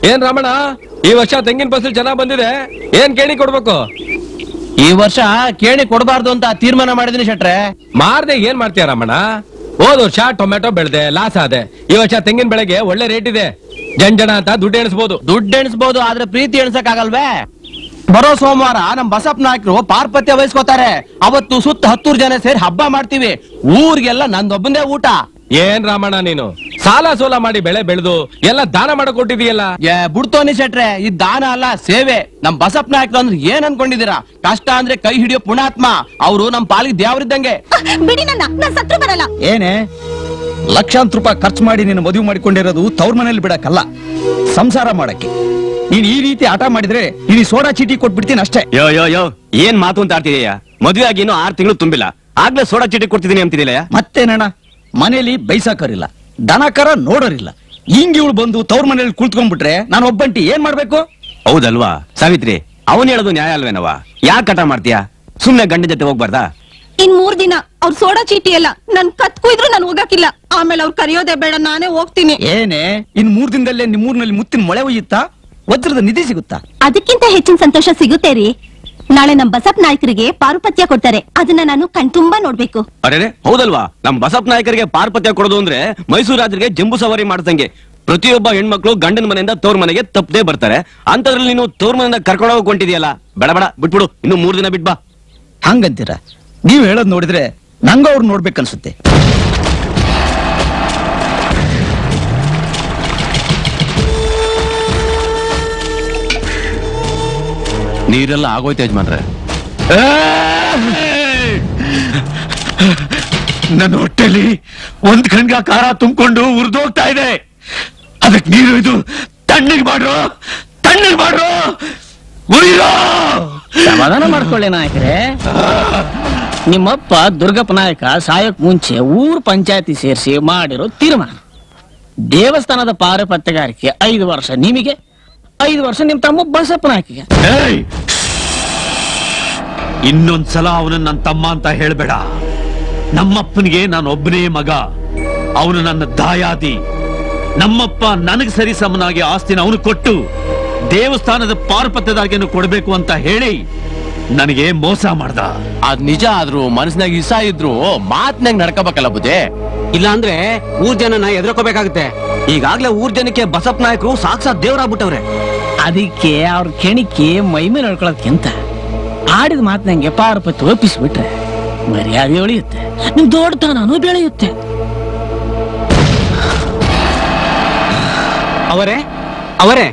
ಏನ್ ರಮಣ ಈ ವರ್ಷ ತೆಂಗಿನ ಫಸಲ್ ಚೆನ್ನಾಗ್ ಬಂದಿದೆ ಏನ್ ಕೇಳಿ ಕೊಡ್ಬೇಕು ಈ ವರ್ಷ ಕೇಳಿ ಕೊಡಬಾರ್ದು ಅಂತ ತೀರ್ಮಾನ ಮಾಡಿದೀನಿ ಶೆಟ್ರೆ ಮಾರ್ದೆ ಏನ್ ಮಾಡ್ತೀಯ ರಮಣ ಹೋದ್ ವರ್ಷ ಟೊಮೆಟೊ ಬೆಳ್ದೆ ಲಾಸ್ ಆದೆ ಈ ವರ್ಷ ತೆಂಗಿನ ಬೆಳೆಗೆ ಒಳ್ಳೆ ರೇಟ್ ಇದೆ ಜನ್ ಜನ ಅಂತ ದುಡ್ಡು ಎಣಿಸ್ಬೋದು ದುಡ್ಡು ಎಣಿಸ್ಬೋದು ಆದ್ರೆ ಪ್ರೀತಿ ಎಣ್ಸಕ್ ಆಗಲ್ವೇ ಬರೋ ಸೋಮವಾರ ನಮ್ ಬಸಪ್ಪ ನಾಯಕರು ಪಾರ್ಪತ್ಯ ವಹಿಸ್ಕೋತಾರೆ ಅವತ್ತು ಸುತ್ತ ಹತ್ತೂರ್ ಜನ ಸೇರಿ ಹಬ್ಬ ಮಾಡ್ತೀವಿ ಊರಿಗೆಲ್ಲ ನಂದೊಬ್ಬಂದೇ ಊಟ ಏನ್ ರಾಮಣ್ಣ ನೀನು ಸಾಲ ಸೋಲ ಮಾಡಿ ಬೆಳೆ ಬೆಳೆದು ಎಲ್ಲ ದಾನ ಮಾಡಕ್ ಕೊಟ್ಟಿದೀಯಲ್ಲ ಏ ಬುಡ್ತೋನಿ ಶೆಟ್ರೆ ಈ ದಾನ ಅಲ್ಲ ಸೇವೆ ನಮ್ ಬಸಪ್ಪ ನಾಯಕರು ಅಂದ್ರೆ ಏನ್ ಅನ್ಕೊಂಡಿದೀರಾ ಕಷ್ಟ ಅಂದ್ರೆ ಕೈ ಹಿಡಿಯೋ ಪುಣಾತ್ಮ ಅವರು ನಮ್ ಪಾಲಿಗೆ ದೇವ್ರಿದ್ದಂಗೆ ಬಿಡಿ ನನ್ನ ನಾನ್ ಸತ್ರು ಬರಲ್ಲ ಏನೇ ಲಕ್ಷಾಂತರ ರೂಪಾಯಿ ಖರ್ಚು ಮಾಡಿ ನೀನು ಮದುವೆ ಮಾಡಿಕೊಂಡಿರೋದು ತವ್ರ ಮನೇಲಿ ಬಿಡಕ್ಕಲ್ಲ ಸಂಸಾರ ಮಾಡಕ್ಕೆ ನೀನ್ ಈ ರೀತಿ ಆಟ ಮಾಡಿದ್ರೆ ನೀನು ಈ ಸೋಡಾ ಚೀಟಿ ಕೊಟ್ಬಿಡ್ತೀನಿ ಅಷ್ಟೇ ಯೋ ಯೋ ಯೋ ಏನ್ ಮಾತು ಅಂತ ಆಡ್ತಿದೀಯ ಮದ್ವೆ ಆಗಿ ಇನ್ನೂ ಆರ್ ತಿಂಗಳು ತುಂಬಿಲ್ಲ ಆಗ್ಲೇ ಸೋಡಾ ಚೀಟಿ ಕೊಡ್ತಿದೀನಿ ಅಂತಿದಿಲ್ಲ ಮತ್ತೇನಣ್ಣ ಮನೇಲಿ ಬೈಸಾಕರಿಲ್ಲ ದನ ಕರ ನೋಡೋರಿಲ್ಲ ಹಿಂಗ್ ಇವಳು ಬಂದು ತವ್ರ ಮನೇಲಿ ಕುಳಿತ್ಕೊಂಡ್ಬಿಟ್ರೆ ನಾನು ಒಬ್ಬಂಟಿ ಏನ್ ಮಾಡ್ಬೇಕು ಹೌದಲ್ವಾ ಸಾವಿತ್ರಿ ಅವನ್ ಹೇಳೋದು ನ್ಯಾಯ ಅಲ್ವೇನವ ಯಾಕೆ ಕಟ ಮಾಡ್ತೀಯಾ ಸುಮ್ನೆ ಗಂಡ ಜೊತೆ ಹೋಗ್ಬಾರ್ದಾ ಇನ್ ಮೂರ್ ದಿನ ಅವ್ರ ಸೋಡಾ ಚೀಟಿ ಅಲ್ಲ ನನ್ ಕತ್ ಕುಯ್ದ್ರು ನಾನು ಹೋಗಕ್ಕಿಲ್ಲ ಆಮೇಲೆ ಅವ್ರು ಕರೆಯೋದೇ ಬೇಡ ನಾನೇ ಹೋಗ್ತೀನಿ ಏನೇ ಇನ್ ಮೂರ್ ದಿನದಲ್ಲೇ ನಿಮ್ಮೂರ್ನಲ್ಲಿ ಮುತ್ತಿನ ಮೊಳೆ ಒಯ್ಯುತ್ತಾ ವಜ್ರದ ನಿಧಿ ಸಿಗುತ್ತಾ ಅದಕ್ಕಿಂತ ಹೆಚ್ಚಿನ ಸಂತೋಷ ಸಿಗುತ್ತೆ ರೀ ನಾಳೆ ನಮ್ ಬಸಪ್ ನಾಯಕರಿಗೆ ಪಾರುಪತ್ಯ ಕೊಡ್ತಾರೆ ಅದನ್ನ ನಾನು ಕಣ್ತುಂಬಾ ನೋಡ್ಬೇಕು ಅರೆ ಹೌದಲ್ವಾ ನಮ್ ಬಸಪ್ಪ ನಾಯಕರಿಗೆ ಪಾರ್ಪತ್ಯ ಕೊಡೋದು ಅಂದ್ರೆ ಮೈಸೂರು ರಾಜರಿಗೆ ಜಂಬೂ ಸವಾರಿ ಮಾಡ್ದಂಗೆ ಪ್ರತಿಯೊಬ್ಬ ಹೆಣ್ಮಕ್ಳು ಗಂಡನ ಮನೆಯಿಂದ ತವ್ರ ಮನೆಗೆ ತಪ್ಪದೇ ಬರ್ತಾರೆ ಅಂತದ್ರಲ್ಲಿ ನೀನು ತವ್ರ ಮನೆಯಿಂದ ಕರ್ಕೊಂಡು ಹೋಗಿ ಕೊಂಡಿದ್ಯಲ್ಲ ಬೇಡ ಬೇಡ ಬಿಟ್ಬಿಡು ಇನ್ನು ಮೂರ್ ದಿನ ಬಿಟ್ಬಾ ಹಂಗಂತೀರ ನೀವ್ ಹೇಳೋದ್ ನೋಡಿದ್ರೆ ನಂಗ ಅವ್ರು ನೋಡ್ಬೇಕನ್ಸುತ್ತೆ ನೀರೆಲ್ಲ ಆಗೋಯ್ತು ಯಜಮಾನ್ರೆ ನನ್ನ ಹೊಟ್ಟೆಲಿ ಒಂದ್ ಕಣ್ಗ ಖಾರ ತುಂಬಿಕೊಂಡು ಉರ್ದೋಗ್ತಾ ಇದೆ ಅದಕ್ ನೀರು ಇದು ತಣ್ಣಗ್ ಮಾಡ್ರು ತಣ್ಣಗ್ ಮಾಡ್ರು ಉಯ್ರೋ ಸಮಾಧಾನ ಮಾಡ್ಕೊಳ್ಳಿ ನಾಯಕರೇ ನಿಮ್ಮಪ್ಪ ದುರ್ಗಪ್ಪ ನಾಯಕ ಸಾಯಕ್ ಮುಂಚೆ ಊರ್ ಪಂಚಾಯತಿ ಸೇರಿಸಿ ಮಾಡಿರೋ ತೀರ್ಮಾನ ದೇವಸ್ಥಾನದ ಪಾರಪತ್ಯಗಾರಿಕೆ ಐದು ವರ್ಷ ನಿಮಗೆ ಐದು ವರ್ಷ ನಿಮ್ ತಮ್ಮ ಬಸಪ್ಪ ನಾಯಕಿಗೆ ಏಯ್! ಇನ್ನೊಂದ್ಸಲ ಅವನನ್ನ ನನ್ನ ತಮ್ಮ ಅಂತ ಹೇಳ್ಬೇಡ ನಮ್ಮಪ್ಪನಿಗೆ ನಾನು ಒಬ್ಬನೇ ಮಗ ಅವನು ನನ್ನ ದಾಯಾದಿ ನಮ್ಮಪ್ಪ ನನಗೆ ಸರಿ ಸಮನಾಗಿ ಆಸ್ತಿನ ಅವನು ಕೊಟ್ಟು ದೇವಸ್ಥಾನದ ಪಾರುಪತ್ಯದಾಗಿಯನ್ನು ಕೊಡಬೇಕು ಅಂತ ಹೇಳಿ ನನಗೆ ಮೋಸ ಮಾಡ್ದ ಅದ್ ನಿಜ ಆದ್ರೂ ಮನಸ್ನಾಗ ಇಸ ಇದ್ರು ಮಾತ್ನಾಗ ನಡ್ಕೋಬೇಕಲ್ಲ ಬುದ್ಧಿ ಇಲ್ಲ ಅಂದ್ರೆ ಊರ್ ಜನನ ಎದುರ್ಕೋಬೇಕಾಗುತ್ತೆ ಈಗಾಗ್ಲೇ ಊರ್ ಜನಕ್ಕೆ ಬಸಪ್ಪ ನಾಯಕರು ಸಾಕ್ಷಾತ್ ದೇವರಾಗ್ಬಿಟ್ಟವ್ರೆ ಅದಕ್ಕೆ ಅವ್ರ ಕೆಣಿಕೆ ಮೈಮೆ ನಡ್ಕೊಳ್ಳೋದ್ಕಿಂತ ಆಡಿದ ಮಾತಿನಂಗೆ ಪಾರಪತ್ಯ ಒಪ್ಪಿಸ್ಬಿಟ್ರೆ ಮರ್ಯಾದೆ ಉಳಿಯುತ್ತೆ ನಿಮ್ ದೊಡ್ಡತನೂ ಬೆಳೆಯುತ್ತೆ ಅವರೇ ಅವರೇ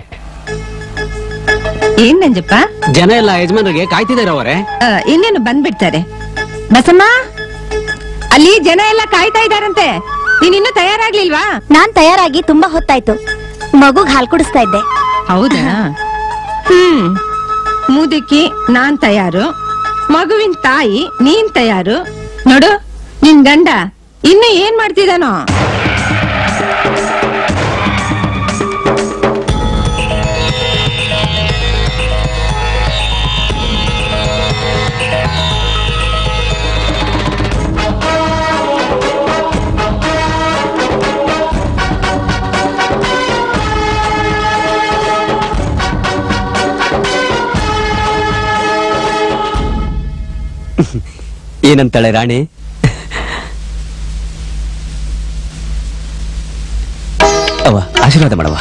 ಏನ್ ನಂಜಪ್ಪ ಜನ ಎಲ್ಲ ಯಜಮಾನರಿಗೆ ಕಾಯ್ತಿದ್ದಾರೆ ಅವರೇ ಆ, ಇನ್ನೇನು ಬಂದ್ಬಿಡ್ತಾರೆ ಬಸಮ್ಮ ಅಲ್ಲಿ ಜನ ಎಲ್ಲ ಕಾಯ್ತಾ ಇದಾರಂತೆ ನೀನ್ ಇನ್ನೂ ತಯಾರಾಗ್ಲಿಲ್ವಾ ನಾನ್ ತಯಾರಾಗಿ ತುಂಬಾ ಹೊತ್ತಾಯ್ತು ಮಗುಗ್ ಹಾಲ್ ಕುಡಿಸ್ತಾ ಇದ್ದೆ ಹೌದಾ ಹ್ಮ್ ಮುದುಕಿ ನಾನ್ ತಯಾರು ಮಗುವಿನ ತಾಯಿ ನೀನ್ ತಯಾರು ನೋಡು ನಿನ್ ಗಂಡ ಇನ್ನು ಏನ್ ಮಾಡ್ತಿದಾನೋ ಏನಂತಾಳೆ ರಾಣಿ ಅವ ಆಶೀರ್ವಾದ ಮಾಡವ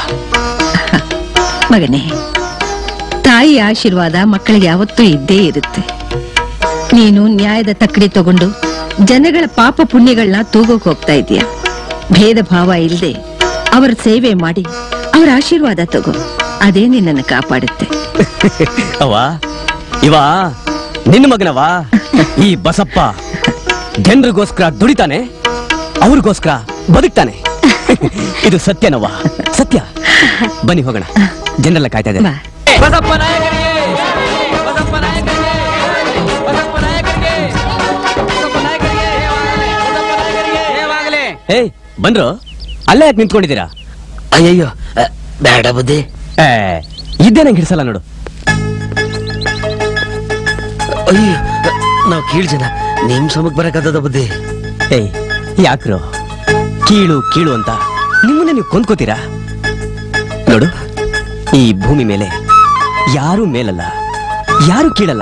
ಮಗನೇ ತಾಯಿ ಆಶೀರ್ವಾದ ಮಕ್ಕಳಿಗೆ ಯಾವತ್ತೂ ಇದ್ದೇ ಇರುತ್ತೆ ನೀನು ನ್ಯಾಯದ ತಕ್ಕಡಿ ತಗೊಂಡು ಜನಗಳ ಪಾಪ ಪುಣ್ಯಗಳನ್ನ ತೂಗೋಕ್ ಹೋಗ್ತಾ ಇದೀಯ ಭೇದ ಭಾವ ಇಲ್ಲದೆ ಅವರ ಸೇವೆ ಮಾಡಿ ಅವರ ಆಶೀರ್ವಾದ ತಗೋ ಅದೇ ನಿನ್ನನ್ನು ಕಾಪಾಡುತ್ತೆ ಅವ ಇವ ನಿನ್ನ ಮಗನವ ಈ ಬಸಪ್ಪ ಜನರಿಗೋಸ್ಕರ ದುಡಿತಾನೆ ಅವ್ರಿಗೋಸ್ಕರ ಬದುಕ್ತಾನೆ ಇದು ಸತ್ಯನವ ಸತ್ಯ ಬನ್ನಿ ಹೋಗೋಣ ಜನರೆಲ್ಲ ಕಾಯ್ತಾ ಇದ್ದಾರೆ ಬಾ ಏಯ್ ಬಂದ್ರು ಅಲ್ಲೇ ಯಾಕೆ ನಿಂತ್ಕೊಂಡಿದ್ದೀರಾ ಅಯ್ಯಯ್ಯೋ ಬೇಡ ಬುದ್ಧಿ ಏ, ಇದ್ದೇ ನಂಗೆ ಹಿಡ್ಸಲ್ಲ ನೋಡು ಅಯ್ಯೋ ನಾವ್ ಕೀಳ್ ಜನ ನಿಮ್ ಸಮಕ್ ಬರಕತ್ತದ ಬುದ್ಧಿ ಏಯ್ ಯಾಕ್ರು ಕೀಳು ಕೀಳು ಅಂತ ನಿಮ್ಮನ್ನ ನೀವು ಕೊಂದ್ಕೋತೀರಾ ನೋಡು ಈ ಭೂಮಿ ಮೇಲೆ ಯಾರು ಮೇಲಲ್ಲ ಯಾರು ಕೀಳಲ್ಲ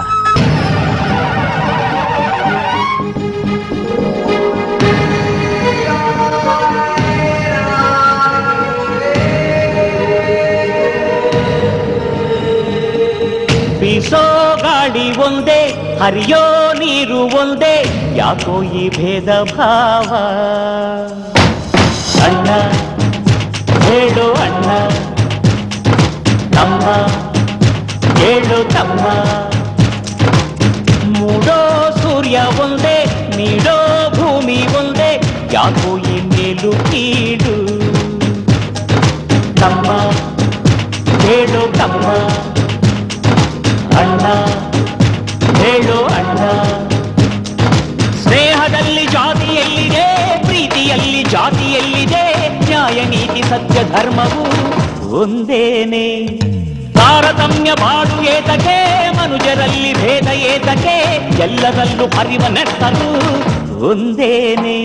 ಬೀಸೋ ಗಾಳಿ ಒಂದೇ ಹರಿಯೋ ನೀರು ಒಂದೇ ಯಾಕೋ ಈ ಭೇದ ಭಾವ ಅಣ್ಣ ಹೇಳು ಅಣ್ಣ ತಮ್ಮ ಹೇಳು ತಮ್ಮ ಮೂಡೋ ಸೂರ್ಯ ಒಂದೇ ನೀಡೋ ಭೂಮಿ ಒಂದೇ ಯಾಕೋ ಈ ಮೇಲು ಕೀಳು ತಮ್ಮ ಹೇಳು ತಮ್ಮ ಅಣ್ಣ ಹೇಳು ಅಣ್ಣ ಸ್ನೇಹದಲ್ಲಿ ಜಾತಿ ಎಲ್ಲಿದೆ ಪ್ರೀತಿಯಲ್ಲಿ ಜಾತಿ ಎಲ್ಲಿದೆ ನ್ಯಾಯ ನೀತಿ ಸತ್ಯ ಧರ್ಮವು ಒಂದೇನೆ ತಾರತಮ್ಯ ಬಾಡು ಏತಕ್ಕೆ ಮನುಜರಲ್ಲಿ ಭೇದ ಏತಕ್ಕೆ ಎಲ್ಲದಲ್ಲೂ ಹರಿವ ನೆತ್ತಲು ಒಂದೇನೆ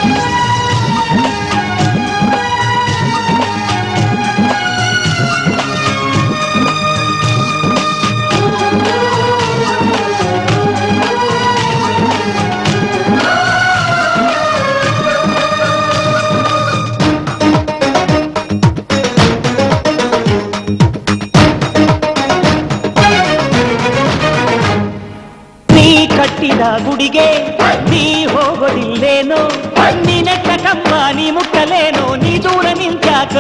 ನೀ ಕಟ್ಟಿದ ಗುಡಿಗೆ ನೀ ಹೋಗೋದಿಲ್ಲೇನೋ ನೀ ನೆಟ್ಟ ಕಂಬ ನೀ ಮುಟ್ಟಲೇನೋ ನೀ ದೂರ ನಿಂತ್ಯಾಕ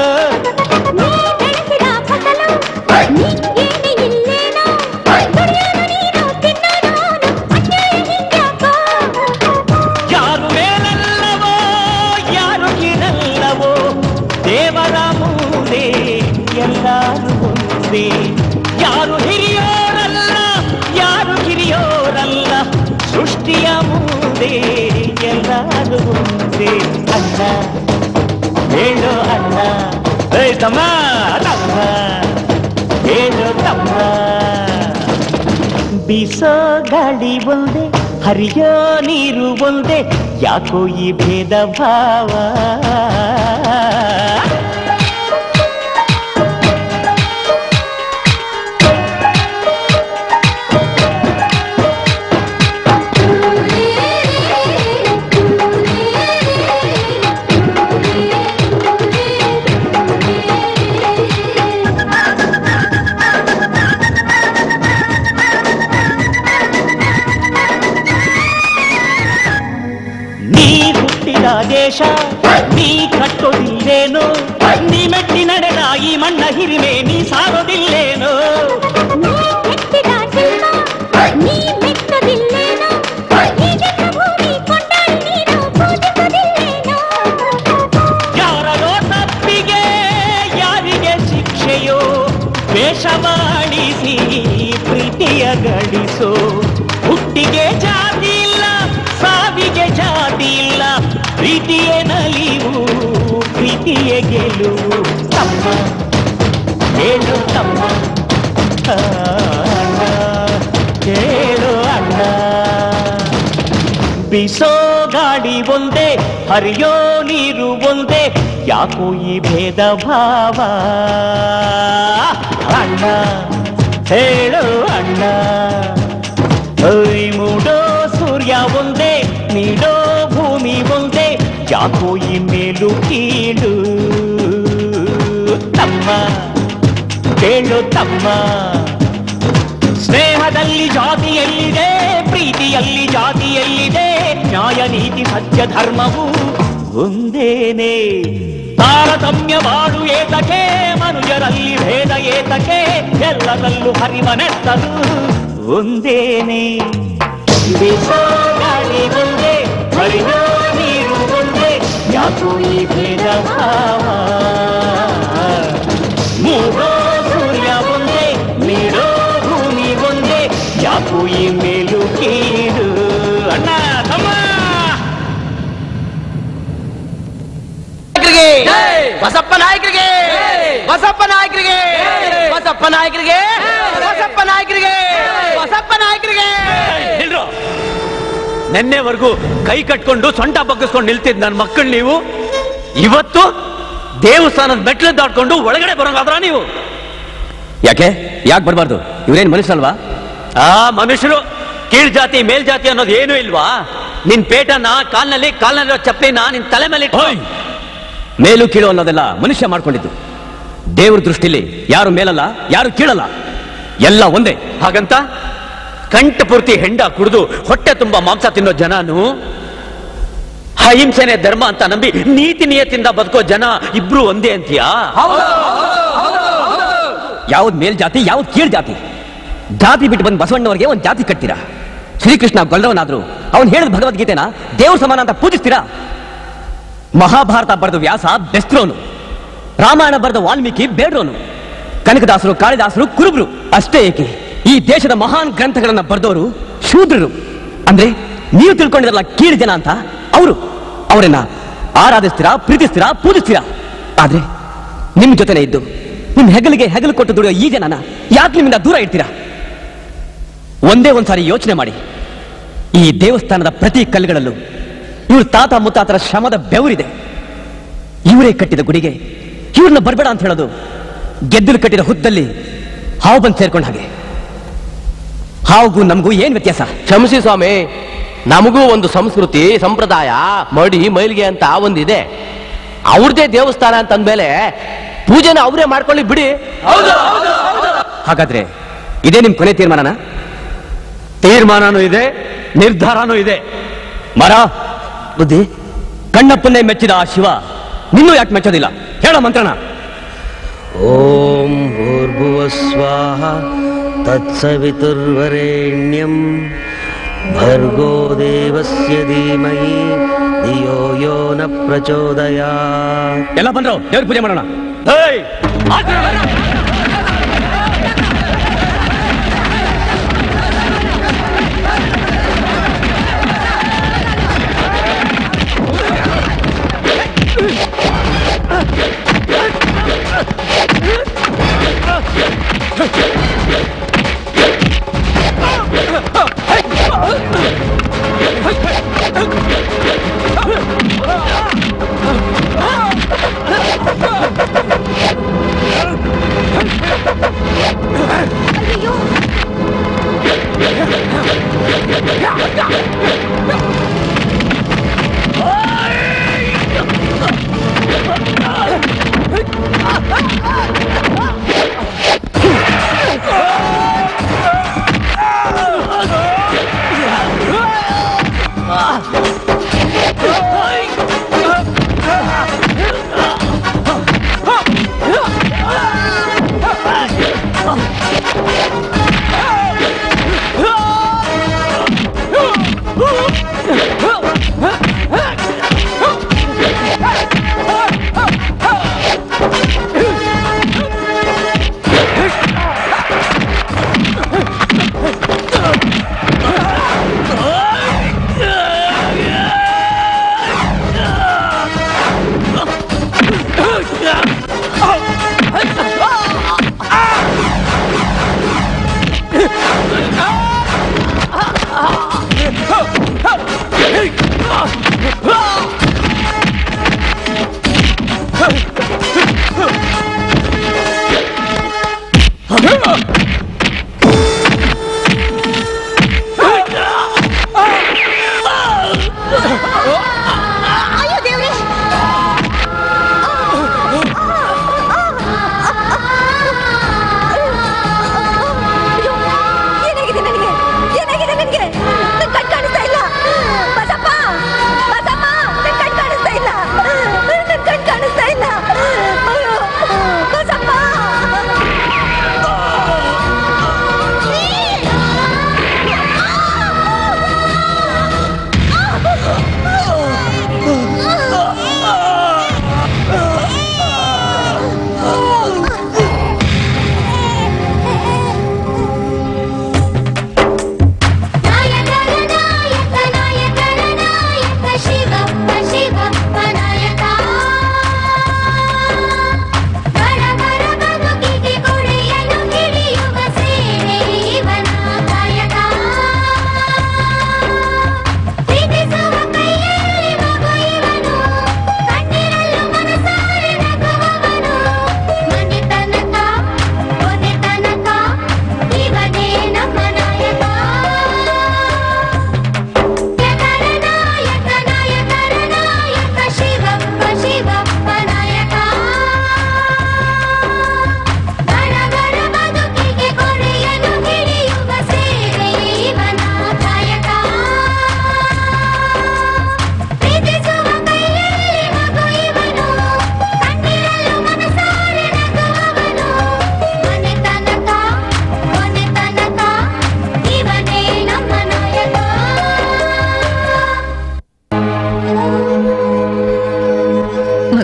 ಯಾರು ಮೇಲಲ್ಲವೋ ಯಾರು ಕೀಳಲ್ಲವೋ ದೇವರ ಮುಂದೆ ಎಲ್ಲರೂ ಒಂದೇ ಯಾರು ಹಿರಿಯೋರಲ್ಲ ಯಾರು ಕಿರಿಯೋರಲ್ಲ ಸೃಷ್ಟಿಯ ಮುಂದೆ ಎಲ್ಲರೂ ಒಂದೇ ಅಣ್ಣ ಹೇಳು ಅಣ್ಣ ಏ ತಮ್ಮ ತಮ್ಮ ಹೇಳು ತಮ್ಮ ಬೀಸೋ ಗಾಳಿ ಒಂದೇ ಹರಿಯೋ ನೀರು ಒಂದೇ ಯಾಕೋ ಈ ಭೇದ ಭಾವ ನೀ ಹುಟ್ಟಿದ ದೇಶ ನೀ ಕಟ್ಟೋದಿಲ್ಲೇನೋ ನೀ ಮೆಟ್ಟಿ ನಡೆದ ಈ ಮಣ್ಣ ಹಿರಿಮೆ ನೀ ಸಾರೋದಿಲ್ಲೇನೋ ಯಾರದೋ ತಪ್ಪಿಗೆ ಯಾರಿಗೆ ಶಿಕ್ಷೆಯೋ ವೇಷ ಮಾಡಿಸಿ ಪ್ರೀತಿಯ ಗಳಿಸೋ ಹುಟ್ಟಿಗೆ ಜಾತಿ ಇಲ್ಲ ಸಾವಿಗೆ ಜಾತಿ ಇಲ್ಲ ಪ್ರೀತಿಯೇ ನಲಿವು ಪ್ರೀತಿಯೇ ಗೆಲುವು ತಮ್ಮ ಹೇಳು ತಮ್ಮ ಅಣ್ಣ ಹೇಳು ಅಣ್ಣ ಬೀಸೋ ಗಾಡಿ ಒಂದೇ ಹರಿಯೋ ನೀರು ಒಂದೇ ಯಾಕೋ ಈ ಭೇದ ಭಾವ ಅಣ್ಣ ಹೇಳು ಅಣ್ಣ ಐ ಮೂಡೋ ಸೂರ್ಯ ಒಂದೇ ನೀಡೋ ಭೂಮಿ ಒಂದೇ ಯಾಕೋ ಈ ಮೇಲು ಕೀಳು ತಮ್ಮ ಕೇಳು ತಮ್ಮ ಸ್ನೇಹದಲ್ಲಿ ಜಾತಿ ಎಲ್ಲಿದೆ ಪ್ರೀತಿಯಲ್ಲಿ ಜಾತಿ ಎಲ್ಲಿದೆ ನ್ಯಾಯ ನೀತಿ ಸತ್ಯ ಧರ್ಮವು ಒಂದೇನೆ ತಾರತಮ್ಯ ಬಾಡು ಏತಕ್ಕೆ ಮನುಜರಲ್ಲಿ ಭೇದ ಏತಕ್ಕೆ ಎಲ್ಲದಲ್ಲೂ ಹರಿವ ನೆತ್ತಲು ಒಂದೇನೆ ಬೀಸೋ ಗಾಳಿ ಒಂದೇ ಹರಿಯೋ ನೀರು ಒಂದೇ ಯಾಕೋ ಈ ಭೇದ ಭಾವ ಮೂಡೋ ಸೂರ್ಯ ಒಂದೇ ನೀಡೋ ಭೂಮಿ ಒಂದೇ ಯಾಕೋ ಈ ಮೇಲು ಕೀಳು ಅಣ್ಣ ತಮ್ಮ ಬಸಪ್ಪ ನಾಯಕರಿಗೆ ಬಸಪ್ಪ ನಾಯಕರಿಗೆ ಬಸಪ್ಪ ನಾಯಕರಿಗೆ ಬಸಪ್ಪ ನಾಯಕರಿಗೆ ಬಸಪ್ಪ ನಾಯಕರಿಗೆ ನಿಲ್ರು ನಿನ್ನೆವರೆಗೂ ಕೈ ಕಟ್ಕೊಂಡು ಸೊಂಟ ಬಗ್ಗಿಸ್ಕೊಂಡು ನಿಲ್ತಿದ್ ನನ್ನ ಮಕ್ಕಳು ನೀವು ಇವತ್ತು ದೇವಸ್ಥಾನದ ಮೆಟ್ಲು ದಾಟ್ಕೊಂಡು ಒಳಗಡೆ ಬರೋಂಗಾದ್ರ ನೀವು ಯಾಕೆ ಯಾಕೆ ಬರಬಾರ್ದು ಇವ್ರೇನ್ ಮನುಷ್ಯರಲ್ವಾ ಆ ಮನುಷ್ಯರು ಕೀಳ್ ಜಾತಿ ಮೇಲ್ ಜಾತಿ ಅನ್ನೋದು ಏನೂ ಇಲ್ವಾ ನಿನ್ ಪೇಟನ ಕಾಲ್ನಲ್ಲಿ ಕಾಲ್ನಲ್ಲಿರೋ ಚಪ್ಪಲಿನ ನಿನ್ ತಲೆ ಮೇಲೆ ಇಟ್ಕೋ. ಮೇಲು ಕೀಳು ಅನ್ನೋದೆಲ್ಲ ಮನುಷ್ಯ ಮಾಡ್ಕೊಂಡಿದ್ದು ದೇವ್ರ ದೃಷ್ಟಿಲಿ ಯಾರು ಮೇಲಲ್ಲ ಯಾರು ಕೀಳಲ್ಲ ಎಲ್ಲ ಒಂದೇ ಹಾಗಂತ ಕಂಠ ಪೂರ್ತಿ ಹೆಂಡ ಕುಡಿದು ಹೊಟ್ಟೆ ತುಂಬಾ ಮಾಂಸ ತಿನ್ನೋ ಜನನು ಅಹಿಂಸೆನೆ ಧರ್ಮ ಅಂತ ನಂಬಿ ನೀತಿ ನಿಯತ್ತಿಂದ ಬದುಕೋ ಜನ ಇಬ್ರು ಒಂದೇ ಅಂತೀಯಾ ಯಾವ್ದು ಮೇಲ್ ಜಾತಿ ಯಾವ್ದು ಕೀಳ್ ಜಾತಿ ಜಾತಿ ಬಿಟ್ಟು ಬಂದು ಬಸವಣ್ಣವರಿಗೆ ಒಂದು ಜಾತಿ ಕಟ್ತೀರಾ ಶ್ರೀಕೃಷ್ಣ ಗೊಲ್ಲವನಾದ್ರು ಅವನು ಹೇಳಿದ ಭಗವದ್ಗೀತೆನ ದೇವ್ರ ಸಮಾನ ಅಂತ ಪೂಜಿಸ್ತೀರಾ ಮಹಾಭಾರತ ಬರೆದ ವ್ಯಾಸ ಬೆಸ್ತ್ರೋನು ರಾಮಾಯಣ ಬರೆದ ವಾಲ್ಮೀಕಿ ಬೇಡ್ರೋನು ಕನಕದಾಸರು ಕಾಳಿದಾಸರು ಕುರುಬ್ರು ಅಷ್ಟೇ ಏಕೆ ಈ ದೇಶದ ಮಹಾನ್ ಗ್ರಂಥಗಳನ್ನ ಬರೆದವರು ಶೂದ್ರರು ಅಂದ್ರೆ ನೀವು ತಿಳ್ಕೊಂಡಿರಲ್ಲ ಕೀಳು ಜನ ಅಂತ ಅವರು ಅವರನ್ನ ಆರಾಧಿಸ್ತೀರಾ ಪ್ರೀತಿಸ್ತೀರಾ ಪೂಜಿಸ್ತೀರಾ ಆದ್ರೆ ನಿಮ್ ಜೊತೆನೆ ಇದ್ದು ನಿಮ್ ಹೆಗಲಿಗೆ ಹೆಗಲು ಕೊಟ್ಟು ದುಡಿಯೋ ಈ ಜನನ ಯಾಕೆ ನಿಮ್ಮಿಂದ ದೂರ ಇಡ್ತೀರಾ ಒಂದೇ ಒಂದ್ಸಾರಿ ಯೋಚನೆ ಮಾಡಿ ಈ ದೇವಸ್ಥಾನದ ಪ್ರತಿ ಕಲ್ಲುಗಳಲ್ಲೂ ಇವ್ರ ತಾತ ಮುತ್ತಾತರ ಶ್ರಮದ ಬೆವರಿದೆ ಇವರೇ ಕಟ್ಟಿದ ಗುಡಿಗೆ ಇವ್ರನ್ನ ಬರ್ಬೇಡ ಅಂತ ಹೇಳೋದು ಗೆದ್ದಲು ಕಟ್ಟಿದ ಹುದ್ದಲ್ಲಿ ಹಾವು ಬಂದು ಸೇರ್ಕೊಂಡ ಹಾಗೆ ಹಾವುಗೂ ನಮಗೂ ಏನ್ ವ್ಯತ್ಯಾಸ ಕ್ಷಮಿಸಿ ಸ್ವಾಮಿ ನಮಗೂ ಒಂದು ಸಂಸ್ಕೃತಿ ಸಂಪ್ರದಾಯ ಮಡಿ ಮೈಲಿಗೆ ಅಂತ ಒಂದಿದೆ ಅವ್ರದೇ ದೇವಸ್ಥಾನ ಅಂತಂದ್ಮೇಲೆ ಪೂಜೆನ ಅವರೇ ಮಾಡ್ಕೊಳ್ಳಿ ಬಿಡಿ ಹಾಗಾದ್ರೆ ಇದೇ ನಿಮ್ ಕೊನೆ ತೀರ್ಮಾನನ ತೀರ್ಮಾನನೂ ಇದೆ ನಿರ್ಧಾರನೂ ಇದೆ ಮರ ಬುದ್ಧಿ ಕಣ್ಣಪ್ಪನ್ನೇ ಮೆಚ್ಚಿದ ಆ ಶಿವ ನಿನ್ನೂ ಯಾಕೆ ಮೆಚ್ಚೋದಿಲ್ಲ ಹೇಳ ಮಂತ್ರನ ಓಂ ಭೂರ್ಭುವಸ್ವಾಹ ತತ್ಸವಿತುರ್ವರೆಣ್ಯಂ ಭರ್ಗೋ ದೇವಸ್ಯ ಧೀಮಹಿ ಧಿಯೋ ಯೋ ನ ಪ್ರಚೋದಯಾತ್ ಎಲ್ಲ ಬಂದ್ರು ದೇವ್ರ ಪೂಜೆ ಮಾಡೋಣ ಏಯ್!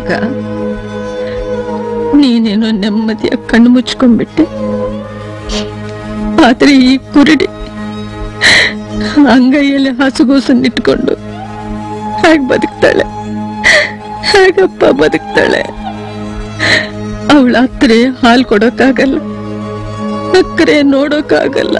ಮಗ ನೀನೇನೋ ನೆಮ್ಮದಿಯ ಕಣ್ಣು ಮುಚ್ಕೊಂಡ್ಬಿಟ್ಟೆ ಆದ್ರೆ ಈ ಕುರುಡಿ ಅಂಗೈಯಲ್ಲಿ ಹಸುಗೂಸನ್ನಿಟ್ಕೊಂಡು ಹೇಗ್ ಬದುಕ್ತಾಳೆ ಹೇಗಪ್ಪ ಬದುಕ್ತಾಳೆ ಅವಳ ಹತ್ರ ಹಾಲು ಕೊಡೋಕ್ಕಾಗಲ್ಲ ಸಕ್ಕರೆ ನೋಡೋಕ್ಕಾಗಲ್ಲ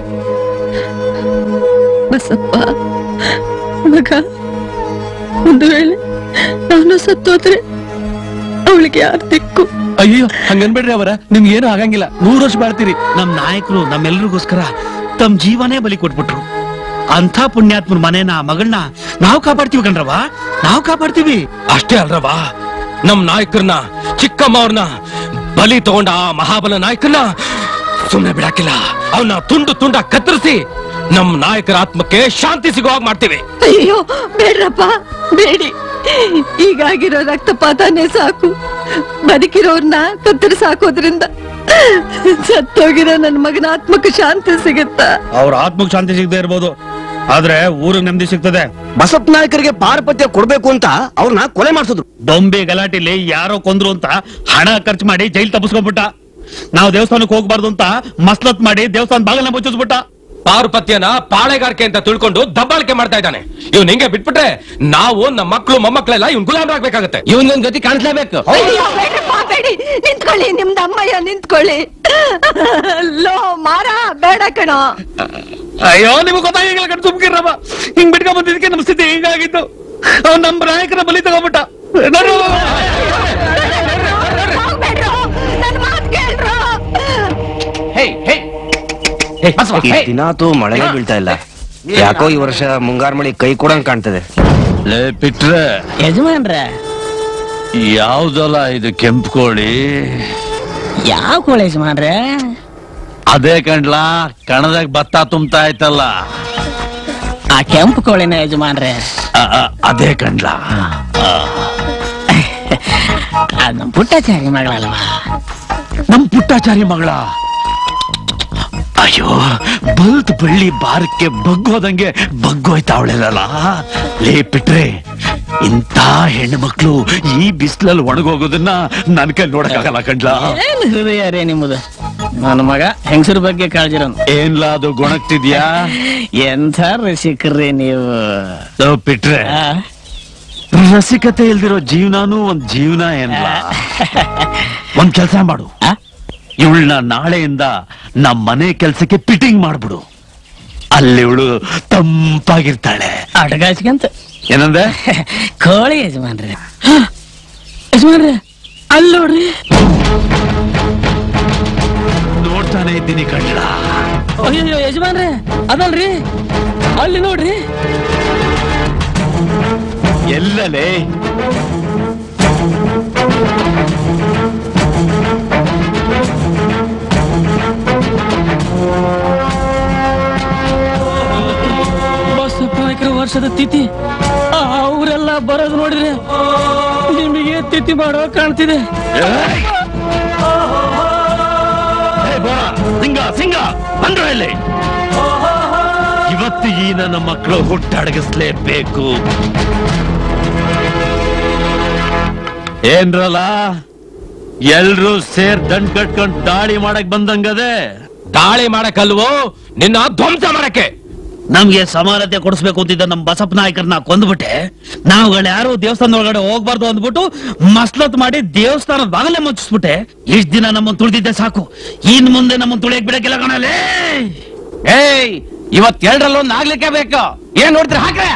ಬಸಪ್ಪ ಮಗ ಒಂದು ವೇಳೆ ನಾನು ಸತ್ತೋದ್ರೆ ಅವಳಿಗೆ ಯಾರು ದಿಕ್ಕು ಅಯ್ಯೋ ಹಂಗನ್ಬೇಡ್ರಿ ಅವರ ನಿಮ್ಗೆ ಏನು ಆಗಂಗಿಲ್ಲ ನೂರು ವರ್ಷ ಬಾಳ್ತೀರಿ ನಮ್ ನಾಯಕರು ನಮ್ಮೆಲ್ರಿಗೋಸ್ಕರ ತಮ್ಮ ಜೀವನೇ ಬಲಿ ಕೊಟ್ಬಿಟ್ರು ಅಂಥ ಪುಣ್ಯಾತ್ಮನ ಮನೆನ ಮಗಳನ್ನ ನಾವು ಕಾಪಾಡ್ತೀವಿ ಕಣ್ರವ ನಾವು ಕಾಪಾಡ್ತೀವಿ ಅಷ್ಟೇ ಅಲ್ರವಾ ನಮ್ ನಾಯಕರನ್ನ ಚಿಕ್ಕಮ್ಮವ್ರನ್ನ ಬಲಿ ತಗೊಂಡ ಆ ಮಹಾಬಲ ನಾಯಕನ್ನ ಸುಮ್ನೆ ಬಿಡಾಕಿಲ್ಲ ಅವನ್ನ ತುಂಡು ತುಂಡ ಕತ್ತರಿಸಿ ನಮ್ ನಾಯಕರ ಆತ್ಮಕ್ಕೆ ಶಾಂತಿ ಸಿಗೋ ಹಾಗೆ ಮಾಡ್ತೀವಿ ಅಯ್ಯೋ ಬೇಡ್ರಪ್ಪ ಬೇಡಿ ಈಗಾಗಿರೋ ರಕ್ತಪಾತನೇ ಸಾಕು ಬದುಕಿರೋರ್ನ ಕತ್ತರಿಸಿ ಹಾಕೋದ್ರಿಂದ ಸತ್ತೋಗಿರೋ ನನ್ನ ಮಗನ ಆತ್ಮಕ್ಕೆ ಶಾಂತಿ ಸಿಗುತ್ತಾ ಅವ್ರ ಆತ್ಮಕ್ ಶಾಂತಿ ಸಿಗದೆ ಇರ್ಬೋದು ಆದ್ರೆ ಊರಿಗೆ ನೆಮ್ಮದಿ ಸಿಗ್ತದೆ ಬಸಪ್ಪ ನಾಯಕರಿಗೆ ಪಾರಪತ್ಯ ಕೊಡ್ಬೇಕು ಅಂತ ಅವ್ರನ್ನ ಕೊಲೆ ಮಾಡಿಸಿದ್ರು ಬೊಂಬೆ ಗಲಾಟೆಲಿ ಯಾರೋ ಕೊಂದ್ರು ಅಂತ ಹಣ ಖರ್ಚು ಮಾಡಿ ಜೈಲ್ ತಪ್ಪಿಸ್ಕೊಂಡ್ಬಿಟ್ಟ ನಾವು ದೇವಸ್ಥಾನಕ್ಕೆ ಹೋಗ್ಬಾರ್ದು ಅಂತ ಮಸ್ಲತ್ ಮಾಡಿ ದೇವಸ್ಥಾನ ಬಾಗಿಲನ್ನ ಮುಚ್ಚಿಸ್ಬಿಟ್ಟ ಪಾರುಪತ್ಯನ ಪಾಳೆಗಾರಿಕೆ ಅಂತ ತಿಳ್ಕೊಂಡು ದಬ್ಬಾಳಿಕೆ ಮಾಡ್ತಾ ಇದ್ದಾನೆ ಇವ್ನ ಹಿಂಗೆ ಬಿಟ್ಬಿಟ್ರೆ ನಾವು ನಮ್ಮ ಮಕ್ಕಳು ಮೊಮ್ಮಕ್ಕಳೆಲ್ಲ ಇವ್ನ್ ಗುಲಾಮರಾಗ್ಬೇಕಾಗತ್ತೆ ಇವನ್ಗೊಂದ್ ಗತಿ ಕಾಣಿಸ್ಲೇಬೇಕು ಅಯ್ಯೋ ಬೇಡಪ್ಪ ಬೇಡಿ ನಿಂತ್ಕೊಳ್ಳಿ ನಿಮ್ದು ಅಮ್ಮಯ್ಯ ನಿಂತ್ಕೊಳ್ಳಿ ಲೋ ಮಾರ ಬೇಡ ಕಣೋ ಅಯ್ಯೋ ನಿಮ್ಗೆ ಗೊತ್ತಾಗಿಲ್ಲ ಕಣ್ ಸುಮ್ಕಿರಮ್ಮ ಹಿಂಗ್ ಬಿಟ್ಕೊಂಡ್ ಬಂದಿದ್ದಕ್ಕೆ ನಮ್ ಸ್ಥಿತಿ ಹಿಂಗಾಗಿತ್ತು ಅವ್ನ್ ನಮ್ ನಾಯಕರ ಬಲಿ ತಗೊಂಬಿಟ್ಟ ನೋಡು. ಹೋಗ್ಬೇಡ್ರು, ನನ್ ಮಾತ್ ಕೇಳ್ರು. ದಿನಾತು ಮಳೆಗೆ ಬೀಳ್ತಾ ಇಲ್ಲ ಯಾಕೋ ಈ ವರ್ಷ ಮುಂಗಾರು ಮಳಿ ಕೈ ಕೊಡಂಗ್ ಕಾಣ್ತದೆ ಲೇ ಬಿಟ್ರೆ ಯಜಮಾನ್ರೆ ಯಾವ್ದಲ್ಲ ಇದು ಕೆಂಪು ಕೋಳಿ ಯಾವ ಕೋಳಿ ಯಜಮಾನ್ರೆ ಅದೇ ಕಂಡ್ಲಾ ಕಣದಾಗ ಭತ್ತ ತುಂಬ್ತಾ ಆಯ್ತಲ್ಲ ಆ ಕೆಂಪು ಕೋಳಿನ ಯಜಮಾನ್ರೆ ಆ, ಆ, ಅದೇ ಕಂಡ್ಲಾ ಅದ್ ನಮ್ ಪುಟ್ಟಾಚಾರಿ ಮಗಳಲ್ವಾ ನಮ್ ಪುಟ್ಟಾಚಾರಿ ಮಗಳ ಅಯ್ಯೋ ಬಲ್ತ್ ಬಳ್ಳಿ ಬಾರಕ್ಕೆ ಬಗ್ಗೋದಂಗೆ ಬಗ್ಗೋಯ್ತಾವಳೆಲ್ಲ ಲೇ ಬಿಟ್ರೆ ಇಂಥ ಹೆಣ್ಣು ಮಕ್ಳು ಈ ಬಿಸಿಲಲ್ಲಿ ಒಣಗೋಗೋದನ್ನ ನನ್ ಕೈ ನೋಡಕ್ಕಾಗಲ್ಲ ಕಂಡ್ಲಾ ಏನ್ ಹೃದಯ ರೇ ನಿಮ್ಮದು ನನ್ನ ಮಗ ಹೆಂಗಸರ ಬಗ್ಗೆ ಕಾಳಜಿರೋನು ಏನ್ಲಾ ಅದು ಗೊಣಗ್ತಿದ್ಯಾ ಎಂಥ ರಸಿಕ್ರಿ ನೀವು ಲೋ ಬಿಟ್ರೆ ಆ? ರಸಿಕತೆ ಇಲ್ದಿರೋ ಜೀವನಾನು ಒಂದ್ ಜೀವನ ಏನ್ಲ ಒಂದ್ ಕೆಲ್ಸ ಮಾಡು ಆ? ಇವಳನ್ನ ನಾಳೆಯಿಂದ ನಮ್ಮ ಮನೆ ಕೆಲ್ಸಕ್ಕೆ ಫಿಟ್ಟಿಂಗ್ ಮಾಡ್ಬಿಡು ಅಲ್ಲಿ ಇವಳು ತಂಪಾಗಿರ್ತಾಳೆ ಅಡ್ಗಾಚ್ಕಂತ ಏನಂದೆ ಕೋಳಿ ಯಜಮಾನ್ರೆ ಹ, ಯಜಮಾನ್ರೆ ಅಲ್ಲಿ ನೋಡ್ರಿ ನೋಡ್ತಾನೆ ಇದ್ದೀನಿ ಕಣ್ಣ ಅಯ್ಯೋ ಯಜಮಾನ್ರೆ ಅದಲ್ರಿ ಅಲ್ಲಿ ನೋಡ್ರಿ ಎಲ್ಲಲೇ ಬಸಪ್ಪ ನಾಯ್ಕರ ವರ್ಷದ ತಿಥಿ ಅವರೆಲ್ಲ ಬರೋದು ನೋಡಿದ್ರೆ ನಿಮಗೆ ತಿಥಿ ಮಾಡೋ ಕಾಣ್ತಿದೆ ಏಯ್! ಏ, ಬೋರ, ಸಿಂಗ ಸಿಂಗ ಬಂದ್ರು ಇಲ್ಲಿ ಇವತ್ತು ಈ ನನ್ನ ಮಕ್ಕಳು ಹುಟ್ಟಡಗಿಸ್ಲೇಬೇಕು ಏನ್ರಲ್ಲ ಎಲ್ರೂ ಸೇರ್ ದಂಡ್ ಕಟ್ಕೊಂಡ್ ದಾಳಿ ಮಾಡಕ್ ಬಂದಂಗದೆ ದಾಳಿ ಮಾಡಕ್ಕಲ್ವೋ ನಿನ್ನ ಧ್ವಂಸ ಮಾಡಕ್ಕೆ ನಮ್ಗೆ ಸಮಾನತೆ ಕೊಡಿಸ್ಬೇಕು ಅಂತಿದ್ದ ನಮ್ ಬಸಪ್ಪ ನಾಯಕರನ್ನ ಕೊಂದ್ಬಿಟ್ಟೆ ನಾವುಗಳು ಯಾರು ದೇವಸ್ಥಾನ ಒಳಗಡೆ ಹೋಗ್ಬಾರ್ದು ಅಂದ್ಬಿಟ್ಟು ಮಸ್ಲತ್ ಮಾಡಿ ದೇವಸ್ಥಾನದ ಬಾಗಲೇ ಮುಚ್ಚಿಸ್ಬಿಟ್ಟೆ ಇಷ್ಟ ದಿನ ನಮ್ಮನ್ ತುಳಿದಿದ್ದೆ ಸಾಕು ಇನ್ ಮುಂದೆ ನಮ್ಮನ್ ತುಳಿಯಕ್ ಬಿಡಕ್ಕಿಲ್ಲ ಕಣಲೇ ಏಯ್ ಇವತ್ ಎರಡರಲ್ಲೊಂದ್ ಆಗ್ಲಿಕ್ಕೆ ಬೇಕು ಏನ್ ನೋಡ್ತೀರಿ ಹಾಕ್ರೆ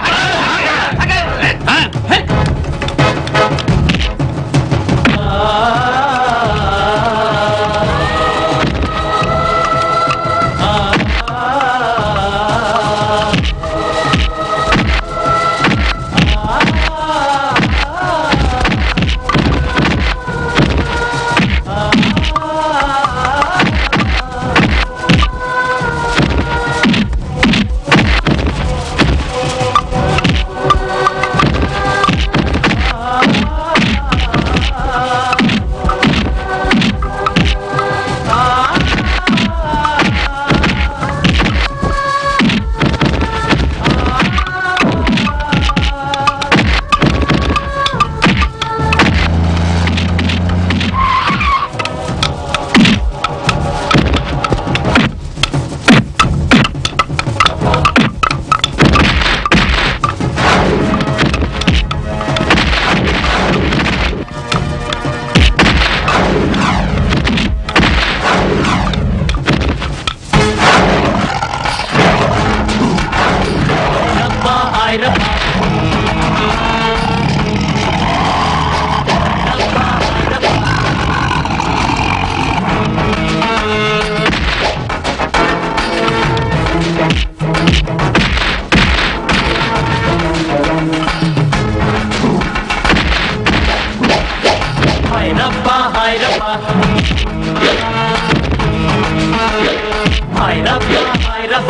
ಆ ಭೈರಪ್ಪ ಭೈರಪ್ಪ ಭೈರಪ್ಪ ಭೈರಪ್ಪ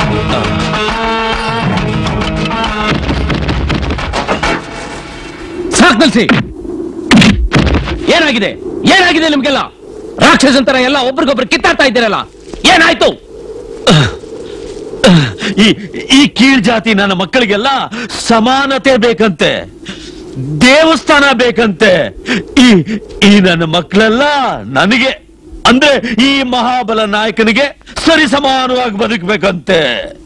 ಸಾಕ್ ನಿಲ್ಸಿ ಏನಾಗಿದೆ ಏನಾಗಿದೆ ನಿಮ್ಗೆಲ್ಲ ರಾಕ್ಷಸಂತರ ಎಲ್ಲ ಒಬ್ರಿಗೊಬ್ರು ಕಿತ್ತಾಡ್ತಾ ಇದ್ದೀರಲ್ಲ ಏನಾಯ್ತು ಈ ಈ ಕೀಳ್ ಜಾತಿ ನನ್ನ ಮಕ್ಕಳಿಗೆಲ್ಲ ಸಮಾನತೆ ಬೇಕಂತೆ ದೇವಸ್ಥಾನ ಬೇಕಂತೆ ಈ ಈ ನನ್ನ ಮಕ್ಕಳೆಲ್ಲ ನನಗೆ ಅಂದ್ರೆ ಈ ಮಹಾಬಲ ನಾಯಕನಿಗೆ ಸರಿ ಸಮಾನವಾಗಿ ಬದುಕಬೇಕಂತೆ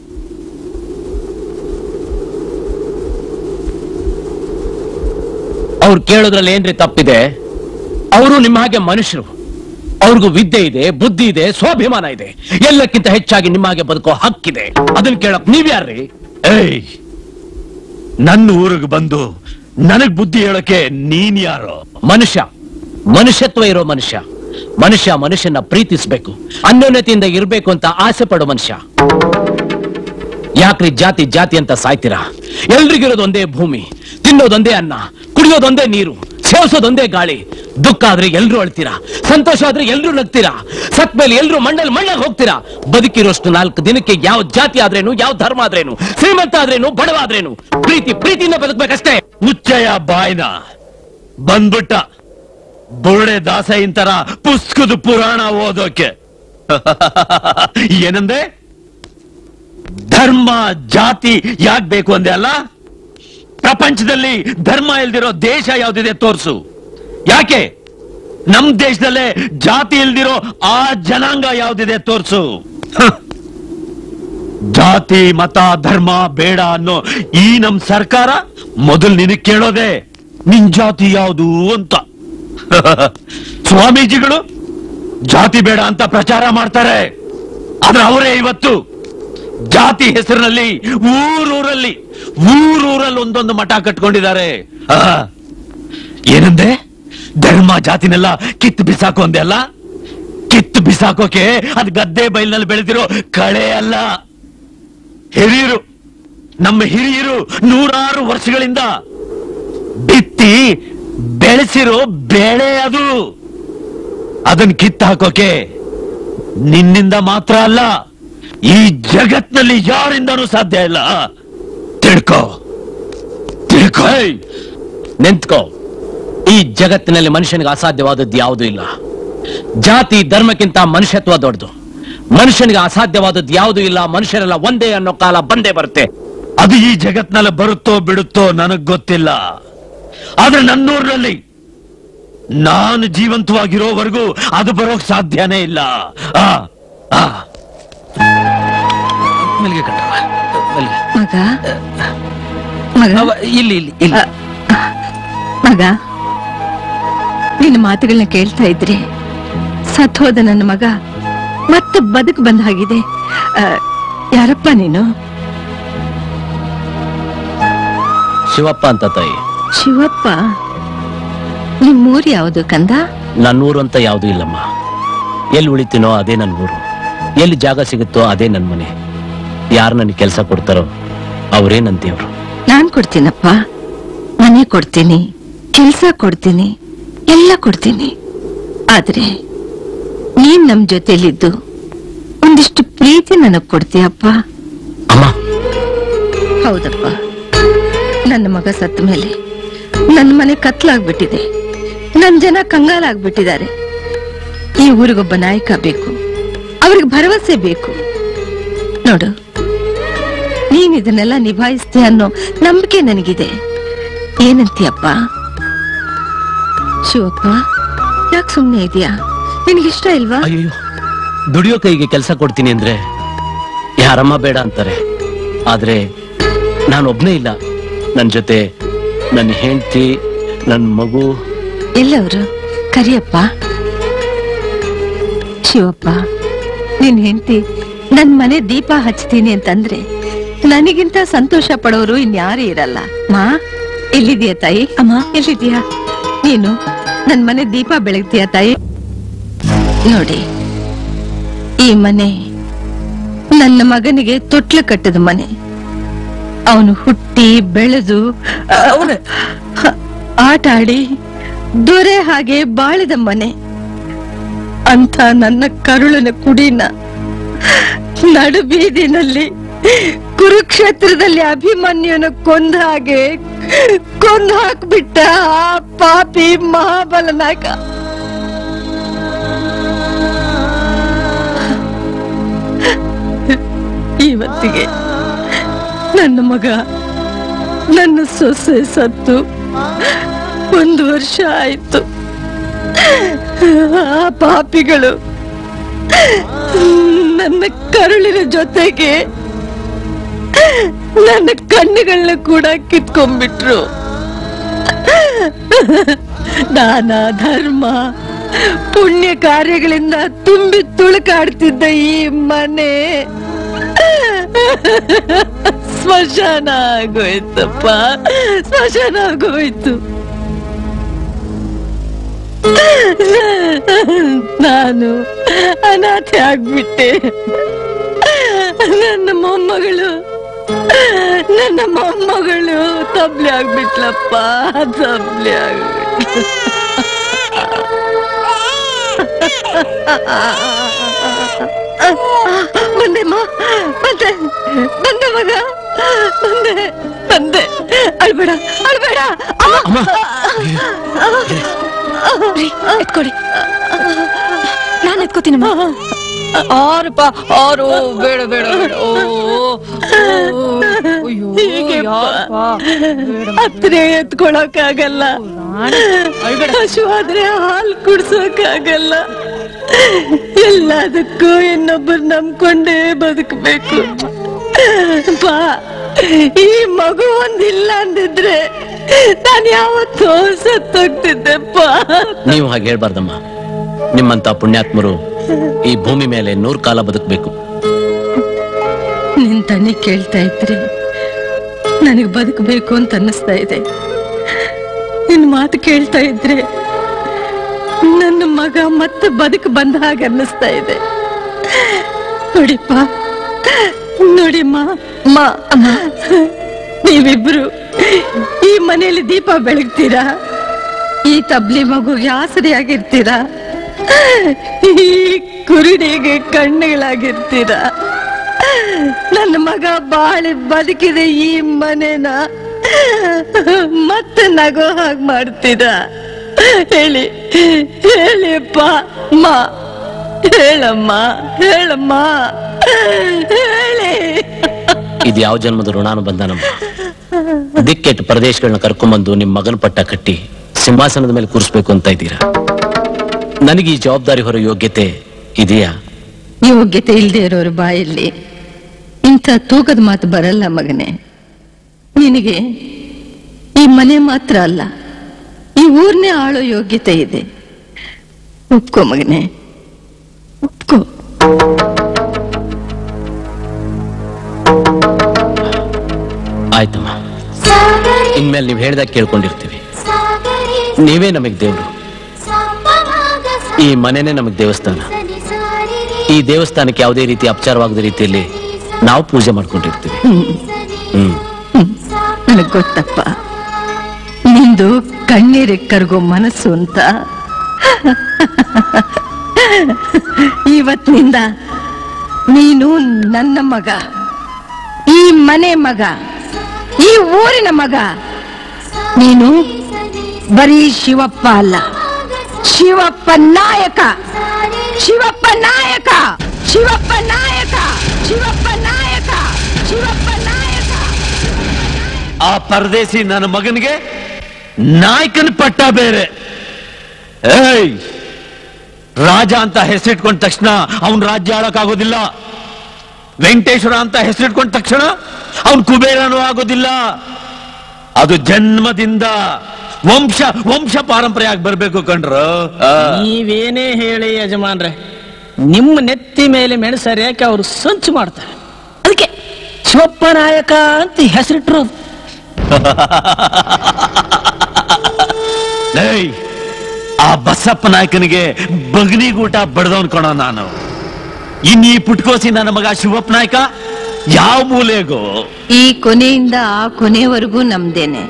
ಅವ್ರು ಕೇಳೋದ್ರಲ್ಲಿ ಏನ್ರಿ ತಪ್ಪಿದೆ ಅವರು ನಿಮ್ಮ ಹಾಗೆ ಮನುಷ್ಯರು ಅವ್ರಿಗೂ ವಿದ್ಯೆ ಇದೆ ಬುದ್ಧಿ ಇದೆ ಸ್ವಾಭಿಮಾನ ಇದೆ ಎಲ್ಲಕ್ಕಿಂತ ಹೆಚ್ಚಾಗಿ ನಿಮ್ಮ ಹಾಗೆ ಬದುಕೋ ಹಕ್ಕಿದೆ ಅದನ್ನ ಕೇಳಕ್ ನೀವ್ಯಾರ್ರಿ ಏಯ್ ನನ್ನ ಊರಿಗೆ ಬಂದು ನನಗ್ ಬುದ್ಧಿ ಹೇಳಕ್ಕೆ ನೀನ್ ಯಾರು ಮನುಷ್ಯ ಮನುಷ್ಯತ್ವ ಇರೋ ಮನುಷ್ಯ ಮನುಷ್ಯ ಮನುಷ್ಯನ ಪ್ರೀತಿಸ್ಬೇಕು ಅನ್ಯೋನ್ಯತೆಯಿಂದ ಇರ್ಬೇಕು ಅಂತ ಆಸೆ ಪಡೋ ಮನುಷ್ಯ ಯಾಕ್ರಿ ಜಾತಿ ಜಾತಿ ಅಂತ ಸಾಯ್ತೀರಾ ಎಲ್ರಿಗಿರೋದು ಒಂದೇ ಭೂಮಿ ತಿನ್ನೋದೊಂದೇ ಅನ್ನ ಕುಡಿಯೋದೊಂದೇ ನೀರು ಸೇವಿಸೋದೊಂದೇ ಗಾಳಿ ದುಃಖ ಆದ್ರೆ ಎಲ್ರು ಅಳ್ತೀರಾ ಸಂತೋಷ ಆದ್ರೆ ಎಲ್ರು ನಗ್ತೀರಾ ಸತ್ ಮೇಲೆ ಎಲ್ರು ಮಣ್ಣಲ್ಲಿ ಮಣ್ಣಾಗಿ ಹೋಗ್ತೀರಾ ಬದುಕಿರೋಷ್ಟು ನಾಲ್ಕು ದಿನಕ್ಕೆ ಯಾವ ಜಾತಿ ಆದ್ರೇನು ಯಾವ ಧರ್ಮ ಆದ್ರೇನು ಶ್ರೀಮಂತ ಆದ್ರೇನು ಬಡವ ಆದ್ರೇನು ಪ್ರೀತಿ ಪ್ರೀತಿಯಿಂದ ಬದುಕ್ಬೇಕಷ್ಟೇ ಮುಚ್ಚಯ್ಯ ಬಾಯ್ನ ಬಂದ್ಬಿಟ್ಟ ಬುರುಡೆ ದಾಸಯ್ಯನ್ ತರ ಪುಸ್ತಕದ ಪುರಾಣ ಓದೋಕೆ ಏನಂದೆ ಧರ್ಮ ಜಾತಿ ಯಾಕ್ ಬೇಕು ಅಂದೆ ಅಲ್ಲ ಪ್ರಪಂಚದಲ್ಲಿ ಧರ್ಮ ಇಲ್ದಿರೋ ದೇಶ ಯಾವ್ದಿದೆ ತೋರ್ಸು ಯಾಕೆ ನಮ್ ದೇಶದಲ್ಲೇ ಜಾತಿ ಇಲ್ದಿರೋ ಆ ಜನಾಂಗ ಯಾವ್ದಿದೆ ತೋರ್ಸು ಹ. ಜಾತಿ ಮತ ಧರ್ಮ ಬೇಡ ಅನ್ನೋ ಈ ನಮ್ ಸರ್ಕಾರ ಮೊದಲು ನಿನಗ್ ಕೇಳೋದೆ ನಿನ್ ಜಾತಿ ಯಾವುದು ಅಂತ ಸ್ವಾಮೀಜಿಗಳು ಜಾತಿ ಬೇಡ ಅಂತ ಪ್ರಚಾರ ಮಾಡ್ತಾರೆ ಆದ್ರೆ ಅವರೇ ಇವತ್ತು ಜಾತಿ ಹೆಸರಿನಲ್ಲಿ ಊರೂರಲ್ಲಿ ಊರೂರಲ್ಲಿ ಒಂದೊಂದು ಮಠ ಕಟ್ಕೊಂಡಿದ್ದಾರೆ ಆ, ಏನಂದೆ ಧರ್ಮ ಜಾತಿನೆಲ್ಲ ಕಿತ್ತು ಬಿಸಾಕು ಅಂದೆ ಅಲ್ಲ ಕಿತ್ತು ಬಿಸಾಕೋಕೆ ಅದು ಗದ್ದೆ ಬೈಲಿನಲ್ಲಿ ಬೆಳೆದಿರೋ ಕಳೆ ಅಲ್ಲ ಹಿರಿಯರು ನಮ್ಮ ಹಿರಿಯರು ನೂರಾರು ವರ್ಷಗಳಿಂದ ಬಿತ್ತಿ ಬೆಳೆಸಿರೋ ಬೆಳೆ ಅದು ಅದನ್ನ ಕಿತ್ತು ಹಾಕೋಕೆ ನಿನ್ನಿಂದ ಮಾತ್ರ ಅಲ್ಲ ಈ ಜಗತ್ನಲ್ಲಿ ಯಾರಿಂದನೂ ಸಾಧ್ಯ ಇಲ್ಲ ತಿಳ್ಕೋ ತಿಳ್ಕೋ ನಿಂತ್ಕೋ ಈ ಜಗತ್ತಿನಲ್ಲಿ ಮನುಷ್ಯನಿಗೆ ಅಸಾಧ್ಯವಾದದ್ದು ಯಾವುದೂ ಇಲ್ಲ ಜಾತಿ ಧರ್ಮಕ್ಕಿಂತ ಮನುಷ್ಯತ್ವ ದೊಡ್ಡದು ಮನುಷ್ಯನಿಗೆ ಅಸಾಧ್ಯವಾದದ್ದು ಯಾವುದೂ ಇಲ್ಲ ಮನುಷ್ಯರೆಲ್ಲ ಒಂದೇ ಅನ್ನೋ ಕಾಲ ಬಂದೇ ಬರುತ್ತೆ ಅದು ಈ ಜಗತ್ನಲ್ಲಿ ಬರುತ್ತೋ ಬಿಡುತ್ತೋ ನನಗ್ ಗೊತ್ತಿಲ್ಲ ಆದ್ರೆ ನನ್ನೂರಿನಲ್ಲಿ ನಾನು ಜೀವಂತವಾಗಿರೋವರೆಗೂ ಅದು ಬರೋಕ್ ಸಾಧ್ಯನೇ ಇಲ್ಲ ಆ, ಆ. ಮಲ್ಲಿಗೆ ಕಟ್ಟವ ಮಲ್ಲಿಗೆ ಮಗ ಮಗ ಅವ ಇಲ್ಲಿ ಇಲ್ಲಿ ಇಲ್ಲಿ ಮಗ ನಿನ್ನ ಮಾತುಗಳನ್ನ ಕೇಳ್ತಾ ಇದ್ರೆ ಸತ್ತೋದ ನನ್ನ ಮಗ ಮತ್ತೆ ಬದುಕು ಬಂದ ಹಾಗಿದೆ ಆ, ಯಾರಪ್ಪ ನೀನು ಶಿವಪ್ಪ ಅಂತ ತಾಯಿ ಶಿವಪ್ಪ ನಿಮ್ಮೂರು ಯಾವುದು ಕಂದ ನನ್ನೂರು ಅಂತ ಯಾವುದೂ ಇಲ್ಲಮ್ಮ ಎಲ್ಲಿ ಉಳಿತೀನೋ ಅದೇ ನನ್ನ ಊರು ಎಲ್ಲಿ ಜಾಗ ಸಿಗುತ್ತೋ ಅದೇ ನನ್ನ ಮನೆ ಯಾರು ನನಗೆ ಕೆಲಸ ಕೊಡ್ತಾರೋ ಅವರೇ ನನ್ನ ದೇವ್ರು ನಾನ್ ಕೊಡ್ತೀನಪ್ಪ ಮನೆ ಕೊಡ್ತೀನಿ ಕೆಲ್ಸ ಕೊಡ್ತೀನಿ ಎಲ್ಲ ಕೊಡ್ತೀನಿ ಆದ್ರೆ ನೀನ್ ನಮ್ ಜೊತೆಲಿದ್ದು ಒಂದಿಷ್ಟು ಪ್ರೀತಿ ನನಗ್ ಕೊಡ್ತೀಯಪ್ಪ ಅಮ್ಮ ಹೌದಪ್ಪ ನನ್ನ ಮಗ ಸತ್ತ ಮೇಲೆ ನನ್ನ ಮನೆ ಕತ್ಲಾಗ್ಬಿಟ್ಟಿದೆ ನನ್ ಜನ ಕಂಗಾಲಾಗ್ಬಿಟ್ಟಿದ್ದಾರೆ ಈ ಊರಿಗೊಬ್ಬ ನಾಯಕ ಬೇಕು ಅವ್ರಿಗೆ ಭರವಸೆ ಬೇಕು ನೋಡು ನೀನ್ ಇದನ್ನೆಲ್ಲ ನಿಭಾಯಿಸ್ತೀಯ ಅನ್ನೋ ನಂಬಿಕೆ ನನಗಿದೆ ಏನಂತೀಯಪ್ಪ ಶಿವಪ್ಪ ಯಾಕೆ ಸುಮ್ನೆ ಇದೆಯಾ ನಿನಗಿಷ್ಟ ಇಲ್ವಾ ಅಯ್ಯೋ ದುಡಿಯೋ ಕೈಗೆ ಕೆಲಸ ಕೊಡ್ತೀನಿ ಅಂದ್ರೆ ಯಾರಮ್ಮ ಬೇಡ ಅಂತಾರೆ ಆದ್ರೆ ನಾನೊಬ್ನೇ ಇಲ್ಲ ನನ್ನ ಜೊತೆ ನನ್ನ ಹೆಂಡತಿ ನನ್ನ ಮಗು ಎಲ್ಲವರು ಕರಿಯಪ್ಪ ಶಿವಪ್ಪ ನಿನ್ ಹೆಂಡತಿ ನನ್ ಮನೆ ದೀಪ ಹಚ್ತೀನಿ ಅಂತಂದ್ರೆ ನನಗಿಂತ ಸಂತೋಷ ಪಡೋರು ಇನ್ಯಾರು ಇರಲ್ಲ ಮಾ ಎಲ್ಲಿದೀಯ ತಾಯಿ ಅಮ್ಮ ಎಲ್ಲಿದೀಯ ನೀನು ನನ್ ಮನೆ ದೀಪ ಬೆಳಗ್ತೀಯ ತಾಯಿ ನೋಡಿ ಈ ಮನೆ ನನ್ನ ಮಗನಿಗೆ ತೊಟ್ಲು ಕಟ್ಟದ ಮನೆ ಅವನು ಹುಟ್ಟಿ ಬೆಳೆದು ಆಟ ಆಡಿ ದೊರೆ ಹಾಗೆ ಬಾಳಿದ ಮನೆ ಅಂತ ನನ್ನ ಕರುಳನ ಕುಡಿನ ನಡು ಬೀದಿನಲ್ಲಿ ಕುರುಕ್ಷೇತ್ರದಲ್ಲಿ ಅಭಿಮನ್ಯುನ ಕೊಂದ ಹಾಗೆ ಕೊಂದ ಹಾಕ್ಬಿಟ್ಟ ಆ ಪಾಪಿ ಮಹಾಬಲ ನಾಯಕ ಇವತ್ತಿಗೆ ನನ್ನ ಮಗ ನನ್ನ ಸೊಸೆ ಸತ್ತು ಒಂದು ವರ್ಷ ಆಯ್ತು ಆ ಪಾಪಿಗಳು ನನ್ನ ಕರುಳಿನ ಜೊತೆಗೆ ನನ್ನ ಕಣ್ಣುಗಳನ್ನ ಕೂಡ ಕಿತ್ಕೊಂಡ್ಬಿಟ್ರು ದಾನ ಧರ್ಮ ಪುಣ್ಯ ಕಾರ್ಯಗಳಿಂದ ತುಂಬಿ ತುಳುಕಾಡ್ತಿದ್ದ ಈ ಮನೆ ಸ್ಮಶಾನ ಆಗೋಯ್ತಪ್ಪ ಸ್ಮಶಾನ ಆಗೋಯ್ತು ನಾನು ಅನಾಥೆ ಆಗ್ಬಿಟ್ಟೆ ನನ್ನ ಮೊಮ್ಮಗಳು ನನ್ನ ಮೊಮ್ಮಗಳು ತಬ್ಲಿ ಆಗ್ಬಿಟ್ಲಪ್ಪ ತಬ್ಲಿ ಆಗ್ಬಿಟ್ಲು ಬಂದೆ ಮಾ ಬಂದೆ ಬಂದೆ ಮಗ ಬಂದೆ ಬಂದೆ ಅಳ್ಬೇಡ ಅಳ್ಬೇಡ ಅಮ್ಮ ಎತ್ಕೊಡಿ ನಾನು ಎತ್ಕೋತೀನಮ್ಮ ಆರಪ್ಪ ಆರು ಬೇಡ ಬೇಡ ಬೇಡ ಓ ಹತ್ರ ಎತ್ಕೊಳಕ್ಕಾಗಲ್ಲ ಹಸುವಾದ್ರೆ ಹಾಲು ಕುಡ್ಸೋಕ್ಕಾಗಲ್ಲ ಎಲ್ಲದಕ್ಕೂ ಇನ್ನೊಬ್ಬರು ನಂಬ್ಕೊಂಡೇ ಬದುಕಬೇಕು ಬಾ ಈ ಮಗು ಒಂದಿಲ್ಲ ಅಂದಿದ್ರೆ ನಾನು ಯಾವತ್ತೋ ಸತ್ತೋಗ್ತಿದ್ದೆಪ್ಪ ನೀವು ಹಾಗೆ ಹೇಳ್ಬಾರ್ದಮ್ಮ ನಿಮ್ಮಂತ ಪುಣ್ಯಾತ್ಮರು ಈ ಭೂಮಿ ಮೇಲೆ ನೂರ್ ಕಾಲ ಬದುಕಬೇಕು ನಿನ್ ತಣ್ಣಿ ಕೇಳ್ತಾ ಇದ್ರೆ ನನಗೆ ಬದುಕಬೇಕು ಅಂತ ಅನ್ನಿಸ್ತಾ ಇದೆ ನಿನ್ ಮಾತು ಕೇಳ್ತಾ ಇದ್ರೆ ನನ್ನ ಮಗ ಮತ್ತೆ ಬದುಕು ಬಂದ ಹಾಗೆ ಅನ್ನಿಸ್ತಾ ಇದೆ ನೋಡಿಪ್ಪ ನೋಡಿಮ್ಮ ಮಾ ಅಮ್ಮ ನೀವಿಬ್ರು ಈ ಮನೆಯಲ್ಲಿ ದೀಪ ಬೆಳಗ್ತೀರಾ ಈ ತಬ್ಲಿ ಮಗುಗೆ ಆಸರೆಯಾಗಿರ್ತೀರಾ ಈ ಕುರುಡಿಗೆ ಕಣ್ಣುಗಳಾಗಿರ್ತೀರಾ ನನ್ನ ಮಗ ಬಾಳಿ ಬದುಕಿದೆ ಈ ಮನೆನ ಮತ್ತೆ ನಗೋ ಹಾಗೆ ಮಾಡ್ತೀರಾ ಹೇಳಿ ಹೇಳಿಪ್ಪ ಮಾ ಹೇಳಮ್ಮ ಹೇಳಮ್ಮ ಹೇಳಿ ಇದು ಯಾವ ಜನ್ಮದ ಋಣಾನುಬಂಧನಮ್ಮ ದಿಕ್ಕೆಟ್ಟು ಪ್ರದೇಶಗಳನ್ನ ಕರ್ಕೊಂಬಂದು ನಿಮ್ ಮಗನ ಪಟ್ಟ ಕಟ್ಟಿ ಸಿಂಹಾಸನದ ಮೇಲೆ ಕೂರಿಸ್ಬೇಕು ಅಂತ ಇದ್ದೀರಾ ನನಗೆ ಈ ಜವಾಬ್ದಾರಿ ಹೊರ ಯೋಗ್ಯತೆ ಇದೆಯಾ ಯೋಗ್ಯತೆ ಇಲ್ದೇ ಇರೋರು ಬಾಯಲ್ಲಿ ಇಂಥ ತೂಕದ ಮಾತು ಬರಲ್ಲ ಮಗನೇ ನಿನಗೆ ಈ ಮನೆ ಮಾತ್ರ ಅಲ್ಲ ಈ ಊರ್ನೇ ಆಳೋ ಯೋಗ್ಯತೆ ಇದೆ ಒಪ್ಕೋ ಮಗನೇ ಒಪ್ಕೋ ಆಯ್ತಮ್ಮ ಇನ್ಮೇಲೆ ನೀವು ಹೇಳ್ದಾಗ ಕೇಳ್ಕೊಂಡಿರ್ತೀವಿ ನೀವೇ ನಮಗ್ ದೇವ್ರು ಈ ಮನೆನೇ ನಮಗ್ ದೇವಸ್ಥಾನ ಈ ದೇವಸ್ಥಾನಕ್ಕೆ ಯಾವುದೇ ರೀತಿ ಅಪಚಾರವಾಗದ ರೀತಿಯಲ್ಲಿ ನಾವು ಪೂಜೆ ಮಾಡ್ಕೊಂಡಿರ್ತೀವಿ ಹ್ಮ್ ನನಗ್ ಗೊತ್ತಪ್ಪ ನಿಂದು ಕಣ್ಣೀರಿಗೆ ಕರಗೋ ಮನಸ್ಸು ಅಂತ ಇವತ್ತಿನಿಂದ ನೀನು ನನ್ನ ಮಗ ಈ ಮನೆ ಮಗ ಈ ಊರಿನ ಮಗ ನೀನು ಬರೀ ಶಿವಪ್ಪ ಅಲ್ಲ ಶಿವಪ್ಪ ನಾಯಕ ಶಿವಪ್ಪ ನಾಯಕ ಶಿವಪ್ಪ ನಾಯಕ ಶಿವಪ್ಪ ನಾಯಕ ಶಿವಪ್ಪ ನಾಯಕ ಆ ಪರದೇಸಿ ನನ್ನ ಮಗನಿಗೆ ನಾಯಕನ ಪಟ್ಟ ಬೇರೆ ಏಯ್ ರಾಜ ಅಂತ ಹೆಸರಿಟ್ಕೊಂಡ ತಕ್ಷಣ ಅವನ್ ರಾಜ್ಯ ಆಳಕ್ಕಾಗೋದಿಲ್ಲ ವೆಂಕಟೇಶ್ವರ ಅಂತ ಹೆಸರಿಟ್ಕೊಂಡ ತಕ್ಷಣ ಅವನ್ ಕುಬೇರನೂ ಆಗೋದಿಲ್ಲ ಅದು ಜನ್ಮದಿಂದ ವಂಶ ವಂಶ ಪಾರಂಪರೆಯಾಗಿ ಬರ್ಬೇಕು ಕಣ್ರು ಆ. ನೀವೇನೇ ಹೇಳಿ ಯಜಮಾನ್ರೆ ನಿಮ್ಮ ನೆತ್ತಿ ಮೇಲೆ ಮೆಣಸರಿಯಾಕೆ ಅವರು ಸಂಚು ಮಾಡ್ತಾರೆ ಅದಕ್ಕೆ ಶಿವಪ್ಪ ನಾಯಕ ಅಂತ ಹೆಸರಿಟ್ರು ಏಯ್ ಆ ಬಸಪ್ಪ ನಾಯಕನಿಗೆ ಬಗನಿಗೂಟ ಬಡ್ದವನ್ ಕಣೋ ನಾನು ಇನ್ ಈ ಪುಟ್ಕೋಸಿ ನನ್ನ ಮಗ ಶಿವಪ್ಪ ನಾಯಕ ಯಾವ ಮೂಲೆಗೋ ಈ ಕೊನೆಯಿಂದ ಆ ಕೊನೆವರೆಗೂ ನಮ್ದೇನೆ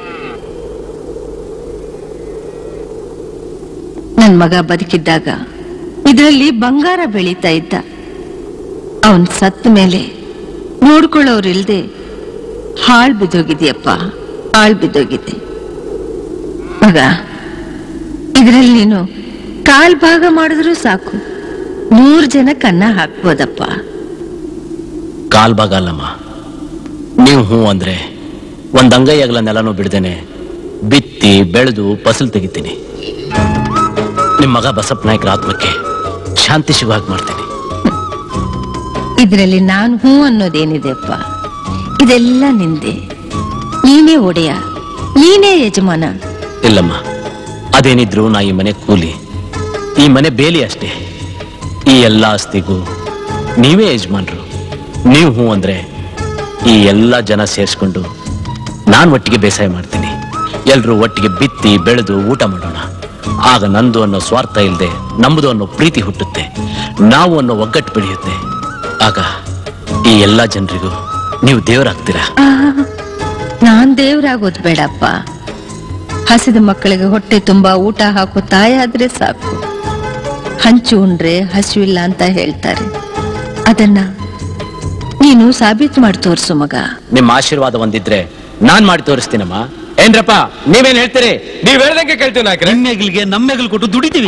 ನನ್ ಮಗ ಬದುಕಿದ್ದಾಗ ಇದರಲ್ಲಿ ಬಂಗಾರ ಬೆಳೀತಾ ಇದ್ದ ಅವನ್ ಸತ್ತ ಮೇಲೆ ನೋಡ್ಕೊಳ್ಳೋರಿಲ್ದೆ ಹಾಳ್ ಬಿದ್ದೋಗಿದ್ಯಪ್ಪ ಹಾಳ್ ಬಿದ್ದೋಗಿದೆ ಮಗ ಇದ್ರಲ್ಲಿ ನೀನು ಕಾಲ್ ಭಾಗ ಮಾಡಿದ್ರೂ ಸಾಕು ನೂರ್ ಜನಕ್ಕೆ ಅನ್ನ ಹಾಕ್ಬೋದಪ್ಪ ಕಾಲ್ ಭಾಗ ಅಲ್ಲಮ್ಮ ನೀವು ಹ್ಞೂ ಅಂದ್ರೆ ಒಂದ್ ಅಂಗೈ ಅಗಲ ನೆಲನೂ ಬಿಡ್ದೇನೆ ಬಿತ್ತಿ ಬೆಳೆದು ಫಸಲ್ ತೆಗಿತೀನಿ ನಿಮ್ ಮಗ ಬಸಪ್ಪ ನಾಯ್ಕರ ಆತ್ಮಕ್ಕೆ ಶಾಂತಿ ಸಿಗೋ ಹಾಗೆ ಮಾಡ್ತೀನಿ ಇದರಲ್ಲಿ ನಾನು ಹೂ ಅನ್ನೋದೇನಿದೆಪ್ಪ ಇದೆಲ್ಲ ನಿಂದೆ ನೀನೇ ಒಡೆಯ ನೀನೇ ಯಜಮಾನ ಇಲ್ಲಮ್ಮ ಅದೇನಿದ್ರು ನಾ ಈ ಮನೆ ಕೂಲಿ ಈ ಮನೆ ಬೇಲಿ ಅಷ್ಟೇ ಈ ಎಲ್ಲ ಆಸ್ತಿಗೂ ನೀವೇ ಯಜಮಾನ್ರು ನೀವು ಹ್ಞೂ ಅಂದ್ರೆ ಈ ಎಲ್ಲ ಜನ ಸೇರಿಸ್ಕೊಂಡು ನಾನು ಒಟ್ಟಿಗೆ ಬೇಸಾಯ ಮಾಡ್ತೀನಿ ಎಲ್ರೂ ಒಟ್ಟಿಗೆ ಬಿತ್ತಿ ಬೆಳೆದು ಊಟ ಮಾಡೋಣ ಆಗ ನಂದು ಅನ್ನೋ ಸ್ವಾರ್ಥ ಇಲ್ಲದೆ ನಮ್ಮದು ಅನ್ನೋ ಪ್ರೀತಿ ಹುಟ್ಟುತ್ತೆ ನಾವು ಅನ್ನೋ ಒಗ್ಗಟ್ಟು ಬೆಳೆಯುತ್ತೆ ಆಗ ಈ ಎಲ್ಲ ಜನರಿಗೂ ನೀವು ದೇವರಾಗ್ತೀರಾ ಆ, ನಾನ್ ದೇವ್ರಾಗೋದ್ ಬೇಡಪ್ಪ ಹಸಿದ ಮಕ್ಕಳಿಗೆ ಹೊಟ್ಟೆ ತುಂಬಾ ಊಟ ಹಾಕೋ ತಾಯಾದ್ರೆ ಸಾಕು ಹಂಚು ಉಂಡ್ರೆ ಹಸಿವಿಲ್ಲ ಅಂತ ಹೇಳ್ತಾರೆ ಅದನ್ನ ನೀನು ಸಾಬೀತು ಮಾಡಿ ತೋರ್ಸು ಮಗ ನಿಮ್ಮ ಆಶೀರ್ವಾದ ಒಂದಿದ್ರೆ ನಾನ್ ಮಾಡಿ ತೋರಿಸ್ತೀನಮ್ಮ ಏನ್ರಪ್ಪ ನೀವೇನ್ ಹೇಳ್ತೀರಿ ನೀವ್ ಹೇಳ್ದಂಗೆ ಕೇಳ್ತೀವಿ ನಾಯ್ಕರೆ ನಿಮ್ಮೆಗ್ಲಿಗೆ ನಮ್ಮೆಗ್ಲು ಕೊಟ್ಟು ದುಡಿತೀವಿ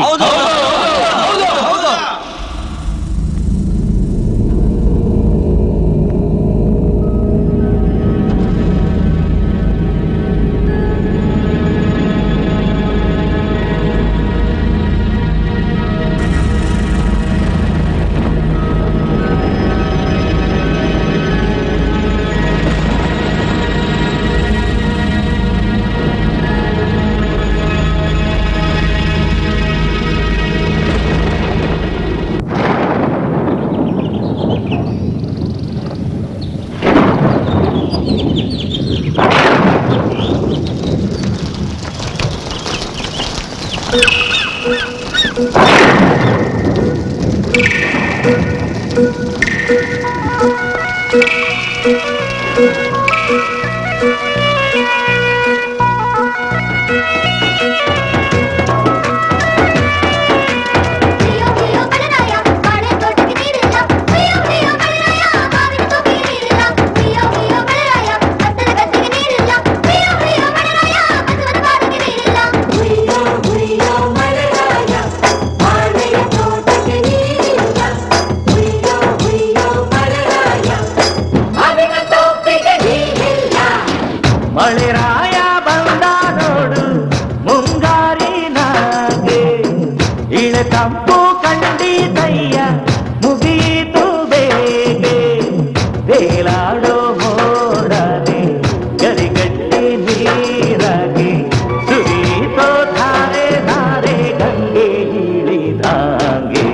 ಮಳೆರಾಯ ಬಂದ ನೋಡು ಮುಂಗಾರಿನಾಗೆ ಇಳೆ ತಂಪು ಕಂಡಿದಯ್ಯ ಮುಗೀತು ಬೇಗೆ ಬೇಲಾಡೋ ಮೋಡನೆ ಗರಿಗಟ್ಟಿ ನೀರಾಗಿ ಸುರೀತೋ ಧಾರೆ ಧಾರೆ ಗಂಗೆ ಇಳಿದಾಗೆ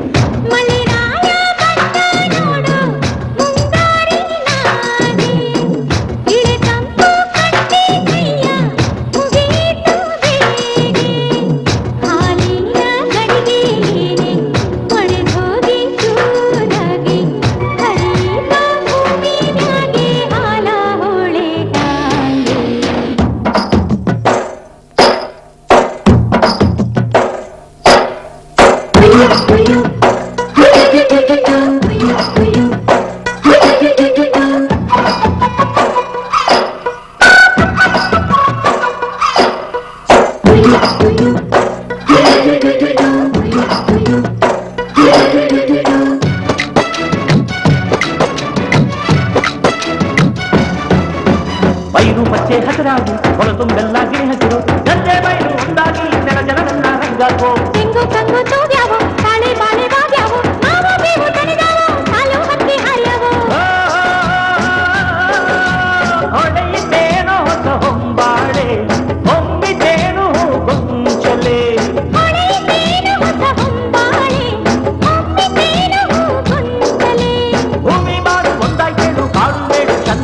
ಬೈರು ಪಚ್ಚೆ ಹಸಿರಾಗಿ ಹೊರ ತುಂಬೆಲ್ಲ ಗಿಣಿ ಹಸಿರು ಗದ್ದೆ ಬೈರು ಒಂದಾಗಿ ನೆಲ ಜನರನ್ನ ರಂಗಾಕೋ ತೆಂಗು ಕಂಗು ತೂಗ್ಯಾವು ಬಾಳೆ ಬಾಳೆ ಬಾಗ್ಯಾವು ಮಾವು ಬೇವು ತಣಿದಾವು ಸಾಲು ಹತ್ತಿ ಹರಿಯವು ಹೊಡೆಯಿತೇನೋ ಹೊಸ ಹೊಂಬಾಳೆ ಹೊಂಬಿತೇನು ಗೊಂಚಲೆ ಹೊಳೆಯಿತೇನು ಹೊಸ ಹೊಂಬಾಳೆ ಹೊಮ್ಮಿತೇನು ಗೊಂಚಲೆ ಭೂಮಿ ಮಾಡು ಒಂದಾಯ್ತೇನು ಕಾಡು ಬೇಡು ಚಂದ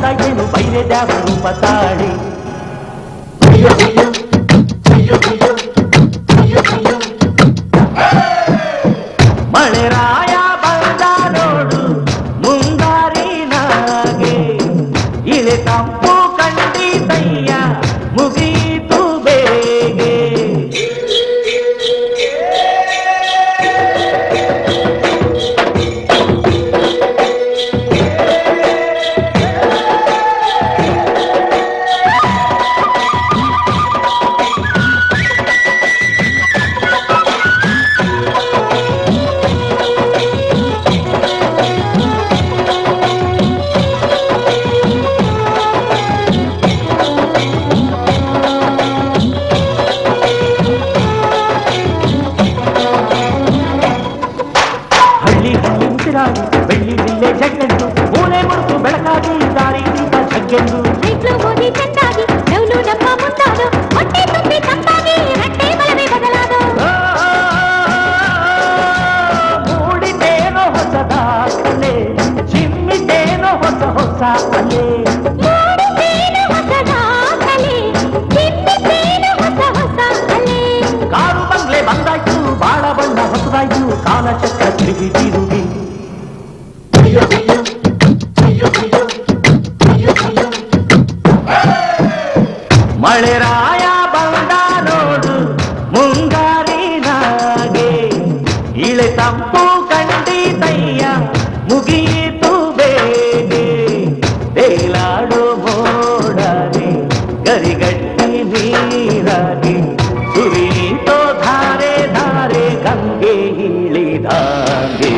ಮಳೆರಾಯ ಬಂದ ನೋಡು ಮುಂಗಾರಿನಾಗೆ ಇಳೆ ತಂಪು ಕಂಡಿತಯ್ಯ ಮುಗಿಯಿತು ಬೇಗೆ ತೇಲಾಡೋ ಮೋಡನೆ ಗರಿಗಟ್ಟಿ ನೀರಾಗಿ ಸುರಿಯಿತೋ ಧಾರೆ ಧಾರೆ ಗಂಗೆ ಇಳಿದಾಗೆ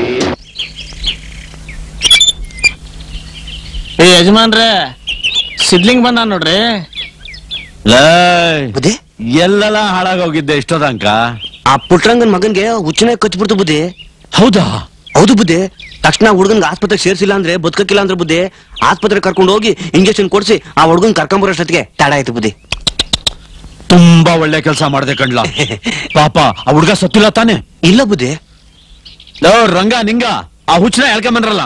ಏ ಯಜಮಾನ್ರೆ ಸಿದ್ಲಿಂಗ್ ಬಂದ ನೋಡ್ರಿ ಬುದ್ಧಿ ಎಲ್ಲೆಲ್ಲ ಹಾಳಾಗೋಗಿದ್ದೆ ಇಷ್ಟೋ ತನಕ ಆ ಪುಟ್ರಂಗನ್ ಮಗನ್ಗೆ ಹುಚ್ಚನೆ ಕಚ್ಬಿಡ್ತು ಬುದ್ಧಿ ಹೌದಾ ಹೌದು ಬುದ್ಧಿ ತಕ್ಷಣ ಹುಡುಗನ್ಗೆ ಆಸ್ಪತ್ರೆಗೆ ಸೇರ್ಸಿಲ್ಲ ಅಂದ್ರೆ ಬದುಕಕ್ಕಿಲ್ಲ ಅಂದ್ರೆ ಬುದ್ಧಿ ಆಸ್ಪತ್ರೆಗೆ ಕರ್ಕೊಂಡು ಹೋಗಿ ಇಂಜೆಕ್ಷನ್ ಕೊಡ್ಸಿ ಆ ಹುಡುಗನ್ ಕರ್ಕೊಂಬರೋಷ್ಟೊತ್ತಿಗೆ ತಡ ಆಯ್ತು ಬುದ್ಧಿ ತುಂಬಾ ಒಳ್ಳೆ ಕೆಲಸ ಮಾಡ್ದೆ ಕಣ್ಲ ಪಾಪ ಆ ಹುಡ್ಗ ಸತ್ತಿಲ್ಲ ತಾನೆ ಇಲ್ಲ ಬುದ್ಧಿ ಲೋ ರಂಗ ನಿಂಗ ಆ ಹುಚ್ಚನ ಹೇಳ್ಕೊಂಬನ್ರಲ್ಲ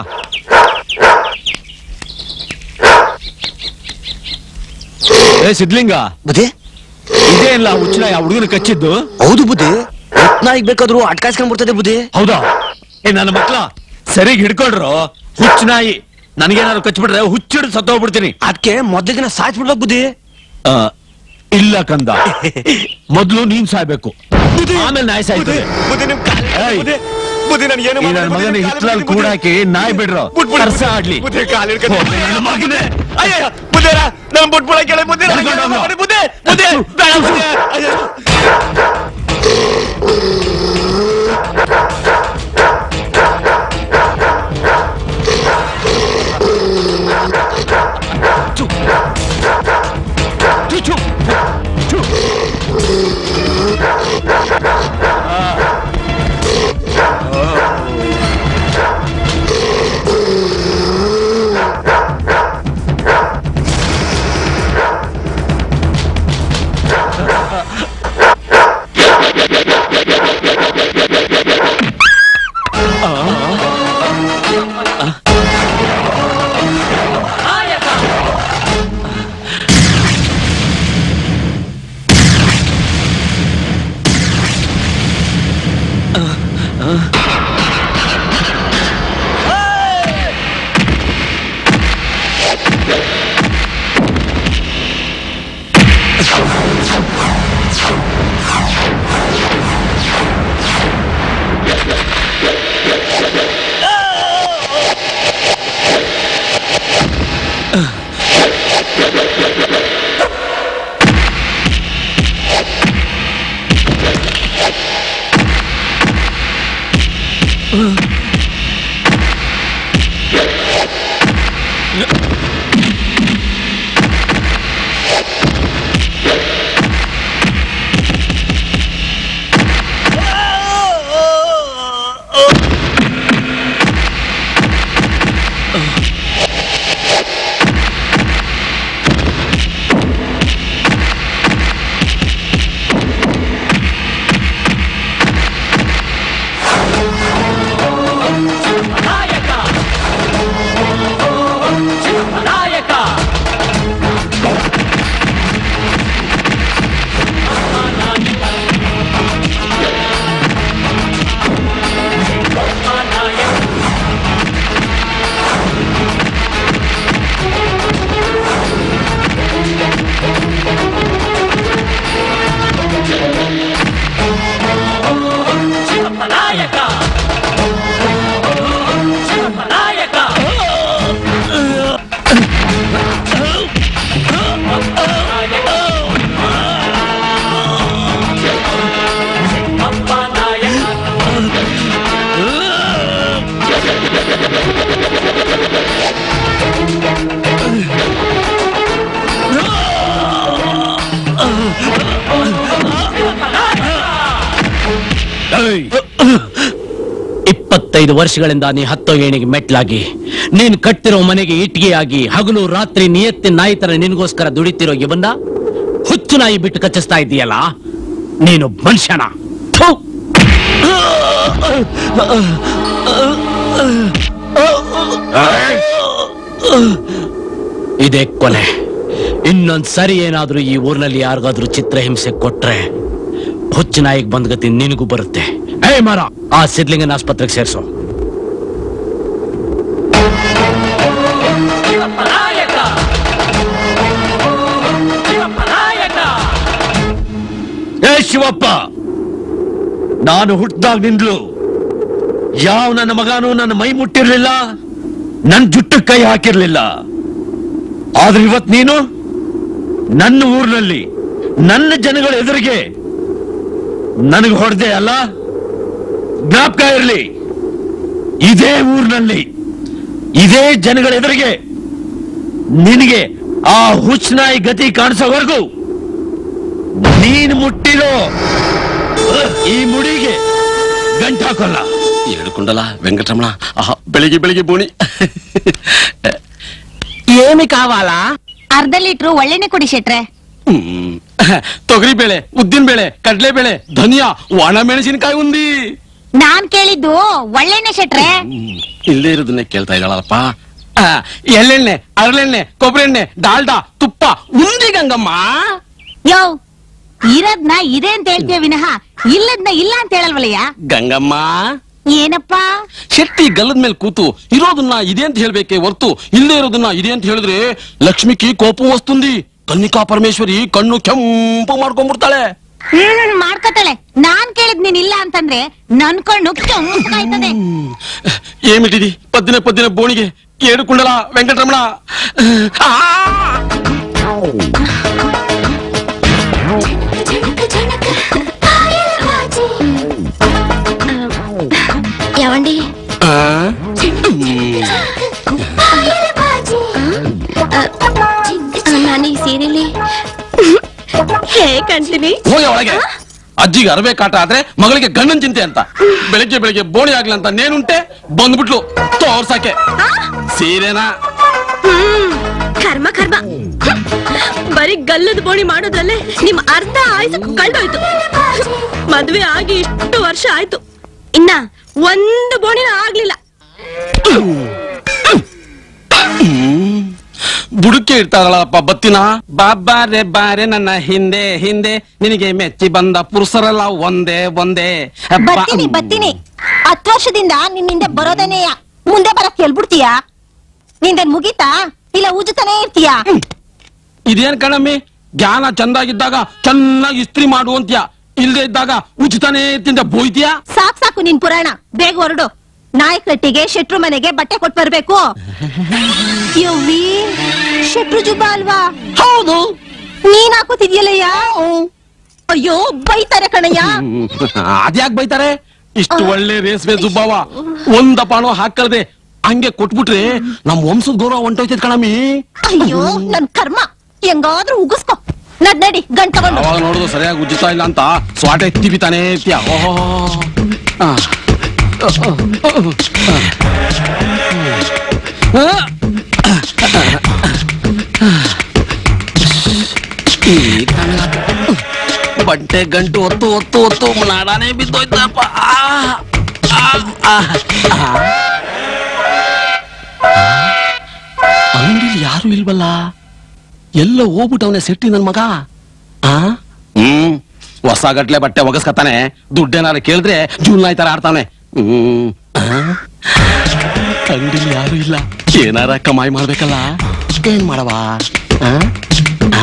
ಏ ಸಿದ್ಲಿಂಗ ಬುದ್ಧಿ ಇದೇ ಇಲ್ಲ ಆ ಹುಚ್ಚನ ಆ ಹುಡುಗನ ಕಚ್ಚಿದ್ದು ಹೌದು ಬುದ್ಧಿ ನಾಯಿಗ್ ಬೇಕಾದ್ರೂ ಅಟ್ಕಾಯಿಸ್ಕೊಂಡ್ ಬರ್ತದೆ ಬುದ್ಧಿ ಹೌದಾ ಏ ನನ್ನ ಮಕ್ಳ ಸರಿಗ್ ಹಿಡ್ಕೊಳ್ರು ಹುಚ್ಚ ನಾಯಿ ನನಗೇನಾದ್ರು ಕಚ್ಬಿಟ್ರೆ ಹುಚ್ಚಿಡ್ ಸತ್ತೋಗ್ಬಿಡ್ತೀನಿ ಅದಕ್ಕೆ ಮೊದ್ಲಿಗೆ ಸಾಯ್ಸ್ಬಿಡ್ಬೇಕು ಬುದ್ಧಿ ಆ, ಇಲ್ಲ ಕಂದ ಮೊದ್ಲು ನೀನ್ ಸಾಯ್ಬೇಕು ಆಮೇಲೆ ನಾಯಿ ಸಾಯ್ತದೆ ಏಯ್, ಈ ನನ್ ಮಗನ ಹಿತ್ಲಲ್ಲಿ ಕೂಡಾಕಿ ನಾಯಿ ಬಿಡ್ರು ಕರ್ಸ ಆಡ್ಲಿ ಹೋ, ನನ್ನ ಮಗನೇ ಕರ್ಕೊಂಡು ಹೋಗು. ಇಪ್ಪತ್ತೈದು ವರ್ಷಗಳಿಂದ ನೀ ಹತ್ತೋ ಏಣಿಗೆ ಮೆಟ್ಲಾಗಿ ನೀನ್ ಕಟ್ಟಿರೋ ಮನೆಗೆ ಇಟ್ಟಿಗೆಯಾಗಿ ಹಗಲು ರಾತ್ರಿ ನಿಯತ್ತಿ ನಾಯಿ ತರ ನಿನಗೋಸ್ಕರ ದುಡಿತಿರೋ ಇವನ್ನ ಹುಚ್ಚು ನಾಯಿ ಬಿಟ್ಟು ಕಚ್ಚಿಸ್ತಾ ಇದ್ದೀಯಲ್ಲ ನೀನು ಮನುಷ್ಯನ ಥು! ಇದೇ ಕೊನೆ ಇನ್ನೊಂದ್ ಸರಿ ಏನಾದ್ರೂ ಈ ಊರ್ನಲ್ಲಿ ಯಾರಿಗಾದ್ರೂ ಚಿತ್ರಹಿಂಸೆ ಕೊಟ್ರೆ ಹುಚ್ಚು ನಾಯಿಗೆ ಬಂದ್ ಗತಿ ನಿನಗೂ ಬರುತ್ತೆ ಏ ಮರ ಆ ಸಿದ್ಲಿಂಗನ ಆಸ್ಪತ್ರೆಗೆ ಸೇರ್ಸು ನಾಯಕ ಏ ಶಿವಪ್ಪ ನಾನು ಹುಟ್ಟಿದಾಗ ನಿಂದ್ಲು ಯಾವ ನನ್ನ ಮಗನೂ ನನ್ನ ಮೈ ಮುಟ್ಟಿರ್ಲಿಲ್ಲ ನನ್ ಜುಟ್ಟು ಕೈ ಹಾಕಿರ್ಲಿಲ್ಲ ಆದ್ರೆ ಇವತ್ ನೀನು ನನ್ನ ಊರಿನಲ್ಲಿ ನನ್ನ ಜನಗಳ ಎದುರಿಗೆ ನನಗೆ ಹೊಡೆದೆ ಅಲ್ಲ ಜ್ಞಾಪಕ ಇರಲಿ ಇದೇ ಊರಿನಲ್ಲಿ ಇದೇ ಜನಗಳ ಎದುರಿಗೆ ನಿನಗೆ ಆ ಹುಚ್ಚನಾಯಿ ಗತಿ ಕಾಣಿಸೋವರೆಗೂ ನೀನು ಮುಟ್ಟಿರೋ ಈ ಮುಡಿಗೆ ಗಂಟ ಹಾಕೋಲ್ಲ ఏడుకుండలా వెంకటరమణ ఆహా ಬೆಳಿಗ್ಗೆ ಬೆಳಿಗ್ಗೆ ಬೋಣಿ ఏమి కావాలా ಅರ್ಧ ಲೀಟ್ರು ಒಳ್ಳೆಣ್ಣೆ ಕೊಡಿ ಶೆಟ್ರೆ ತೊಗರಿ ಬೇಳೆ ಉದ್ದಿನ ಬೇಳೆ ಕಡಲೆ ಬೇಳೆ ಧನಿಯಾ ಒಣ ಮೆಣಸಿನಕಾಯಿ ಉಂದಿ ನಾನ್ ಕೇಳಿದ್ದು ಒಳ್ಳೆಣ್ಣೆ ಶೆಟ್ರೆ ಇಲ್ಲೇ ಇರೋದನ್ನೇ ಕೇಳ್ತಾ ಇದ್ದಾಳಪ್ಪ ಎಳ್ಳೆಣ್ಣೆ ಅರಳೆಣ್ಣೆ ಕೊಬ್ಬರಿ ಎಣ್ಣೆ ಡಾಲ್ಡಾ ತುಪ್ಪ ಉಂದಿ ಗಂಗಮ್ಮ ಯೋ ಇರದ್ನ ಇದೆ ಅಂತ ಹೇಳ್ತೀಯ ವಿನಃ ಇಲ್ಲದ್ನ ಇಲ್ಲ ಅಂತ ಹೇಳಲ್ವಲ್ಲಯ್ಯ ಗಂಗಮ್ಮ ಏನಪ್ಪಾ ಶೆಟ್ಟಿ ಗಲ್ಲದ ಮೇಲೆ ಕೂತು ಇರೋದನ್ನ ಇದೆ ಅಂತ ಹೇಳ್ಬೇಕೆ ಹೊರ್ತು ಇಲ್ಲೇ ಇರೋದನ್ನ ಇದೆ ಅಂತ ಹೇಳಿದ್ರೆ ಲಕ್ಷ್ಮಿಕಿ ಕೋಪ ವಸ್ತುಂದಿ ಕನ್ನಿಕಾ ಪರಮೇಶ್ವರಿ ಕಣ್ಣು ಕೆಂಪು ಮಾಡ್ಕೊಂಡ್ಬಿಡ್ತಾಳೆ ಹ್ಮ್ ಮಾಡ್ಕತಾಳೆ ನಾನ್ ಕೇಳಿದ್ ನೀನ್ ಇಲ್ಲ ಅಂತಂದ್ರೆ ನನ್ ಕಣ್ಣು ಕೆಂಪಾಯ್ತದೆ ಏಮಿಟ್ಟಿದಿ ಪದ್ದಿನ ಪದ್ದಿನ ಬೋಣಿಗೆ ಏಡು ಕುಂಡಲ ವೆಂಕಟರಮಣ ಆ! ಯಾವಂడి ಆ? ನಾನು ಈ ಸೀರೆಲಿ ಹೇಗೆ ಕಾಣ್ತೀನಿ ಹೋಗಿ ಒಳಗೆ ಅಜ್ಜಿಗೆ ಅರಬೆ ಕಾಟ ಆದ್ರೆ ಮಗಳಿಗೆ ಗಂಡನ್ ಚಿಂತೆ ಅಂತ ಬೆಳಿಗ್ಗೆ ಬೆಳಿಗ್ಗೆ ಬೋಣಿ ಆಗ್ಲಿ ಅಂತ ನೇನುಂಟೆ ಬಂದ್ಬಿಟ್ಲು ತೋರ್ಸಕ್ಕೆ ಸೀರೆನಾ ಹ್ಮ್ ಕರ್ಮ ಕರ್ಮ ಬರೀ ಗಲ್ಲದ ಬೋಣಿ ಮಾಡೋದ್ರಲ್ಲೇ ನಿಮ್ ಅರ್ಧ ಆಯ್ತು ಕಳ್ದೋಯ್ತು ಮದ್ವೆ ಆಗಿ ಇಷ್ಟು ವರ್ಷ ಆಯ್ತು ಇನ್ನ ಒಂದು ಬೋಣಿನ ಆಗ್ಲಿಲ್ಲ ಬುಡುಕೆ ಇರ್ತಾರಲ್ಲಪ್ಪ ಬತ್ತಿನ ಬಾಬಾರೆ ಬಾರೆ ನನ್ನ ಹಿಂದೆ ಹಿಂದೆ ನಿನಗೆ ಮೆಚ್ಚಿ ಬಂದ ಪುರುಷರೆಲ್ಲ ಒಂದೇ ಒಂದೇ ಬಾ- ಬರ್ತೀನಿ ಬರ್ತೀನಿ ಹತ್ತು ವರ್ಷದಿಂದ ನಿನ್ನಿಂದ ಬರೋದನೇಯ ಮುಂದೆ ಬರಕ್ ಹೇಳ್ಬಿಡ್ತೀಯಾ ನಿಂದೇನ್ ಮುಗೀತಾ ಇಲ್ಲ ಉಜ್ಜುತ್ತಾನೆ ಇರ್ತೀಯಾ ಇದೇನ್ ಕಣಮ್ಮಿ ಜ್ಞಾನ ಚಂದಾಗಿದ್ದಾಗ ಚೆನ್ನಾಗಿ ಇಸ್ತ್ರಿ ಮಾಡುವಂತ್ಯ ಇಲ್ದೇ ಇದ್ದಾಗ ಉಚಿತನೇ ತಿಂದ ಬೋಯ್ತೀಯ ಸಾಕ್ ಸಾಕು ನಿನ್ ಪುರಾಣ ಬೇಗ ಹೊರಡು ನಾಯಕಟ್ಟಿಗೆ ಶೆಟ್ರು ಮನೆಗೆ ಬಟ್ಟೆ ಕೊಟ್ ಬರ್ಬೇಕು ಯವ್ವಿ ಶೆಟ್ರು ಜುಬ್ಬ ಅಲ್ವಾ ಹೌದು ನೀನ್ ಹಾಕೋತಿದ್ಯಲ್ಲಯ್ಯ ಅಯ್ಯೋ ಬೈತಾರೆ ಕಣಯ್ಯ ಅದ್ಯಾಕ್ ಬೈತಾರೆ ಇಷ್ಟು ಒಳ್ಳೆ ರೇಸ್ವೆ ಸುಬ್ಬಾವ ಒಂದಪಾಣೋ ಹಾಕಲ್ದೆ ಹಂಗೆ ಕೊಟ್ಬಿಟ್ರೆ ನಮ್ ವಂಶದ ಗೌರವ ಹೊಂಟೋಯ್ತೈತ್ ಕಣಮ್ಮಿ ಅಯ್ಯೋ ನನ್ ಕರ್ಮ ಹೆಂಗಾದ್ರೂ ಉಗಿಸ್ಕೊ ನಡ್ ನಡಿ ಗಂಟ್ ತಗೊಂಡು ಅವಾಗ ನೋಡುದು ಸರಿಯಾಗಿ ಉಜ್ಜುತ್ತಾ ಇಲ್ಲ ಅಂತ ಸ್ವಾಟೆ ತಿವಿತಾನೆ ಇರ್ತೀಯ ಓಹೋ ಆ. ಈ ತನಗಾತು. ಬಟ್ಟೆ ಗಂಟು ಒತ್ತು ಒತ್ತು ಒತ್ತು ನಾಡಾನೇ ಬಿದ್ದೋಯ್ತಪ್ಪ ಆ, ಆ, ಆ, ಆ. ಅಂಗಡಿಲಿ ಯಾರು ಇಲ್ವಲ್ಲ ಎಲ್ಲ ಹೋಗ್ಬಿಟ್ಟವನೆ ಸೆಟ್ಟಿ ನನ್ ಮಗ ಆ ಹ್ಮ್ ಹೊಸ ಗಟ್ಲೆ ಬಟ್ಟೆ ಒಗಸ್ಕತಾನೆ ದುಡ್ಡೇನಾರು ಕೇಳಿದ್ರೆ ಜೂನ್ ತರ ಆಡ್ತಾನೆ ಹ್ಮ್ ಆ? ಅಂಗಡಿಲಿ ಯಾರು ಇಲ್ಲ ಏನಾರ ಕಮಾಯಿ ಮಾಡ್ಬೇಕಲ್ಲ ಏನ್ ಮಾಡವ ಆ? ಆ?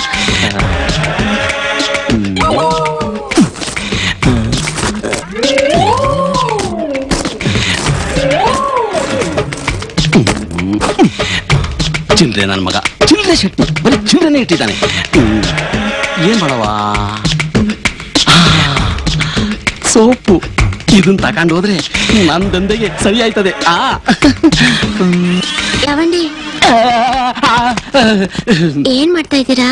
ಚಿಲ್ರೆ ನನ್ ಮಗ ಚಿಲ್ರೆ ಶೆಟ್ಟಿ ಬರೀ ಚಿಲ್ರೆನೆ ಇಟ್ಟಿದ್ದಾನೆ ಹ್ಮ್. ಏನ್ ಮಾಡವ ಆ, ಸೋಪು ಇದನ್ ತಗೊಂಡು ಹೋದ್ರೆ ನನ್ ದಂಧೆಗೆ ಸರಿ ಆಯ್ತದೆ ಆ ಯಾವಂಡಿ ಏನ್ ಮಾಡ್ತಾ ಇದ್ದೀರಾ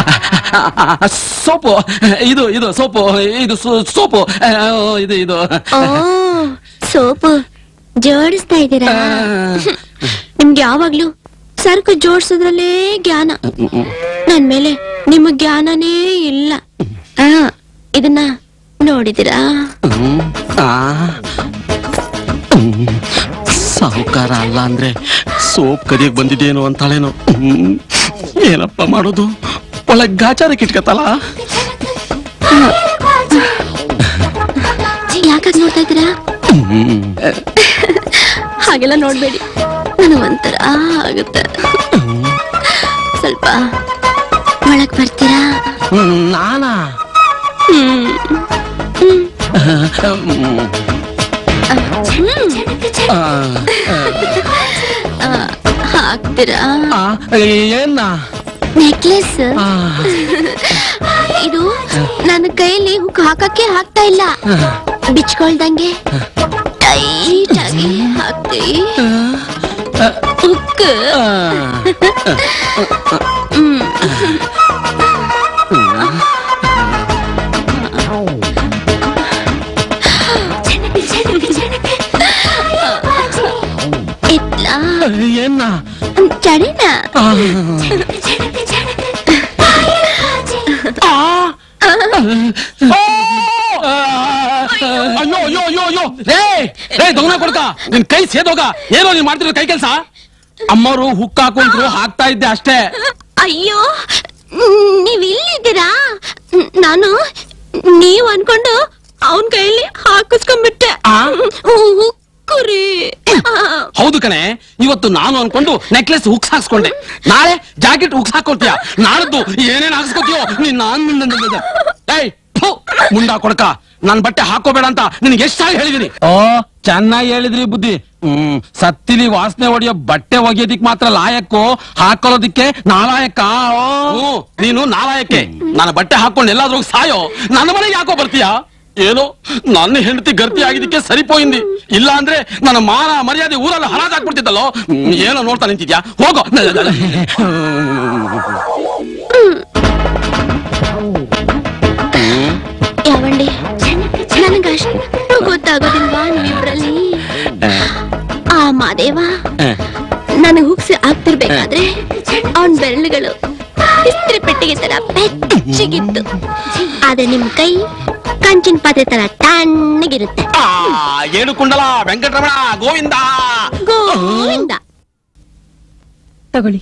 ಸೋಪು ಇದು ಇದು ಸೋಪು ಇದು ಸೋ- ಸೋಪು ಆ, ಇದು ಇದು ಓ ಸೋಪು ಜೋಡಿಸ್ತಾ ಇದ್ದೀರಾ ನಿಮ್ಗೆ ಯಾವಾಗ್ಲೂ ಸರಕು ಜೋಡ್ಸೋದ್ರಲ್ಲೇ ಜ್ಞಾನ ನನ್ ಮೇಲೆ ನಿಮಗ್ ಜ್ಞಾನನೇ ಇಲ್ಲ ಆ ಇದನ್ನ ನೋಡಿದಿರಾ ಹ್ಮ್. ಆ. ಹ್ಮ್. ಸಾಹುಕಾರ ಅಲ್ಲ ಅಂದ್ರೆ ಸೋಪ್ ಕದಿಯಕ್ ಬಂದಿದ್ದೇನೋ ಅಂತಾಳೇನೋ ಹ್ಮ್. ಏನಪ್ಪ ಮಾಡೋದು ಒಳಗ್ ಗಾಚಾರಕ್ಕೆ ಇಟ್ಕತ್ತಲ್ಲ ಯಾಕಾಗ್ ನೋಡ್ತಾ ಇದ್ದೀರಾ ಹಾಗೆಲ್ಲ ನೋಡ್ಬೇಡಿ ನನಗೆ ಒಂಥರ ಆಗುತ್ತೆ ಸ್ವಲ್ಪ ಒಳಗ್ ಬರ್ತೀರಾ ನಾನಾ ಹಾಕ್ತೀರಾ ಏನ ನೆಕ್ಲೆಸ್ ಇದು ನನ್ನ ಕೈಯಲ್ಲಿ ಹುಕ್ ಹಾಕಕ್ಕೆ ಆಗ್ತಾ ಇಲ್ಲ ಬಿಚ್ಕೊಳ್ದಂಗೆ ಟೈಟ್ ಆಗಿ ಹಾಕ್ತಿ ಹುಕ್ ಇತ್ಲಾ ಏನ ಚಡಿನ ಅಯ್ಯೋ ಅಯ್ಯೋ ಅಯ್ಯೋ ಅಯ್ಯೋ ರೇ ರೇ ದೊಂಗನ ಕೊಡ್ಕ ನಿನ್ ಕೈ ಸೇದೋಗ ಏನೋ ನೀನ್ ಮಾಡ್ತಿರೋ ಕೈ ಕೆಲ್ಸ ಅಮ್ಮರು ಹುಕ್ ಹಾಕೊಂಡ್ರು ಹಾಕ್ತಾ ಇದ್ದೆ ಅಷ್ಟೇ ಅಯ್ಯೋ ನೀವ್ ಇಲ್ಲಿದ್ದೀರಾ ನಾನು ನೀವ್ ಅನ್ಕೊಂಡು ಅವನ್ ಕೈಯಲ್ಲಿ ಹಾಕಿಸ್ಕೊಂಡ್ಬಿಟ್ಟೆ ಹುಕ್ಕುರಿ ಹೌದು ಕಣೆ ಇವತ್ತು ನಾನು ಅನ್ಕೊಂಡು ನೆಕ್ಲೆಸ್ ಹುಕ್ಸ್ ಹಾಕ್ಸ್ಕೊಂಡೆ ನಾಳೆ ಜಾಕೆಟ್ ಹುಕ್ಸ್ ಹಾಕೊಳ್ತೀಯ ನಾಳದ್ದು ಏನೇನ್ ಹಾಕ್ಸ್ಕೊತೀಯೋ ನೀನ್ ನಾನ್ ಏಯ್ ಥು, ಮುಂಡ ಕೊಡ್ಕ ನನ್ ಬಟ್ಟೆ ಹಾಕೋಬೇಡ ಅಂತ ನಿನ್ಗೆ ಎಷ್ಟ್ ಸಾರಿ ಹೇಳಿದೀನಿ ಓ ಚೆನ್ನಾಗಿ ಹೇಳಿದ್ರಿ ಬುದ್ಧಿ ಹ್ಮ್ ಸತ್ತಿಲಿ ವಾಸನೆ ಹೊಡೆಯೋ ಬಟ್ಟೆ ಒಗೆಯೋದಿಕ್ ಮಾತ್ರ ಲಾಯಕ್ಕು ಹಾಕೊಳ್ಳೋದಿಕ್ಕೆ ನಾಲಾಯಕ್ಕ ಹ್ಮ್, ನೀನು ನಾಲಾಯಕ್ಕೆ ನನ್ನ ಬಟ್ಟೆ ಹಾಕೊಂಡು ಎಲ್ಲಾದ್ರೂ ಹೋಗ್ ಸಾಯೋ ನನ್ನ ಮನೆಗೆ ಯಾಕೋ ಬರ್ತೀಯಾ ಏನೋ ನನ್ನ ಹೆಂಡತಿ ಗರ್ತಿ ಆಗಿದ್ದಕ್ಕೆ ಸರಿಪೋಯಿಂದಿ ಇಲ್ಲ ಅಂದ್ರೆ ನನ್ನ ಮಾನ ಮರ್ಯಾದೆ ಊರಲ್ಲಿ ಹರಾಜ್ ಹಾಕ್ಬಿಡ್ತಿದ್ದಲ್ಲೋ ಹ್ಮ್, ಏನೋ ನೋಡ್ತಾ ನಿಂತಿದ್ಯಾ ಹೋಗೋ ಯಾವಂಡಿ ನನಗಷ್ಟು ಗೊತ್ತಾಗೋದಿಲ್ವಾ ನಿಮ್ಮಿಬ್ರಲ್ಲಿ ಆ ಮಾದೇವ ನನಗ್ ಹುಗ್ಸಿ ಆಗ್ತಿರ್ಬೇಕಾದ್ರೆ ಅವನ್ ಬೆರಳುಗಳು ಇಸ್ತ್ರಿ ಪೆಟ್ಟಿಗೆ ತರ ಬೆಚ್ಚಗಿತ್ತು ಆದ್ರೆ ನಿಮ್ ಕೈ ಕಂಚಿನ ಪಾತ್ರೆ ತರ ತಣ್ಣಗಿರುತ್ತೆ ಆ, ಏಳು ಕುಂಡಲ ವೆಂಕಟರಮಣ ಗೋವಿಂದ ಗೋವಿಂದ ತಗೊಳ್ಳಿ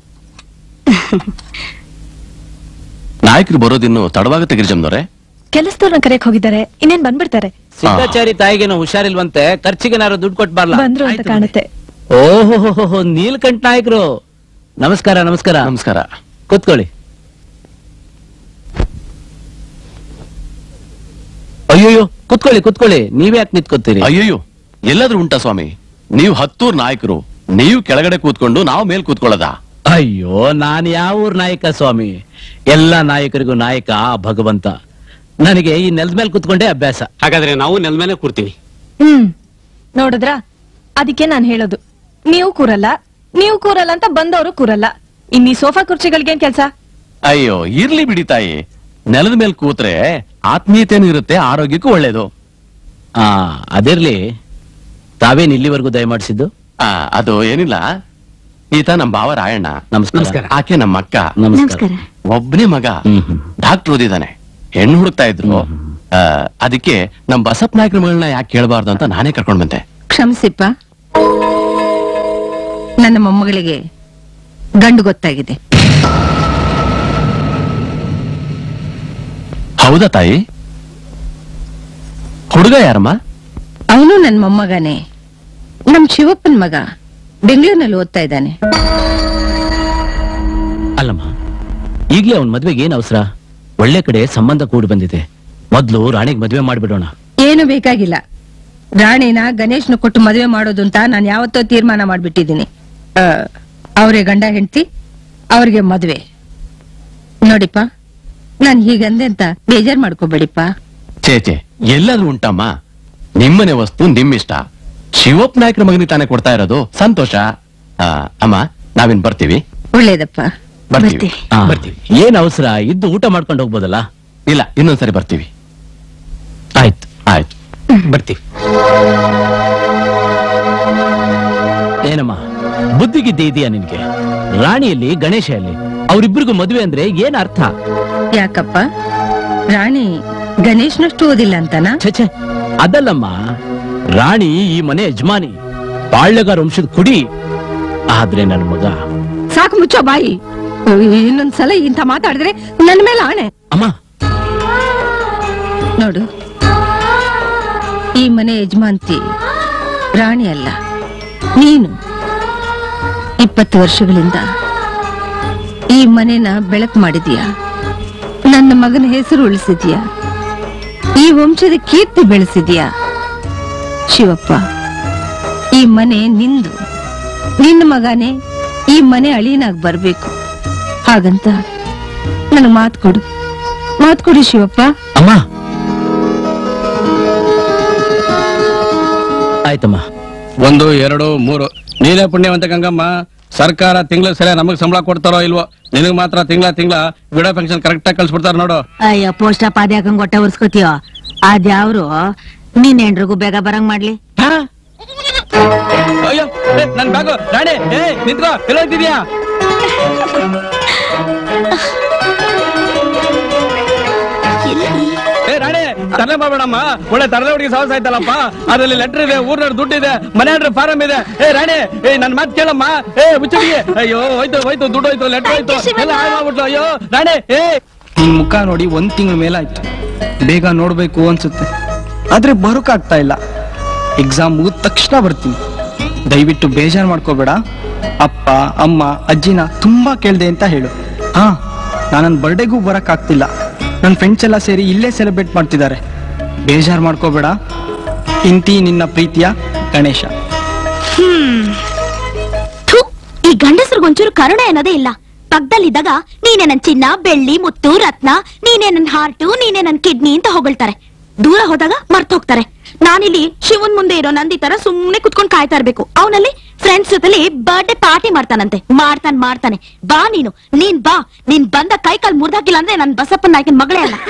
ನಾಯಕರು ಬರೋದಿನ್ನು ತಡವಾಗುತ್ತೆ ಗಿರಿಜಮ್ನವ್ರೆ ಕೆಲಸದವ್ರನ್ನ ಕರೆಯಕ್ ಹೋಗಿದ್ದಾರೆ ಇನ್ನೇನ್ ಬಂದ್ಬಿಡ್ತಾರೆ ಸಿದ್ಧಾಚಾರಿ ತಾಯಿಗೇನು ಹುಷಾರಿಲ್ವಂತೆ ಖರ್ಚಿಗೆನಾರು ದುಡ್ಡು ಕೊಟ್ಟು ಬರ್ಲಾ ಬಂದ್ರು ಅಂತ ಕಾಣುತ್ತೆ ಓಹೋ ನೀಲ್ಕಂಠ ನಾಯಕರು ನಮಸ್ಕಾರ ನಮಸ್ಕಾರ ನಮಸ್ಕಾರ ಕೂತ್ಕೊಳ್ಳಿ ಅಯ್ಯೋಯ್ಯೋ ಕೂತ್ಕೊಳ್ಳಿ ಕೂತ್ಕೊಳ್ಳಿ ನೀವ್ ಯಾಕೆ ನಿಂತ್ಕೊತೀರಿ ಅಯ್ಯಯ್ಯೋ ಎಲ್ಲಾದ್ರೂ ಉಂಟಾ ಸ್ವಾಮಿ ನೀವು ಹತ್ತೂರ್ ನಾಯಕರು ನೀವು ಕೆಳಗಡೆ ಕೂತ್ಕೊಂಡು ನಾವು ಮೇಲ್ ಕೂತ್ಕೊಳ್ಳೋದ ಅಯ್ಯೋ ನಾನ್ ಯಾವ ಊರ್ ನಾಯಕ ಸ್ವಾಮಿ ಎಲ್ಲಾ ನಾಯಕರಿಗೂ ನಾಯಕ ಆ ಭಗವಂತ ನನಗೆ ಈ ನೆಲದ ಮೇಲೆ ಕೂತ್ಕೊಂಡೇ ಅಭ್ಯಾಸ ಹಾಗಾದ್ರೆ ನಾವು ನೆಲ ಮೇಲೆ ಕೂರ್ತೀವಿ ಹ್ಮ್ ನೋಡಿದ್ರ ಅದಕ್ಕೆ ನಾನ್ ಹೇಳೋದು ನೀವು ಕೂರಲ್ಲ ನೀವು ಕೂರಲ್ಲ ಅಂತ ಬಂದವರು ಕೂರಲ್ಲ ಇನ್ನೀ ಸೋಫಾ ಕುರ್ಚಿಗಳ್ಗೇನ್ ಕೆಲ್ಸ ಅಯ್ಯೋ ಇರ್ಲಿ ಬಿಡಿ ತಾಯಿ ನೆಲದ ಮೇಲೆ ಕೂತ್ರೆ ಆತ್ಮೀಯತೆನೂ ಇರುತ್ತೆ ಆರೋಗ್ಯಕ್ಕೂ ಒಳ್ಳೇದು ಆ ಅದಿರ್ಲಿ ತಾವೇನ್ ಇಲ್ಲಿವರೆಗೂ ದಯಮಾಡಿಸಿದ್ದು ಆ, ಅದು ಏನಿಲ್ಲ ಈತ ನಮ್ ಭಾವ ರಾಯಣ್ಣ ನಮಸ್ಕಾರ. ಆಕೆ ನಮ್ಮ ಅಕ್ಕ ನಮಸ್ಕಾರ ಒಬ್ನೇ ಮಗ ಹ್ಮ್ ಹ್ಮ್. ಡಾಕ್ಟರ್ ಓದಿದಾನೆ ಹೆಣ್ಣು ಹುಡುಕ್ತಾ ಇದ್ರು ಆ, ಅದಕ್ಕೆ ನಮ್ ಬಸಪ್ಪ ನಾಯಕರ ಮಗಳನ್ನ ಯಾಕೆ ಕೇಳಬಾರ್ದು ಅಂತ ನಾನೇ ಕರ್ಕೊಂಡ್ ಬಂದೆ ಕ್ಷಮಿಸಿಪ್ಪ ನನ್ನ ಮೊಮ್ಮಗಳಿಗೆ ಗಂಡು ಗೊತ್ತಾಗಿದೆ ಹೌದಾ ತಾಯಿ ಹುಡುಗ ಯಾರಮ್ಮ ಅವನು ನನ್ನ ಮೊಮ್ಮಗನೇ ನಮ್ ಶಿವಪ್ಪನ್ ಮಗ ಬೆಂಗಳೂರಿನಲ್ಲಿ ಓದ್ತಾ ಇದ್ದಾನೆ ಅಲ್ಲಮ್ಮ ಈಗ್ಲೇ ಅವನ್ ಮದ್ವೆಗೆ ಏನ್ ಅವಸರ ಒಳ್ಳೆ ಕಡೆ ಸಂಬಂಧ ಕೂಡಿ ಬಂದಿದೆ ಮೊದ್ಲು ರಾಣಿಗ್ ಮದ್ವೆ ಮಾಡ್ಬಿಡೋಣ ಏನು ಬೇಕಾಗಿಲ್ಲ ರಾಣಿನ ಗಣೇಶ್ನ ಕೊಟ್ಟು ಮದುವೆ ಮಾಡೋದು ಅಂತ ನಾನು ಯಾವತ್ತೋ ತೀರ್ಮಾನ ಮಾಡ್ಬಿಟ್ಟಿದ್ದೀನಿ ಅವರೇ ಗಂಡ ಹೆಂಡತಿ ಅವ್ರಿಗೆ ಮದುವೆ ನೋಡಿಪ್ಪ ನಾನ್ ಹೀಗಂದೆ ಅಂತ ಬೇಜಾರ್ ಮಾಡ್ಕೋಬೇಡಿಪ್ಪ ಚೇ ಚೇ ಎಲ್ಲಾದ್ರೂ ಉಂಟಮ್ಮ ನಿಮ್ಮನೆ ವಸ್ತು ನಿಮ್ಮಿಷ್ಟ ಶಿವಪ್ಪ ನಾಯಕರ ಮಗನಿಗೆ ತಾನೇ ಕೊಡ್ತಾ ಇರೋದು ಸಂತೋಷ ಆ, ಅಮ್ಮ ನಾವಿನ್ ಬರ್ತೀವಿ ಒಳ್ಳೇದಪ್ಪ ಬರ್ತೀವಿ ಆ, ಏನ್ ಅವಸರ ಇದ್ದು ಊಟ ಮಾಡ್ಕೊಂಡು ಹೋಗ್ಬೋದಲ್ಲ ಇಲ್ಲ ಇನ್ನೊಂದ್ಸರಿ ಬರ್ತೀವಿ ಆಯ್ತು ಆಯ್ತು ಬರ್ತೀವಿ ಏನಮ್ಮ ಬುದ್ಧಿಗಿದ್ದೆ ಇದೆಯಾ ನಿನ್ಗೆ ರಾಣಿಯಲ್ಲಿ ಗಣೇಶಲ್ಲಿ ಅವರಿಬ್ಬರಿಗೂ ಮದುವೆ ಅಂದ್ರೆ ಏನ್ ಅರ್ಥ ಯಾಕಪ್ಪ ರಾಣಿ ಗಣೇಶ್ನಷ್ಟು ಓದಿಲ್ಲ ಅಂತನಾ ಛೆ ಅದಲ್ಲಮ್ಮ ರಾಣಿ ಈ ಮನೆ ಯಜಮಾನಿ ಬಾಳ್ಯಗಾರ ವಂಶದ ಕುಡಿ ಆದ್ರೆ ನನ್ನ ಮಗ ಸಾಕು ಮುಚ್ಚೋ ಬಾಯಿ ಇನ್ನೊಂದ್ಸಲ ಇಂಥ ಮಾತಾಡಿದ್ರೆ ನನ್ನ ಮೇಲೆ ಆಣೆ ಅಮ್ಮ ನೋಡು ಈ ಮನೆ ಯಜಮಾಂತಿ ರಾಣಿ ಅಲ್ಲ ನೀನು ಇಪ್ಪತ್ತು ವರ್ಷಗಳಿಂದ ಈ ಮನೆನ ಬೆಳಕು ಮಾಡಿದೀಯ ನನ್ನ ಮಗನ ಹೆಸರು ಉಳಿಸಿದ್ಯಾ ಈ ವಂಶದ ಕೀರ್ತಿ ಬೆಳೆಸಿದ್ಯಾ ಶಿವಪ್ಪ ಈ ಮನೆ ನಿಂದು ನಿನ್ನ ಮಗನೇ ಈ ಮನೆ ಅಳಿಯನಾಗ್ ಬರ್ಬೇಕು ಹಾಗಂತ ನನಗೆ ಮಾತು ಕೊಡು ಮಾತು ಕೊಡು ಶಿವಪ್ಪ ಅಮ್ಮ ಆಯ್ತಮ್ಮ ಒಂದು ಎರಡು ಮೂರು ನೀನೇ ಪುಣ್ಯವಂತ ಗಂಗಮ್ಮ ಸರ್ಕಾರ ತಿಂಗಳ ಸಲ ನಮಗ್ ಸಂಬಳ ಕೊಡ್ತಾರೋ ಇಲ್ವೋ ನಿನಗ್ ಮಾತ್ರ ತಿಂಗಳ ತಿಂಗಳ ವಿಡೋ ಪೆನ್ಷನ್ ಕರೆಕ್ಟ್ ಆಗಿ ಕಳ್ಸ್ಬಿಡ್ತಾರ ನೋಡು ಅಯ್ಯೋ ಪೋಸ್ಟ್ ಅಪ್ ಅದ್ಯಾಕಂಗ್ ಹೊಟ್ಟೆ ಉರ್ಸ್ಕೊತೀಯೋ ಅದ್ಯಾವ್ರು ನಿನ್ ಹೆಂಡ್ರಿಗೂ ಬೇಗ ಬರಂಗ್ ಮಾಡ್ಲಿ ಅಯ್ಯೋ ಏ, ನನ್ ಬ್ಯಾಗು ರಾಣಿ ಏ ನಿಂತ್ಕೋ ಎಲ್ಲ ಹೋಗ್ತಿದ್ಯಾ ಏ ರಾಣಿ ತರಲೆ ಮಾಡ್ಬೇಡಮ್ಮ ಒಳ್ಳೆ ತರಲೆ ಹುಡುಗಿ ಸಾಹಸ ಆಯ್ತಲ್ಲಪ್ಪ ಅದ್ರಲ್ಲಿ ಲೆಟರ್ ಇದೆ ಊರ್ನವ್ರ ದುಡ್ಡು ಇದೆ ಮನೆ ಅಡ್ರೆ ಫಾರಂ ಇದೆ ಏ ರಾಣಿ ಏ ನನ್ ಮಾತ್ ಕೇಳಮ್ಮ ಏ ಹುಚ್ಚುಡಿಗೆ ಅಯ್ಯೋ ಹೋಯ್ತು ಹೋಯ್ತು ದುಡ್ಡು ಹೋಯ್ತು ಲೆಟರ್ ಹೋಯ್ತು ಎಲ್ಲ ಹಾಳ್ ಮಾಡ್ಬಿಟ್ಲು ಅಯ್ಯೋ ರಾಣಿ ಏ ನಿನ್ ಮುಖ ನೋಡಿ ಒಂದ್ ತಿಂಗಳ ಮೇಲಾಯ್ತು ಬೇಗ ನೋಡ್ಬೇಕು ಅನ್ಸುತ್ತೆ ಆದ್ರೆ ಬರೋಕಾಗ್ತಾ ಇಲ್ಲ ಎಕ್ಸಾಮ್ ಮುಗಿದ ತಕ್ಷಣ ಬರ್ತೀನಿ ದಯವಿಟ್ಟು ಬೇಜಾರ್ ಮಾಡ್ಕೋಬೇಡ ಅಪ್ಪ ಅಮ್ಮ ಅಜ್ಜಿನ ತುಂಬಾ ಕೇಳ್ದೆ ಅಂತ ಹೇಳು ಹಾ ನಾನು ನನ್ನ ಬರ್ಡೇಗೂ ಬರಕ್ ಆಗ್ತಿಲ್ಲ ನನ್ನ ಫ್ರೆಂಡ್ಸ್ ಎಲ್ಲ ಸೇರಿ ಇಲ್ಲೇ ಸೆಲೆಬ್ರೇಟ್ ಮಾಡ್ತಿದ್ದಾರೆ ಬೇಜಾರ್ ಮಾಡ್ಕೋಬೇಡ ಇಂತಿ ನಿನ್ನ ಪ್ರೀತಿಯ ಗಣೇಶ ಹ್ಮ್ ಥು, ಈ ಗಂಡಸ್ರಿಗೊಂಚೂರು ಕರುಣೆ ಅನ್ನೋದೇ ಇಲ್ಲ ಪಕ್ಕದಲ್ಲಿದ್ದಾಗ ನೀನೇ ನನ್ ಚಿನ್ನ ಬೆಳ್ಳಿ ಮುತ್ತು ರತ್ನ ನೀನೇ ನನ್ ಹಾರ್ಟು ನೀನೇ ನನ್ ಕಿಡ್ನಿ ಅಂತ ಹೊಗಳ್ತಾರೆ ದೂರ ಹೋದಾಗ ಮರ್ತ್ ಹೋಗ್ತಾರೆ ನಾನಿಲ್ಲಿ ಶಿವನ್ ಮುಂದೆ ಇರೋ ನಂದಿ ತರ ಸುಮ್ನೆ ಕುತ್ಕೊಂಡ್ ಕಾಯ್ತಾ ಇರ್ಬೇಕು ಅವನಲ್ಲಿ ಫ್ರೆಂಡ್ಸ್ ಜೊತೆಲಿ ಬರ್ಡೇ ಪಾರ್ಟಿ ಮಾಡ್ತಾನಂತೆ ಮಾಡ್ತಾನೆ ಮಾಡ್ತಾನೆ ಬಾ ನೀನು ನೀನ್ ಬಾ ನೀನ್ ಬಂದ ಕೈ ಕಾಲ್ ಮುರ್ದಾಕಿಲ್ಲ ಅಂದ್ರೆ ನನ್ ಬಸಪ್ಪನ ನಾಯಕನ್ ಮಗಳೇ ಅಲ್ಲ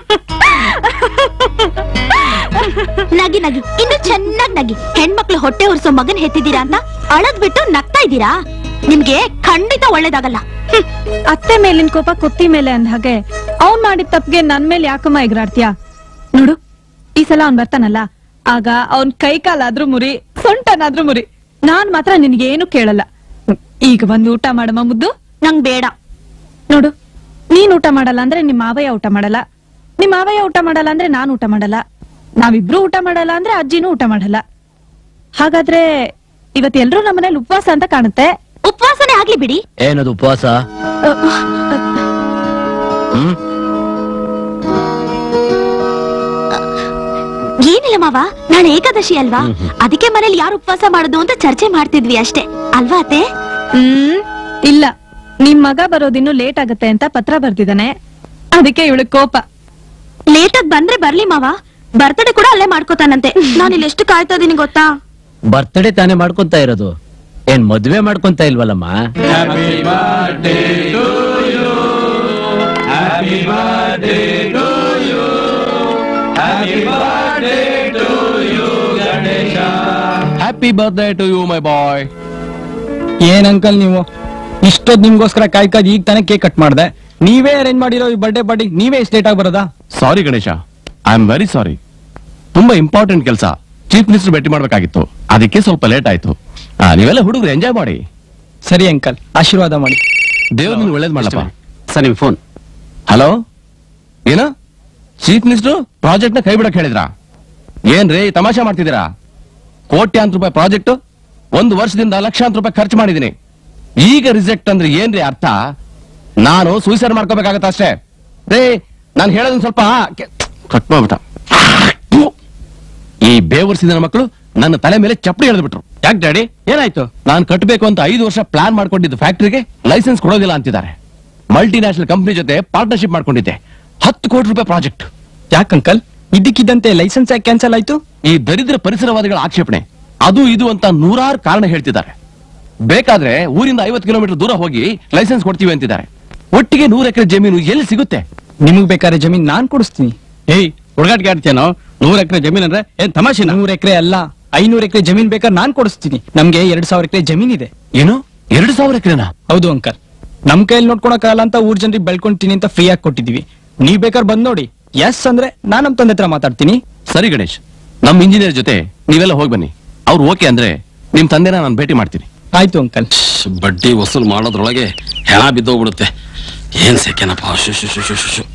ನಗಿ ನಗಿ ಇನ್ನು ಚೆನ್ನಾಗ್ ನಗಿ ಹೆಣ್ಮಕ್ಳು ಹೊಟ್ಟೆ ಉರ್ಸೋ ಮಗನ್ ಹೆತ್ತಿದ್ದೀರಾ ಅಂತ ಅಳದ್ ಬಿಟ್ಟು ನಗ್ತಾ ಇದ್ದೀರಾ ನಿಮ್ಗೆ ಖಂಡಿತ ಒಳ್ಳೇದಾಗಲ್ಲ ಹ್ಮ್. ಅತ್ತೆ ಮೇಲಿನ ಕೋಪ ಕುತ್ತಿ ಮೇಲೆ ಅಂದ ಹಾಗೆ ಅವ್ನ್ ಮಾಡಿದ ತಪ್ಪಿಗೆ ನನ್ ಮೇಲೆ ಯಾಕಮ್ಮ ಎಗರಾಡ್ತೀಯ ನೋಡು ಈ ಸಲ ಅವ್ನ್ ಬರ್ತಾನಲ್ಲ ಆಗ ಅವ್ನ್ ಕೈ ಕಾಲಾದ್ರೂ ಮುರಿ ಸೊಂಟನಾದ್ರೂ ಮುರಿ ನಾನ್ ಮಾತ್ರ ನಿನ್ಗೇನು ಕೇಳಲ್ಲ ಹ್ಮ್. ಈಗ ಬಂದು ಊಟ ಮಾಡಮ್ಮ ಮುದ್ದು ನಂಗ್ ಬೇಡ ನೋಡು ನೀನ್ ಊಟ ಮಾಡಲ್ಲ ಅಂದ್ರೆ ನಿಮ್ ಮಾವಯ್ಯ ಊಟ ಮಾಡಲ್ಲ ನಿಮ್ ಮಾವಯ್ಯ ಊಟ ಮಾಡಲ್ಲ ಅಂದ್ರೆ ನಾನ್ ಊಟ ಮಾಡಲ್ಲ ನಾವಿಬ್ರು ಊಟ ಮಾಡಲ್ಲ ಅಂದ್ರೆ ಅಜ್ಜಿನೂ ಊಟ ಮಾಡಲ್ಲ ಹಾಗಾದ್ರೆ ಇವತ್ ಎಲ್ರೂ ನಮ್ಮನೇಲಿ ಉಪವಾಸ ಅಂತ ಕಾಣುತ್ತೆ ಉಪವಾಸನೆ ಆಗ್ಲಿ ಬಿಡಿ ಏನದು ಉಪವಾಸ ಹ್ಮ್ ಏನಿಲ್ಲ ಮಾವ ನಾಳೆ ಏಕಾದಶಿ ಅಲ್ವಾ ಅದಕ್ಕೆ ಮನೇಲಿ ಯಾರು ಉಪವಾಸ ಮಾಡುದು ಅಂತ ಚರ್ಚೆ ಮಾಡ್ತಿದ್ವಿ ಅಷ್ಟೇ ಅಲ್ವಾ ಅತ್ತೆ ಹ್ಮ್ ಇಲ್ಲ ನಿಮ್ ಮಗ ಬರೋದಿನ್ನು ಲೇಟ್ ಆಗತ್ತೆ ಅಂತ ಪತ್ರ ಬರ್ದಿದ್ದಾನೆ ಅದಕ್ಕೆ ಇವಳು ಕೋಪ ಲೇಟ್ ಆಗಿ ಬಂದ್ರೆ ಬರ್ಲಿ ಮಾವ ಬರ್ತಡೇ ಕೂಡ ಅಲ್ಲೇ ಮಾಡ್ಕೋತಾನಂತೆ ನಾನು ಇಲ್ಲಿ ಎಷ್ಟು ಕಾಯ್ತಾ ಇದೀನಿ ಗೊತ್ತಾ ಬರ್ತಡೇ ತಾನೇ ಮಾಡ್ಕೊಂತ ಇರೋದು ಏನ್ ಮದ್ವೆ ಮಾಡ್ಕೊಂತ ಇಲ್ವಲ್ಲಮ್ಮ happy birthday to you my boy ಏನ್ ಅಂಕಲ್ ನೀವು ಇಷ್ಟೊದ್ ನಿಮ್ಗೋಸ್ಕರ ಕಾಯ್ಕಾದ್ ಈಗ ತಾನೇ ಕೇಕ್ ಕಟ್ ಮಾಡ್ದೆ ನೀವೇ ಅರೇಂಜ್ ಮಾಡಿರೋ ಈ ಬರ್ಡೇ ಪಾರ್ಟಿ ನೀವೇ ಇಷ್ಟು ಲೇಟ್ ಆಗಿ ಬರೋದಾ sorry Ganesha I am very sorry ತುಂಬಾ ಇಂಪಾರ್ಟೆಂಟ್ ಕೆಲಸ ಚೀಫ್ ಮಿನಿಸ್ಟರ್ ಭೇಟಿ ಮಾಡ್ಬೇಕಾಗಿತ್ತು ಅದಕ್ಕೆ ಸ್ವಲ್ಪ ಲೇಟ್ ಆಯ್ತು ಆ, ನೀವೆಲ್ಲ ಹುಡುಗರು ಎಂಜಾಯ್ ಮಾಡಿ ಸರಿ ಅಂಕಲ್ ಆಶೀರ್ವಾದ ಮಾಡಿ ದೇವ್ರ ನಿನ್ ಒಳ್ಳೇದ್ ಮಾಡಪ್ಪ ಸರ್ ನಿಮ್ ಫೋನ್ ಹಲೋ ಏನ ಚೀಫ್ ಮಿನಿಸ್ಟರ್ ಪ್ರಾಜೆಕ್ಟ್ ನ ಕೈ ಬಿಡಕ್ ಹೇಳಿದ್ರ ಏನ್ರಿ ತಮಾಷೆ ಮಾಡ್ತಿದ್ದೀರಾ ಕೋಟ್ಯಾಂತರ ರೂಪಾಯಿ ಪ್ರಾಜೆಕ್ಟ್ ಒಂದು ವರ್ಷದಿಂದ ಲಕ್ಷಾಂತರ ರೂಪಾಯಿ ಖರ್ಚು ಮಾಡಿದೀನಿ ಈಗ ರಿಜೆಕ್ಟ್ ಅಂದ್ರೆ ಏನ್ರಿ ಅರ್ಥ ನಾನು ಸೂಸೈಡ್ ಮಾಡ್ಕೋಬೇಕಾಗತ್ತ ಅಷ್ಟೇ ರೇ ನಾನು ಹೇಳೋದನ್ನ ಸ್ವಲ್ಪ ಕೆ- ಕಟ್ ಮಾಡ್ಬಿಟ್ಟ ಥು. ಈ ಬೇವರ್ಸಿದ ಮಕ್ಕಳು ನನ್ನ ತಲೆ ಮೇಲೆ ಚಪ್ಪಡಿ ಎಳೆದ್ಬಿಟ್ರು ಯಾಕೆ ಡ್ಯಾಡಿ ಏನಾಯ್ತು ನಾನು ಕಟ್ಟಬೇಕು ಅಂತ ಐದು ವರ್ಷ ಪ್ಲಾನ್ ಮಾಡ್ಕೊಂಡಿದ್ದು ಫ್ಯಾಕ್ಟರಿಗೆ ಲೈಸೆನ್ಸ್ ಕೊಡೋದಿಲ್ಲ ಅಂತಿದ್ದಾರೆ ಮಲ್ಟಿ ನ್ಯಾಷನಲ್ ಕಂಪನಿ ಜೊತೆ ಪಾರ್ಟ್ನರ್ಶಿಪ್ ಮಾಡ್ಕೊಂಡಿದ್ದೆ ಹತ್ತು ಕೋಟಿ ರೂಪಾಯಿ ಪ್ರಾಜೆಕ್ಟ್ ಯಾಕೆ ಅಂಕಲ್ ಇದಕ್ಕಿದ್ದಂತೆ ಲೈಸೆನ್ಸ್ ಯಾಕೆ ಕ್ಯಾನ್ಸಲ್ ಆಯ್ತು ಈ ದರಿದ್ರ ಪರಿಸರವಾದಿಗಳ ಆಕ್ಷೇಪಣೆ ಅದು ಇದು ಅಂತ ನೂರಾರು ಕಾರಣ ಹೇಳ್ತಿದ್ದಾರೆ ಬೇಕಾದ್ರೆ ಊರಿಂದ ಐವತ್ತು ಕಿಲೋಮೀಟರ್ ದೂರ ಹೋಗಿ ಲೈಸೆನ್ಸ್ ಕೊಡ್ತೀವಿ ಅಂತಿದ್ದಾರೆ ಒಟ್ಟಿಗೆ ನೂರು ಎಕರೆ ಜಮೀನು ಎಲ್ಲಿ ಸಿಗುತ್ತೆ ನಿಮಗ್ ಬೇಕಾದ್ರೆ ಜಮೀನ್ ನಾನ್ ಕೊಡಿಸ್ತೀನಿ ಏಯ್ ಹುಡುಗಾಟಿಗೆ ಆಡ್ತೇನೋ ನೂರ್ ಎಕರೆ ಜಮೀನ್ ಅಂದ್ರೆ ಏನ್ ತಮಾಷೆ ನೂರ್ ಎಕರೆ ಅಲ್ಲ ಐನೂರ್ ಎಕರೆ ಜಮೀನ್ ಬೇಕಾದ್ರೆ ನಾನ್ ಕೊಡಿಸ್ತೀನಿ ನಮ್ಗೆ ಎರಡ್ ಸಾವಿರ ಎಕರೆ ಜಮೀನ್ ಇದೆ ಏನು ಎರಡು ಸಾವಿರ ಎಕರೆನಾ ಹೌದು ಅಂಕಲ್ ನಮ್ ಕೈಯಲ್ಲಿ ನೋಡ್ಕೊಳಕ್ಕಾಗಲ್ಲ ಅಂತ ಊರ್ ಜನರಿಗೆ ಬೆಳ್ಕೊಂತೀನಿ ಅಂತ ಫ್ರೀ ಆಗಿ ಕೊಟ್ಟಿದೀವಿ ನೀವ್ ಬೇಕಾದ್ರೆ ಬಂದ್ ನೋಡಿ ಎಸ್ ಅಂದ್ರೆ ನಾನ್ ನಮ್ ತಂದೆ ಹತ್ರ ಮಾತಾಡ್ತೀನಿ ಸರಿ ಗಣೇಶ್ ನಮ್ ಇಂಜಿನಿಯರ್ ಜೊತೆ ನೀವೆಲ್ಲ ಹೋಗಿ ಬನ್ನಿ ಅವ್ರು ಓಕೆ ಅಂದ್ರೆ ನಿಮ್ ತಂದೆನ ನಾನು ಭೇಟಿ ಮಾಡ್ತೀನಿ ಆಯ್ತು ಅಂಕಲ್ ಬಡ್ಡಿ ವಸೂಲ್ ಮಾಡೋದ್ರೊಳಗೆ ಹೆಣ ಬಿದ್ದೋಗ್ಬಿಡುತ್ತೆ ಏನ್ ಸೆಕೆನಪ್ಪ ಶು ಶು ಶು ಶು ಶು ಶು.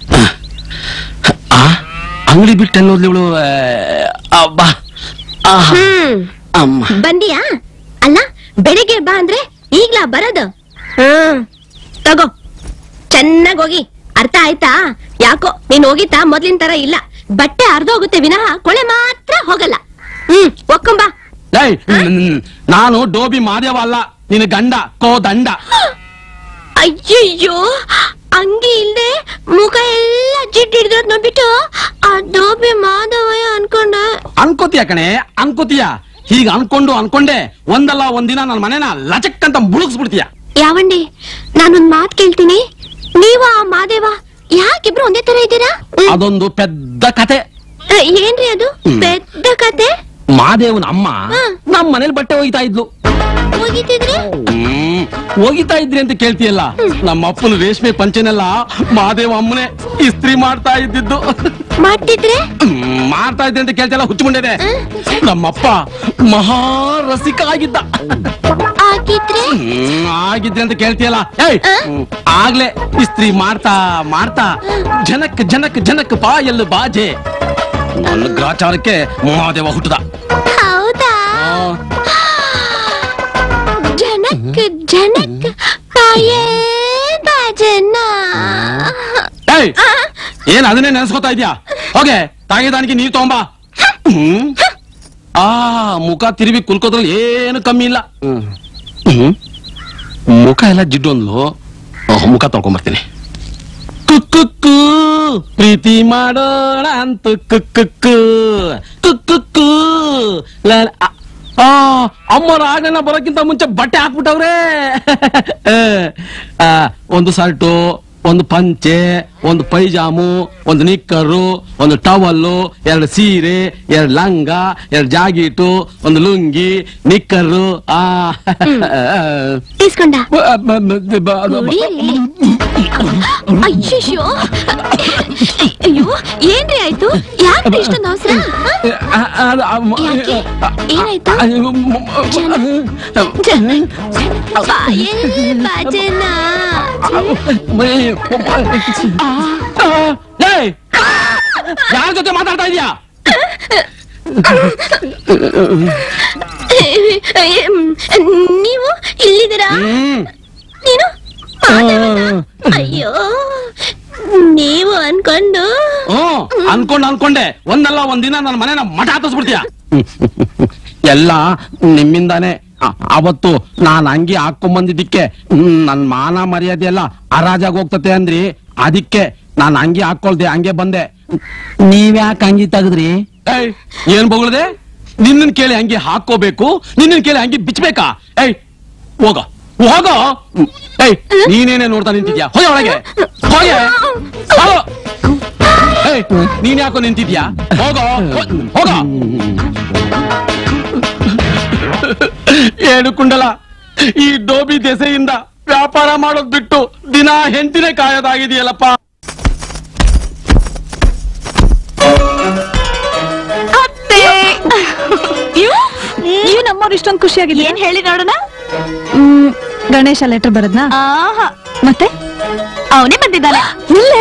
ಆ ಅಂಗಡಿ ಬಿಟ್ಟು ಅನ್ನೋದ್ಲಿ ಇವಳು ಅಬ್ಬಾ ಆಹಾ. ಹ್ಮ್ ಅಮ್ಮ ಬಂದಿಯಾ ಅಲ್ಲ ಬೆಳಿಗ್ಗೆ ಬಾ ಅಂದ್ರೆ ಈಗ್ಲಾ ಬರೋದು ಹ್ಮ್ ತಗೋ ಚೆನ್ನಾಗ್ ಹೋಗಿ ಅರ್ಥ ಆಯ್ತಾ ಯಾಕೋ ನೀನ್ ಹೋಗಿತ್ತಾ ಮೊದ್ಲಿನ ತರ ಇಲ್ಲ ಬಟ್ಟೆ ಅರ್ಧೋಗುತ್ತೆ ವಿನಃ ಕೊಳೆ ಮಾತ್ರ ಹೋಗಲ್ಲ ಹ್ಮ್ ಒಕ್ಕಂಬ ಏಯ್ ನ್- ನಾನು ಡೋಬಿ ಮಾದೇವ ಅಲ್ಲ ನಿನ್ನ ಗಂಡ ಕೋ ದಂಡ ಅಯ್ಯಯ್ಯೋ ಅಂಗಿ ಇಲ್ದೆ ಮುಖ ಎಲ್ಲ ಜಿಡ್ ಹಿಡಿದ್ರದ್ ನೋಡ್ಬಿಟ್ಟು ಆ ದೋಬಿ ಮಾಧವಯ್ಯ ಅನ್ಕೊಂಡೆ ಅನ್ಕೋತೀಯ ಕಣೆ ಅನ್ಕೋತೀಯ ಹೀಗ ಅನ್ಕೊಂಡು ಅನ್ಕೊಂಡೆ ಒಂದಲ್ಲ ಒಂದಿನ ನನ್ನ ಮನೆನ ಲಚಕ್ ಅಂತ ಮುಳುಗಿಸ್ಬಿಡ್ತೀಯ ಯಾವಂಡಿ ನಾನೊಂದ್ ಮಾತ್ ಕೇಳ್ತೀನಿ ನೀವು ಆ ಮಾದೇವ ಯಾಕಿಬ್ರು ಒಂದೇ ತರ ಇದ್ದೀರಾ ಅದೊಂದು ಪೆದ್ದ ಕತೆ ಅ, ಏನ್ರಿ ಅದು ಹ್ಮ್. ಪೆದ್ದ ಕತೆ ಮಾದೇವನ ಅಮ್ಮ ನಮ್ಮ ಮನೇಲಿ ಬಟ್ಟೆ ಒಗಿತಾ ಇದ್ಲು ಹೋಗಿದ್ದಿದ್ರೆ ಹ್ಮ್ ಒಗಿತಾ ಇದ್ರಿ ಅಂತ ಕೇಳ್ತೀಯಲ್ಲ ನಮ್ಮ ಅಪ್ಪನ ರೇಷ್ಮೆ ಪಂಚನೆಲ್ಲ ಮಾದೇವ ಅಮ್ಮನೆ ಇಸ್ತ್ರಿ ಮಾಡ್ತಾ ಇದ್ದಿದ್ದು ಮಾಡ್ತಿದ್ರೆ ಹ್ಮ್, ಮಾಡ್ತಾ ಇದ್ದೆ ಅಂತ ಕೇಳ್ತಿಯಲ್ಲ ಹುಚ್ಚುಕೊಂಡಿದೆ ನಮ್ಮಪ್ಪ ಮಹಾ ರಸಿಕ ಆಗಿದ್ದ ಆಗಿದ್ರೆ ಹ್ಮ್, ಆಗಿದ್ದೆ ಅಂತ ಕೇಳ್ತೀಯಲ್ಲ ಏಯ್ ಹ್ಮ್, ಆಗ್ಲೇ ಇಸ್ತ್ರಿ ಮಾಡ್ತಾ ಮಾಡ್ತಾ ಜನಕ್ ಜನಕ್ ಜನಕ್ ಬಾ ಎಲ್ಲು ಬಾಜೆ ನನ್ನ ಗ್ರಾಚಾರಕ್ಕೆ ಮಹಾದೇವ ಹುಟ್ಟದ ಹೌದಾ ಜನಕ್ ಜನಕ್ ಪಾಯೇ ಬಾಜನ್ನ ಏಯ್ ಏನ್ ಅದನ್ನೇ ನೆನೆಸ್ಕೊತಾ ಇದ್ಯಾ ಹೋಗೆ ತಾಗಿದಾನಿಗೆ ನೀರ್ ತಗೊಂಬ ಹ್ಮ್ ಆ ಮುಖ ತಿರುವಿ ಕುಲ್ಕೋದ್ರಲ್ಲಿ ಏನು ಕಮ್ಮಿ ಇಲ್ಲ ಹ್ಮ್ ಮುಖ ಎಲ್ಲ ಜಿಡ್ಡು ಅಂದ್ಲು ಆ, ಮುಖ ತೊಳ್ಕೊಂಬರ್ತೀನಿ ಕುಕ್ಕುಕ್ಕು ಪ್ರೀತಿ ಮಾಡೋಣ ಅಂತ ಕುಕ್ಕುಕ್ಕು ಕುಕ್ಕುಕ್ಕು ಲ- ಆ, ಆ ಅಮ್ಮರ ಆಗಲ್ಲ ಬರೋಕ್ಕಿಂತ ಮುಂಚೆ ಬಟ್ಟೆ ಹಾಕ್ಬಿಟ್ಟವ್ರೆ ಆ, ಒಂದು ಸರ್ಟು ಒಂದು ಪಂಚೆ ಒಂದು ಪೈಜಾಮು ಒಂದು ನಿಕ್ಕರು ಒಂದು ಟವಲ್ಲು ಎರಡು ಸೀರೆ ಎರಡು ಲಂಗ ಎರಡು ಜಾಗೀಟು ಒಂದು ಲುಂಗಿ ನಿಕ್ಕರು ಆ ಇಸ್ಕೊಂಡ ಬ- ಅಯ್ಯೋ ಅಯ್ಯೋ ಏನ್ರಿ ಆಯ್ತು ಯಾಕೆ ಇಷ್ಟೊಂದು ಅವಸರ ಏನಾಯ್ತು ಪಾಯೇ ಬಾಜನ್ನ ಯಾರ ಜೊತೆ ಮಾತಾಡ್ತಾ ಇದೀಯಾ ನೀವು ಇಲ್ಲಿದ್ದೀರಾ ನೀನು ಅಯ್ಯೋ ನೀವು ಅನ್ಕೊಂಡು ಹ್ಮ್ ಅನ್ಕೊಂಡ್ ಅನ್ಕೊಂಡೆ ಒಂದಲ್ಲ ಒಂದಿನ ನನ್ನ ಮನೆನ ಮಠ ಹತ್ತಿಸ್ಬಿಡ್ತೀಯ ಎಲ್ಲ ನಿಮ್ಮಿಂದಾನೆ ಅ- ಅವತ್ತು ನಾನ್ ಅಂಗಿ ಹಾಕೊಂಬಂದಿದ್ದಕ್ಕೆ ಹ್ಮ್, ನನ್ ಮಾನ ಮರ್ಯಾದೆ ಎಲ್ಲ ಹರಾಜಾಗ್ ಹೋಗ್ತತೆ ಅಂದ್ರಿ ಅದಕ್ಕೆ ನಾನ್ ಅಂಗಿ ಹಾಕೊಳ್ದೆ ಹಂಗೆ ಬಂದೆ ನೀವ್ಯಾಕೆ ಅಂಗಿ ತೆಗದ್ರಿ ಏಯ್ ಏನ್ ಬೊಗಳ್ದೆ ನಿನ್ನನ್ ಕೇಳಿ ಅಂಗಿ ಹಾಕೋಬೇಕು ನಿನ್ನನ್ ಕೇಳಿ ಅಂಗಿ ಬಿಚ್ಬೇಕಾ ಏಯ್ ಹೋಗ ಹೋಗ ಹ್ಮ್. ಏಯ್ ನೀನೇನೆ ನೋಡ್ತಾ ನಿಂತಿದ್ಯಾ ಹೋಯ ಒಳಗೆ ಹೋಗೆ ಹೋಗೋ. ಏಯ್ ನೀನ್ ಯಾಕೋ ನಿಂತಿದ್ಯಾ ಹೋಗೋ ಹೋ- ಹೋಗ ಏಳು ಕುಂಡಲ ಈ ಡೋಬಿ ದೆಸೆಯಿಂದ ವ್ಯಾಪಾರ ಮಾಡೋದ್ ಬಿಟ್ಟು ದಿನ ಹೆಂಡತಿನೇ ಕಾಯೋದಾಗಿದೆಯಲ್ಲಪ್ಪ ನೀವು ನಮ್ಮವ್ರು ಇಷ್ಟೊಂದು ಖುಷಿಯಾಗಿದೆ ಏನ್ ಹೇಳಿ ನೋಡೋಣ ಹ್ಮ್, ಗಣೇಶ ಲೆಟರ್ ಬರದ್ನಾ ಮತ್ತೆ ಅವನೇ ಬಂದಿದ್ದಾನೆ ಇಲ್ಲೇ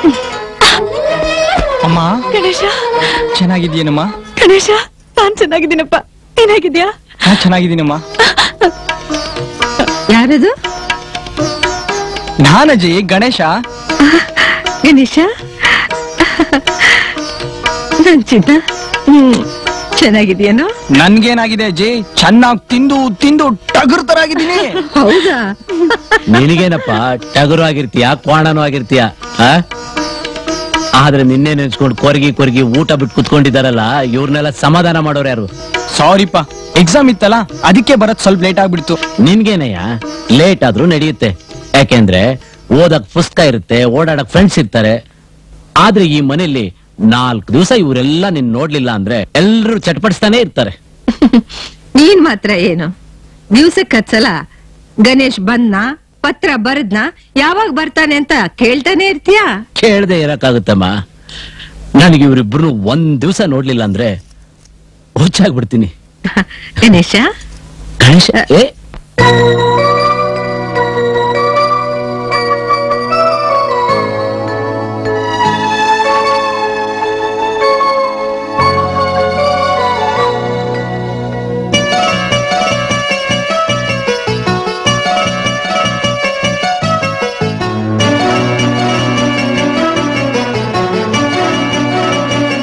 ಅಮ್ಮ ಗಣೇಶ ಚೆನ್ನಾಗಿದ್ಯೇನಮ್ಮ ಗಣೇಶ ನಾನ್ ಚೆನ್ನಾಗಿದ್ದೀನಪ್ಪ ಏನಾಗಿದ್ಯಾ ನಾ ಚೆನ್ನಾಗಿದ್ದೀನಮ್ಮ ಯಾರದು ನಾನಜಿ ಗಣೇಶ ಗಣೇಶ ನನ್ ಚಿನ್ನ ಹ್ಮ್ ಚೆನ್ನಾಗಿದ್ಯೇನೋ ನನ್ಗೇನಾಗಿದೆ ಅಜ್ಜಿ ಚೆನ್ನಾಗಿ ತಿಂದು ತಿಂದು ಟಗರ್ ತರ ಆಗಿದ್ದೀನಿ ಹೌದಾ ನಿನಗೇನಪ್ಪ ಟಗರು ಆಗಿರ್ತೀಯ ಕ್ವಾಣನೂ ಆಗಿರ್ತೀಯ ಆ? ಆದ್ರೆ ನಿನ್ನೆ ನೆನ್ಸ್ಕೊಂಡು ಕೊರಗಿ ಕೊರಗಿ ಊಟ ಬಿಟ್ಟು ಕುತ್ಕೊಂಡಿದಾರಲ್ಲ ಇವ್ರನ್ನೆಲ್ಲ ಸಮಾಧಾನ ಮಾಡೋರು ಯಾರು ಸಾರಿಪ್ಪ ಎಕ್ಸಾಮ್ ಇತ್ತಲ್ಲ ಅದಕ್ಕೆ ಬರತ್ ಸ್ವಲ್ಪ ಲೇಟ್ ಆಗ್ಬಿಡ್ತು ನಿನ್ಗೇನಯ್ಯ ಲೇಟ್ ಆದ್ರೂ ನಡೆಯುತ್ತೆ ಯಾಕೆಂದ್ರೆ ಓದಕ್ ಪುಸ್ತಕ ಇರುತ್ತೆ ಓಡಾಡಕ್ ಫ್ರೆಂಡ್ಸ್ ಇರ್ತಾರೆ ಆದ್ರೆ ಈ ಮನೆಯಲ್ಲಿ ನಾಲ್ಕು ದಿವಸ ಇವರೆಲ್ಲ ನಿನ್ ನೋಡ್ಲಿಲ್ಲ ಅಂದ್ರೆ ಎಲ್ರು ಚಟ್ಪಡಿಸ್ತಾನೆ ಇರ್ತಾರೆ ನೀನ್ ಮಾತ್ರ ಏನು ದಿವ್ಸಕ್ಕೆ ಹತ್ಸಲ ಗಣೇಶ್ ಬಂದ್ನ ಪತ್ರ ಬರದ್ನ ಯಾವಾಗ ಬರ್ತಾನೆ ಅಂತ ಕೇಳ್ತಾನೆ ಇರ್ತೀಯಾ ಕೇಳ್ದೆ ಇರಕ್ಕಾಗುತ್ತಮ್ಮ ನನಗೆ ಇವ್ರಿಬ್ರು ಒಂದ್ ದಿವಸ ನೋಡ್ಲಿಲ್ಲ ಅಂದ್ರೆ ಹುಚ್ಚಾಗ್ಬಿಡ್ತೀನಿ ಗಣೇಶ ಗಣೇಶ ಏ ಆ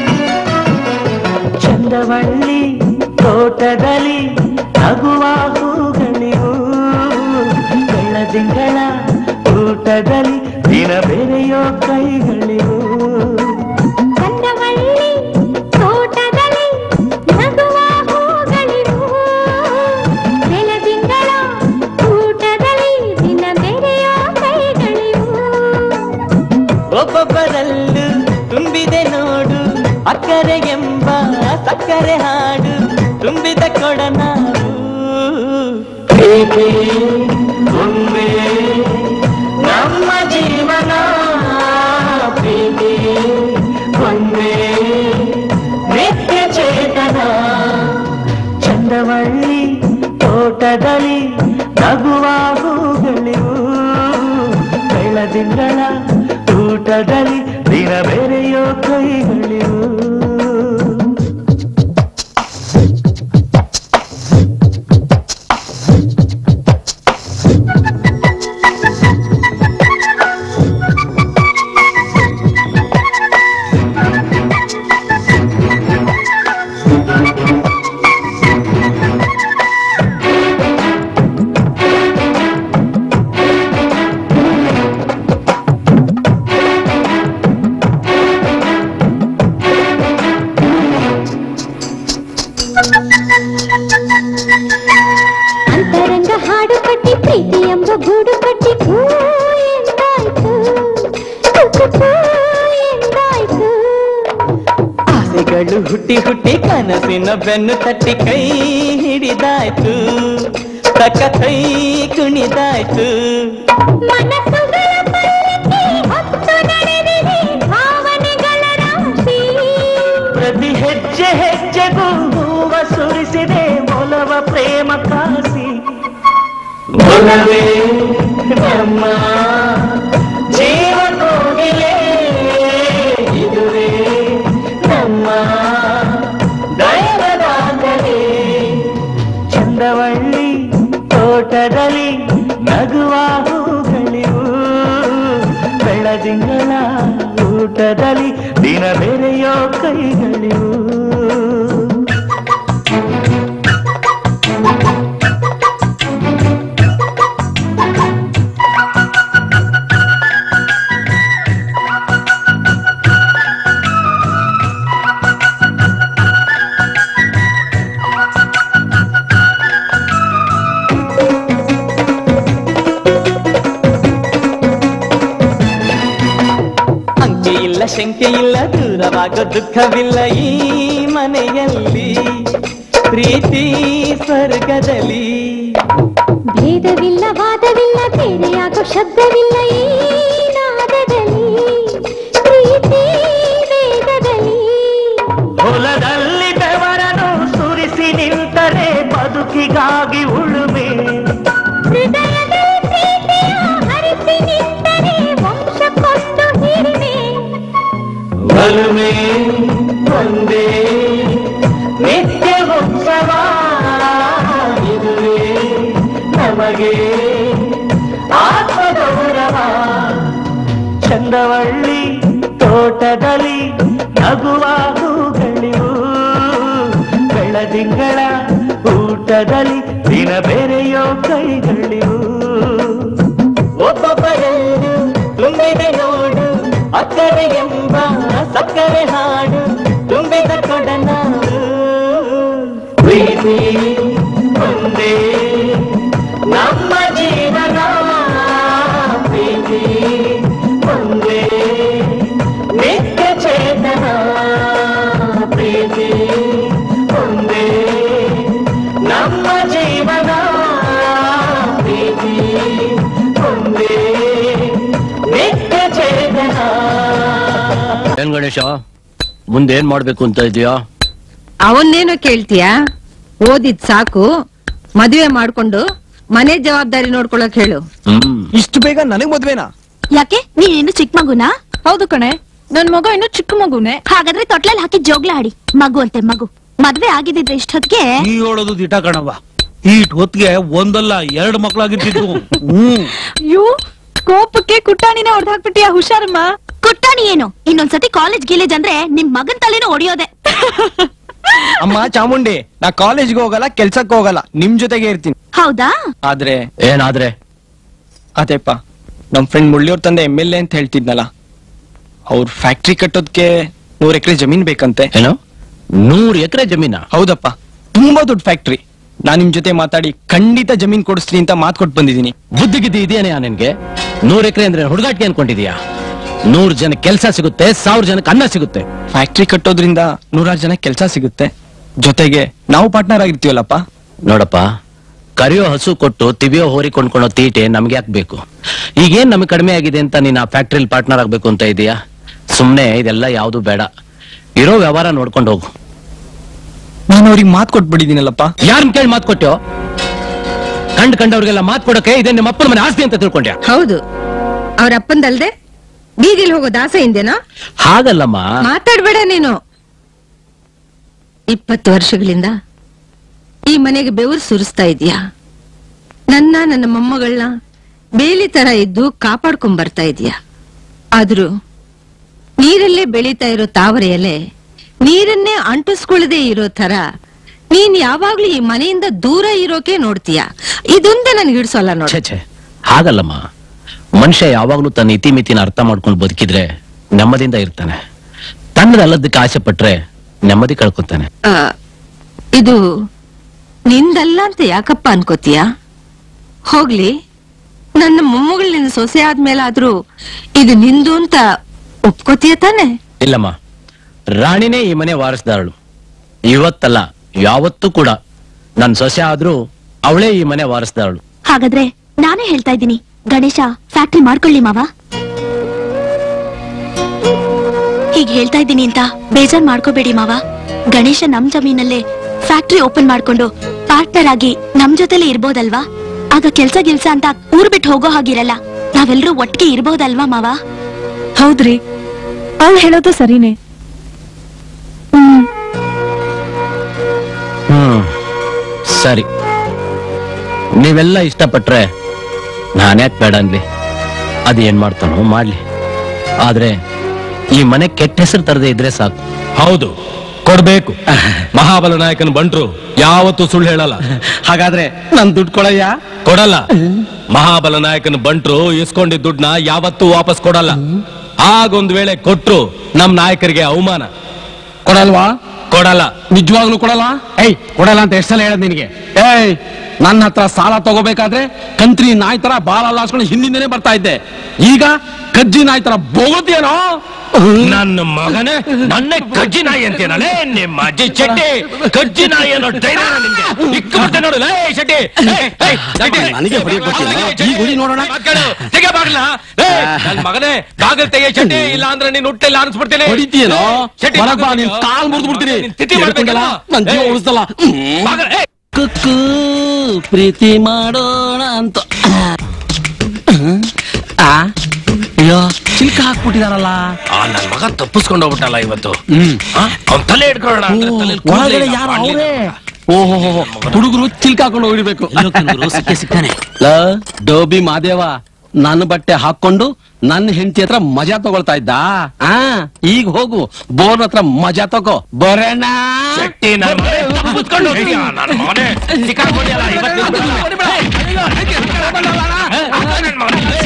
ಚಂದವಳ್ಳಿ ತೋಟದಲ್ಲಿ ನಗುವ ಹೂಗಳಿವು ಬೆಳದಿಂಗಳ ಊಟದಲ್ಲಿ ದಿನ ಬೆರೆಯೋ ಕೈಗಳಿವು ಚಂದವಳ್ಳಿ ತೋಟದಲ್ಲಿ ನಗುವ ಹೂಗಳಿವು ಬೆಳದಿಂಗಳ ಊಟದಲ್ಲಿ ದಿನ ಬೆರೆಯೋ ಕೈಗಳಿವು ಒಬ್ಬೊಬ್ಬರಲ್ಲೂ ತುಂಬಿದೆ ನೋಡು ಅಕ್ಕರೆ ಎಂಬ ಸಕ್ಕರೆ ಹಾಡು ತುಂಬಿದ ಕೊಡ ನಾವು ಪ್ರೀತಿ ತುಂಬೆ ನಮ್ಮ ಜೀವನ ಪ್ರೀತಿ ಒಂದೇ ನಿತ್ಯ ಚೇತನ ಚಂದವಳ್ಳಿ ತೋಟದಲ್ಲಿ ನಗುವ ಹೂಗಳಿವು ಬೆಳದಿಂಗಳ ಊಟದಲ್ಲಿ ದಿನ ಬೆರೆಯೋ ಕೈಗಳಿವು ಅಂತರಂಗ ಹಾಡು ಕಟ್ಟಿ ಪ್ರೀತಿ ಎಂಬ ಗೂಡು ಕಟ್ಟಿ ಹೂ ಎಂದಾಯ್ತು ಕುಕು ಕೂ ಎಂದಾಯ್ತು ಆಸೆಗಳು ಹುಟ್ಟಿ ಹುಟ್ಟಿ ಕನಸಿನ ಬೆನ್ನು ತಟ್ಟಿ ಕೈ ಹಿಡಿದಾಯ್ತು ತಕ್ಕ ಕೈ ಕುಣಿದಾಯ್ತು ಮನಸ್ಸುಗಳ ಪಲ್ಲಕ್ಕಿ ಹೊತ್ತು ನಡೆದಿದೆ ಭಾವನೆಗಳ ರಾಶಿ ಪ್ರತಿ ಹೆಜ್ಜೆ ಹೆಜ್ಜೆಗೂ ಹೂವ ಸುರಿಸಿದೆ ಒಲವ ಪ್ರೇಮ ಕಾಸಿ ಒಲವೇ ನಮ್ಮ ಜೀವ ಕೋಗಿಲೆ ಇದುವೇ ನಮ್ಮ ದೈವದಾಗಲೇ ಚಂದವಳ್ಳಿ ತೋಟದಲ್ಲಿ ನಗುವ ಹೂಗಳಿವು ಬೆಳದಿಂಗಳ ಊಟದಲ್ಲಿ ದಿನ ಬೆರೆಯೋ ಕೈಗಳಿವು ಅಂಕೆ ಇಲ್ಲ ಶಂಕೆ ಇಲ್ಲ ದೂರವಾಗೋ ದುಃಖವಿಲ್ಲ ಈ ಮನೆಯಲ್ಲಿ ಪ್ರೀತಿ ಸ್ವರ್ಗದಲ್ಲಿ ಭೇದವಿಲ್ಲ ವಾದವಿಲ್ಲ ಬೇರೆಯಾಗೋ ಶಬ್ದವಿಲ್ಲ ಈ ನಾದದಲ್ಲಿ ಪ್ರೀತಿ ವೇಗದಲ್ಲಿ ಹೊಲದಲ್ಲಿ ಬೆವರನು ಸುರಿಸಿ ನಿಂತರೆ ಬದುಕಿಗಾಗಿ ಉಳುಮೆ ಹೃದಯದಲ್ಲಿ ಪ್ರೀತಿಯ ಹರಿಸಿ ನಿಂತರೆ ವಂಶಕ್ಕೊಂದು ಹಿರಿಮೆ ಒಲುಮೆ ಒಂದೇ ನಿತ್ಯ ಉತ್ಸವ ಇದುವೇ ನಮಗೆ ಆತ್ಮಗೌರವ ಚಂದವಳ್ಳಿ ತೋಟದಲ್ಲಿ ನಗುವ ಹೂಗಳಿವು ಬೆಳದಿಂಗಳ ಊಟದಲ್ಲಿ ದಿನ ಬೆರೆಯೋ ಕೈಗಳಿವು ಒಬ್ಬೊಬ್ಬರನ್ನು ತುಂಬಿದೆ ನೋಡು ಅಕ್ಕರೆ ಎಂಬ ಸಕ್ಕರೆ ಹಾಡು ತುಂಬಿದ ಕೊಡ ನಾವು ಪ್ರೀತಿ ಒಂದೇ ನಮ್ಮ ಜೀವನ ಪ್ರೀತಿ ಒಂದೇ ನಿತ್ಯ ಚೇತನ ಪ್ರೀತಿ ಒಂದೇ ನಮ್ಮ ಜೀವನ ಪ್ರೀತಿ ಒಂದೇ ನಿತ್ಯ ಚೇತನ ಏನ್ ಗಣೇಶ ಮುಂದೇನ್ ಮಾಡ್ಬೇಕು ಅಂತ ಇದೀಯಾ ಅವನ್ನೇನೋ ಕೇಳ್ತೀಯಾ ಓದಿದ್ ಸಾಕು ಮದುವೆ ಮಾಡ್ಕೊಂಡು ಮನೆ ಜವಾಬ್ದಾರಿ ನೋಡ್ಕೊಳಕ್ ಹೇಳು ಇಷ್ಟು ಬೇಗ ನನಗ್ ಮದ್ವೆನಾ ಯಾಕೆ ನೀನೇನು ಚಿಕ್ಕ ಮಗುನಾ ಹೌದು ಕಣೆ ನನ್ ಮಗ ಇನ್ನು ಚಿಕ್ಕ ಮಗುನೆ ಹಾಗಾದ್ರೆ ತೊಟ್ಲಲ್ಲಿ ಹಾಕಿ ಜೋಗ್ಲ ಆಡಿ ಮಗು ಅಂತೆ ಮಗು ಮದ್ವೆ ಆಗಿದ್ದಿದ್ರೆ ಇಷ್ಟೊತ್ತಿಗೆ ನೀ ಹೇಳೋದು ದಿಟ ಕಣವ್ವ ಈಟ್ ಹೊತ್ತಿಗೆ ಒಂದಲ್ಲ ಎರಡು ಮಕ್ಕಳಾಗಿರ್ತಿದ್ವು ಹ್ಮ್ ಯು ಕೋಪಕ್ಕೆ ಕುಟ್ಟಾಣಿನೇ ಹೊಡೆದ್ ಹಾಕ್ಬಿಟ್ಟಿಯಾ ಹುಷಾರಮ್ಮ ಕುಟ್ಟಾಣಿ ಏನು ಇನ್ನೊಂದ್ಸತಿ ಕಾಲೇಜ್ ಗೀಲೇಜ್ ಅಂದ್ರೆ ನಿಮ್ ಮಗನ್ ತಲೆನೂ ಹೊಡಿಯೋದೆ ಅಮ್ಮ ಚಾಮುಂಡಿ ನಾ ಕಾಲೇಜ್ಗೆ ಹೋಗಲ್ಲ ಕೆಲ್ಸಕ್ಕೆ ಹೋಗಲ್ಲ ನಿಮ್ ಜೊತೆಗೆ ಇರ್ತೀನಿ ಹೌದಾ ಆದ್ರೆ ಏನಾದ್ರೆ ಅದೇಪ್ಪ ನಮ್ ಫ್ರೆಂಡ್ ಮುಳ್ಳಿಯವ್ರ ತಂದೆ ಎಮ್ ಎಲ್ ಎ ಅಂತ ಹೇಳ್ತಿದ್ನಲ್ಲ ಅವ್ರ ಫ್ಯಾಕ್ಟ್ರಿ ಕಟ್ಟೋದಕ್ಕೆ ನೂರ್ ಎಕರೆ ಜಮೀನ್ ಬೇಕಂತೆ ಏನು ನೂರ್ ಎಕರೆ ಜಮೀನ ಹೌದಪ್ಪ ತುಂಬಾ ದೊಡ್ಡ ಫ್ಯಾಕ್ಟ್ರಿ ನಾನ್ ನಿಮ್ ಜೊತೆ ಮಾತಾಡಿ ಖಂಡಿತ ಜಮೀನ್ ಕೊಡಿಸ್ತೀನಿ ಅಂತ ಮಾತ್ ಕೊಟ್ಟು ಬಂದಿದ್ದೀನಿ ಬುದ್ಧಿ ಗಿದ್ದಿ ಇದೆಯಾ ನಿನ್ಗೆ ನೂರ್ ಎಕರೆ ಅಂದ್ರೆ ಹುಡುಗಾಟಿಗೆ ಅನ್ಕೊಂಡಿದ್ಯಾ ನೂರ್ ಜನ ಕೆಲಸ ಸಿಗುತ್ತೆ ಸಾವಿರ ಜನಕ್ಕೆ ಅನ್ನ ಸಿಗುತ್ತೆ ಫ್ಯಾಕ್ಟ್ರಿ ಕಟ್ಟೋದ್ರಿಂದ ನೂರಾರು ಜನ ಕೆಲಸ ಸಿಗುತ್ತೆ ಜೊತೆಗೆ ನಾವು ಪಾರ್ಟ್ನರ್ ಆಗಿರ್ತೀವಲ್ಲಪ್ಪ ನೋಡಪ್ಪ ಕರಿಯೋ ಹಸು ಕೊಟ್ಟು ತಿವಿಯೋ ಹೋರಿ ಕೊಂಡ್ಕೊಳೋ ತೀಟೆ ನಮ್ಗೆ ಯಾಕೆ ಬೇಕು ಈಗೇನ್ ನಮಗೆ ಕಡಿಮೆ ಆಗಿದೆ ಅಂತ ನೀನ್ ಆ ಫ್ಯಾಕ್ಟ್ರಿಲಿ ಪಾರ್ಟ್ನರ್ ಆಗ್ಬೇಕು ಅಂತ ಇದೀಯಾ ಸುಮ್ನೆ ಇದೆಲ್ಲ ಯಾವ್ದು ಬೇಡ ಇರೋ ವ್ಯವಹಾರ ನೋಡ್ಕೊಂಡು ಹೋಗು ನಾನು ಅವ್ರಿಗೆ ಮಾತ್ ಕೊಟ್ಬಿಟ್ಟಿದ್ದೀನಲ್ಲಪ್ಪ ಯಾರನ್ ಕೇಳಿ ಮಾತು ಕೊಟ್ಟೋ ಕಂಡ್ ಕಂಡವ್ರಿಗೆಲ್ಲ ಮಾತು ಕೊಡಕ್ಕೆ ಇದೇ ನಿಮ್ಮ ಅಪ್ಪನ ಮನೆ ಆಸ್ತಿ ಅಂತ ತಿಳ್ಕೊಂಡ್ಯಾ ಹೌದು ಅವ್ರ ಅಪ್ಪಂದಲ್ದೆ ಬೀದಿಲ್ ಹೋಗೋ ದಾಸ ಹಿಂದೆನಾ ಹಾಗಲ್ಲಮ್ಮ ಮಾತಾಡ್ಬೇಡ ನೀನು ಇಪ್ಪತ್ತು ವರ್ಷಗಳಿಂದ ಈ ಮನೆಗೆ ಬೆವರು ಸುರಿಸ್ತಾ ಇದೀಯಾ ನನ್ನ ನನ್ನ ಮೊಮ್ಮಗಳನ್ನ ಬೇಲಿ ತರ ಇದ್ದು ಕಾಪಾಡ್ಕೊಂಡ್ ಬರ್ತಾ ಇದೀಯಾ ಆದ್ರೂ ನೀರಲ್ಲೇ ಬೆಳೀತಾ ಇರೋ ತಾವರೆ ಎಲೆ ನೀರನ್ನೇ ಅಂಟಿಸ್ಕೊಳ್ಳದೆ ಇರೋ ತರ ನೀನ್ ಯಾವಾಗ್ಲೂ ಈ ಮನೆಯಿಂದ ದೂರ ಇರೋಕೆ ನೋಡ್ತೀಯ ಇದೊಂದೇ ನನ್ಗೆ ಹಿಡ್ಸೋಲ್ಲ ನೋಡ ಛೇ ಛೇ ಹಾಗಲ್ಲಮ್ಮ ಮನುಷ್ಯ ಯಾವಾಗ್ಲೂ ತನ್ನ ಇತಿಮಿತಿನ ಅರ್ಥ ಮಾಡ್ಕೊಂಡು ಬದುಕಿದ್ರೆ ನೆಮ್ಮದಿಯಿಂದ ಇರ್ತಾನೆ ತನ್ನದಲ್ಲದಕ್ಕೆ ಆಸೆ ಪಟ್ರೆ ನೆಮ್ಮದಿ ಕಳ್ಕೊತಾನೆ ಆ, ಇದು ನಿಂದಲ್ಲ ಅಂತ ಯಾಕಪ್ಪ ಅನ್ಕೋತೀಯ ಹೋಗ್ಲಿ ನನ್ನ ಮೊಮ್ಮಗಳು ನಿನ್ನ ಸೊಸೆ ಆದ್ಮೇಲಾದ್ರೂ ಇದು ನಿಂದು ಅಂತ ಒಪ್ಕೋತೀಯ ತಾನೆ ಇಲ್ಲಮ್ಮ ರಾಣಿನೇ ಈ ಮನೆ ವಾರಸ್ದಾರಳು ಇವತ್ತಲ್ಲ ಯಾವತ್ತೂ ಕೂಡ ನನ್ ಸೊಸೆ ಆದ್ರೂ ಅವಳೇ ಈ ಮನೆ ವಾರಸ್ದಾರಳು ಹಾಗಾದ್ರೆ ನಾನೇ ಹೇಳ್ತಾ ಇದ್ದೀನಿ ಗಣೇಶ ಫ್ಯಾಕ್ಟ್ರಿ ಮಾಡ್ಕೊಳ್ಳಿ ಮಾವ ಹೀಗ್ ಹೇಳ್ತಾ ಇದ್ದೀನಿ ಅಂತ ಬೇಜಾರ್ ಮಾಡ್ಕೋಬೇಡಿ ಮಾವ ಗಣೇಶ ನಮ್ ಜಮೀನಲ್ಲೇ ಫ್ಯಾಕ್ಟ್ರಿ ಓಪನ್ ಮಾಡ್ಕೊಂಡು ಪಾರ್ಟ್ನರ್ ಆಗಿ ನಮ್ ಜೊತೆಲೆ ಇರ್ಬೋದಲ್ವಾ ಆಗ ಕೆಲ್ಸ ಗಿಲ್ಸ ಅಂತ ಊರ್ ಬಿಟ್ಟು ಹೋಗೋ ಹಾಗಿರಲ್ಲ ನಾವೆಲ್ಲರೂ ಒಟ್ಟಿಗೆ ಇರ್ಬೋದಲ್ವಾ ಮಾವ ಹೌದ್ರಿ ಅವ್ಳು ಹೇಳೋದು ಸರಿನೇ ಹ್ಮ್ ಹ್ಮ್ ಸರಿ ನೀವೆಲ್ಲ ಇಷ್ಟಪಟ್ರೆ ನಾನ್ಯಾಕ್ ಬೇಡ ಅನ್ಲಿ ಅದು ಏನ್ ಮಾಡ್ತಾನೋ ಮಾಡ್ಲಿ ಆದ್ರೆ ಈ ಮನೆ ಕೆಟ್ಟ ಹೆಸರು ತರದೇ ಇದ್ರೆ ಸಾಕು ಹೌದು ಕೊಡ್ಬೇಕು ಮಹಾಬಲ ನಾಯಕನ ಬಂಟ್ರು ಯಾವತ್ತೂ ಸುಳ್ಳು ಹೇಳಲ್ಲ ಹಾಗಾದ್ರೆ ನನ್ ದುಡ್ಡು ಕೊಡಯ್ಯ ಕೊಡಲ್ಲ ಮಹಾಬಲ ನಾಯಕನ ಬಂಟ್ರು ಇಸ್ಕೊಂಡಿದ್ದ ದುಡ್ಡನ್ನ ಯಾವತ್ತೂ ವಾಪಸ್ ಕೊಡಲ್ಲ ಆಗೊಂದ್ ವೇಳೆ ಕೊಟ್ರು ನಮ್ ನಾಯಕರಿಗೆ ಅವಮಾನ ಕೊಡಲ್ವಾ ಕೊಡಲ್ಲ ನಿಜವಾಗ್ಲೂ ಕೊಡಲ್ಲ ಏಯ್ ಕೊಡಲ್ಲ ಅಂತ ಎಷ್ಟ್ ಸಲ ಹೇಳದ್ ನಿನಗೆ ಏಯ್ ನನ್ನ ಹತ್ರ ಸಾಲ ತಗೋಬೇಕಾದ್ರೆ ಕಂತ್ರಿ ನಾಯಿ ತರ ಬಾಲ ಹಾಸ್ಕೊಂಡು ಹಿಂದಿಂದನೇ ಬರ್ತಾ ಇದ್ದೆ ಈಗ ಕಜ್ಜಿ ನಾಯಿ ತರ ಬೋಗುತ್ತೇನೋ ನನ್ನ ಮಗನೇ ನನ್ನ ಕಜ್ಜಿ ನಾಯಿ ಅಂತೇನಲ್ಲೇ ನಿಮ್ಮ ಅಜ್ಜಿ ಚಟ್ಟಿ ಕಜ್ಜಿ ನಾಯಿ ಅನ್ನೋ ಧೈರ್ಯ ನಿಮ್ಗೆ ಇಕ್ಕಬಿಟ್ಟೆ ನೋಡು ಲೇ ಶೆಟ್ಟಿ ಏಯ್, ಏಯ್, ಶೆಟ್ಟಿ. ನನಗೆ ಹೊಡಿಯಕ್ ಗೊತ್ತಿಲ್ಲ. ಈ ಗುಡಿ ನೋಡೋಣ ತೆಗೆ ಬಾಗಿಲ ನನ್ ಮಗನೇ ಬಾಗಿಲ್ ತೆಗೆ ಶೆಟ್ಟಿ ಇಲ್ಲ ಅಂದ್ರೆ ನೀನ್ ಹುಟ್ಟಿಲ್ಲ ಅನ್ಸ್ಬಿಡ್ತೀನಿ ಹೊಡಿತೀಯೇನೋ ಶೆಟ್ಟಿ, ಹೊರಗ್ ಬಾ, ಬಾಗಿಲು ನಿನ್ ತೆಗೆಯೋ. ಕಾಲ್ ಮುರಿದು ಬಿಡ್ತೀನಿ ನಿನ್ ತಿಥಿ ಮಾಡ್ಬೇಕಲ್ಲ? ನನ್ ಜೀವ ಏಯ್, ಉಳಿಸ್ತಲ್ಲ ಬಾಗಿಲು, ಏಯ್. ಕುಕ್ಕು ಪ್ರೀತಿ ಮಾಡೋಣ ಅಂತ ಆ ಅಯ್ಯೋ ಚಿಲ್ಕ ಹಾಕ್ಬಿಟ್ಟಿದಾರಲ್ಲ ಆ ನನ್ ಮಗ ತಪ್ಪಿಸ್ಕೊಂಡು ಹೋಗ್ಬಿಟ್ಟಲ್ಲ ಇವತ್ತು ಹ್ಮ್ ಅವ್ನ್ ತಲೆ ಹಿಡ್ಕೊಳ್ಳೋಣ ಅಂದ್ರೆ ತಲೆಲ್ ಕೂದ್ಲೇ ಒಳಗಡೆ ಇಲ್ಲ, ಯಾರು ಮಾಡ್ಲಿಲ್ಲ. ಅವರೇ ಓಹೋ ಹುಡುಗರು ಚಿಲ್ಕ ಹಾಕೊಂಡು ಹೋಗಿರ್ಬೇಕು ಸಿಕ್ಕೇ ಸಿಗ್ತಾನೆ ಲ, ಡೋಬಿ ಮಾದೇವ ನನ್ನ ಬಟ್ಟೆ ಹಾಕೊಂಡು ನನ್ನ ಹೆಂಡತಿ ಹತ್ರ ಮಜಾ ತಗೊಳ್ತಾ ಇದ್ದ ಆ ಈಗ ಹೋಗು ಬೋರ್ ಹತ್ರ ಮಜಾ ತಗೋ ಬರೋಣ ಶೆಟ್ಟಿ ನನ್ ಮಗನೇ ತಪ್ಪಿಸ್ಕೊಂಡು ಹೋಗ್ತೀಯ, ನನ್ ಮಗನೇ ಸಿಕ್ಕಾಕೊಂಡಿಯಲ್ಲ ಇವತ್ತು ನನ್ ಮಗನೇ.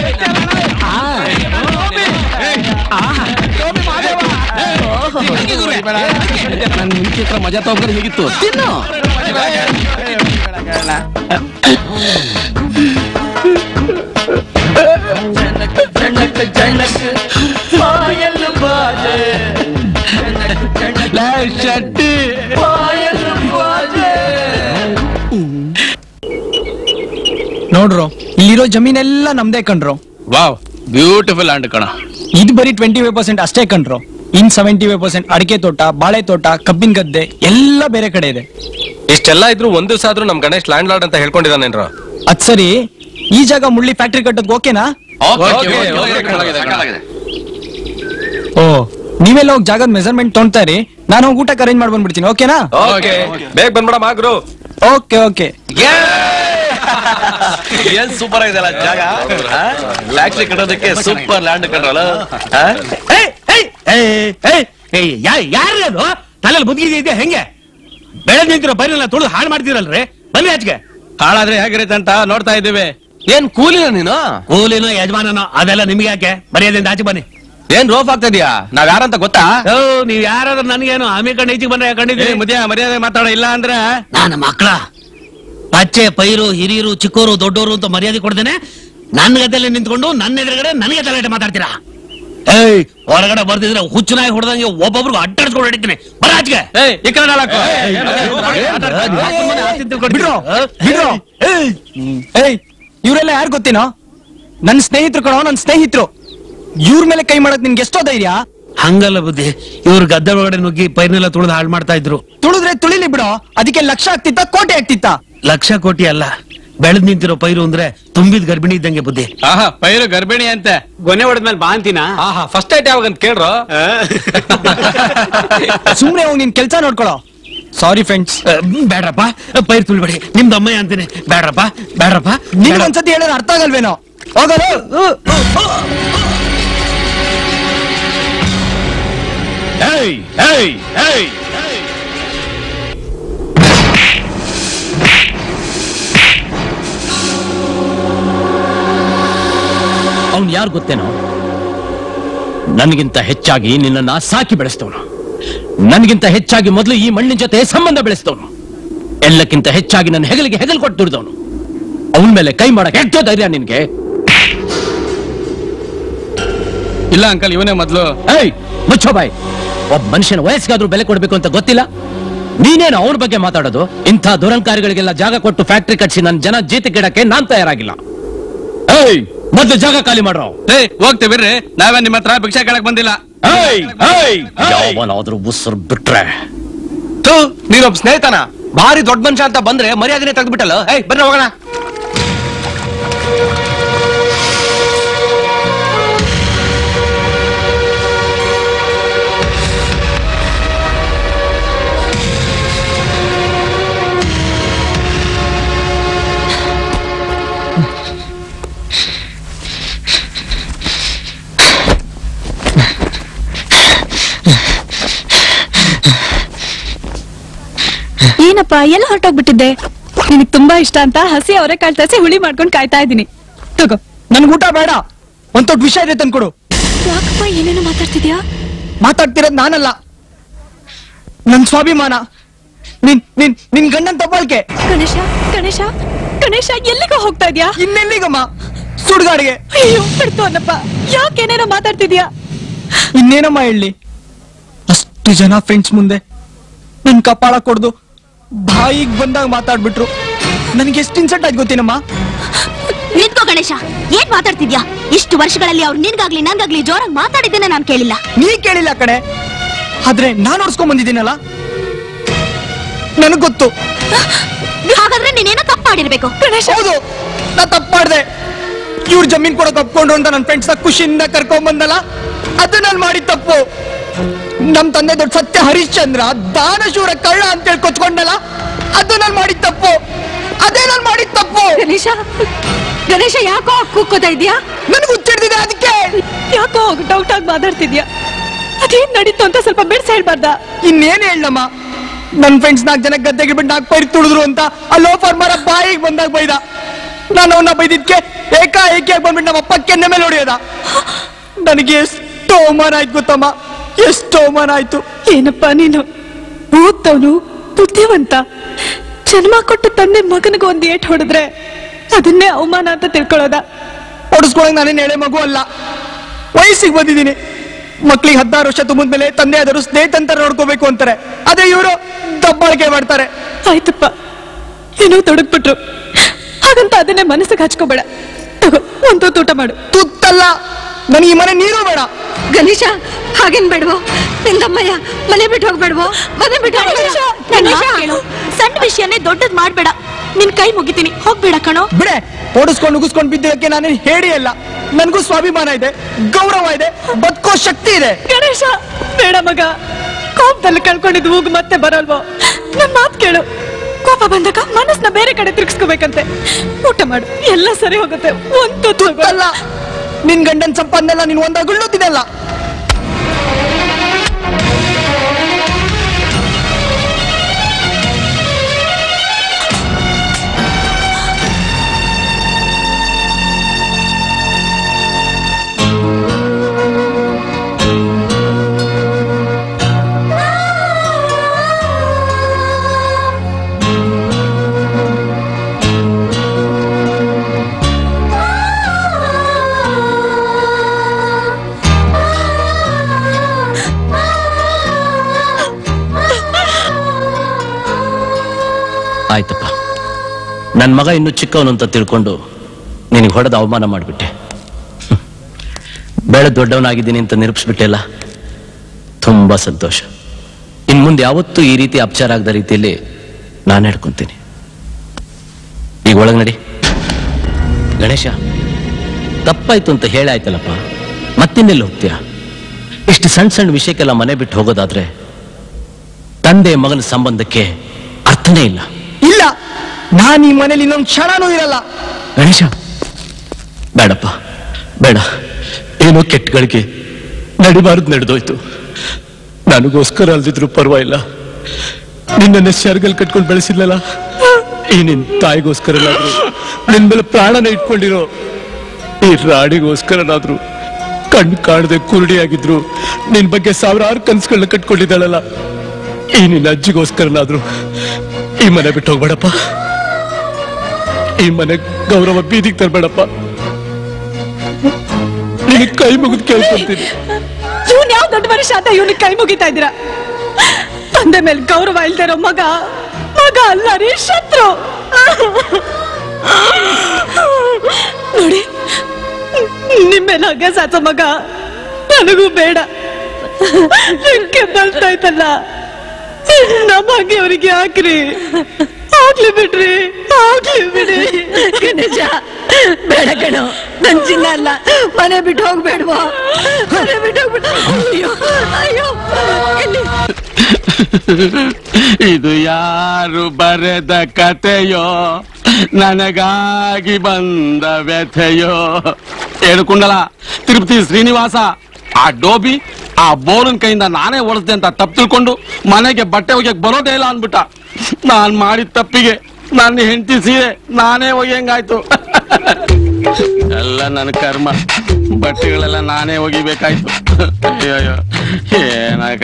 ನನ್ನ ಹೆಂಡತಿ ಹತ್ರ ಮಜಾ ತಗೊಂಡ್ರೆ ಹೇಗಿತ್ತು ತಿನ್ನು ಲೇ, ಶೆಟ್ಟಿ ನೋಡ್ರು ಇಲ್ಲಿರೋ ಜಮೀನೆಲ್ಲ ನಮ್ದೇ ಕಣ್ರು ವಾವ್ ಬ್ಯೂಟಿಫುಲ್ ಲ್ಯಾಂಡ್ ಕಣ ಇದು ಬರೀ ಟ್ವೆಂಟಿ ಫೈವ್ ಪರ್ಸೆಂಟ್ ಅಷ್ಟೇ ಕಣ್ರು ಇನ್ ಸೆವೆಂಟಿ ಫೈವ್ ಪರ್ಸೆಂಟ್ ಅಡಿಕೆ ತೋಟ ಬಾಳೆ ತೋಟ ಕಬ್ಬಿನ ಗದ್ದೆ ಎಲ್ಲ ಬೇರೆ ಕಡೆ ಇದೆ ಇಷ್ಟೆಲ್ಲ ಇದ್ರು ಒಂದ್ ದಿವಸ ಆದ್ರೂ ನಮ್ ಗಣೇಶ್ ಲ್ಯಾಂಡ್ ಲಾರ್ಡ್ ಅಂತ ಹೇಳ್ಕೊಂಡಿದ್ದಾನೇನ್ರ ಅದ್ ಸರಿ ಈ ಜಾಗ ಮುಳ್ಳಿ ಫ್ಯಾಕ್ಟ್ರಿ ಕಟ್ಟೋದ್ ಓಕೆನಾ ಓ ನೀವೆಲ್ಲ ಹೋಗಿ ಜಾಗದ ಮೆಜರ್ಮೆಂಟ್ ತೊಗೊಂತಾ ಇರಿ ನಾನು ಹೋಗಿ ಊಟಕ್ಕೆ ಅರೇಂಜ್ ಮಾಡಿ ಬಂದ್ಬಿಡ್ತೀನಿ ಓಕೆನಾ ಓಕೆ ಬೇಗ ಬಂದ್ಬಿಡ ಮಾಗ್ರು ಓಕೆ ಓಕೆ ಏನ್ ಸೂಪರ್ ಆಗಿದೆ ಜಾಗ ಫ್ಯಾಕ್ಟ್ರಿ ಕಟ್ಟೋದಕ್ಕೆ ಸೂಪರ್ ಲ್ಯಾಂಡ್ ಕಟ್ರಲ್ಲ ಯಾರು ಅದು ತಲೆಯಲ್ಲಿ ಬುದ್ಧಿ ಇದೆ ಹೆಂಗೆ ಬೆಳೆದ್ ನಿಂತಿರೋ ಬೈರಲ್ಲ ತುಳಿದು ಹಾಳು ಮಾಡ್ತೀರಲ್ರಿ ಬನ್ನಿ ಆಚೆಗೆ ಹಾಳಾದ್ರೆ ಹೇಗಿರುತ್ತೆ ಅಂತ ನೋಡ್ತಾ ಇದ್ದೀವಿ ಏನ್ ಕೂಲಿನ ನೀನು ಕೂಲಿನೋ ಯಜಮಾನನೋ ಅದೆಲ್ಲ ನಿಮ್ಗೆ ಯಾಕೆ ಮರ್ಯಾದೆಯಿಂದ ಆಚೆ ಬನ್ನಿ ಏನ್ ರೋಫ್ ಆಗ್ತಾ ಇದೀಯಾ ನಾವ್ ಯಾರಂತ ಗೊತ್ತಾ ಓ ನೀವ್ ಯಾರಾದ್ರೂ ನನಗೇನು ಆಮೆ ಕಣ್ಣು ಈಚೆಗೆ ಬಂದ್ರೆ ಕಂಡಿದ್ದೀರಿ ಮುದ್ದೆ ಮರ್ಯಾದೆ ಮಾತಾಡೋ ಇಲ್ಲ ಅಂದ್ರೆ ನಾನು ಮಕ್ಕಳ ಪಚ್ಚೆ ಪೈರು ಹಿರಿಯರು ಚಿಕ್ಕೋರು ದೊಡ್ಡೋರು ಅಂತ ಮರ್ಯಾದೆ ಕೊಡ್ದೇನೆ ನನ್ನ ಗದ್ದೆಲ್ಲ ನಿಂತ್ಕೊಂಡು ನನ್ನ ಎದುರುಗಡೆ ನನಗೆ ತಲೆಟ ಮಾತಾಡ್ತೀರಾ ಏಯ್ ಹೊರಗಡೆ ಬರ್ತಿದ್ರೆ ಹುಚ್ಚು ನಾಯಿ ಹೊಡೆದಂಗೆ ಒಬ್ಬೊಬ್ರು ಅಡ್ಡಾಡ್ಸ್ಕೊಂಡು ಹೊಡಿತೀನಿ ಬರ ಆಚೆಗೆ ಏಯ್ ಈ ಕಡೆ ನಾಲ್ಕು ಬಿಡ್ರೋ ಬಿಡ್ರೋ ಏಯ್ ಇವರೆಲ್ಲ ಯಾರು ಗೊತ್ತೇನೋ ನನ್ ಸ್ನೇಹಿತರು ಕಣೋ ನನ್ ಸ್ನೇಹಿತರು ಇವ್ರ ಮೇಲೆ ಕೈ ಮಾಡಕ್ ನಿನ್ಗೆ ಎಷ್ಟೋ ಧೈರ್ಯ ಹಂಗಲ್ಲ ಬುದ್ಧಿ ಇವ್ರು ಗದ್ದೆ ಒಳಗಡೆ ನುಗ್ಗಿ ಪೈರ್ನೆಲ್ಲ ತುಳಿದು ಹಾಳು ಮಾಡ್ತಾ ಇದ್ರು ತುಳಿದ್ರೆ ತುಳಿಲಿ ಬಿಡೋ ಅದಕ್ಕೆ ಲಕ್ಷ ಆಗ್ತಿತ್ತ ಕೋಟೆ ಆಗ್ತಿತ್ತ ಲಕ್ಷ ಕೋಟಿ ಅಲ್ಲ ಬೆಳೆದ್ ನಿಂತಿರೋ ಪೈರು ಅಂದ್ರೆ ತುಂಬಿದ ಗರ್ಭಿಣಿ ಇದ್ದಂಗೆ ಬುದ್ಧಿ ಆಹಾ ಪೈರು ಗರ್ಭಿಣಿ ಅಂತೆ ಗೊನೆ ಹೊಡೆದ್ಮೇಲೆ ಬಾ ಅಂತೀನಾ ಆಹಾ ಫಸ್ಟ್ ಐಟ್ ಯಾವಾಗ ಅಂತ ಕೇಳ್ರು ಸುಮ್ನೆ ಹೋಗಿ ನಿನ್ ಕೆಲ್ಸ ನೋಡ್ಕೊಳೋ ಸಾರಿ ಫ್ರೆಂಡ್ಸ್ ಬೇಡ್ರಪ್ಪ ಪೈರು ತುಳಿಬೇಡಿ ನಿಮ್ದು ಅಮ್ಮಯ್ಯ ಅಂತೀನಿ ಬೇಡ್ರಪ್ಪ ಬೇಡ್ರಪ್ಪ ನಿನ್ ಒಂದ್ಸತಿ ಹೇಳಿದ್ರೆ ಅರ್ಥ ಆಗಲ್ವೇನೋ ಹೋಗಲು ಏಯ್ ಏಯ್ ಏಯ್ ಅವನ್ ಯಾರು ಗೊತ್ತೇನೋ ನನಗಿಂತ ಹೆಚ್ಚಾಗಿ ನಿನ್ನನ್ನ ಸಾಕಿ ಬೆಳೆಸ್ತವನು ನನಗಿಂತ ಹೆಚ್ಚಾಗಿ ಮೊದಲು ಈ ಮಣ್ಣಿನ ಜೊತೆ ಸಂಬಂಧ ಬೆಳೆಸ್ತವನು ಎಲ್ಲಕ್ಕಿಂತ ಹೆಚ್ಚಾಗಿ ನನ್ನ ಹೆಗಲಿಗೆ ಹೆಗಲು ಕೊಟ್ಟು ದುಡ್ದವನು ಅವನ ಮೇಲೆ ಕೈ ಮಾಡಕ್ ಎಷ್ಟೋ ಧೈರ್ಯ ನಿನ್ಗೆ ಇಲ್ಲ ಅಂಕಲ್ ಇವನೇ ಮೊದ್ಲು ಏಯ್ ಮುಚ್ಚೋ ಬಾಯ್ ಒಬ್ಬ ಮನುಷ್ಯನ ವಯಸ್ಸಿಗಾದ್ರೂ ಬೆಲೆ ಕೊಡ್ಬೇಕು ಅಂತ ಗೊತ್ತಿಲ್ಲ ನೀನೇನು ಅವನ ಬಗ್ಗೆ ಮಾತಾಡೋದು ಇಂಥ ದುರಂಕಾರಿಗಳಿಗೆಲ್ಲ ಜಾಗ ಕೊಟ್ಟು ಫ್ಯಾಕ್ಟ್ರಿ ಕಟ್ಸಿ ನನ್ನ ಜನ ಜೀತಕ್ಕಿಡಕ್ಕೆ ನಾನ್ ತಯಾರಾಗಿಲ್ಲ ಏಯ್ ಮೊದ್ಲು ಜಾಗ ಖಾಲಿ ಮಾಡ್ರೋ ಏಯ್ ಹೋಗ್ತೀವಿರ್ರಿ ನಾವೇ ನಿಮ್ಮ ಹತ್ರ ಭಿಕ್ಷಾ ಕೇಳಕ್ ಬಂದಿಲ್ಲ ಯಾವನಾದ್ರೂ ಉಸಿರು ಬಿಟ್ರೆ ಥು, ನೀನೊಬ್ಬ ಸ್ನೇಹಿತನ ಭಾರಿ ದೊಡ್ಡ ಮನುಷ್ಯ ಅಂತ ಬಂದ್ರೆ ಮರ್ಯಾದೆನೆ ತೆಗೆದ್ಬಿಟ್ಟಲ್ಲ ಏಯ್ ಬರ್ರಿ ಹೋಗೋಣ ಏನಪ್ಪ ಎಲ್ಲ ಹೊರಟೋಗ್ಬಿಟ್ಟಿದ್ದೆ ನಿನಗ್ ತುಂಬಾ ಇಷ್ಟ ಅಂತ ಹಸಿ ಅವರೆಕಾಳು ತರಿಸಿ ಹುಳಿ ಮಾಡ್ಕೊಂಡು ಕಾಯ್ತಾ ಇದ್ದೀನಿ ತಗೋ ನನ್ಗೆ ಊಟ ಬೇಡ ಒಂದ್ ದೊಡ್ಡ ವಿಷಯ ಇದೆ ತಂದ್ಕೊಡು ಯಾಕಪ್ಪ ಏನೇನೋ ಮಾತಾಡ್ತಿದ್ಯಾ ಮಾತಾಡ್ತಿರೋದ್ ನಾನಲ್ಲ ನನ್ ಸ್ವಾಭಿಮಾನ ನಿನ್ ನಿನ್ ನಿನ್ ಗಂಡನ್ ತಬ್ಬಳ್ಕೆ ಗಣೇಶ ಗಣೇಶ ಗಣೇಶ ಎಲ್ಲಿಗೋ ಹೋಗ್ತಾ ಇದ್ಯಾ ಇನ್ನೆಲ್ಲಿಗಮ್ಮ ಸುಡ್ಗಾಡಿಗೆ ಅಯ್ಯೋ ಬಿಡ್ತು ಅನ್ನಪ್ಪ ಯಾಕೇನೇನೋ ಮಾತಾಡ್ತಿದ್ಯಾ ಇನ್ನೇನಮ್ಮ ಹೇಳಿ ಅಷ್ಟು ಜನ ಫ್ರೆಂಡ್ಸ್ ಮುಂದೆ ನನ್ ಕಪಾಳ ಕೊಡ್ದು ಬಾಯಿಗ್ ಬಂದಾಗ ಮಾತಾಡ್ಬಿಟ್ರು ನನಗೆ ಎಷ್ಟು ಇನ್ಸಲ್ಟ್ ಆಯ್ತು ಗೊತ್ತೇನಮ್ಮ ನಿಂತ್ಕೋ ಗಣೇಶ ಏನ್ ಮಾತಾಡ್ತಿದ್ಯಾ ಇಷ್ಟು ವರ್ಷಗಳಲ್ಲಿ ಅವ್ರು ನಿನ್ಗಾಗ್ಲಿ ನನ್ಗಾಗ್ಲಿ ಜೋರಾಗಿ ಮಾತಾಡಿದ್ದೇನೆ ನಾನ್ ಕೇಳಿಲ್ಲ ನೀ ಕೇಳಿಲ್ಲ ಕಡೆ ಆದ್ರೆ ನಾನ್ ಓಡಿಸ್ಕೊಂಡ್ ಬಂದಿದ್ದೀನಲ್ಲ ನನಗ್ ಗೊತ್ತು ಹಾಗಾದ್ರೆ ನೀನೇನೋ ತಪ್ಪು ಮಾಡಿರ್ಬೇಕು ಹೌದು ನಾ ತಪ್ಪು ಮಾಡ್ದೆ ಇವ್ರ ಜಮೀನ್ ಕೊಡಕ್ ಒಪ್ಕೊಂಡ್ರು ಅಂತ ನನ್ನ ಫ್ರೆಂಡ್ಸ್ ಖುಷಿಯಿಂದ ಕರ್ಕೊಂಡ್ ಬಂದಲ್ಲ ಅದು ನಾನು ಮಾಡಿದ ತಪ್ಪು ನಮ್ ತಂದೆ ದೊಡ್ಡ ಸತ್ಯ ಹರಿಶ್ಚಂದ್ರ ದಾನಶೂರ ಕಳ್ಳ ಅಂತೇಳಿ ಕೊಚ್ಕೊಂಡಲ್ಲ ಅದು ನಾನು ಮಾಡಿದ ತಪ್ಪು ಅದೇ ನಾನು ಮಾಡಿದ ತಪ್ಪು ಗಣೇಶ ಗಣೇಶ ಯಾಕೋ ಕೂಕೋತಾ ಇದ್ಯಾ ನನ್ಗೆ ಹುಚ್ಚಿಡ್ದಿದೆ ಅದಕ್ಕೆ ಯಾಕೋ ಡೌಟ್ ಆಗಿ ಮಾತಾಡ್ತಿದ್ಯಾ ಅದೇನ್ ನಡೀತು ಅಂತ ಸ್ವಲ್ಪ ಬಿಡ್ಸ್ ಹೇಳ್ಬಾರ್ದ ಇನ್ನೇನ್ ಹೇಳಮ್ಮ ನನ್ ಫ್ರೆಂಡ್ಸ್ ನಾಲ್ಕು ಜನ ಗದ್ದೆಗೆ ಬಿಟ್ಟು ನಾಲ್ಕು ಪೈರು ತುಳಿದ್ರು ಅಂತ ಆ ಲೋಫರ್ ಮರ ಬಾಯಿಗೆ ಬಂದಾಗ ಬೈದ ನಾನು ಅವನ್ನ ಬೈದಿದ್ಕೆ ಏಕಾಏಕಿಯಾಗಿ ಬಂದ್ಬಿಟ್ಟು ನಮ್ಮ ಅಪ್ಪ ಕೆನ್ನೆ ಮೇಲೆ ಹೊಡೆಯೋದ ನನಗೆ ಎಷ್ಟು ಅವಮಾನ ಆಯ್ತು ಗೊತ್ತಮ್ಮ ಎಷ್ಟು ಅವಮಾನ ಆಯ್ತು ಏನಪ್ಪ ನೀನು ಓದ್ತವನು ಬುದ್ಧಿವಂತ ಜನ್ಮ ಕೊಟ್ಟು ತಂದೆ ಮಗನಿಗೆ ಒಂದ್ ಏಟ್ ಹೊಡೆದ್ರೆ ಅದನ್ನೇ ಅವಮಾನ ಅಂತ ತಿಳ್ಕೊಳ್ಳೋದ ಹೊಡಿಸ್ಕೊಳಕ್ ನಾನೇನು ಎಳೆ ಮಗು ಅಲ್ಲ ವಯಸ್ಸಿಗೆ ಬಂದಿದ್ದೀನಿ ಮಕ್ಳಿಗೆ ಹದಿನಾರು ವರ್ಷ ತುಂಬಿದ್ಮೇಲೆ ತಂದೆ ಆದರೂ ಸ್ನೇಹಿತಂತರ ನೋಡ್ಕೋಬೇಕು ಅಂತಾರೆ ಅದೇ ಇವರು ದಬ್ಬಾಳಿಕೆ ಮಾಡ್ತಾರೆ ಆಯ್ತಪ್ಪ ಏನೋ ತೊಡಗ್ಬಿಟ್ರು ಹಾಗಂತ ಅದನ್ನೇ ಮನಸ್ಸಿಗೆ ಹಚ್ಕೋಬೇಡ ತಗೋ ಒಂದು ಊಟ ಮಾಡು ತುತ್ತಲ್ಲ ನನಗೆ ಈ ಮನೆ ನೀರು ಬೇಡ ಗಣೇಶ ಹಾಗೇನ್ ಬೇಡವೋ ನಿಂದಮ್ಮಯ್ಯ ಮನೆ ಬಿಟ್ಟು ಹೋಗ್ಬೇಡವೋ ಮನೆ ಬಿಟ್ಟು ಗಣೇಶ, ಗಣೇಶ ಕೇಳು ಸಣ್ಣ ವಿಷಯನೇ ದೊಡ್ಡದ್ ಮಾಡ್ಬೇಡ ನಿನ್ ಕೈ ಮುಗಿತೀನಿ ಹೋಗ್ಬೇಡ ಕಣೋ ಬಿಡೆ ಓಡಿಸ್ಕೊಂಡು ಉಗಿಸ್ಕೊಂಡು ಬಿದ್ದಿರೋಕ್ಕೆ ನಾನೇನು ಹೇಳಿ ಅಲ್ಲ ನನಗೂ ಸ್ವಾಭಿಮಾನ ಇದೆ ಗೌರವ ಇದೆ ಬದುಕೋ ಶಕ್ತಿ ಇದೆ ಗಣೇಶ ಬೇಡ ಮಗ ಕೋಪದಲ್ಲಿ ಕಳ್ಕೊಂಡಿದ್ ಹೋಗು ಮತ್ತೆ ಬರಲ್ವೋ ನನ್ ಮಾತ್ ಕೇಳು ಕೋಪ ಬಂದಾಗ ಮನಸ್ನ ಬೇರೆ ಕಡೆ ತಿರ್ಗಿಸ್ಕೋಬೇಕಂತೆ ಊಟ ಮಾಡು ಎಲ್ಲ ಸರಿ ಹೋಗುತ್ತೆ ಒಂದು ಅಲ್ಲ ನಿನ್ ಗಂಡನ್ ಸಂಪಾದನೆಲ್ಲ ನೀನ್ ಒಂದಾಗುಳ್ಳು ತಿನ್ನಲ್ಲ ಆಯ್ತಪ್ಪ ನನ್ನ ಮಗ ಇನ್ನು ಚಿಕ್ಕವನು ಅಂತ ತಿಳ್ಕೊಂಡು ನಿನಗೆ ಹೊಡೆದ ಅವಮಾನ ಮಾಡಿಬಿಟ್ಟೆ ಬೆಳೆ ದೊಡ್ಡವನಾಗಿದ್ದೀನಿ ಅಂತ ನಿರೂಪಿಸ್ಬಿಟ್ಟೆಲ್ಲ ತುಂಬಾ ಸಂತೋಷ ಇನ್ ಮುಂದೆ ಯಾವತ್ತೂ ಈ ರೀತಿ ಅಪಚಾರ ಆಗದ ರೀತಿಯಲ್ಲಿ ನಾನು ಹಿಡ್ಕೊಂತೀನಿ ಈಗ ಒಳಗ್ ನಡಿ ಗಣೇಶ ತಪ್ಪಾಯ್ತು ಅಂತ ಹೇಳಾಯ್ತಲ್ಲಪ್ಪ ಮತ್ತಿನ್ನೆಲ್ಲ ಹೋಗ್ತೀಯ ಇಷ್ಟು ಸಣ್ಣ ಸಣ್ಣ ವಿಷಯಕ್ಕೆಲ್ಲ ಮನೆ ಬಿಟ್ಟು ಹೋಗೋದಾದ್ರೆ ತಂದೆ ಮಗನ ಸಂಬಂಧಕ್ಕೆ ಅರ್ಥನೇ ಇಲ್ಲ ಇಲ್ಲ ನಾನು ಈ ಮನೇಲಿ ಇನ್ನೊಂದು ಕ್ಷಣನೂ ಇರಲ್ಲ ಗಣೇಶ ಬೇಡಪ್ಪ ಬೇಡ ಏನೋ ಕೆಟ್ಟಗಳಿಗೆ ನಡಿಬಾರದು ನಡೆದೋಯ್ತು ನನಗೋಸ್ಕರ ಅಲ್ದಿದ್ರು ಪರವಾಗಿಲ್ಲ ನಿನ್ನನ್ನೇ ಶರ್ಗಲ್ ಕಟ್ಕೊಂಡು ಬೆಳೆಸಿದ್ಲಲ್ಲ ಈ ನಿನ್ ತಾಯಿಗೋಸ್ಕರನಾದ್ರು ನಿನ್ ಮೇಲೆ ಪ್ರಾಣನ ಇಟ್ಕೊಂಡಿರೋ ಈ ರಾಣಿಗೋಸ್ಕರನಾದ್ರು ಕಣ್ಣು ಕಾಣದೆ ಕುರುಡಿಯಾಗಿದ್ರು ನಿನ್ ಬಗ್ಗೆ ಸಾವಿರಾರು ಕನ್ಸುಗಳನ್ನ ಕಟ್ಕೊಂಡಿದ್ದಾಳಲ್ಲ ಈ ನಿನ್ನ ಅಜ್ಜಿಗೋಸ್ಕರನಾದ್ರು ಈ ಮನೆ ಬಿಟ್ಟು ಹೋಗ್ಬೇಡಪ್ಪ ಈ ಮನೆ ಗೌರವ ಬೀದಿಗೆ ತರಬೇಡಪ್ಪ ನಿನಗೆ ಕೈ ಮುಗಿದು ಕೇಳ್ಕೊಂತೀನಿ ಇವನ್ ಯಾವ ದೊಡ್ಡ ಮನುಷ್ಯ ಅಂತ ಇವನಿಗೆ ಕೈ ಮುಗಿತಾ ಇದ್ದೀರಾ ತಂದೆ ಮೇಲೆ ಗೌರವ ಇಲ್ದೇ ಇರೋ ಮಗ ಮಗ ಅಲ್ಲ ರೀ ಶತ್ರು ನೋಡಿ ನಿಮ್ಮೆಲ್ಲ ಹಗ್ಗ ಸಾಚೋ ಮಗ ನನಗೂ ಬೇಡ ರೆಕ್ಕೆ ಬಲ್ತಾ ಇತ್ತಲ್ಲ ನಮ್ಮ ಹಾಗೆ ಅವರಿಗೆ ಹಾಕ್ರಿ ಹಾಕ್ಲಿ ಬಿಡ್ರಿ ಹಾಕ್ಲಿ ಬಿಡಿ ನಿಜ ಬೇಡ ಕಣೋ ನನ್ ಚಿನ್ನ ಅಲ್ಲ ಮನೆ ಬಿಟ್ಟು ಹೋಗ್ಬೇಡ್ವೋ ಮನೆ ಬಿಟ್ಟು ಹೋಗ್ಬಿಟ್ಟು ಅಯ್ಯೋ ಅಯ್ಯೋ ಎಲ್ಲಿ ಇದು ಯಾರು ಬರೆದ ಕತೆಯೋ ನನಗಾಗಿ ಬಂದ ವ್ಯಥೆಯೋ ಏಳು ಕುಂಡಲ ತಿರುಪತಿ ಶ್ರೀನಿವಾಸ ಆ ಡೋಬಿ ಆ ಬೋಲನ್ ಕೈಯಿಂದ ನಾನೇ ಓಡಿಸ್ದೆ ಅಂತ ತಪ್ಪು ತಿಳ್ಕೊಂಡು ಮನೆಗೆ ಬಟ್ಟೆ ಒಗ್ಯಕ್ ಬರೋದೇ ಇಲ್ಲ ಅಂದ್ಬಿಟ್ಟ ನಾನ್ ಮಾಡಿದ ತಪ್ಪಿಗೆ ನನ್ನ ಹೆಂಡತಿ ಸೀರೆ ನಾನೇ ಒಗ್ಯಂಗಾಯ್ತು ಎಲ್ಲ ನನ್ನ ಕರ್ಮ ಬಟ್ಟೆಗಳೆಲ್ಲ ನಾನೇ ಒಗಿಬೇಕಾಯ್ತು ಅಯ್ಯೋ ಅಯ್ಯೋ ಏನಾಗ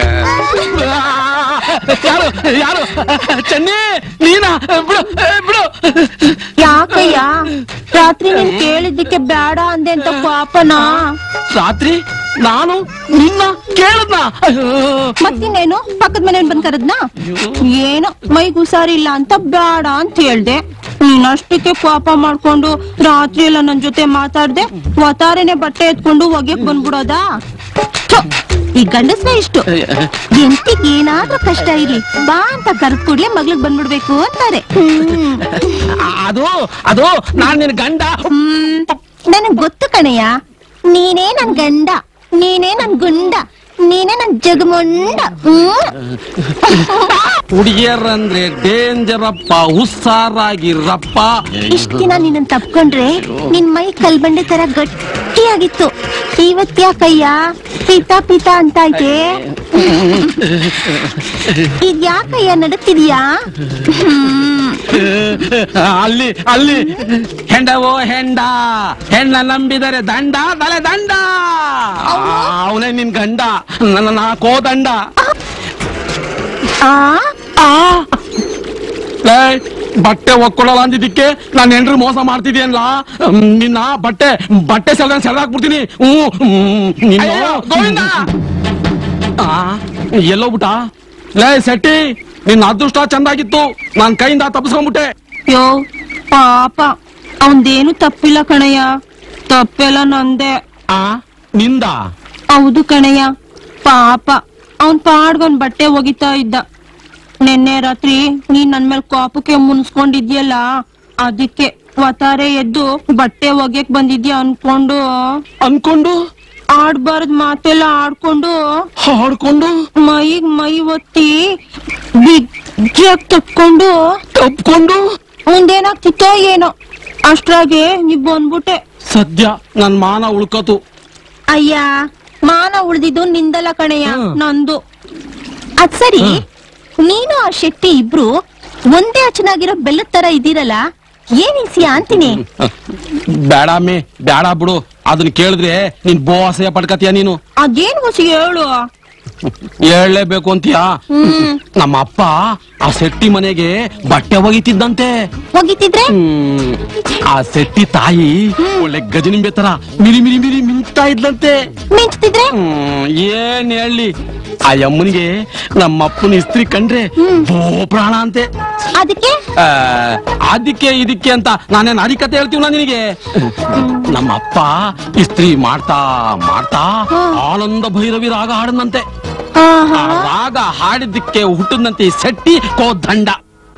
ಯಾರು ಯಾರು ಚೆನ್ನಿ ನೀನಾ ಬಿಡು ಏ, ಬಿಡು ಯಾಕಯ್ಯ ರಾತ್ರಿ ನೀನ್ ಕೇಳಿದ್ದಕ್ಕೆ ಬೇಡ ಅಂದೆ ಅಂತ ಪಾಪನಾ ರಾತ್ರಿ ನಾನು ನಿನ್ನ ಕೇಳದ್ನ ಮತ್ತಿನ್ನೇನು ಪಕ್ಕದ ಮನೆ ಬಂದ್ ಕರದ್ನ ಏನೋ ಮೈಗ್ ಹುಷಾರಿಲ್ಲ ಅಂತ ಬೇಡ ಅಂತ ಹೇಳ್ದೆ ನೀನಷ್ಟಕ್ಕೆ ಪಾಪ ಮಾಡ್ಕೊಂಡು ರಾತ್ರಿ ಎಲ್ಲ ನನ್ ಜೊತೆ ಮಾತಾಡ್ದೆ ಒತಾರೆನೆ ಬಟ್ಟೆ ಎತ್ಕೊಂಡು ಒಗ್ಯಕ್ ಬಂದ್ಬಿಡೋದಾ ಥು, ಈ ಗಂಡಸ್ನೇ ಇಷ್ಟು ಎಂಟಿಗ್ ಏನಾದ್ರೂ ಕಷ್ಟ ಇರ್ಲಿ ಬಾ ಅಂತ ಕರೆದ್ ಕೂಡ್ಲೆ ಮಗ್ಳಿಗ್ ಬಂದ್ಬಿಡ್ಬೇಕು ಅಂತಾರೆ ಅದು ಅದು ನಾನ್ ನಿನ್ ಗಂಡ ನನಗ್ ಗೊತ್ತು ಕಣಯ್ಯ ನೀನೇ ನನ್ ಗಂಡ ನೀನೇ ನನ್ ಗುಂಡ ನೀನೇ ನನ್ ಜಗಮುಂಡ ಹುಡುಗಿಯರಂದ್ರೆ ಡೇಂಜರಪ್ಪ ಹುಸ್ಸಾರಾಗಿರಪ್ಪ ಇಷ್ಟ ದಿನ ನಿನ್ನನ್ ತಪ್ಕೊಂಡ್ರೆ ನಿನ್ ಮೈ ಕಲ್ಬಂಡೆ ತರ ಗಟ್ಟಿಯಾಗಿತ್ತು ಇವತ್ತ್ಯಾಕಯ್ಯ ಪಿತಾ ಪಿತಾ ಅಂತ ಐತೆ ಇದ್ ಯಾಕಯ್ಯ ನಡುತ್ತಿದ್ಯಾ ಅಲ್ಲಿ ಅಲ್ಲಿ ಹೆಂಡವೋ ಹೆಂಡ ಹೆಣ್ಣ ನಂಬಿದರೆ ದಂಡ ತಲೆ ದಂಡ ಅವನೇ ನಿನ್ ಗಂಡ ನನ್ನ ನಾಕೋ ದಂಡ ಆ ಲೇ, ಬಟ್ಟೆ ಒಕ್ಕೊಳ್ಳಲ್ಲ ಅಂದಿದ್ದಕ್ಕೆ ನಾನು ಹೆಂಡ್ರು ಮೋಸ ಮಾಡ್ತಿದ್ಯಲ್ಲ ನಿನ್ನ ಬಟ್ಟೆ ಬಟ್ಟೆ ಸೆಲ್ದ ಸೆಲ್ದಾಕ್ಬಿಡ್ತೀನಿ ಹ್ಮ್ ಹ್ಮ್, ನಿನ್ನ ಆ, ಎಲ್ಲೋಗ್ಬಿಟ್ಟ ಲೇ ಸೆಟ್ಟಿ ನಿನ್ನ ಅದೃಷ್ಟ ಚಂದಾಗಿತ್ತು ನಾನ್ ಕೈಯಿಂದ ತಪ್ಪಿಸ್ಕೊಂಡ್ಬಿಟ್ಟೆ ಯೋ ಪಾಪ ಅವಂದೇನು ತಪ್ಪಿಲ್ಲ ಕಣಯ್ಯ ತಪ್ಪೆಲ್ಲ ನಂದೆ ಆ ನಿಂದ ಹೌದು ಕಣಯ್ಯ ಪಾಪ ಅವನ್ ಪಾಡ್ಗೊಂದ್ ಬಟ್ಟೆ ಒಗಿತಾ ಇದ್ದ ನಿನ್ನೆ ರಾತ್ರಿ ನೀನ್ ನನ್ ಮೇಲೆ ಕೋಪಕ್ಕೆ ಮುನ್ಸ್ಕೊಂಡಿದ್ಯಲ್ಲ ಅದಕ್ಕೆ ವತಾರೆ ಎದ್ದು ಬಟ್ಟೆ ಒಗ್ಯಕ್ ಬಂದಿದ್ಯಾ ಅನ್ಕೊಂಡು ಅನ್ಕೊಂಡು ಆಡ್ಬಾರ್ದ್ ಮಾತೆಲ್ಲ ಆಡ್ಕೊಂಡು ಆಡ್ಕೊಂಡು ಮೈಗ್ ಮೈ ಒತ್ತಿ ಬಿಗ್ಗಿಯಾಗ್ ತಪ್ಕೊಂಡು ತಪ್ಕೊಂಡು ಮುಂದೇನಾಗ್ತಿತ್ತೋ ಏನೋ ಅಷ್ಟ್ರಾಗೆ ನೀ ಬಂದ್ಬಿಟ್ಟೆ ಸದ್ಯ ನನ್ ಮಾನ ಉಳ್ಕತು ಅಯ್ಯ ಮಾನ ಉಳ್ದಿದ್ದು ನಿಂದಲ್ಲ ಕಣಯ್ಯ ನಂದು ಅದ್ ಸರಿ ನೀನು ಆ ಶೆಟ್ಟಿ ಇಬ್ರು ಒಂದೇ ಚೆನ್ನಾಗಿರೋ ಬೆಲ್ಲದ ತರ ಇದ್ದೀರಲ್ಲ ಏನ್ ಇಸಿಯಾ ಅಂತೀನಿ ಬೇಡ ಅಮ್ಮಿ ಬೇಡ ಬಿಡು ಅದನ್ನ ಕೇಳಿದ್ರೆ ನೀನ್ ಬೋ ಅಸಹ್ಯ ಪಡ್ಕತೀಯ ನೀನು ಅದೇನ್ ಹೊಸಿ ಹೇಳು ಹೇಳಲೇಬೇಕು ಅಂತೀಯಾ ಹ್ಮ್ ನಮ್ಮ ಅಪ್ಪ ಆ ಸೆಟ್ಟಿ ಮನೆಗೆ ಬಟ್ಟೆ ಒಗಿತಿದ್ದಂತೆ ಹೋಗಿತಿದ್ರೆ ಹ್ಮ್. ಆ ಸೆಟ್ಟಿ ತಾಯಿ ಒಳ್ಳೆ ಗಜನಿಂಬೆ ತರ ಮಿರಿ ಮಿರಿ ಮಿರಿ ಮಿಂಚ್ತಾ ಇದ್ಲಂತೆ ಮಿಂಚ್ತಿದ್ರೆ ಹ್ಮ್, ಏನ್ ಹೇಳಿ ಆ ಯಮ್ಮನಿಗೆ ನಮ್ಮ ಅಪ್ಪನ ಇಸ್ತ್ರಿ ಕಂಡ್ರೆ ಬೋ ಪ್ರಾಣ ಅಂತೆ ಅದಕ್ಕೆ ಆ, ಅದಕ್ಕೆ ಇದಕ್ಕೆ ಅಂತ ನಾನೇನ್ ಹರಿಕತೆ ಹೇಳ್ತೀವ ನಿನಗೆ ನಮ್ಮ ಅಪ್ಪ ಇಸ್ತ್ರಿ ಮಾಡ್ತಾ ಮಾಡ್ತಾ ಆನಂದ ಭೈರವಿ ರಾಗ ಹಾಡದಂತೆ ಆ ರಾಗ ಹಾಡಿದ್ದಕ್ಕೆ ಹುಟ್ಟದಂತೆ ಈ ಸೆಟ್ಟಿ ಕೋ ದಂಡ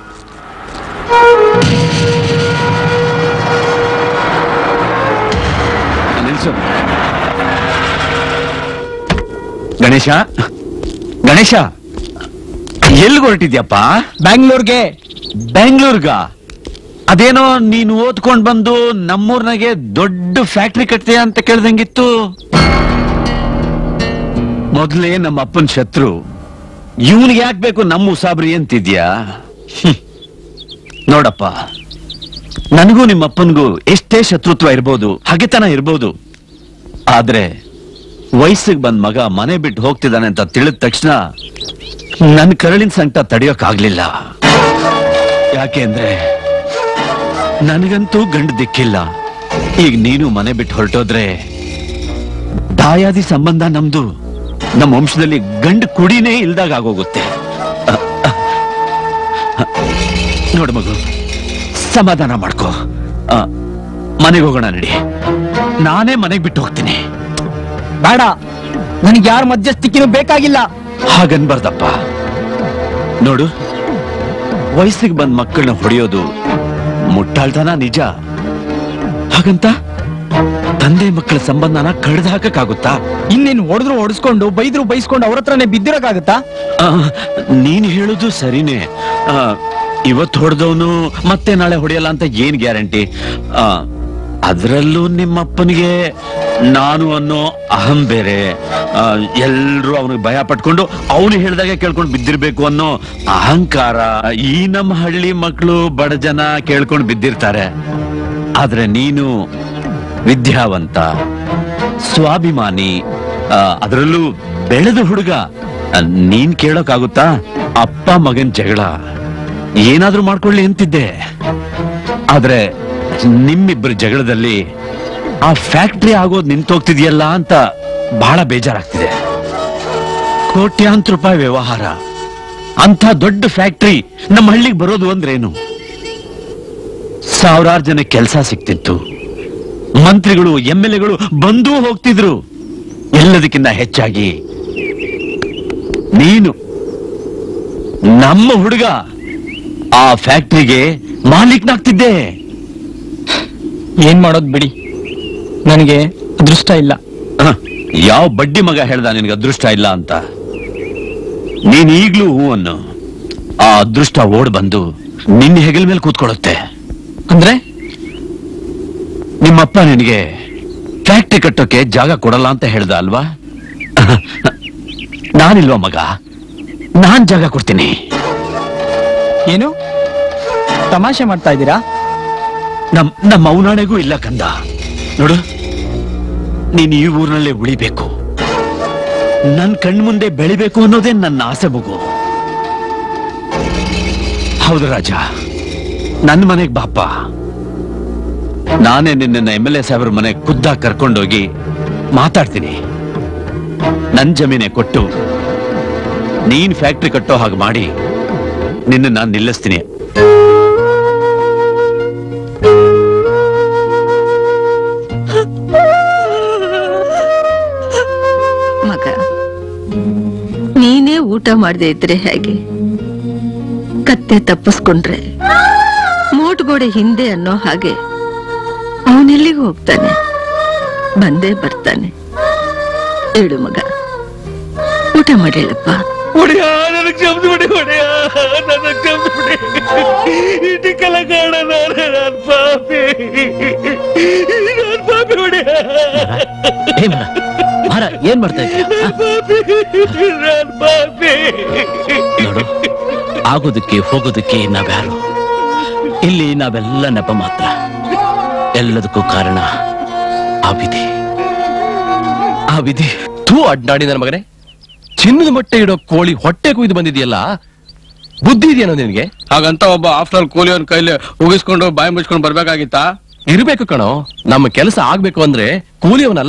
ನಿಲ್ಸು ಗಣೇಶ ಗಣೇಶ ಎಲ್ಲಿ ಹೊರಟಿದ್ಯಪ್ಪ ಬ್ಯಾಂಗ್ಳೂರ್ಗೆ ಬೆಂಗಳೂರ್ಗ ಅದೇನೋ ನೀನು ಓದ್ಕೊಂಡ್ ಬಂದು ನಮ್ಮೂರ್ನಾಗೆ ದೊಡ್ಡ ಫ್ಯಾಕ್ಟ್ರಿ ಕಟ್ತೀಯ ಅಂತ ಕೇಳ್ದಂಗಿತ್ತು ಮೊದ್ಲೇ ನಮ್ಮ ಅಪ್ಪನ ಶತ್ರು ಇವನಿಗೆ ಯಾಕೆ ಬೇಕು ನಮ್ಮ ಉಸಾಬ್ರಿ ಅಂತಿದ್ಯಾ ಹ್ಮ್. ನೋಡಪ್ಪ ನನಗೂ ನಿಮ್ಮ ಅಪ್ಪನಿಗೂ ಎಷ್ಟೇ ಶತ್ರುತ್ವ ಇರ್ಬೋದು ಹಗೆತನ ಇರ್ಬೋದು ಆದ್ರೆ ವಯಸ್ಸಿಗೆ ಬಂದ್ ಮಗ ಮನೆ ಬಿಟ್ಟು ಹೋಗ್ತಿದ್ದಾನೆ ಅಂತ ತಿಳಿದ ತಕ್ಷಣ ನನ್ನ ಕರಳಿನ ಸಂಕಟ ತಡೆಯೋಕ್ಕಾಗ್ಲಿಲ್ಲ ಯಾಕೆ ಅಂದ್ರೆ ನನಗಂತೂ ಗಂಡು ದಿಕ್ಕಿಲ್ಲ ಈಗ ನೀನು ಮನೆ ಬಿಟ್ಟು ಹೊರಟೋದ್ರೆ ದಾಯಾದಿ ಸಂಬಂಧ ನಮ್ದು ನಮ್ಮ ವಂಶದಲ್ಲಿ ಗಂಡು ಕುಡಿನೇ ಇಲ್ದಾಗ ಆಗೋಗುತ್ತೆ ಅ- ಅ- ಅ- ನೋಡು ಮಗು ಸಮಾಧಾನ ಮಾಡ್ಕೋ ಆ, ಮನೆಗೆ ಹೋಗೋಣ ನಡಿ ನಾನೇ ಮನೆಗೆ ಬಿಟ್ಟು ಹೋಗ್ತೀನಿ ಬೇಡ ನನಗೆ ಯಾರ ಮಧ್ಯಸ್ಥಿಕೆನೂ ಬೇಕಾಗಿಲ್ಲ ಹಾಗನ್ಬಾರ್ದಪ್ಪ ನೋಡು ವಯಸ್ಸಿಗೆ ಬಂದ್ ಮಕ್ಕಳನ್ನ ಹೊಡೆಯೋದು ಮುಟ್ಟಾಳ್ತನ ನಿಜ ಹಾಗಂತ ತಂದೆ ಮಕ್ಕಳ ಸಂಬಂಧನ ಕಡ್ದು ಹಾಕಕ್ಕಾಗುತ್ತಾ ಇನ್ನೇನು ಹೊಡೆದ್ರು ಹೊಡೆಸ್ಕೊಂಡು ಬೈದ್ರು ಬೈಸ್ಕೊಂಡು ಅವ್ರ ಹತ್ರನೇ ಬಿದ್ದಿರಕ್ಕಾಗತ್ತಾ ಆ, ನೀನ್ ಹೇಳುದು ಸರಿನೇ ಆ, ಇವತ್ ಹೊಡೆದವನು ಮತ್ತೆ ನಾಳೆ ಹೊಡೆಯಲ್ಲ ಅಂತ ಏನ್ ಗ್ಯಾರಂಟಿ ಅದರಲ್ಲೂ ನಿಮ್ಮಪ್ಪನಿಗೆ ನಾನು ಅನ್ನೋ ಅಹಂ ಬೇರೆ ಎಲ್ರು ಅವನಿಗೆ ಭಯ ಪಟ್ಕೊಂಡು ಅವನು ಹೇಳ್ದಾಗೆ ಕೇಳ್ಕೊಂಡು ಬಿದ್ದಿರ್ಬೇಕು ಅನ್ನೋ ಅಹಂಕಾರ ಈ ನಮ್ಮ ಹಳ್ಳಿ ಮಕ್ಕಳು ಬಡ ಜನ ಕೇಳ್ಕೊಂಡು ಬಿದ್ದಿರ್ತಾರೆ ಆದ್ರೆ ನೀನು ವಿದ್ಯಾವಂತ ಸ್ವಾಭಿಮಾನಿ ಆ, ಅದರಲ್ಲೂ ಬೆಳೆದ ಹುಡುಗ ಆ, ನೀನ್ ಕೇಳೋಕ್ಕಾಗುತ್ತಾ ಅಪ್ಪ ಮಗನ್ ಜಗಳ ಏನಾದ್ರೂ ಮಾಡ್ಕೊಳ್ಳಿ ಅಂತಿದ್ದೆ ಆದ್ರೆ ನಿಮ್ಮಿಬ್ಬರ ಜಗಳದಲ್ಲಿ ಆ ಫ್ಯಾಕ್ಟ್ರಿ ಆಗೋದ್ ನಿಂತೋಗ್ತಿದ್ಯಲ್ಲ ಅಂತ ಬಹಳ ಬೇಜಾರಾಗ್ತಿದೆ ಕೋಟ್ಯಾಂತರ ರೂಪಾಯಿ ವ್ಯವಹಾರ ಅಂತ ದೊಡ್ಡ ಫ್ಯಾಕ್ಟ್ರಿ ನಮ್ಮ ಹಳ್ಳಿಗೆ ಬರೋದು ಅಂದ್ರೇನು ಸಾವಿರಾರು ಜನ ಕೆಲಸ ಸಿಕ್ತಿತ್ತು ಮಂತ್ರಿಗಳು ಎಂ ಎಲ್ ಎಗಳು ಬಂದೂ ಹೋಗ್ತಿದ್ರು ಎಲ್ಲದಕ್ಕಿಂತ ಹೆಚ್ಚಾಗಿ ನೀನು ನಮ್ಮ ಹುಡುಗ ಆ ಫ್ಯಾಕ್ಟ್ರಿಗೆ ಮಾಲೀಕನಾಗ್ತಿದ್ದೆ ಏನ್ ಮಾಡೋದ್ ಬಿಡಿ ನನಗೆ ಅದೃಷ್ಟ ಇಲ್ಲ ಹ, ಯಾವ ಬಡ್ಡಿ ಮಗ ಹೇಳ್ದ ನಿನಗೆ ಅದೃಷ್ಟ ಇಲ್ಲ ಅಂತ ನೀನ್ ಈಗ್ಲೂ ಹೂ ಅನ್ನು ಆ ಅದೃಷ್ಟ ಓಡ್ ಬಂದು ನಿನ್ನ ಹೆಗಲ ಮೇಲೆ ಕೂತ್ಕೊಳ್ಳುತ್ತೆ ಅಂದ್ರೆ ನಿಮ್ಮಪ್ಪ ನಿನಗೆ ಫ್ಯಾಕ್ಟ್ರಿ ಕಟ್ಟೋಕೆ ಜಾಗ ಕೊಡಲ್ಲ ಅಂತ ಹೇಳ್ದ ಅಲ್ವಾ ನಾನಿಲ್ವಾ ಮಗ ನಾನ್ ಜಾಗ ಕೊಡ್ತೀನಿ ಏನು ತಮಾಷೆ ಮಾಡ್ತಾ ಇದ್ದೀರಾ ನಮ್ ನಮ್ಮ ಅವನಾಣೆಗೂ ಇಲ್ಲ ಕಂದ ನೋಡು ನೀನ್ ಈ ಊರಿನಲ್ಲೇ ಉಳಿಬೇಕು ನನ್ ಕಣ್ಮುಂದೆ ಬೆಳಿಬೇಕು ಅನ್ನೋದೇ ನನ್ನ ಆಸೆ ಮಗು ಹೌದು ರಾಜ ನನ್ನ ಮನೆಗ್ ಬಾಪ ನಾನೇ ನಿನ್ನ ಎಮ್ ಎಲ್ ಎ ಸಾಹೇಬ್ರ ಮನೆ ಖುದ್ದಾಗಿ ಕರ್ಕೊಂಡೋಗಿ ಮಾತಾಡ್ತೀನಿ ನನ್ ಜಮೀನೆ ಕೊಟ್ಟು ನೀನ್ ಫ್ಯಾಕ್ಟ್ರಿ ಕಟ್ಟೋ ಹಾಗೆ ಮಾಡಿ ನಿನ್ನ ನಾನು ನಿಲ್ಲಿಸ್ತೀನಿ ಮಗ ನೀನೇ ಊಟ ಮಾಡದೆ ಇದ್ರೆ ಹೇಗೆ ಕತ್ತೆ ತಪ್ಪಿಸ್ಕೊಂಡ್ರೆ ಮೋಟ್ಗೋಡೆ ಹಿಂದೆ ಅನ್ನೋ ಹಾಗೆ ಅವನೆಲ್ಲಿಗೆ ಹೋಗ್ತಾನೆ ಬಂದೇ ಬರ್ತಾನೆ ಹೇಳು ಮಗ ಊಟ ಮಾಡೇಳಪ್ಪ ಒಡೆಯ ನನಗೆ ಕ್ಷಮಿಸಿ ಬಿಡಿ ಒಡೆಯ ನನಗೆ ಕ್ಷಮಿಸಿ ಬಿಡಿ ಇಟ್ಟು ಕಲಕಾಡ ನಾನು ಪಾಪಿ ನಾನು ಪಾಪಿ ಒಡೆಯ ಮಾರ ಏನ್ ಮಾಡ್ತಾ ಇದ್ದೀಯ ಪಾಪಿ ನಾನು ಪಾಪಿ ನೋಡು ಆಗೋದಕ್ಕೆ ಹೋಗೋದಕ್ಕೆ ನಾವ್ಯಾರು ಇಲ್ಲಿ ನಾವೆಲ್ಲ ನೆಪ ಮಾತ್ರ ಎಲ್ಲದಕ್ಕೂ ಕಾರಣ ಆ ವಿಧಿ ಆ ವಿಧಿ ಥೂ ಅಡ್ಡಾಡಿ ನನ್ನ ಮಗನೇ ಚಿನ್ನದ ಮೊಟ್ಟೆ ಇಡೋ ಕೋಳಿ ಹೊಟ್ಟೆ ಕುಯ್ದು ಬಂದಿದೆಯಲ್ಲ ಬುದ್ಧಿ ಇದೆಯೇನೋ ನಿನಗೆ ಹಾಗಂತ ಒಬ್ಬ ಆಫ್ಟರ್ ಕೂಲಿಯವನ್ ಕೈಲಿ ಉಗಿಸ್ಕೊಂಡು ಬಾಯಿ ಮುಚ್ಕೊಂಡು ಬರ್ಬೇಕಾಗಿತ್ತಾ ಇರ್ಬೇಕು ಕಣೋ ನಮ್ಮ ಕೆಲಸ ಆಗ್ಬೇಕು ಅಂದ್ರೆ ಕೂಲಿಯವನಲ್ಲ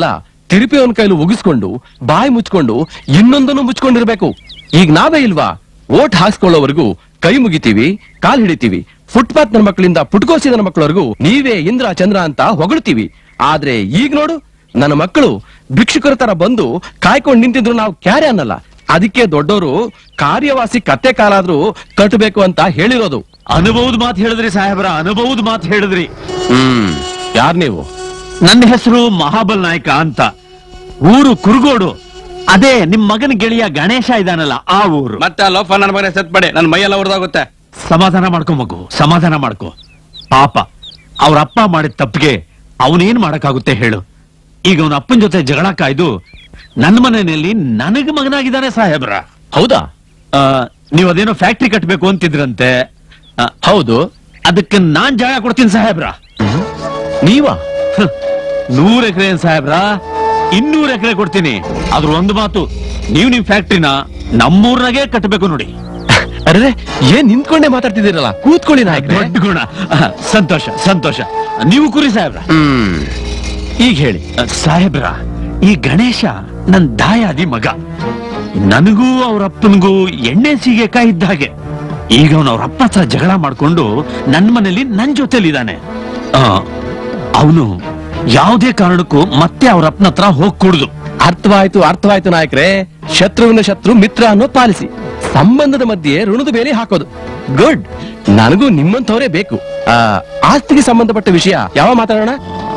ತಿರುಪಿ ಅವನ ಕೈಲಿ ಉಗಿಸ್ಕೊಂಡು ಬಾಯಿ ಮುಚ್ಕೊಂಡು ಇನ್ನೊಂದನ್ನು ಮುಚ್ಕೊಂಡಿರ್ಬೇಕು ಈಗ ನಾವೇ ಇಲ್ವಾ ಓಟ್ ಹಾಕ್ಸ್ಕೊಳ್ಳೋವರೆಗೂ ಕೈ ಮುಗಿತೀವಿ ಕಾಲ್ ಹಿಡಿತೀವಿ ಫುಟ್ಪಾತ್ ನನ್ನ ಮಕ್ಕಳಿಂದ ಪುಟ್ಕೋಸಿ ನನ್ನ ಮಕ್ಕಳವರೆಗೂ ನೀವೇ ಇಂದ್ರ ಚಂದ್ರ ಅಂತ ಹೊಗಳ್ತೀವಿ ಆದ್ರೆ ಈಗ ನೋಡು ನನ್ನ ಮಕ್ಕಳು ಭಿಕ್ಷುಕರ ತರ ಬಂದು ಕಾಯ್ಕೊಂಡು ನಿಂತಿದ್ರು ನಾವು ಕ್ಯಾರೆ ಅನ್ನಲ್ಲ ಅದಕ್ಕೆ ದೊಡ್ಡವರು ಕಾರ್ಯವಾಸಿ ಕತ್ತೆ ಕಾಲಾದ್ರೂ ಕಟ್ಟಬೇಕು ಅಂತ ಹೇಳಿರೋದು ಅನುಭವದ ಮಾತು ಹೇಳಿದ್ರಿ ಸಾಹೇಬ್ರ ಅನುಭವದ ಮಾತು ಹೇಳಿದ್ರಿ ಹ್ಮ್ ಯಾರ್ ನೀವು ನನ್ನ ಹೆಸರು ಮಹಾಬಲ್ ನಾಯಕ ಅಂತ ಊರು ಕುರುಗೋಡು ಅದೇ ನಿಮ್ ಮಗನ ಗೆಳೆಯ ಗಣೇಶ ಇದಾನಲ್ಲ ಆ ಊರು ಮತ್ತೆ ಆ ಲೋಫ ನನ್ನ ಮನೆ ಸತ್ಬೇಡಿ ನನ್ನ ಮೈಯೆಲ್ಲ ಹೊಡೆದಾಗುತ್ತೆ ಸಮಾಧಾನ ಮಾಡ್ಕೊ ಮಗು ಸಮಾಧಾನ ಮಾಡ್ಕೊ ಪಾಪ ಅವ್ರ ಅಪ್ಪ ಮಾಡಿದ ತಪ್ಪಿಗೆ ಅವನೇನ್ ಮಾಡಕ್ಕಾಗುತ್ತೆ ಹೇಳು ಈಗ ಅವನ ಅಪ್ಪನ ಜೊತೆ ಜಗಳ ಕಾಯ್ದು ನನ್ನ ಮನೆಯಲ್ಲಿ ನನಗೆ ಮಗನಾಗಿದ್ದಾನೆ ಸಾಹೇಬ್ರ ಹೌದಾ ನೀವ್ ಅದೇನೋ ಫ್ಯಾಕ್ಟ್ರಿ ಕಟ್ಬೇಕು ಅಂತಿದ್ರಂತೆ ಆ, ಹೌದು ಅದಕ್ಕೆ ನಾನ್ ಜಾಗ ಕೊಡ್ತೀನಿ ಸಾಹೇಬ್ರ ನೀವಾ ನೂರ್ ಎಕರೆ ಸಾಹೇಬ್ರ ಇನ್ನೂರ್ ಎಕರೆ ಕೊಡ್ತೀನಿ ಅದ್ರ ಒಂದು ಮಾತು ನೀವು ನಿಮ್ ಫ್ಯಾಕ್ಟ್ರಿನ ನಮ್ಮೂರ್ನಾಗೆ ಕಟ್ಟಬೇಕು ನೋಡಿ ಅರೆ ಏನ್ ನಿಂತ್ಕೊಂಡೇ ಮಾತಾಡ್ತಿದ್ದೀರಲ್ಲ ಕೂತ್ಕೊಳ್ಳಿ ನಾಯಕ ದೊಡ್ಡ ಗುಣ ಆ, ಸಂತೋಷ ಸಂತೋಷ ನೀವು ಕುರಿ ಸಾಹೇಬ್ರ ಈಗ ಹೇಳಿ ಸಾಹೇಬ್ರ ಈ ಗಣೇಶ ನನ್ ದಾಯಾದಿ ಮಗ ನನಗೂ ಅವ್ರ ಅಪ್ಪನಿಗೂ ಎಣ್ಣೆ ಸೀಗೆಕಾಯಿ ಇದ್ದ ಹಾಗೆ ಈಗ ಅವನು ಅವ್ರ ಅಪ್ಪ ಹತ್ರ ಜಗಳ ಮಾಡ್ಕೊಂಡು ನನ್ ಮನೇಲಿ ನನ್ ಜೊತೆಲಿದ್ದಾನೆ ಅವನು ಯಾವುದೇ ಕಾರಣಕ್ಕೂ ಮತ್ತೆ ಅವ್ರ ಅಪ್ಪನ ಹತ್ರ ಹೋಗ್ಕೂಡ್ದು ಅರ್ಥವಾಯ್ತು ಅರ್ಥವಾಯ್ತು ನಾಯಕರೇ ಶತ್ರುವಿನ ಶತ್ರು ಮಿತ್ರ ಅನ್ನೋ ಪಾಲಿಸಿ ಸಂಬಂಧದ ಮಧ್ಯೆ ಋಣದ ಬೇಲಿ ಹಾಕೋದು ಗುಡ್ ನನಗೂ ನಿಮ್ಮಂಥವರೇ ಬೇಕು ಆ, ಆಸ್ತಿಗೆ ಸಂಬಂಧಪಟ್ಟ ವಿಷಯ ಯಾವ ಮಾತಾಡೋಣ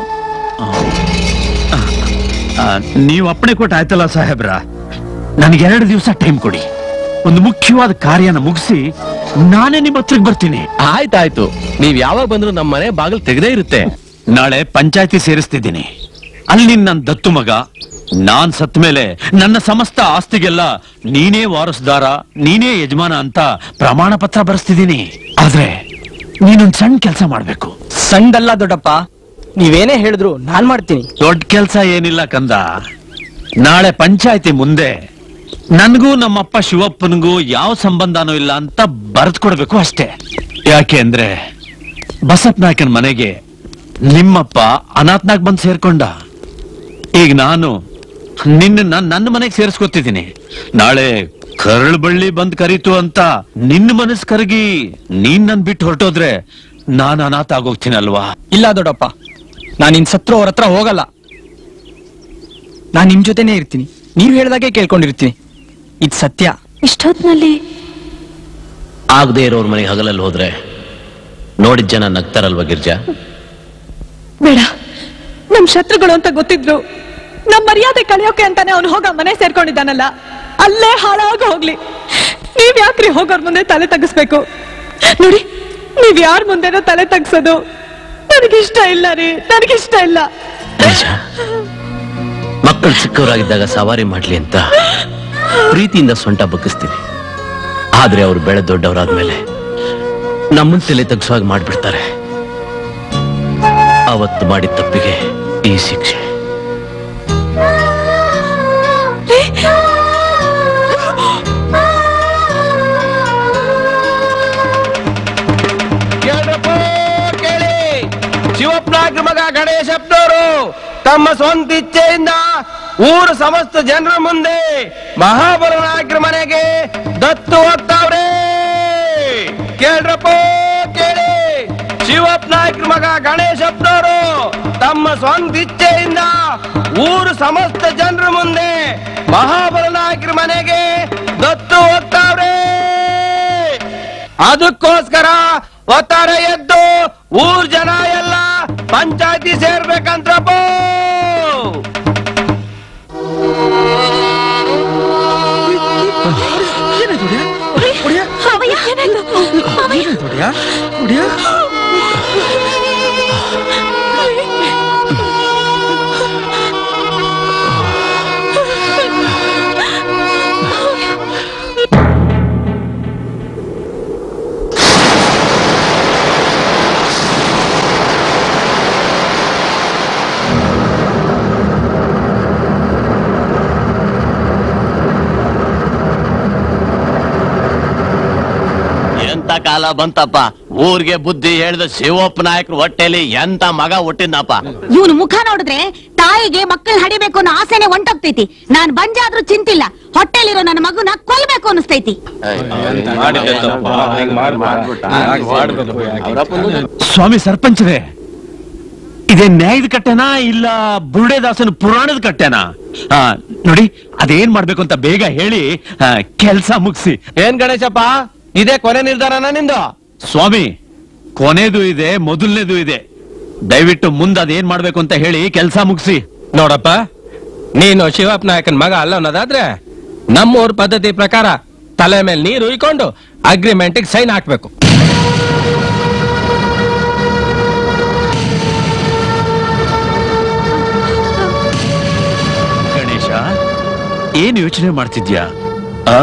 ಆ, ನೀವು ಅಪ್ಪಣೆ ಕೊಟ್ಟು ಆಯ್ತಲ್ಲ ಸಾಹೇಬ್ರ ನನಗೆ ಎರಡು ದಿವಸ ಟೈಮ್ ಕೊಡಿ ಒಂದು ಮುಖ್ಯವಾದ ಕಾರ್ಯನ ಮುಗಿಸಿ ನಾನೇ ನಿಮ್ಮ ಹತ್ರಕ್ಕೆ ಬರ್ತೀನಿ ಆಯ್ತಾಯ್ತು ನೀವ್ ಯಾವಾಗ ಬಂದ್ರು ನಮ್ಮ ಮನೆ ಬಾಗಿಲು ತೆಗೆದೇ ಇರುತ್ತೆ ನಾಳೆ ಪಂಚಾಯತಿ ಸೇರಿಸ್ತಿದ್ದೀನಿ ಅಲ್ಲಿ ನನ್ನ ದತ್ತು ಮಗ ನಾನ್ ಸತ್ ಮೇಲೆ ನನ್ನ ಸಮಸ್ತ ಆಸ್ತಿಗೆಲ್ಲ ನೀನೇ ವಾರಸ್ದಾರ ನೀನೇ ಯಜಮಾನ ಅಂತ ಪ್ರಮಾಣ ಪತ್ರ ಬರೆಸ್ತಿದ್ದೀನಿ ಆದ್ರೆ ನೀನೊಂದ್ ಸಣ್ಣ ಕೆಲಸ ಮಾಡ್ಬೇಕು ಸಣ್ಣದಲ್ಲ ದೊಡ್ಡಪ್ಪ ನೀವೇನೇ ಹೇಳಿದ್ರು ನಾನ್ ಮಾಡ್ತೀನಿ ದೊಡ್ಡ ಕೆಲಸ ಏನಿಲ್ಲ ಕಂದ ನಾಳೆ ಪಂಚಾಯತಿ ಮುಂದೆ ನನ್ಗೂ ನಮ್ಮಪ್ಪ ಶಿವಪ್ಪನಿಗೂ ಯಾವ ಸಂಬಂಧನೂ ಇಲ್ಲ ಅಂತ ಬರೆದು ಕೊಡ್ಬೇಕು ಅಷ್ಟೇ ಯಾಕೆ ಅಂದ್ರೆ ಬಸಪ್ಪ ನಾಯಕನ ಮನೆಗೆ ನಿಮ್ಮಪ್ಪ ಅನಾಥನಾಗ್ ಬಂದು ಸೇರ್ಕೊಂಡ ಈಗ ನಾನು ನಿನ್ನ ನನ್ನ ಮನೆಗೆ ಸೇರಿಸ್ಕೊತಿದ್ದೀನಿ ನಾಳೆ ಕರಳು ಬಳ್ಳಿ ಬಂದ್ ಕರೀತು ಅಂತ ನಿನ್ನ ಮನಸ್ ಕರಗಿ ನೀನ್ ನನ್ ಬಿಟ್ಟು ಹೊರಟೋದ್ರೆ ನಾನು ಅನಾಥ ಆಗೋಗ್ತೀನಲ್ವಾ ಇಲ್ಲ ದೊಡ್ಡಪ್ಪ ನಾನು ಇನ್ ಸತ್ರು ಅವ್ರ ಹತ್ರ ಹೋಗಲ್ಲ ನಾನ್ ನಿಮ್ ಜೊತೆನೇ ಇರ್ತೀನಿ ನೀವ್ ಹೇಳ್ದಾಗೆ ಕೇಳ್ಕೊಂಡಿರ್ತೀನಿ ಇದ್ ಸತ್ಯ ಇಷ್ಟೊತ್ನಲ್ಲಿ ಆಗದೆ ಇರೋರ್ ಮನೆಗೆ ಹಗಲಲ್ಲಿ ಹೋದ್ರೆ ನೋಡಿದ ಜನ ನಗ್ತಾರಲ್ವಾ ಗಿರ್ಜಾ ಬೇಡ ನಮ್ ಶತ್ರುಗಳು ಅಂತ ಗೊತ್ತಿದ್ರು ನಮ್ ಮರ್ಯಾದೆ ಕಳಿಯೋಕೆ ಅಂತಾನೆ ಅವ್ನು ಹೋಗ ಮನೆ ಸೇರ್ಕೊಂಡಿದ್ದಾನಲ್ಲ ಅಲ್ಲೇ ಹಾಳಾಗ ಹೋಗ್ಲಿ ನೀವ್ ಯಾಕ್ರಿ ಹೋಗೋರ್ ಮುಂದೆ ತಲೆ ತಗ್ಸ್ಬೇಕು ನೋಡಿ ನೀವ್ ಯಾರ ಮುಂದೆನೋ ತಲೆ ತಗ್ಸೋದು ನನಗಿಷ್ಟ ಇಲ್ಲ ರೀ ನನಗಿಷ್ಟ ಇಲ್ಲ ಮಕ್ಕಳು ಚಿಕ್ಕವರಾಗಿದ್ದಾಗ ಸವಾರಿ ಮಾಡ್ಲಿ ಅಂತ ಪ್ರೀತಿಯಿಂದ ಸೊಂಟ ಬಗ್ಗಿಸ್ತೀನಿ ಆದ್ರೆ ಅವ್ರು ಬೆಳೆ ದೊಡ್ಡವರಾದ್ಮೇಲೆ ನಮ್ಮನ್ ತಲೆ ತಗ್ಸುವಾಗ ಮಾಡ್ಬಿಡ್ತಾರೆ ಅವತ್ತು ಮಾಡಿದ ತಪ್ಪಿಗೆ ಈ ಶಿಕ್ಷೆ ಕೇಳ್ರಪ್ಪ ಕೇಳಿ ಶಿವಪ್ಪನಾಗ್ರ ಮಗ ಗಣೇಶಪ್ಪನವರು ತಮ್ಮ ಸ್ವಂತ ಇಚ್ಛೆಯಿಂದ ಊರು ಸಮಸ್ತ ಜನರ ಮುಂದೆ ಮಹಾಬಲ ನಾಯಕರ ಮನೆಗೆ ದತ್ತು ಹೋಗ್ತಾವ್ರೆ ಕೇಳ್ರಪ್ಪ ಕೇಳಿ ಶಿವಪ್ಪ ನಾಯಕರ ಮಗ ಗಣೇಶಪ್ಪನವರು ತಮ್ಮ ಸ್ವಂತ ಇಚ್ಛೆಯಿಂದ ಊರು ಸಮಸ್ತ ಜನರ ಮುಂದೆ ಮಹಾಬಲ ನಾಯಕರ ಮನೆಗೆ ದತ್ತು ಹೋಗ್ತಾವ್ರೆ ಅದಕ್ಕೋಸ್ಕರ ಒತ್ತಾರ ಎದ್ದು ಊರ್ ಜನ ಎಲ್ಲ ಪಂಚಾಯತಿ ಸೇರ್ಬೇಕಂತ್ರಪ್ಪ ಎಂತ ಕಾಲ ಬಂತಪ್ಪ ಊರ್ಗೆ ಬುದ್ಧಿ ಹೇಳ್ದ ಶಿವಪ್ಪ ನಾಯಕರು ಹೊಟ್ಟೆಲಿ ಎಂತ ಮಗ ಹುಟ್ಟಿದ್ನಪ್ಪ ಇವನು ಮುಖ ನೋಡಿದ್ರೆ ತಾಯಿಗೆ ಮಕ್ಕಳು ಹಡಿಬೇಕು ಅನ್ನೋ ಆಸೆನೆ ಹೊಂಟೋಗ್ತೈತಿ ನಾನ್ ಬಂಜಾದ್ರೂ ಚಿಂತಿಲ್ಲ ಹೊಟ್ಟೆಲಿರೋ ನನ್ನ ಮಗುನ ಕೊಲ್ಬೇಕು ಅನಿಸ್ತೈತಿ ಸ್ವಾಮಿ ಸರ್ಪಂಚರೇ ಇದೇ ನ್ಯಾಯದ ಕಟ್ಟೆನಾ ಇಲ್ಲ ಬುರುಡೆದಾಸನ ಪುರಾಣದ ಕಟ್ಟೆನಾ ಆ, ನೋಡಿ ಅದೇನ್ ಮಾಡ್ಬೇಕು ಅಂತ ಬೇಗ ಹೇಳಿ ಕೆಲಸ ಮುಗಿಸಿ ಏನ್ ಗಣೇಶಪ್ಪ ಇದೇ ಕೊನೆ ನಿರ್ಧಾರನ ನಿಂದು ಸ್ವಾಮಿ ಕೊನೆದು ಇದೆ ಮೊದಲನೇದು ಇದೆ ದಯವಿಟ್ಟು ಮುಂದೆ ಅದೇನ್ ಮಾಡ್ಬೇಕು ಅಂತ ಹೇಳಿ ಕೆಲಸ ಮುಗಿಸಿ ನೋಡಪ್ಪ ನೀನು ಶಿವಪ್ಪ ನಾಯಕನ್ ಮಗ ಅಲ್ಲ ಅನ್ನೋದಾದ್ರೆ ನಮ್ಮೂರ್ ಪದ್ಧತಿ ಪ್ರಕಾರ ತಲೆ ಮೇಲೆ ನೀರು ಉಯ್ಕೊಂಡು ಅಗ್ರಿಮೆಂಟ್ ಸೈನ್ ಹಾಕ್ಬೇಕು ಗಣೇಶ ಏನ್ ಯೋಚನೆ ಮಾಡ್ತಿದ್ಯಾ ಆ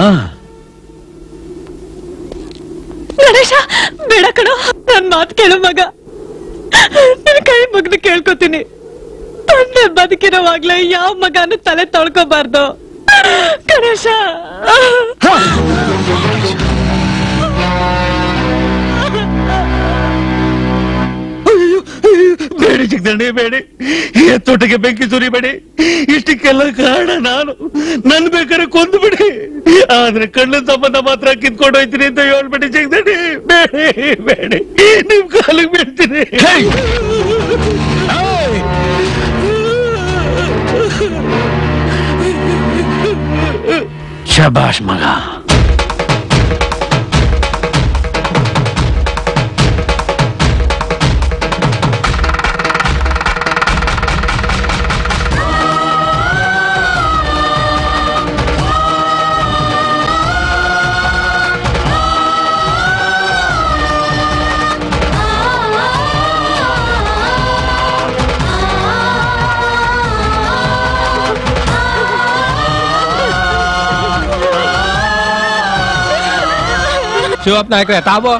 ಗಣೇಶ ಬೇಡ ಕಣೋ ನನ್ ಮಾತ್ ಕೇಳು ಮಗ ನಿನ್ ಕೈ ಮುಗ್ದು ಕೇಳ್ಕೊತೀನಿ ತಂದೆ ಬದುಕಿರೋವಾಗ್ಲೇ ಯಾವ ಮಗನು ತಲೆ ತೊಳ್ಕೊಬಾರ್ದು ಗಣೇಶ ಬೇಡಿ ಚಿಕ್ಕದಂಡಿ ಬೇಡಿ ಎತ್ತೋಟಕ್ಕೆ ಬೆಂಕಿ ಸುರಿಬೇಡಿ ಇಷ್ಟಕ್ಕೆಲ್ಲ ಕಾರಣ ನಾನು ನನ್ ಬೇಕಾದ್ರೆ ಕೊಂದು ಬಿಡಿ ಆದ್ರೆ ಕಣ್ಣ ಸಂಬಂಧ ಮಾತ್ರ ಕಿತ್ಕೊಂಡು ಹೋಯ್ತೀನಿ ಅಂತ ಹೇಳ್ಬೇಡಿ ಚಿಕ್ಕದಂಡಿ ಬೇಡಿ ಬೇಡಿ ನಿಮ್ ಕಾಲಿಗೆ ಬೀಳ್ತೀನಿ ಶಬಾಷ್ ಮಗ ಶಿವಪ್ಪ ನಾಯಕರೇ ತಾವು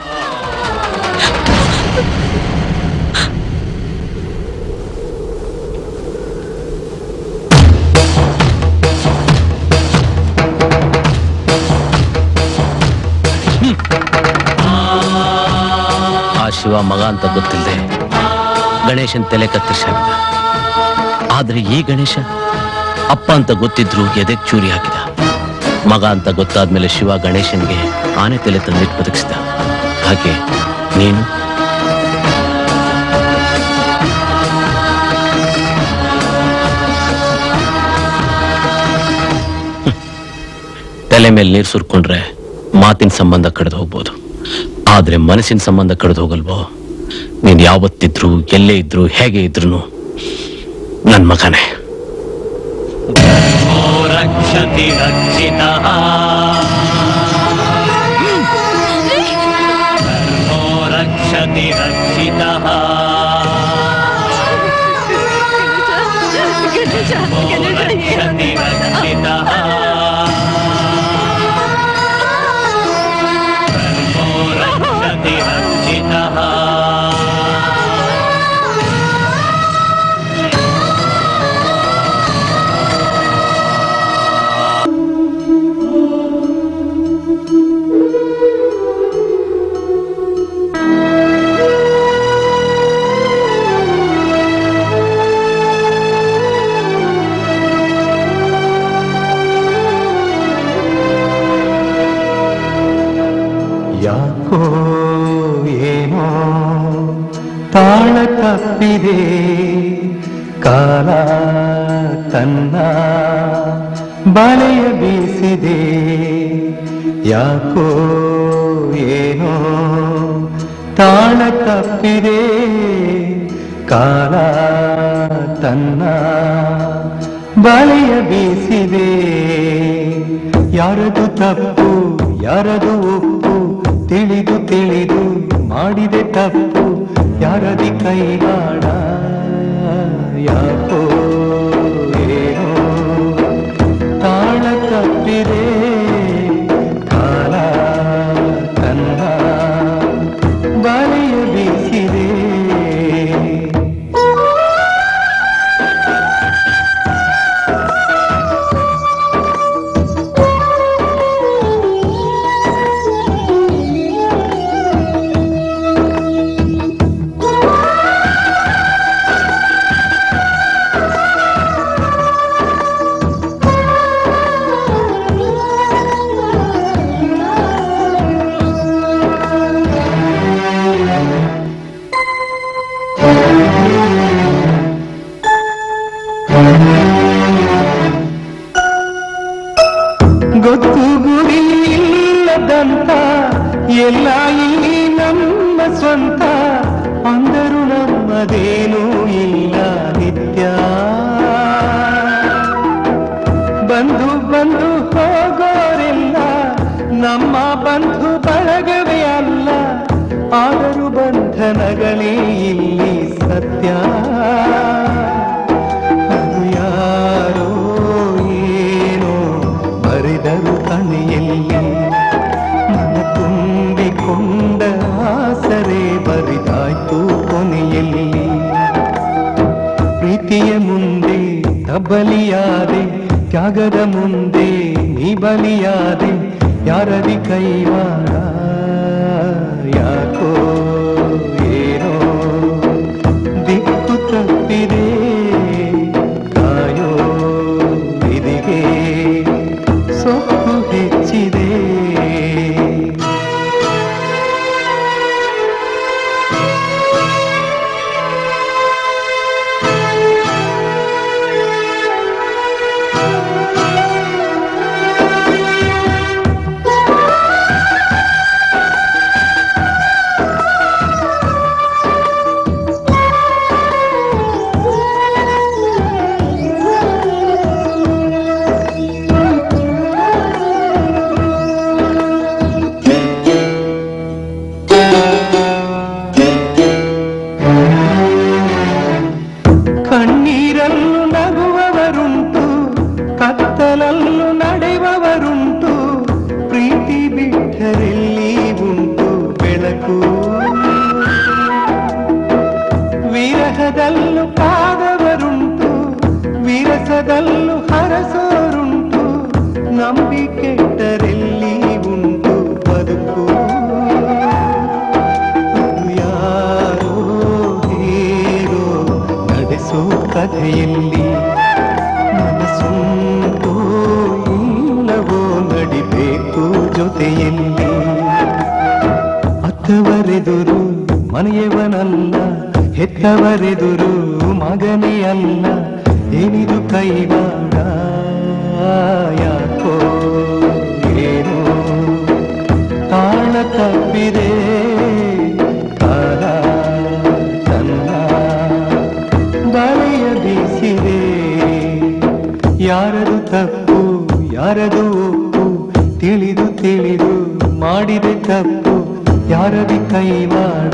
ಆ ಶಿವ ಮಗ ಅಂತ ಗೊತ್ತಿಲ್ಲದೆ ಗಣೇಶನ್ ತಲೆ ಕತ್ತರಿಸಾಗಿದ ಆದ್ರೆ ಈ ಗಣೇಶ ಅಪ್ಪ ಅಂತ ಗೊತ್ತಿದ್ರು ಎದೆಗ್ ಚೂರಿ ಹಾಕಿದ ಮಗ ಅಂತ ಗೊತ್ತಾದ್ಮೇಲೆ ಶಿವ ಗಣೇಶನ್ಗೆ ಆನೆ ತಲೆ ತಂದಿಟ್ಟು ಬದುಕಿಸಿದ ಹಾಗೆ ನೀನು ತಲೆ ಮೇಲೆ ನೀರು ಸುರ್ಕೊಂಡ್ರೆ ಮಾತಿನ ಸಂಬಂಧ ಕಳೆದು ಹೋಗ್ಬೋದು ಆದ್ರೆ ಮನಸ್ಸಿನ ಸಂಬಂಧ ಕಳೆದು ಹೋಗಲ್ವೋ ನೀನ್ ಯಾವತ್ತಿದ್ರು ಎಲ್ಲೇ ಇದ್ರು ಹೇಗೆ ಇದ್ರು ನನ್ ಮಗನೇ ರಕ್ಷತಿ ರಕ್ಷಿತಃ ಧರ್ಮೋ ರಕ್ಷತಿ ರಕ್ಷಿತಃ ಧರ್ಮೋ ರಕ್ಷತಿ ರಕ್ಷಿತಃ ಧರ್ಮೋ ರಕ್ಷತಿ ರಕ್ಷಿತಃ ಯಾಕೋ ಏನೋ ತಾಳ ತಪ್ಪಿದೆ ಕಾಲ ತನ್ನ ಬಳೆಯ ಬೀಸಿದೆ ಯಾಕೋ ಏನೋ ತಾಳ ತಪ್ಪಿದೆ ಕಾಲ ತನ್ನ ಬಳೆಯ ಬೀಸಿದೆ ಯಾರದು ತಪ್ಪು ಯಾರದು ಒಪ್ಪು ತಿಳಿದು ತಿಳಿದು ಮಾಡಿದೆ ತಪ್ಪು ಯಾರದಿ ಕೈವಾಡ ಯಾಕೋ ಏನೋ ತಾಳ ತಪ್ಪಿದೆ ಕಾಲ ತನ್ನ ಬಲೆಯ ಬೀಸಿದೆ ನಮ್ಮದಂತ ಎಲ್ಲ ಇಲ್ಲಿ ನಮ್ಮ ಸ್ವಂತ ಅಂದರು ನಮ್ಮದೇನೂ ಇಲ್ಲ ನಿತ್ಯ ಬಂಧು ಬಂಧು ಹೋಗೋರೆಲ್ಲ ನಮ್ಮ ಬಂಧು ಬಳಗವೇ ಅಲ್ಲ ಆದರೂ ಬಂಧನಗಳೇ ಇಲ್ಲಿ ಸತ್ಯ ಅದು ಯಾರೋ ಏನೋ ಬರೆದರು ಕಣೆಯಲ್ಲಿ ಮನ ತುಂಬಿಕೊಂಡ ಆಸರೆ ಬರಿದಾಯ್ತು ಕೊನೆಯಲ್ಲಿ ಪ್ರೀತಿಯ ಮುಂದೆ ತಬ್ಬಲಿಯಾದೆ ತ್ಯಾಗದ ಮುಂದೆ ನೀ ಬಲಿಯಾದೆ ಯಾರದಿ ಕೈವಾಡ ಯಾಕೋ ಏನೋ ದಿಕ್ಕು ತಪ್ಪಿದೆ ಕಾಯೋ ಇದಿಗೆ ಸೊಕ್ಕು ಹೆಚ್ಚಿದೆ ಕಣ್ಣೀರಲ್ಲೂ ನಗುವವರುಂಟು ಕತ್ತಲಲ್ಲೂ ನಡೆಯುವವರುಂಟು ಪ್ರೀತಿ ಬಿಟ್ಟರೆಲ್ಲಿ ಉಂಟು ಬೆಳಕು ವಿರಹದಲ್ಲೂ ಕಾದವರುಂಟು ವಿರಸದಲ್ಲೂ ಹರಸೋರುಂಟು ನಂಬಿ ಕೆಟ್ಟರೆಲ್ಲಿ ಉಂಟು ಬದುಕು ಅದು ಯಾರೋ ಹೇರೋ ನಡೆಸೋ ಕಥೆಯಲ್ಲಿ ಮನಸ್ಸುಂಟೋ ಇಲ್ಲವೋ ನಡಿಬೇಕು ಜೊತೆಯಲ್ಲಿ ಅತ್ತವರೆದುರು ಮನೆಯವನಲ್ಲ ಹೆತ್ತವರೆದುರು ಮಗನೇ ಅಲ್ಲ ಏನಿದು ಕೈವಾಡ ಯಾಕೋ ಏನೋ ತಾಳ ತಪ್ಪಿದೆ ಕಾಲ ತನ್ನ ಬಳೆಯ ಬೀಸಿದೆ ಯಾರದು ತಪ್ಪು ಯಾರದು ಒಪ್ಪು ತಿಳಿದು ತಿಳಿದು ಮಾಡಿದೆ ತಪ್ಪು ಯಾರದಿ ಕೈವಾಡ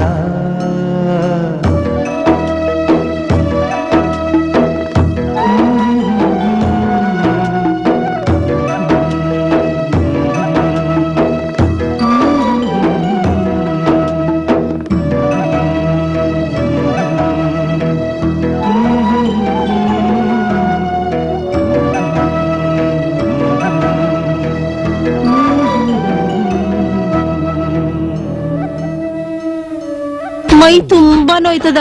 ಮೈ ತುಂಬಾ ನೋಯ್ತದ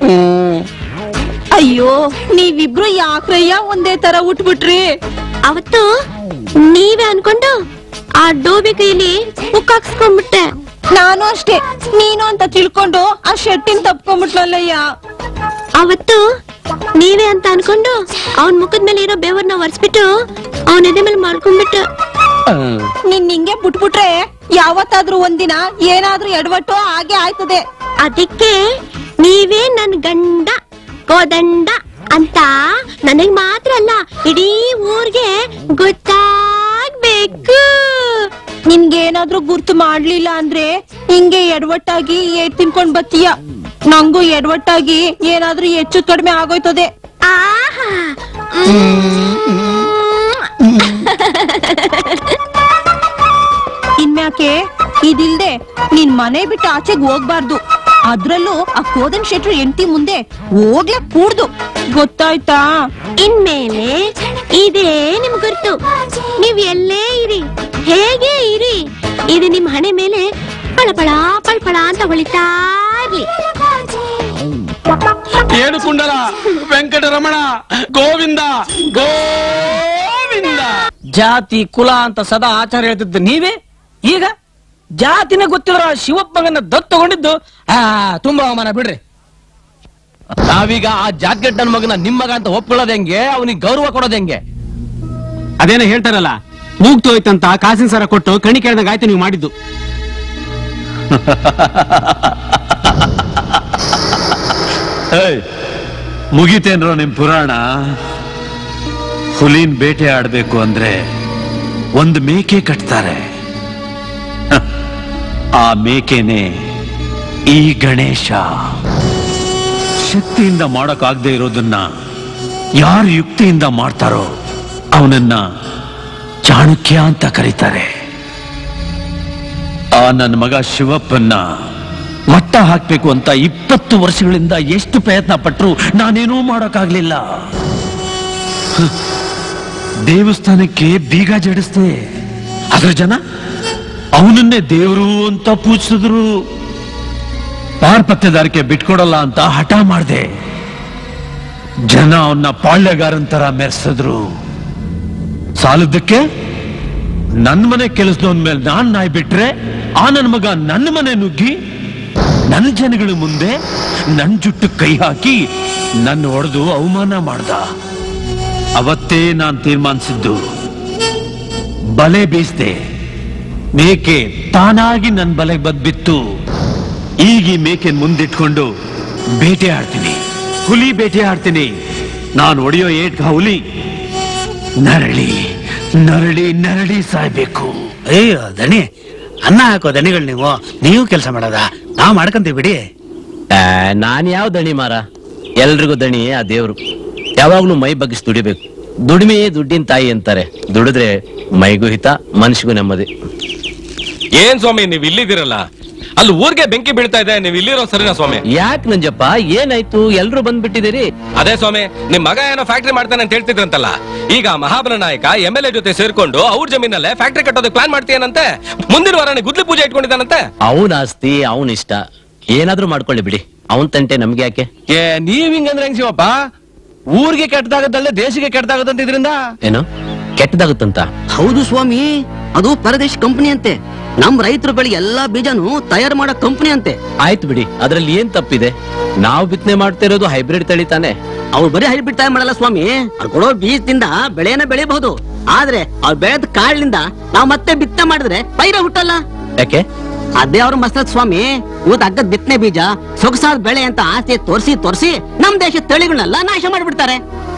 ಅಯ್ಯೋ ನೀವಿಬ್ರು ಯಾಕ್ರಯ್ಯ ಒಂದೇ ತರ ಉಟ್ಬಿಟ್ರಿ ಅವತ್ತು ನೀವೇ ಅನ್ಕೊಂಡು ಆ ಡೋಬಿ ಕೈಲಿ ಉಕ್ಕಾಕ್ಸ್ಕೊಂಡ್ಬಿಟ್ಟೆ ನಾನು ಅಷ್ಟೇ ನೀನು ಅಂತ ತಿಳ್ಕೊಂಡು ಆ ಶೆಟ್ಟಿನ್ ತಪ್ಕೊಂಡ್ಬಿಟ್ಲಲ್ಲಯ್ಯ ಅವತ್ತು ನೀವೇ ಅಂತ ಅನ್ಕೊಂಡು ಅವನ್ ಮುಖದ ಮೇಲೆ ಇರೋ ಬೆವರ್ನ ಒರೆಸ್ಬಿಟ್ಟು ಅವನ ಎದೆ ಮೇಲೆ ಮಾಡ್ಕೊಂಡ್ಬಿಟ್ಟು ನೀನ್ ನಿಂಗೆ ಬಿಟ್ಬಿಟ್ರೆ ಯಾವತ್ತಾದ್ರೂ ಒಂದಿನ ಏನಾದ್ರೂ ಎಡವಟ್ಟೋ ಹಾಗೆ ಆಯ್ತದೆ ಅದಕ್ಕೆ ನೀವೇ ನನ್ ಗಂಡ ಕೋದಂಡ ಅಂತ ನನಗ್ ಮಾತ್ರ ಅಲ್ಲ ಇಡೀ ಊರ್ಗೆ ಗೊತ್ತಾಗ್ಬೇಕು ನಿನ್ಗೇನಾದ್ರೂ ಗುರ್ತು ಮಾಡ್ಲಿಲ್ಲ ಅಂದ್ರೆ ಹಿಂಗೆ ಎಡವಟ್ಟಾಗಿ ಏಟ್ ತಿನ್ಕೊಂಡ್ ಬತ್ತೀಯ ನಂಗೂ ಎಡವಟ್ಟಾಗಿ ಏನಾದ್ರೂ ಹೆಚ್ಚು ಕಡಿಮೆ ಆಗೋಯ್ತದೆ ಆಹಾ ಇನ್ಮ್ಯಾಕೆ ಇದಿಲ್ದೆ ನಿನ್ ಮನೆ ಬಿಟ್ಟು ಆಚೆಗ್ ಹೋಗ್ಬಾರ್ದು ಅದ್ರಲ್ಲೂ ಆ ಕೋದನ್ ಶೆಟ್ರು ಎಂಟಿ ಮುಂದೆ ಹೋಗ್ಲೇ ಕೂಡ್ದು ಗೊತ್ತಾಯ್ತಾ ಇನ್ಮೇಲೆ ಇದೇ ನಿಮ್ ಗುರ್ತು ನೀವ್ ಎಲ್ಲೇ ಇರಿ ಹೇಗೆ ಇರಿ ಇದು ನಿಮ್ ಹಣೆ ಮೇಲೆ ಪಳಪಳ ಪಳಪಳ ಅಂತ ಹೊಳಿತಾ ಇರ್ಲಿ ಏಳು ಕುಂಡಲ ವೆಂಕಟರಮಣ ಗೋವಿಂದ ಗೋವಿಂದ ಜಾತಿ ಕುಲ ಅಂತ ಸದಾ ಆಚಾರ ಹೇಳ್ತಿದ್ದು ನೀವೇ ಈಗ ಜಾತಿನೇ ಗೊತ್ತಿರೋ ಆ ಶಿವಪ್ಪಗನ್ನ ದತ್ತಗೊಂಡಿದ್ದು ಆ ತುಂಬಾ ಅವಮಾನ ಬಿಡ್ರಿ ನಾವೀಗ ಆ ಜಾಕೆಟ್ ನನ್ನ ಮಗನ ನಿಮ್ ಮಗ ಅಂತ ಒಪ್ಕೊಳ್ಳೋದ್ ಹೆಂಗೆ ಅವನಿಗೆ ಗೌರವ ಕೊಡೋದ್ ಹೆಂಗೆ ಅದೇನೋ ಹೇಳ್ತಾರಲ್ಲ ಮೂಗ್ತೋಯ್ತಂತ ಕಾಸಿನ ಸರ ಕೊಟ್ಟು ಕಣಿ ಕೇಳ್ದಂಗ ಆಯ್ತು ನೀವು ಮಾಡಿದ್ದು ಏಯ್, ಮುಗೀತೇನ್ರೋ ನಿಮ್ ಪುರಾಣ ಹುಲಿನ್ ಬೇಟೆ ಆಡ್ಬೇಕು ಅಂದ್ರೆ ಒಂದು ಮೇಕೆ ಕಟ್ತಾರೆ ಹ, ಆ ಮೇಕೆನೆ ಈ ಗಣೇಶ ಶಕ್ತಿಯಿಂದ ಮಾಡೋಕ್ಕಾಗದೆ ಇರೋದನ್ನ ಯಾರು ಯುಕ್ತಿಯಿಂದ ಮಾಡ್ತಾರೋ ಅವನನ್ನ ಚಾಣಕ್ಯ ಅಂತ ಕರೀತಾರೆ ಆ ನನ್ನ ಮಗ ಶಿವಪ್ಪನ್ನ ಮಟ್ಟ ಹಾಕ್ಬೇಕು ಅಂತ ಇಪ್ಪತ್ತು ವರ್ಷಗಳಿಂದ ಎಷ್ಟು ಪ್ರಯತ್ನ ಪಟ್ಟರು ನಾನೇನೂ ಮಾಡೋಕ್ಕಾಗ್ಲಿಲ್ಲ ಹ, ದೇವಸ್ಥಾನಕ್ಕೆ ಬೀಗ ಜಡಿಸ್ದೆ ಅದ್ರ ಜನ ಅವನನ್ನೇ ದೇವರು ಅಂತ ಪೂಜಿಸಿದ್ರು ಪಾರ್ಪತ್ಯದಾರಕ್ಕೆ ಬಿಟ್ಕೊಡಲ್ಲ ಅಂತ ಹಠ ಮಾಡ್ದೆ ಜನ ಅವನ್ನ ಪಾಳ್ಯಗಾರನ್ ತರ ಮೆರೆಸಿದ್ರು ಸಾಲದಕ್ಕೆ ನನ್ ಮನೆ ಕೆಲಸದವನ್ ಮೇಲೆ ನಾನ್ ನಾಯಿ ಬಿಟ್ರೆ ಆ ನನ್ ಮಗ ನನ್ನ ಮನೆ ನುಗ್ಗಿ ನನ್ನ ಜನಗಳ ಮುಂದೆ ನನ್ ಜುಟ್ಟು ಕೈ ಹಾಕಿ ನನ್ನ ಹೊಡೆದು ಅವಮಾನ ಮಾಡ್ದ ಅವತ್ತೇ ನಾನ್ ತೀರ್ಮಾನಿಸಿದ್ದು ಬಲೆ ಬೀಸ್ದೆ ಮೇಕೆ ತಾನಾಗಿ ನನ್ ಬಲೆಗೆ ಬದ್ಬಿತ್ತು ಈಗ ಈ ಮೇಕೆ ಮುಂದಿಟ್ಕೊಂಡು ಬೇಟೆ ಆಡ್ತೀನಿ ಹುಲಿ ಬೇಟೆ ಆಡ್ತೀನಿ ನಾನು ಹೊಡೆಯೋ ಏಟ್ ಹುಲಿ ನರಳಿ ನರಳಿ ನರಳಿ ಸಾಯ್ಬೇಕು ಅಯ್ಯೋ ದಣಿ ಅನ್ನ ಹಾಕೋ ದಣಿಗಳು ನೀವು ನೀವು ಕೆಲಸ ಮಾಡೋದ ನಾವು ಮಾಡ್ಕೊಂತೀವಿ ಬಿಡಿ ನಾನ್ ಯಾವ ದಣಿ ಮಾರ ಎಲ್ರಿಗೂ ದಣಿ ಆ ದೇವ್ರು ಯಾವಾಗ್ಲೂ ಮೈ ಬಗ್ಗಿಸಿ ದುಡಿಬೇಕು ದುಡಿಮೆ ದುಡ್ಡಿನ ತಾಯಿ ಅಂತಾರೆ ದುಡಿದ್ರೆ ಮೈಗೂ ಹಿತ ಮನ್ಸಿಗೂ ನೆಮ್ಮದಿ ಏನ್ ಸ್ವಾಮಿ ನೀವ್ ಇಲ್ಲಿದ್ದೀರಲ್ಲ ಅಲ್ಲಿ ಊರ್ಗೆ ಬೆಂಕಿ ಬೀಳ್ತಾ ಇದೆ ನೀವ್ ಇಲ್ಲಿರೋ ಸರಿನಾ ಸ್ವಾಮಿ ಯಾಕೆ ನಂಜಪ್ಪ ಏನಾಯ್ತು ಎಲ್ರು ಬಂದ್ಬಿಟ್ಟಿದ್ದೀರಿ ಅದೇ ಸ್ವಾಮಿ ನಿಮ್ ಮಗ ಏನೋ ಫ್ಯಾಕ್ಟ್ರಿ ಮಾಡ್ತಾನೆ ಅಂತ ಹೇಳ್ತಿದ್ರಂತಲ್ಲ ಈಗ ಮಹಾಬಲ ನಾಯಕ ಎಂ ಎಲ್ ಎ ಜೊತೆ ಸೇರ್ಕೊಂಡು ಅವ್ರ ಜಮೀನಲ್ಲೇ ಫ್ಯಾಕ್ಟ್ರಿ ಕಟ್ಟೋದಕ್ಕೆ ಪ್ಲಾನ್ ಮಾಡ್ತೀಯನಂತೆ ಮುಂದಿನ ವಾರ ಗುದ್ಲಿ ಪೂಜೆ ಇಟ್ಕೊಂಡಿದ್ದಾನಂತೆ ಅವನ ಆಸ್ತಿ ಅವನ ಇಷ್ಟ ಏನಾದ್ರೂ ಮಾಡ್ಕೊಳ್ಳಿ ಬಿಡಿ ಅವನ್ ತಂಟೆ ನಮ್ಗೆ ಯಾಕೆ ಏ ನೀವ್ ಹಿಂಗಂದ್ರೆ ಹೆಂಗ್ ಶಿವಪ್ಪ ಊರಿಗೆ ಕೆಟ್ಟದಾಗದಲ್ಲೇ ದೇಶಕ್ಕೆ ಕೆಟ್ಟದಾಗದಂತ ಇದರಿಂದ ಏನು ಕೆಟ್ಟದಾಗುತ್ತಂತ ಹೌದು ಸ್ವಾಮಿ ಅದು ಪರದೇಶ್ ಕಂಪನಿ ಅಂತೆ ನಮ್ ರೈತರು ಬೆಳೆ ಎಲ್ಲಾ ಬೀಜನು ತಯಾರು ಮಾಡೋ ಕಂಪನಿ ಅಂತೆ ಆಯ್ತು ಬಿಡಿ ಅದ್ರಲ್ಲಿ ಏನ್ ತಪ್ಪಿದೆ ನಾವು ಬಿತ್ತನೆ ಮಾಡ್ತಾ ಇರೋದು ಹೈಬ್ರಿಡ್ ತಳಿ ತಾನೆ ಅವ್ರು ಬರೀ ಹೈಬ್ರಿಡ್ ತಯಾರು ಮಾಡಲ್ಲ ಸ್ವಾಮಿ ಅವ್ರು ಕೊಡೋ ಬೀಜದಿಂದ ಬೆಳೆನ ಬೆಳಿಬಹುದು ಆದ್ರೆ ಅವ್ರು ಬೆಳೆದ ಕಾಳಿನಿಂದ ನಾವು ಮತ್ತೆ ಬಿತ್ತನೆ ಮಾಡಿದ್ರೆ ಪೈರ ಹುಟ್ಟಲ್ಲ ಯಾಕೆ ಅದೇ ಅವ್ರ ಮಸ್ತದ್ ಸ್ವಾಮಿ ಇವತ್ತು ಅಗ್ಗದ ಬಿತ್ತನೆ ಬೀಜ ಸೊಗಸಾದ ಬೆಳೆ ಅಂತ ಆಸೆ ತೋರಿಸಿ ತೋರಿಸಿ ನಮ್ ದೇಶದ ತಳಿಗಳನ್ನೆಲ್ಲ ನಾಶ ಮಾಡಿಬಿಡ್ತಾರೆ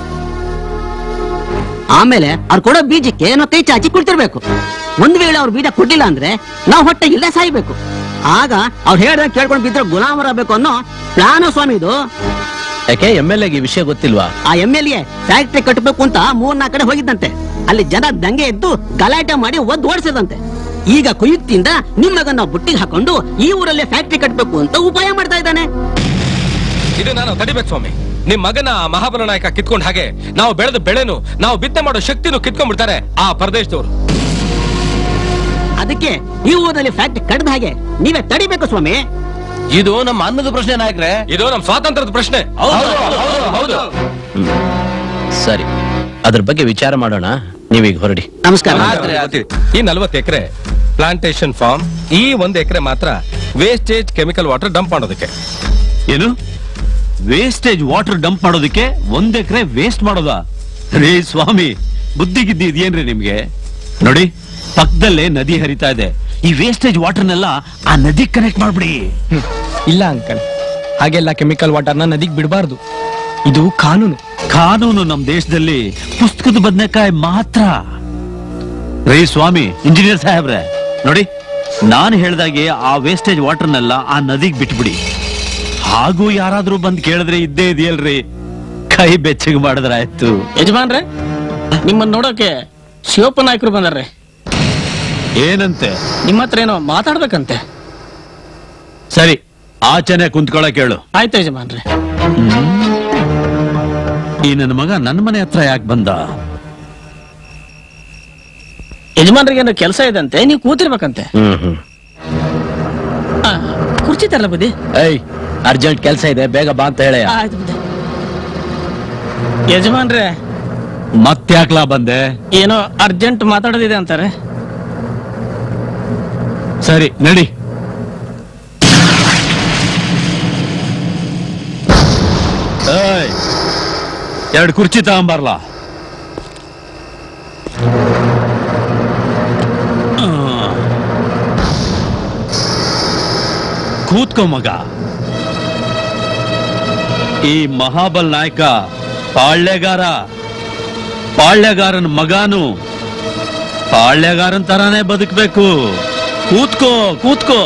ಆಮೇಲೆ ಅವ್ರು ಕೊಡೋ ಬೀಜಕ್ಕೆ ಏನೋ ಕೈ ಚಾಚಿ ಕುಳಿತಿರ್ಬೇಕು ಒಂದ್ ವೇಳೆ ಅವ್ರ ಬೀಜ ಕೊಟ್ಟಿಲ್ಲ ಅಂದ್ರೆ ನಾವು ಹೊಟ್ಟೆ ಇಲ್ಲೇ ಸಾಯ್ಬೇಕು ಆಗ ಅವ್ರು ಹೇಳ್ದಂಗೆ ಕೇಳ್ಕೊಂಡು ಬಿದ್ರೆ ಗುಲಾಮರಾಗಬೇಕು ಅನ್ನೋ ಪ್ಲಾನು ಸ್ವಾಮಿ ಇದು ಯಾಕೆ ಎಂ ಎಲ್ ಎಗೆ ವಿಷಯ ಗೊತ್ತಿಲ್ವಾ ಆ ಎಂ ಎಲ್ ಎ ಫ್ಯಾಕ್ಟ್ರಿ ಕಟ್ಟಬೇಕು ಅಂತ ಮೂರ್ ನಾಲ್ಕು ಕಡೆ ಹೋಗಿದ್ದಂತೆ ಅಲ್ಲಿ ಜನ ದಂಗೆ ಎದ್ದು ಗಲಾಟೆ ಮಾಡಿ ಒದ್ದು ಓಡಿಸಿದಂತೆ ಈಗ ಕುಯುಕ್ತಿಯಿಂದ ನಿಮ್ ಮಗನ ಬುಟ್ಟಿಗೆ ಹಾಕೊಂಡು ಈ ಊರಲ್ಲೇ ಫ್ಯಾಕ್ಟ್ರಿ ಕಟ್ಟಬೇಕು ಅಂತ ಉಪಾಯ ಮಾಡ್ತಾ ಇದ್ದಾನೆ ಇದು ನಾನು ತಡಿಬೇಕು ಸ್ವಾಮಿ ನಿಮ್ ಮಗನ ಆ ಮಹಾಬಲ ನಾಯಕ ಕಿತ್ಕೊಂಡ್ ಹಾಗೆ ನಾವು ಬೆಳೆದ ಬೆಳೆನು ನಾವು ಬಿತ್ತನೆ ಮಾಡೋ ಶಕ್ತಿನೂ ಕಿತ್ಕೊಂಡ್ಬಿಡ್ತಾರೆ ಆ ಪರದೇಶದವ್ರು ಅದಕ್ಕೆ ಈ ಊರಲ್ಲಿ ಫ್ಯಾಕ್ಟ್ರಿ ಕಟ್ಟದ ಹಾಗೆ ನೀವೇ ತಡಿಬೇಕು ಸ್ವಾಮಿ ಇದು ನಮ್ಮ ಅನ್ನದ ಪ್ರಶ್ನೆ ನಾಯಕ್ರೆ ಇದು ನಮ್ ಸ್ವಾತಂತ್ರ್ಯದ ಪ್ರಶ್ನೆ ಹೌದು ಸರಿ ಅದ್ರ ಬಗ್ಗೆ ವಿಚಾರ ಮಾಡೋಣ ನೀವೀಗ ಹೊರಡಿ ಈ ನಲ್ವತ್ತು ಎಕರೆ ಪ್ಲಾಂಟೇಶನ್ ಫಾರ್ಮ್ ಈ ಒಂದ್ ಎಕರೆ ಮಾತ್ರ ವೇಸ್ಟೇಜ್ ಕೆಮಿಕಲ್ ವಾಟರ್ ಡಂಪ್ ಮಾಡೋದಕ್ಕೆ ಏನು ವೇಸ್ಟೇಜ್ ವಾಟರ್ ಡಂಪ್ ಮಾಡೋದಕ್ಕೆ ಒಂದ್ ಎಕರೆ ವೇಸ್ಟ್ ಮಾಡೋದ ರೇ ಸ್ವಾಮಿ ಬುದ್ಧಿಗಿದ್ದಿ ಇದೇನ್ರಿ ನಿಮ್ಗೆ ನೋಡಿ ಪಕ್ಕದಲ್ಲೇ ನದಿ ಹರಿತಾ ಇದೆ ಈ ವೇಸ್ಟೇಜ್ ವಾಟರ್ನೆಲ್ಲ ಆ ನದಿ ಕನೆಕ್ಟ್ ಮಾಡ್ಬಿಡಿ ಇಲ್ಲ ಅಂಕಲ್ ಹಾಗೆಲ್ಲ ಕೆಮಿಕಲ್ ವಾಟರ್ನ ನದಿಗೆ ಬಿಡಬಾರ್ದು ಇದು ಕಾನೂನು ಕಾನೂನು ನಮ್ ದೇಶದಲ್ಲಿ ಪುಸ್ತಕದ ಬದನೆಕಾಯಿ ಮಾತ್ರ ರೇ ಸ್ವಾಮಿ ಇಂಜಿನಿಯರ್ ಸಾಹೇಬ್ರೆ ನೋಡಿ ನಾನು ಹೇಳ್ದಾಗೆ ಆ ವೇಸ್ಟೇಜ್ ವಾಟರ್ನೆಲ್ಲ ಆ ನದಿಗೆ ಬಿಟ್ಬಿಡಿ ಹಾಗೂ ಯಾರಾದ್ರೂ ಬಂದ್ ಕೇಳಿದ್ರೆ ಇದ್ದೇ ಇದೆಯಲ್ರಿ ಕೈ ಬೆಚ್ಚಗೆ ಮಾಡಿದ್ರಾಯ್ತು ಯಜಮಾನ್ರೆ ನಿಮ್ಮನ್ನ ನೋಡೋಕೆ ಶಿವಪ್ಪ ನಾಯಕರು ಬಂದಾರ್ರಿ ಏನಂತೆ ನಿಮ್ಮ ಹತ್ರ ಏನೋ ಮಾತಾಡ್ಬೇಕಂತೆ ಸರಿ ಆಚೆನೆ ಕುಂತ್ಕೊಳಕ್ ಹೇಳು ಆಯ್ತು ಯಜಮಾನ್ರೆ ಈ ನನ್ನ ಮಗ ನನ್ನ ಮನೆ ಹತ್ರ ಯಾಕೆ ಬಂದ ಯಜಮಾನ್ರಿಗೆ ಏನೋ ಕೆಲಸ ಇದಂತೆ ನೀವು ಕೂತಿರ್ಬೇಕಂತೆ ಹ್ಮ್ ಹ್ಮ್ ಆ, ಕುರ್ಚಿ ತರಲ ಬುದ್ಧಿ ಏಯ್ ಅರ್ಜೆಂಟ್ ಕೆಲಸ ಇದೆ ಬೇಗ ಬಾ ಅಂತ ಹೇಳ ಆಯ್ತು ಬುದ್ಧಿ ಯಜಮಾನ್ರೆ ಮತ್ತ್ಯಾಕ್ಲಾ ಬಂದೆ ಏನೋ ಅರ್ಜೆಂಟ್ ಮಾತಾಡೋದಿದೆ ಅಂತಾರೆ ಸರಿ ನಡಿ ಏಯ್, ಎರಡು ಕುರ್ಚಿ ತಗೊಂಬರ್ಲಾ ಕೂತ್ಕೋ ಮಗ ಈ ಮಹಾಬಲ್ ನಾಯಕ ಪಾಳ್ಯಗಾರ ಪಾಳ್ಯಗಾರನ ಮಗಾನು ಪಾಳ್ಯಗಾರನ್ ತರಾನೇ ಬದುಕ್ಬೇಕು ಕೂತ್ಕೋ ಕೂತ್ಕೋ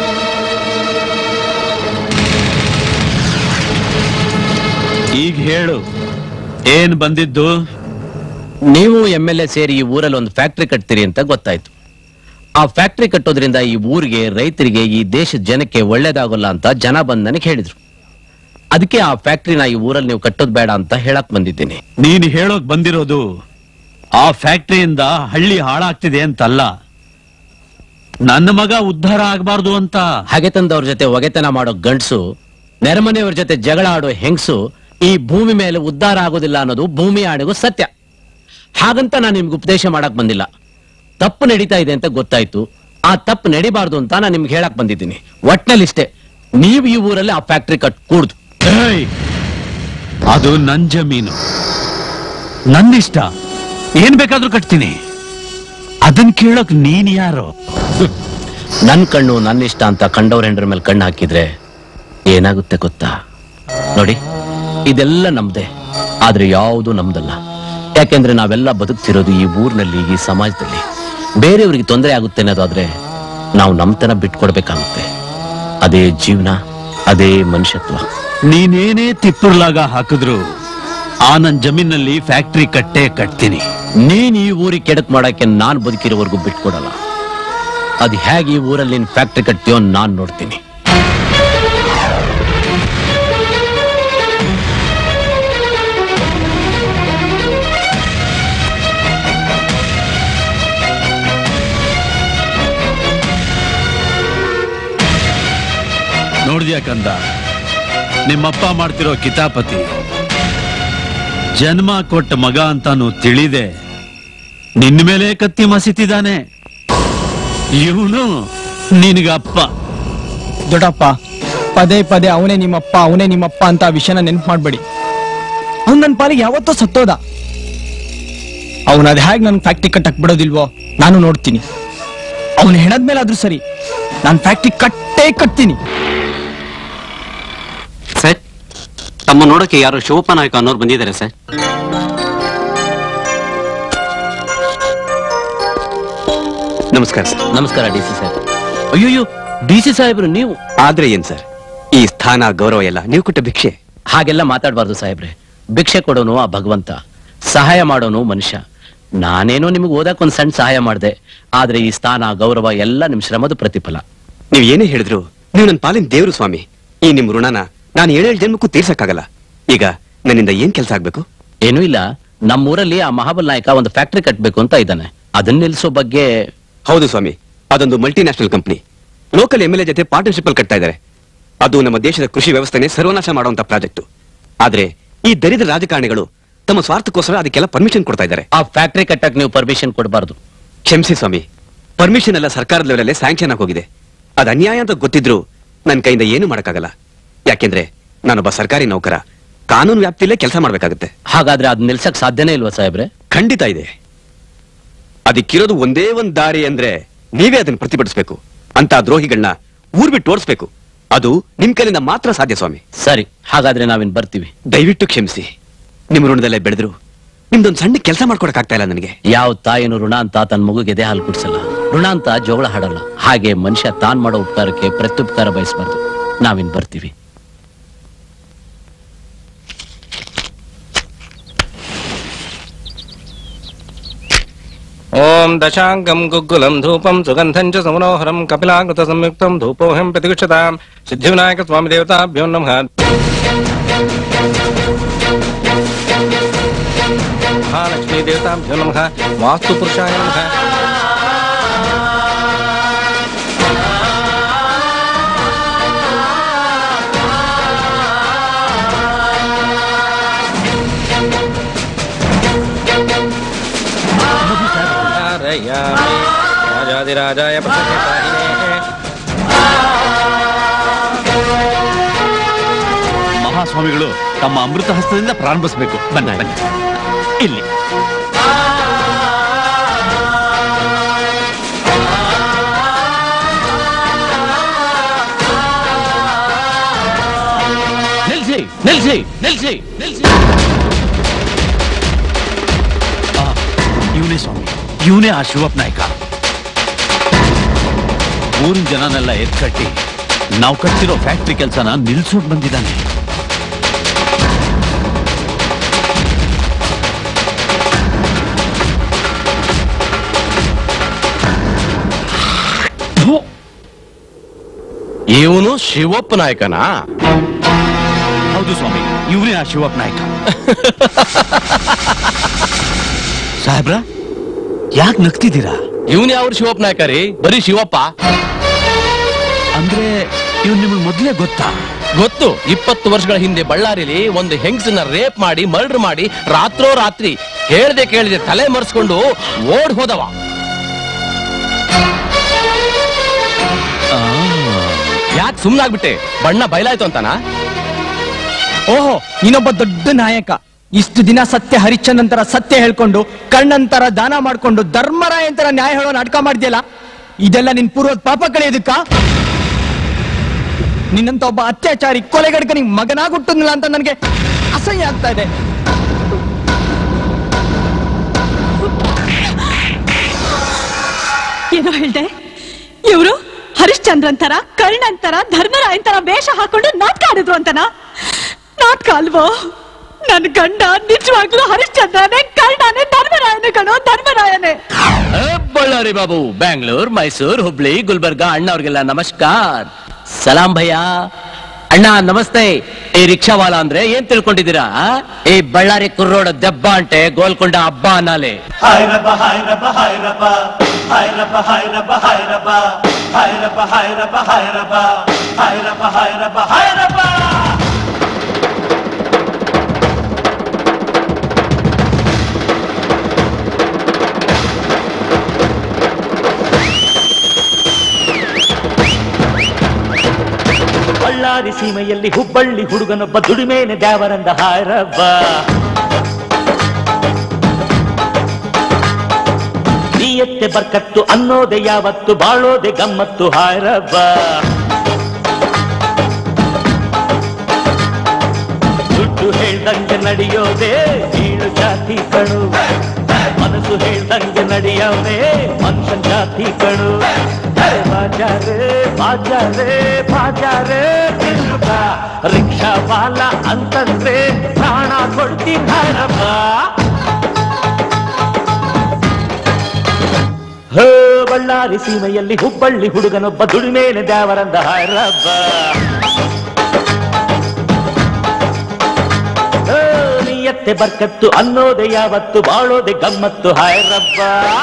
ಈಗ ಹೇಳು ಏನ್ ಬಂದಿದ್ದು ನೀವು ಎಂ ಎಲ್ ಎ ಸೇರಿ ಈ ಊರಲ್ಲಿ ಒಂದು ಫ್ಯಾಕ್ಟ್ರಿ ಕಟ್ತೀರಿ ಅಂತ ಗೊತ್ತಾಯ್ತು ಆ ಫ್ಯಾಕ್ಟ್ರಿ ಕಟ್ಟೋದ್ರಿಂದ ಈ ಊರಿಗೆ ರೈತರಿಗೆ ಈ ದೇಶದ ಜನಕ್ಕೆ ಒಳ್ಳೇದಾಗಲ್ಲ ಅಂತ ಜನ ಬಂದ್ ನನಗೆ ಹೇಳಿದ್ರು ಅದಕ್ಕೆ ಆ ಫ್ಯಾಕ್ಟ್ರಿನ ಈ ಊರಲ್ಲಿ ನೀವು ಕಟ್ಟೋದ್ ಬೇಡ ಅಂತ ಹೇಳಕ್ ಬಂದಿದ್ದೀನಿ ನೀನು ಹೇಳೋಕ್ ಬಂದಿರೋದು ಆ ಫ್ಯಾಕ್ಟ್ರಿಯಿಂದ ಹಳ್ಳಿ ಹಾಳಾಗ್ತಿದೆ ಅಂತಲ್ಲ ನನ್ನ ಮಗ ಉದ್ಧಾರ ಆಗ್ಬಾರ್ದು ಅಂತ ಹಾಗೆ ತಂದವ್ರ ಜೊತೆ ಒಗೆತನ ಮಾಡೋ ಗಂಡ್ಸು ನೆರೆಮನೆಯವ್ರ ಜೊತೆ ಜಗಳ ಆಡೋ ಹೆಂಗ್ಸು ಈ ಭೂಮಿ ಮೇಲೆ ಉದ್ಧಾರ ಆಗೋದಿಲ್ಲ ಅನ್ನೋದು ಭೂಮಿ ಆಡಿಗೂ ಸತ್ಯ ಹಾಗಂತ ನಾನು ನಿಮ್ಗೆ ಉಪದೇಶ ಮಾಡಕ್ ಬಂದಿಲ್ಲ ತಪ್ಪು ನಡೀತಾ ಇದೆ ಅಂತ ಗೊತ್ತಾಯ್ತು ಆ ತಪ್ಪು ನಡಿಬಾರ್ದು ಅಂತ ನಾನು ನಿಮ್ಗೆ ಹೇಳಕ್ ಬಂದಿದ್ದೀನಿ ಒಟ್ನಲ್ಲಿ ಇಷ್ಟೇ ನೀವು ಈ ಊರಲ್ಲಿ ಆ ಫ್ಯಾಕ್ಟ್ರಿ ಕಟ್ ಕೂಡ್ದು ಏಯ್! ಅದು ನನ್ ಜಮೀನು ನನ್ನಿಷ್ಟ ಏನ್ ಬೇಕಾದ್ರೂ ಕಟ್ತೀನಿ ಅದನ್ ಕೇಳಕ್ ನೀನ್ ಯಾರು ನನ್ ಕಣ್ಣು ನನ್ನ ಇಷ್ಟ ಅಂತ ಕಂಡವ್ರ ಹೆಂಡ್ರ ಮೇಲೆ ಕಣ್ಣು ಹಾಕಿದ್ರೆ ಏನಾಗುತ್ತೆ ಗೊತ್ತಾ ನೋಡಿ ಇದೆಲ್ಲ ನಮ್ದೇ ಆದ್ರೆ ಯಾವುದು ನಮ್ದಲ್ಲ ಯಾಕೆಂದ್ರೆ ನಾವೆಲ್ಲ ಬದುಕ್ತಿರೋದು ಈ ಊರಿನಲ್ಲಿ ಈ ಸಮಾಜದಲ್ಲಿ ಬೇರೆಯವರಿಗೆ ತೊಂದರೆ ಆಗುತ್ತೆ ಅನ್ನೋದಾದ್ರೆ ನಾವು ನಮ್ತನ ಬಿಟ್ಕೊಡ್ಬೇಕಾಗುತ್ತೆ ಅದೇ ಜೀವನ ಅದೇ ಮನುಷ್ಯತ್ವ ನೀನೇನೇ ತಿಪ್ಪುರ್ಲಾಗ ಹಾಕಿದ್ರು ಆ ನನ್ ಜಮೀನಲ್ಲಿ ಫ್ಯಾಕ್ಟ್ರಿ ಕಟ್ಟೆ ಕಟ್ತೀನಿ ನೀನ್ ಈ ಊರಿಗೆ ಕೆಡಕ್ ಮಾಡಕ್ಕೆ ನಾನ್ ಬದುಕಿರೋವರೆಗೂ ಬಿಟ್ಕೊಡಲ್ಲ ಅದ್ ಹೇಗೆ ಈ ಊರಲ್ಲಿ ನೀನ್ ಫ್ಯಾಕ್ಟ್ರಿ ಕಟ್ತೀಯೋ ನಾನ್ ನೋಡ್ತೀನಿ ನೋಡಿದ್ಯಾ ಕಂದ ನಿಮ್ಮಪ್ಪ ಮಾಡ್ತಿರೋ ಕಿತಾಪತಿ ಜನ್ಮ ಕೊಟ್ಟ ಮಗ ಅಂತಾನು ತಿಳಿದೆ ನಿನ್ನ ಮೇಲೆ ಕತ್ತಿ ಮಸಿತಿದ್ದಾನೆ ಇವನು ನಿನಗಪ್ಪ ದೊಡ್ಡಪ್ಪ ಪದೇ ಪದೇ ಅವನೇ ನಿಮ್ಮಪ್ಪ ಅವನೇ ನಿಮ್ಮಪ್ಪ ಅಂತ ಆ ವಿಷಯನ ನೆನ್ಪು ಮಾಡ್ಬೇಡಿ ಅವ್ನ್ ನನ್ನ ಪಾಲಿಗೆ ಯಾವತ್ತೋ ಸತ್ತೋದ ಅವನ್ ಅದ್ ಹೇಗ್ ನನ್ ಫ್ಯಾಕ್ಟ್ರಿ ಕಟ್ಟಕ್ ಬಿಡೋದಿಲ್ವೋ ನಾನು ನೋಡ್ತೀನಿ ಅವನು ಹೆಣದ್ಮೇಲಾದ್ರೂ ಸರಿ ನಾನ್ ಫ್ಯಾಕ್ಟ್ರಿ ಕಟ್ಟೇ ಕಟ್ತೀನಿ ಸರ್ ತಮ್ಮ ನೋಡಕ್ಕೆ ಯಾರೋ ಶಿವಪ್ಪ ನಾಯಕ ಅನ್ನೋರು ಬಂದಿದ್ದಾರೆ ಸರ್ ನಮಸ್ಕಾರ ಸರ್ ನಮಸ್ಕಾರ ಡಿ ಸಿ ಸರ್ ಅಯ್ಯೋ ಡಿ ಸಿ ಸಾಹೇಬ್ರು ನೀವು ಆದ್ರೆ ಏನ್ ಸರ್ ಈ ಸ್ಥಾನ ಗೌರವ ಎಲ್ಲ ನೀವು ಕೊಟ್ಟ ಭಿಕ್ಷೆ ಹಾಗೆಲ್ಲ ಮಾತಾಡಬಾರ್ದು ಸಾಹೇಬ್ರೆ ಭಿಕ್ಷೆ ಕೊಡೋನು ಆ ಭಗವಂತ ಸಹಾಯ ಮಾಡೋನು ಮನುಷ್ಯ ನಾನೇನೋ ನಿಮಗೆ ಓದಕ್ ಒಂದ್ ಸಣ್ಣ ಸಹಾಯ ಮಾಡಿದೆ ಆದ್ರೆ ಈ ಸ್ಥಾನ ಗೌರವ ಎಲ್ಲ ನಿಮ್ ಶ್ರಮದ ಪ್ರತಿಫಲ ನೀವು ಏನೇ ಹೇಳಿದ್ರು ನೀವು ನನ್ನ ಪಾಲಿನ ದೇವ್ರು ಸ್ವಾಮಿ ಈ ನಿಮ್ ಋಣನ ನಾನು ಏಳೇಳು ಜನ್ಮಕ್ಕೂ ತೀರ್ಸಕ್ಕಾಗಲ್ಲ ಈಗ ನನ್ನಿಂದ ಏನ್ ಕೆಲಸ ಆಗ್ಬೇಕು ಏನೂ ಇಲ್ಲ ನಮ್ಮೂರಲ್ಲಿ ಆ ಮಹಾಬಲ್ ನಾಯಕ ಒಂದು ಫ್ಯಾಕ್ಟ್ರಿ ಕಟ್ಬೇಕು ಅಂತ ಇದ್ದಾನೆ ಅದನ್ನ ನಿಲ್ಸೋ ಬಗ್ಗೆ ಹೌದು ಸ್ವಾಮಿ ಅದೊಂದು multinational company local M L A ಜೊತೆ ಪಾರ್ಟ್ನರ್ಶಿಪ್ ಅಲ್ಲಿ ಕಟ್ತಾ ಇದ್ದಾರೆ ಅದು ನಮ್ಮ ದೇಶದ ಕೃಷಿ ವ್ಯವಸ್ಥೆನೆ ಸರ್ವನಾಶ ಮಾಡುವಂತ ಪ್ರಾಜೆಕ್ಟ್ ಆದ್ರೆ ಈ ದರಿದ್ರ ರಾಜಕಾರಣಿಗಳು ತಮ್ಮ ಸ್ವಾರ್ಥಕ್ಕೋಸ್ಕರ ಅದಕ್ಕೆಲ್ಲ ಪರ್ಮಿಷನ್ ಕೊಡ್ತಾ ಇದ್ದಾರೆ ಆ ಫ್ಯಾಕ್ಟ್ರಿ ಕಟ್ಟಕ್ ನೀವು ಪರ್ಮಿಷನ್ ಕೊಡಬಾರ್ದು ಕ್ಷಮಿಸಿ ಸ್ವಾಮಿ ಪರ್ಮಿಷನ್ ಎಲ್ಲ ಸರ್ಕಾರದ ಲೆವೆಲಲ್ಲೇ ಸ್ಯಾಂಕ್ಷನ್ ಆಗಿ ಹೋಗಿದೆ ಅದು ಅನ್ಯಾಯ ಅಂತ ಗೊತ್ತಿದ್ರು ನನ್ನ ಕೈಯಿಂದ ಏನು ಮಾಡಕ್ಕಾಗಲ್ಲ ಯಾಕೆಂದ್ರೆ ನಾನೊಬ್ಬ ಸರ್ಕಾರಿ ನೌಕರ ಕಾನೂನು ವ್ಯಾಪ್ತಿಯಲ್ಲೇ ಕೆಲಸ ಮಾಡ್ಬೇಕಾಗುತ್ತೆ ಹಾಗಾದ್ರೆ ಅದ್ ನಿಲ್ಸಕ್ ಸಾಧ್ಯನೇ ಇಲ್ವಾ ಸಾಹೇಬ್ರೆ ಖಂಡಿತ ಇದೆ ಅದಕ್ಕಿರೋದು ಒಂದೇ ಒಂದ್ ದಾರಿ ಅಂದ್ರೆ ನೀವೇ ಅದನ್ನ ಪ್ರತಿಭಟಿಸಬೇಕು ಅಂತ ದ್ರೋಹಿಗಳನ್ನ ಊರ್ ಬಿಟ್ಟು ಓಡಿಸ್ಬೇಕು ಅದು ನಿಮ್ ಕೈಲಿಂದ ಮಾತ್ರ ಸಾಧ್ಯ ಸ್ವಾಮಿ ಸರಿ ಹಾಗಾದ್ರೆ ನಾವಿನ್ ಬರ್ತೀವಿ ದಯವಿಟ್ಟು ಕ್ಷಮಿಸಿ ನಿಮ್ ಋಣದಲ್ಲೇ ಬೆಳೆದ್ರು ನಿಮ್ದೊಂದ್ ಸಣ್ಣ ಕೆಲಸ ಮಾಡ್ಕೊಡಕ್ ಆಗ್ತಾ ಇಲ್ಲ ನನಗೆ ಯಾವ ತಾಯಿನೂ ಋಣ ಅಂತ ತನ್ನ ಮಗುಗೆ ಎದೆ ಹಾಲು ಕುಡ್ಸಲ್ಲ ಋಣ ಅಂತ ಜೋಗಳ ಹಾಡಲ್ಲ ಹಾಗೆ ಮನುಷ್ಯ ತಾನ್ ಮಾಡೋ ಉಪಕಾರಕ್ಕೆ ಪ್ರತ್ಯುಪಕಾರ ಬಯಸಬಾರ್ದು ನಾವಿನ್ ಬರ್ತೀವಿ ಓಂ ದಶಾಂಗಂ ಗುಗ್ಗುಲಂ ಧೂಪಂ ಸುಗಂಧಂ ಚ ಸಮನೋಹರಂ ಕಪಿಲಾಕೃತ ಸಂಯುಕ್ತಂ ಧೂಪೋಹಂ ಪ್ರತಿಗಚ್ಚತಾಂ ಸಿದ್ಧಿವಿನಾಯಕ ಸ್ವಾಮಿ ದೇವತಾಭ್ಯೋ ನಮಃ ಮಹಾಲಕ್ಷ್ಮೀ ದೇವತಾಭ್ಯೋ ನಮಃ ವಾಸ್ತು ಪುರುಷಾಯ ನಮಃ ಧಾರಯಾಮಿ ರಾಜಾದಿರಾಜಾಯ ಪ್ರಸನ್ನತಾಯಿನೇ ಮಹಾಸ್ವಾಮಿಗಳು ತಮ್ಮ ಅಮೃತ ಹಸ್ತದಿಂದ ಪ್ರಾರಂಭಿಸಬೇಕು ಬನ್ನಿ ಬನ್ನಿ ಇಲ್ಲಿ ನಿಲ್ಸಿ ನಿಲ್ಸಿ ನಿಲ್ಸಿ ಇವನೇ ಸ್ವಾಮಿ ಇವನೇ ಆ ಶಿವಪ್ಪ ನಾಯ್ಕ ಊರಿನ ಜನನೆಲ್ಲ ಎತ್ಕಟ್ಟಿ ನಾವು ಕಟ್ತಿರೋ ಫ್ಯಾಕ್ಟ್ರಿ ಕೆಲಸನ ನಿಲ್ಸೋಕ್ ಬಂದಿದ್ದಾನೆ ಇವನು ಶಿವಪ್ಪ ನಾಯಕನಾ ಹೌದು ಸ್ವಾಮಿ ಇವನೇ ಆ ಶಿವಪ್ಪ ನಾಯ್ಕ ಸಾಹೇಬ್ರ ಯಾಕೆ ನಗ್ತಿದ್ದೀರಾ ಇವನ್ ಯಾವ ಶಿವಪ್ಪ ನಾಯಕ ರೀ ಬರೀ ಶಿವಪ್ಪ ಅಂದ್ರೆ ಇವ್ ನಿಮಗೆ ಮೊದ್ಲೇ ಗೊತ್ತಾ ಗೊತ್ತು ಇಪ್ಪತ್ತು ವರ್ಷಗಳ ಹಿಂದೆ ಬಳ್ಳಾರಿಲಿ ಒಂದು ಹೆಂಗಸನ್ನ ರೇಪ್ ಮಾಡಿ ಮರ್ಡರ್ ಮಾಡಿ ರಾತ್ರೋ ರಾತ್ರಿ ಹೇಳ್ದೆ ಕೇಳಿದೆ ತಲೆ ಮರೆಸ್ಕೊಂಡು ಓಡ್ ಹೋದವ ಯಾಕೆ ಸುಮ್ನಾಗ್ಬಿಟ್ಟೆ ಬಣ್ಣ ಬಯಲಾಯ್ತು ಅಂತಾನ ಓಹೋ ಇನ್ನೊಬ್ಬ ದೊಡ್ಡ ನಾಯಕ ಇಷ್ಟು ದಿನ ಸತ್ಯ ಹರಿಶ್ಚಂದ್ರಂತರ ಸತ್ಯ ಹೇಳ್ಕೊಂಡು ಕಣ್ಣಂತರ ದಾನ ಮಾಡ್ಕೊಂಡು ಧರ್ಮರಾಯಂತರ ನ್ಯಾಯ ಹೇಳೋ ನಾಟಕ ಮಾಡ್ದಿಯಲ್ಲ ಇದೆಲ್ಲ ನಿನ್ ಪೂರ್ವದ ಪಾಪ ಕಳೆಯೋದಕ್ಕ ನಿನ್ನಂತ ಒಬ್ಬ ಅತ್ಯಾಚಾರಿ ಕೊಲೆಗಡ್ಕನಿಗೆ ಮಗನಾಗ್ ಹುಟ್ಟುದಿಲ್ಲ ಅಂತ ನನಗೆ ಅಸಹ್ಯ ಆಗ್ತಾ ಇದೆ ಏನೋ ಹೇಳ್ದೆ ಇವರು ಹರಿಶ್ಚಂದ್ರನ್ ತರ ಕರ್ಣನ್ ತರ ಧರ್ಮರಾಯನ್ ತರ ವೇಷ ಹಾಕೊಂಡು ನಾಟಕ ಆಡಿದ್ರು ಅಂತನ ನಾಟಕ ಅಲ್ವೋ ನನ್ ಗಂಡ ನಿಜವಾಗ್ಲೂ ಹರಿಶ್ಚಂದ್ರನೇ ಕರ್ಣನೇ ಧರ್ಮರಾಯನೇ ಕಣೋ ಧರ್ಮರಾಯನೇ ಬಳ್ಳಾರಿ ಬಾಬು ಬ್ಯಾಂಗ್ಳೂರ್ ಮೈಸೂರ್ ಹುಬ್ಳಿ ಗುಲ್ಬರ್ಗಾ ಅಣ್ಣ ಅವ್ರಿಗೆಲ್ಲ ನಮಸ್ಕಾರ ಸಲಾಂ ಭಯ್ಯ ಅಣ್ಣ ನಮಸ್ತೆ ಈ ರಿಕ್ಷಾವಾಲ ಅಂದ್ರೆ ಏನ್ ತಿಳ್ಕೊಂಡಿದ್ದೀರಾ ಈ ಬಳ್ಳಾರಿ ಕುರ್ರೋಡ ದೆಬ್ಬ ಅಂಟೆ ಗೋಲ್ಕೊಂಡ ಹಬ್ಬ ಅನ್ನಾಲೆ ಹಾಯ್ರಪ್ಪ ಹಾಯ್ರಪ್ಪ ಹಾಯ್ರಪ್ಪ ಹಾಯ್ರಪ್ಪ ಹಾಯ್ರಪ್ಪ ಹಾಯ್ರಪ್ಪ ಹಾಯ್ರಪ್ಪ ಹಾಯ್ರಪ್ಪ ಹಾಯ್ರಪ್ಪ ಹಾಯ್ರಪ್ಪ ಹಾಯ್ರಪ್ಪ ಹಾಯ್ರಪ್ಪ ಬಳ್ಳಾರಿ ಸೀಮೆಯಲ್ಲಿ ಹುಬ್ಬಳ್ಳಿ ಹುಡುಗನೊಬ್ಬ ದುಡಿಮೇನೆ ದ್ಯಾವರಂದ ಹಾಯ್ರಬ್ಬ ನೀಯತ್ತೆ ಬರ್ಕತ್ತು ಅನ್ನೋದೆ ಯಾವತ್ತು ಬಾಳೋದೆ ಗಮ್ಮತ್ತು ಹಾಯ್ರಬ್ಬ ದುಡ್ಡು ಹೇಳ್ದಂಗೆ ನಡೆಯೋದೆ ಕೀಳು ಜಾತಿ ಕಣು ಮನಸ್ಸು ಹೇಳ್ದಂಗೆ ನಡೆಯೋನೆ ಮನುಷ್ಯನ್ ಜಾತಿ ಕಣು ಅರೆ ಬಾಜಾರೆ ಬಾಜಾರೆ ಬಾಜಾರೆ ತಿರುಗ ರಿಕ್ಷಾ ಬಾಲ ಅಂತಂದ್ರೆ ಪ್ರಾಣ ಕೊಡ್ತೀನಿ ಹಾರಪ್ಪ ಹೋ ಬಳ್ಳಾರಿ ಸೀಮೆಯಲ್ಲಿ ಹುಬ್ಬಳ್ಳಿ ಹುಡುಗನೊಬ್ಬ ದುಡಿಮೇನೆ ದ್ಯಾವರಂದ ಹಾರಬ್ಬ ಹೋ, ನೀಯತ್ತೆ ಬರ್ಕತ್ತು ಅನ್ನೋದೆ ಯಾವತ್ತು ಬಾಳೋದೆ ಗಮ್ಮತ್ತು ಹಾಯರಬ್ಬ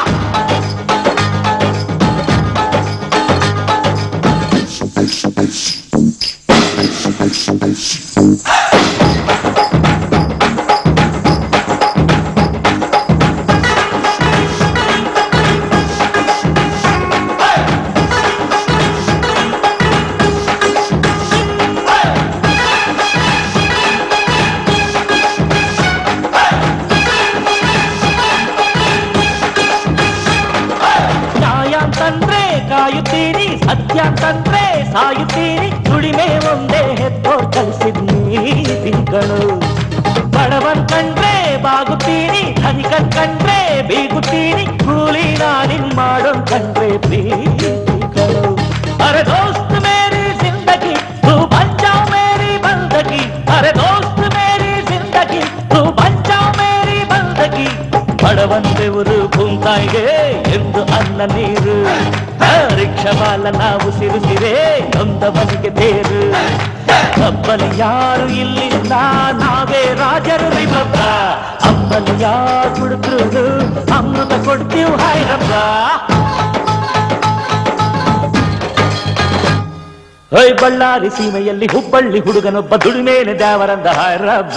ನ್ಯಾಯ ಅಂತಂದ್ರೆ ಕಾಯುತ್ತೀನಿ ಸತ್ಯ ಅಂತಂದ್ರೆ ಸಾಯುತ್ತೀನಿ ದುಡಿಮೆ ಒಂದೇ ಹೆತ್ತೋರ್ ಕಲಿಸಿದ್ ನೀತಿಗಳು ಬಡವನ್ ಕಂಡ್ರೆ ಬಾಗುತ್ತೀನಿ ಧನಿಕನ್ ಕಂಡ್ರೆ ಬೀಗುತ್ತೀನಿ ಕೂಲಿ ನಾನಿನ್ ಮಾಡೋನ್ ಕಂಡ್ರೆ ಪ್ರೀತಿಗಳು ಅರೆ ದೋಸ್ತ್ ಮೇರಿ ಜಿಂದಗಿ ತೂ ಬಂಜಾವ್ ಮೇರಿ ಬಂದಗಿ ಅರೆ ದೋಸ್ತ್ ಮೇರಿ ಜಿಂದಗಿ ತೂ ಬಂಜಾವ್ ಮೇರಿ ಬಂದಗಿ ಬಡವಂತೆವರು ಭೂಮ್ತಾಯಿಗೆ ಎಂದು ಅನ್ನ ನೀರು ಆ ರಿಕ್ಷವಾಲ ನಾವು ಸಿರುಸಿರೆ ನೊಂದವನಿಗೆ ತೇರು ಹಬ್ಬಲಿ ಯಾರು ಇಲ್ಲಿಲ್ಲ ನಾವೇ ರಾಜರು ನಿಮ್ಮಪ್ಪ ಅಮ್ಮಲಿ ಯಾರು ಹುಡುಕ್ರು ಅಮೃತ ಕೊಡ್ತೀವಿ ಹಾಯ್ರಪ್ಪ ಹೊಯ್ ಬಳ್ಳಾರಿ ಸೀಮೆಯಲ್ಲಿ ಹುಬ್ಬಳ್ಳಿ ಹುಡುಗನೊಬ್ಬ ದುಡಿಮೇನೆ ದ್ಯಾವರಂದ ಹಾಯ್ರಬ್ಬ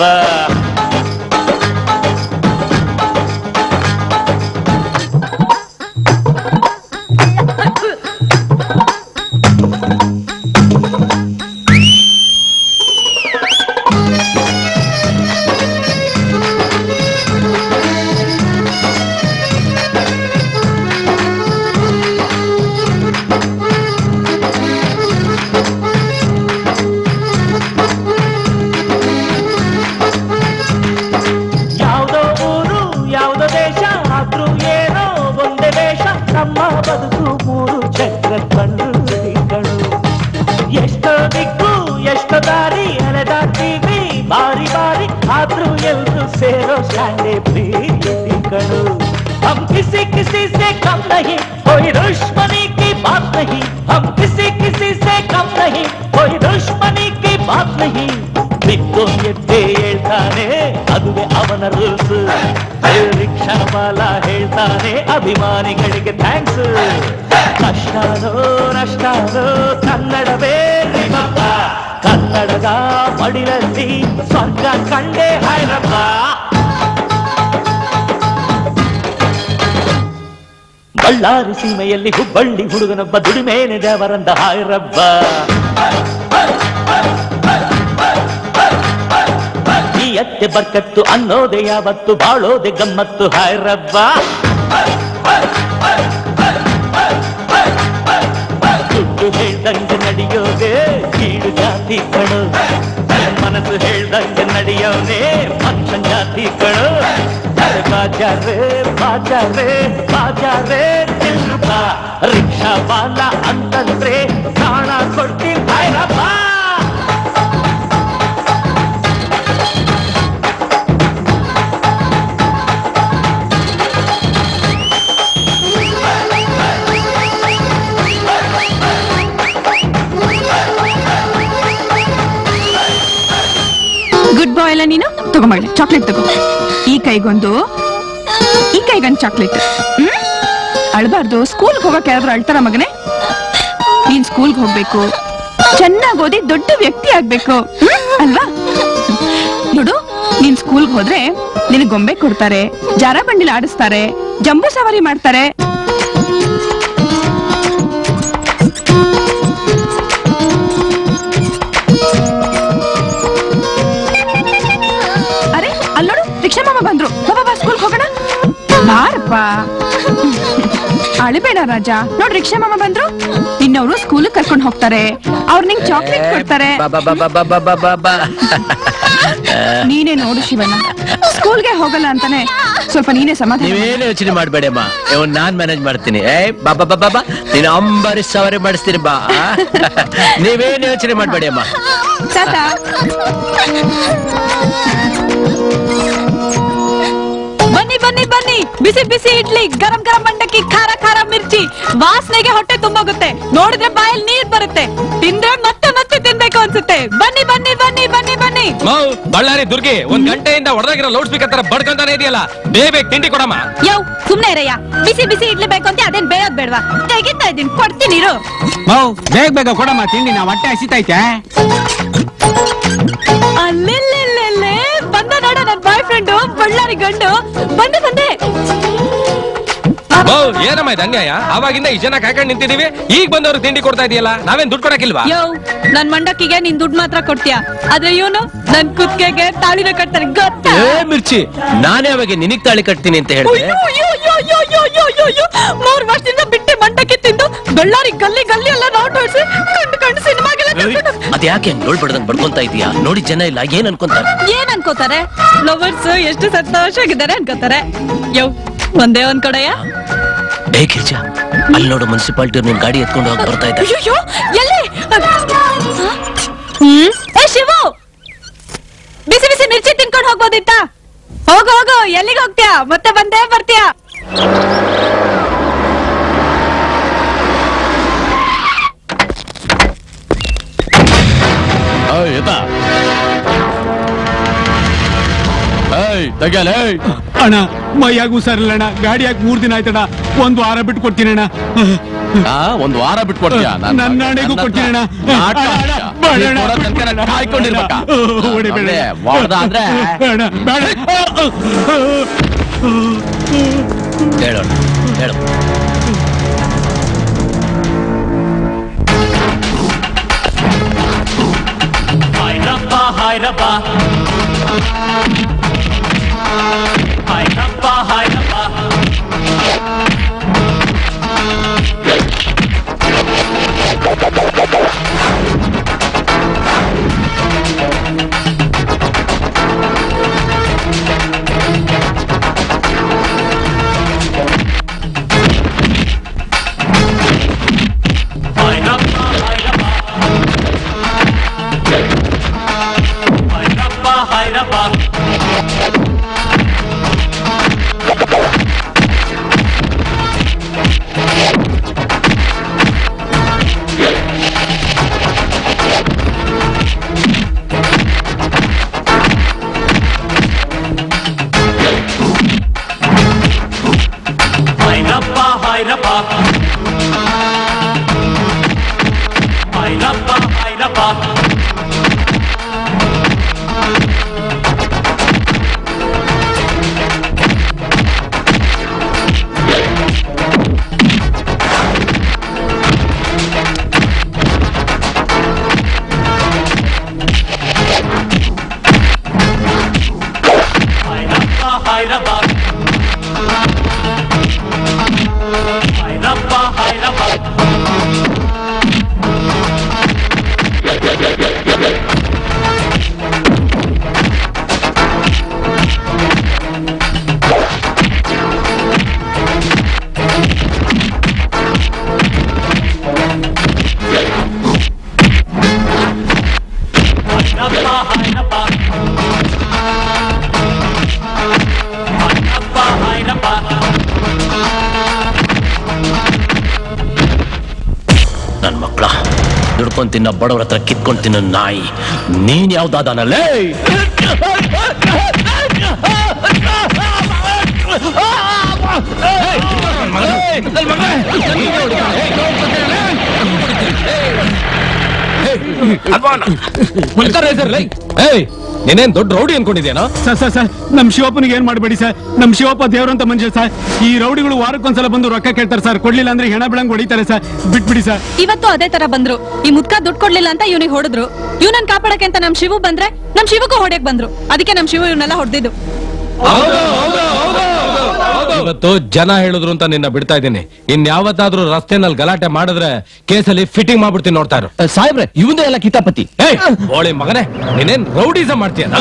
ऑटो स्टैंड प्रीति करो हम किसी किसी से कम नहीं कोई दुश्मनी की बात नहीं हम किसी किसी से कम नहीं कोई दुश्मनी की बात नहीं ಬಿಟ್ಟು ಎದ್ದೆ ಹೇಳ್ತಾನೆ ಅದುವೆ ಅವನ ರೂಲ್ಸ್ ರಿಕ್ಷಾ ಬಾಲ ಹೇಳ್ತಾನೆ ಅಭಿಮಾನಿಗಳಿಗೆ ಥ್ಯಾಂಕ್ಸ್ ಕಷ್ಟನೋ ನಷ್ಟನೋ ಕನ್ನಡವೇ ನಿಮ್ಮಪ್ಪ ಕನ್ನಡದ ಮಡಿಲಲ್ಲಿ ಸ್ವರ್ಗ ಕಂಡೆ ಹೈರಪ್ಪ ಬಳ್ಳಾರಿ ಸೀಮೆಯಲ್ಲಿ ಹುಬ್ಬಳ್ಳಿ ಹುಡುಗನೊಬ್ಬ ದುಡಿಮೇನೆ ದೇವರಂದ ಹಾಯ್ರಬ್ಬ ಈ ಅತ್ತೆ ಬರ್ಕತ್ತು ಅನ್ನೋದೆ ಯಾವತ್ತು ಬಾಳೋದೆ ಗಮ್ಮತ್ತು ಹಾಯ್ರಬ್ಬ ದುಡ್ಡು ಹೇಳ್ದಂಗೆ ನಡೆಯೋದೆ ಕೀಳು ಜಾತಿ ಕಣು ಮನಸ್ಸು ಹೇಳ್ದಂಗೆ ನಡೆಯೋನೆ ಮನುಷ್ಯ ಜಾತಿ ಕಣು ಅರೆ ಬಾಜಾರೆ ಬಾಜಾರೆ ಬಾಜಾರೆ ನಿಲ್ರಪ್ಪ ರಿಕ್ಷಾ ಬಾಲ ಅಂತಂದ್ರೆ ಪ್ರಾಣ ಕೊಡ್ತೀನಿ ಭೈರಪ್ಪ ಗುಡ್ ಬಾಯ್ ಅಲ್ಲ ನೀನು ತಗೊಂಬಳ್ಳಿ ಚಾಕ್ಲೇಟ್ ತಗೋ ಈ ಕೈಗೊಂದು ಈ ಕೈಗೊಂದು ಚಾಕ್ಲೇಟ್ ಹ್ಮ್ ಅಳ್ಬಾರ್ದು ಸ್ಕೂಲ್ಗೆ ಹೋಗಕ್ಕೆ ಯಾರಾದ್ರೂ ಅಳ್ತಾರ ಮಗನೇ ನೀನ್ ಸ್ಕೂಲ್ಗೆ ಹೋಗ್ಬೇಕು ಚೆನ್ನಾಗಿ ಓದಿ ದೊಡ್ಡ ವ್ಯಕ್ತಿ ಆಗ್ಬೇಕು ಹ್ಮ್? ಅಲ್ವಾ ನೋಡು ನೀನ್ ಸ್ಕೂಲ್ಗೆ ಹೋದ್ರೆ ನಿನಗೆ ಗೊಂಬೆ ಕೊಡ್ತಾರೆ ಜಾರ ಬಂಡಿಲ್ ಆಡಿಸ್ತಾರೆ ಜಂಬೂ ಸವಾರಿ ಮಾಡ್ತಾರೆ ಅರೆ ಅಲ್ಲಿ ನೋಡು ರಿಕ್ಷಾ ಮಾಮ ಬಂದ್ರು ಬಾ ಬಾ ಸ್ಕೂಲ್ ಹೋಗೋಣ ಬಾರಪ್ಪ ಅಳಿಬೇಡ ರಾಜ ನೋಡ್ ರಿಕ್ಷಾ ಮಾಮ ಬಂದ್ರು ಇನ್ನವರು ಸ್ಕೂಲ್ ಕರ್ಕೊಂಡು ಹೋಗ್ತಾರೆ ಅವ್ರು ನಿಂಗ್ ಚಾಕ್ಲೇಟ್ ಕೊಡ್ತಾರೆ ನೀನೇ ನೋಡು ಶಿವಣ್ಣ ಸ್ಕೂಲ್ಗೆ ಹೋಗಲ್ಲ ಅಂತಾನೆ ಸ್ವಲ್ಪ ನೀನೇ ಸಮಾಧಾನ ಮಾಡು. ನೀವೇನು ಯೋಚನೆ ಮಾಡ್ಬೇಡಿ ಅಮ್ಮ ಇವ್ನ್ ನಾನ್ ಮ್ಯಾನೇಜ್ ಮಾಡ್ತೀನಿ ಏ ಬಾಬಾ ಬಾಬಾ ಬಾ ನೀನು ಅಂಬರೀಶ್ ಸವಾರಿ ಮಾಡಿಸ್ತೀನಿ ಬಾ ಆ? ನೀವೇನು ಯೋಚನೆ ಮಾಡ್ಬೇಡಿ ಅಮ್ಮ ತಾತ ಬನ್ನಿ ಬನ್ನಿ ಬನ್ನಿ ಬಿಸಿ ಬಿಸಿ ಇಡ್ಲಿ ಗರಂ ಗರಂ ಮಂಡಕ್ಕಿ ಖಾರ ಖಾರ ಮಿರ್ಚಿ ವಾಸನೆಗೆ ಹೊಟ್ಟೆ ತುಂಬೋಗುತ್ತೆ ನೋಡಿದ್ರೆ ಬಾಯಲ್ಲಿ ನೀರ್ ಬರುತ್ತೆ ತಿಂದ್ರೆ ಮತ್ತೆ ಮತ್ತೆ ತಿನ್ಬೇಕು ಅನ್ಸುತ್ತೆ ಬನ್ನಿ ಬನ್ನಿ ಬನ್ನಿ ಬನ್ನಿ ಬನ್ನಿ ಮೌ ಬಳ್ಳಾರಿ ದುರ್ಗಿ ಒಂದ್ ಗಂಟೆಯಿಂದ ಹೊಡೆದಾಗಿರೋ ಲೌಡ್ ಸ್ಪೀಕರ್ ತರ ಬಡ್ಕೊಂತಾನೆ ಇದೆಯಲ್ಲ ಬೇಗ ಬೇಗ ತಿಂಡಿ ಕೊಡಮ್ಮ ಯವ್ ಸುಮ್ನೆ ಇರಯ್ಯ ಬಿಸಿ ಬಿಸಿ ಇಡ್ಲಿ ಬೇಕು ಅಂತ ಅದೇನ್ ಬೇಯೋದ್ ಬೇಡವಾ ತೆಗಿತಾ ಇದೀನಿ ಕೊಡ್ತೀನಿ ಇರು ಮೌ ಬೇಗ ಬೇಗ ಕೊಡಮ್ಮ ತಿಂಡಿ ನಾ ಹೊಟ್ಟೆ ಹಸಿತೈತೆ ಅಲ್ಲೆಲ್ಲೆಲ್ಲೆಲ್ಲೆ ಬಂದ ನೋಡ ನನ್ ಬಾಯ್ ಫ್ರೆಂಡು ಬಳ್ಳಾರಿ ಗಂಡು ಬಂದೆ ಬಂದೆ ಮೌ ಏನಮ್ಮ ಇದು ಅನ್ಯಾಯ ಅವಾಗಿಂದ ಈ ಜನ ಕಾಯ್ಕೊಂಡು ನಿಂತಿದೀವಿ ಈಗ ಬಂದವ್ರು ತಿಂಡಿ ಕೊಡ್ತಾ ಇದೆಯಲ್ಲ ನಾವೇನ್ ದುಡ್ಡು ಕೊಡಕ್ಕಿಲ್ವಾ ಯವ್ ನನ್ ಮಂಡಕ್ಕಿಗೆ ನೀನ್ ದುಡ್ಡು ಮಾತ್ರ ಕೊಡ್ತೀಯ ಆದ್ರೆ ಇವನು ನನ್ ಕುತ್ತಿಗೆಗೆ ತಾಳಿನ ಕಟ್ತಾನೆ ಗೊತ್ತಾ ಏ ಮಿರ್ಚಿ ನಾನೇ ಅವಾಗ ನಿನಗ್ ತಾಳಿ ಕಟ್ತೀನಿ ಅಂತ ಹೇಳಿದೆ ಅಯ್ಯೋ, ಅಯ್ಯೋ, ಅಯ್ಯೋ, ಅಯ್ಯೋ, ಅಯ್ಯೋ, ಅಯ್ಯೋ, ಅಯ್ಯೋ. ಮೂರ್ ವರ್ಷದಿಂದ ಬಿಟ್ಟೆ ಮಂಡಕ್ಕಿ ತಿಂದು ಬಳ್ಳಾರಿ ಗಲ್ಲಿ ಗಲ್ಲಿ ಎಲ್ಲ ರೌಂಡ್ ಹೊಡ್ಸಿ ಕಂಡು ಕಂಡು ಸಿನಿಮಾಗೆಲ್ಲ ಕರ್ಕೊಂಡು ಅದ್ ಯಾಕೆ ಹಂಗ್ ನೋಡ್ಬಾರ್ದಂಗ್ ಬಡ್ಕೊಂತ ಇದೀಯಾ ನೋಡಿ ಜನ ಇಲ್ಲ ಏನ್ ಅನ್ಕೊಂತಾರೆ ಏನ್ ಅನ್ಕೋತಾರೆ ಲವರ್ಸ್ ಎಷ್ಟು ಸಂತೋಷವಾಗಿದ್ದಾರೆ ಅನ್ಕೋತಾರೆ ಯವ್ ಒಂದೇ ಒಂದ್ ಕೊಡಯ್ಯ ಏ ಗಿರಿಜ ಅಲ್ಲಿ ನೋಡು ಮುನ್ಸಿಪಾಲಿಟಿ ನಿನ್ ಗಾಡಿ ಎತ್ಕೊಂಡು ಹೋಗಿ ಬರ್ತಾ ಇದ್ದಾರೆ ಅಯ್ಯೋ ಎಲ್ಲಿ ಹ್ಮ್ ಏ ಶಿವು ಬಿಸಿ ಬಿಸಿ ಮಿರ್ಚಿ ತಿನ್ಕೊಂಡು ಹೋಗ್ಬೋದಿತ್ತ ಹೋಗು ಹೋಗು ಎಲ್ಲಿಗೆ ಹೋಗ್ತೀಯಾ ಮತ್ತೆ ಬಂದೇ ಬರ್ತೀಯಾ ತೆಗಿಯಲ್ಲ ಅಣ್ಣ ಮೈಯಾಗ ಹುಷಾರಿಲ್ಲಣ್ಣ ಗಾಡಿ ಯಾಕೆ ಮೂರ್ ದಿನ ಆಯ್ತಣ್ಣ ಒಂದ್ ವಾರ ಬಿಟ್ಟು ಕೊಡ್ತೀನಿ ಅಣ್ಣ ಒಂದ್ ವಾರ ಬಿಟ್ಟು ಕೊಡ್ತೀಯ ನನ್ನ ನಾಣೆಗೂ ಕೊಡ್ತೀನಿ ಅಣ್ಣ ಕಾಯ್ಕೊಂಡಿರ್ಬೇಕಾ ಹೊಡಿಬೇಡ. ಅದೇ, ಹೊಡ್ದ ಅಂದ್ರೆ ಅಣ್ಣ, ಬೇಡ. ಹೇಳೋಣ ಹೇಳು ಹಾಯ್ರಪ್ಪ ಹಾಯ್ರಪ್ಪ ಹಾಯ್ರಪ್ಪ ಹಾಯ್ರಪ್ಪ ಹಾಯ್ರಪ್ಪ ಹಾಯ್ರಪ್ಪ ಹಾಯ್ರಪ್ಪ ದುಡ್ಕೊಂಡ್ ತಿನ್ನೋ ಬಡವ್ರ ಹತ್ರ ಕಿತ್ಕೊಂಡ್ ತಿನ್ನೋ ನಾಯಿ ನೀನ್ ಯಾವ್ದಾದನಲ್ಲೇ ಏಯ್ ನೀನೇನ್ ದೊಡ್ಡ ರೌಡಿ ಅನ್ಕೊಂಡಿದ್ಯಾನೋ ಸರ್ ಸರ್ ಸರ್ ನಮ್ ಶಿವಪ್ಪನಿಗೆ ಏನ್ ಮಾಡಬೇಡಿ ಸರ್ ನಮ್ ಶಿವಪ್ಪ ದೇವ್ರಂತ ಮನುಷ್ಯ ಸರ್ ಈ ರೌಡಿಗಳು ವಾರಕ್ಕೊಂದ್ಸಲ ಬಂದು ರೊಕ್ಕ ಕೇಳ್ತಾರೆ ಸರ್ ಕೊಡ್ಲಿಲ್ಲ ಅಂದ್ರೆ ಹೆಣ ಬೆಳಂಗ್ ಹೊಡಿತಾರೆ ಸರ್ ಬಿಟ್ಬಿಡಿ ಸರ್ ಇವತ್ತು ಅದೇ ತರ ಬಂದ್ರು ಈ ಮುದ್ಕ ದುಡ್ಡು ಕೊಡ್ಲಿಲ್ಲ ಅಂತ ಇವನಿಗೆ ಹೊಡೆದ್ರು ಇವನನ್ ಕಾಪಾಡಕ್ಕೆ ಅಂತ ನಮ್ ಶಿವು ಬಂದ್ರೆ ನಮ್ ಶಿವಕ್ಕೂ ಹೊಡೆಯಕ್ ಬಂದ್ರು ಅದಕ್ಕೆ ನಮ್ ಶಿವು ಇವನ್ನೆಲ್ಲ ಹೊಡೆದಿದ್ದು ಇವತ್ತು ಜನ ಹೇಳಿದ್ರು ಅಂತ ನಿನ್ನ ಬಿಡ್ತಾ ಇದ್ದೀನಿ ಇನ್ಯಾವತ್ತಾದ್ರೂ ರಸ್ತೆನಲ್ಲಿ ಗಲಾಟೆ ಮಾಡಿದ್ರೆ ಕೇಸಲ್ಲಿ ಫಿಟ್ಟಿಂಗ್ ಮಾಡ್ಬಿಡ್ತೀನಿ ನೋಡ್ತಾ ಇರು ಸಾಹೇಬ್ರೆ ಇವಂದೇ ಎಲ್ಲ ಕಿತಾಪತಿ ಏಯ್ ಓಳಿ ಮಗನೇ ನೀನೇನ್ ರೌಡಿಸಂ ಮಾಡ್ತೀಯನ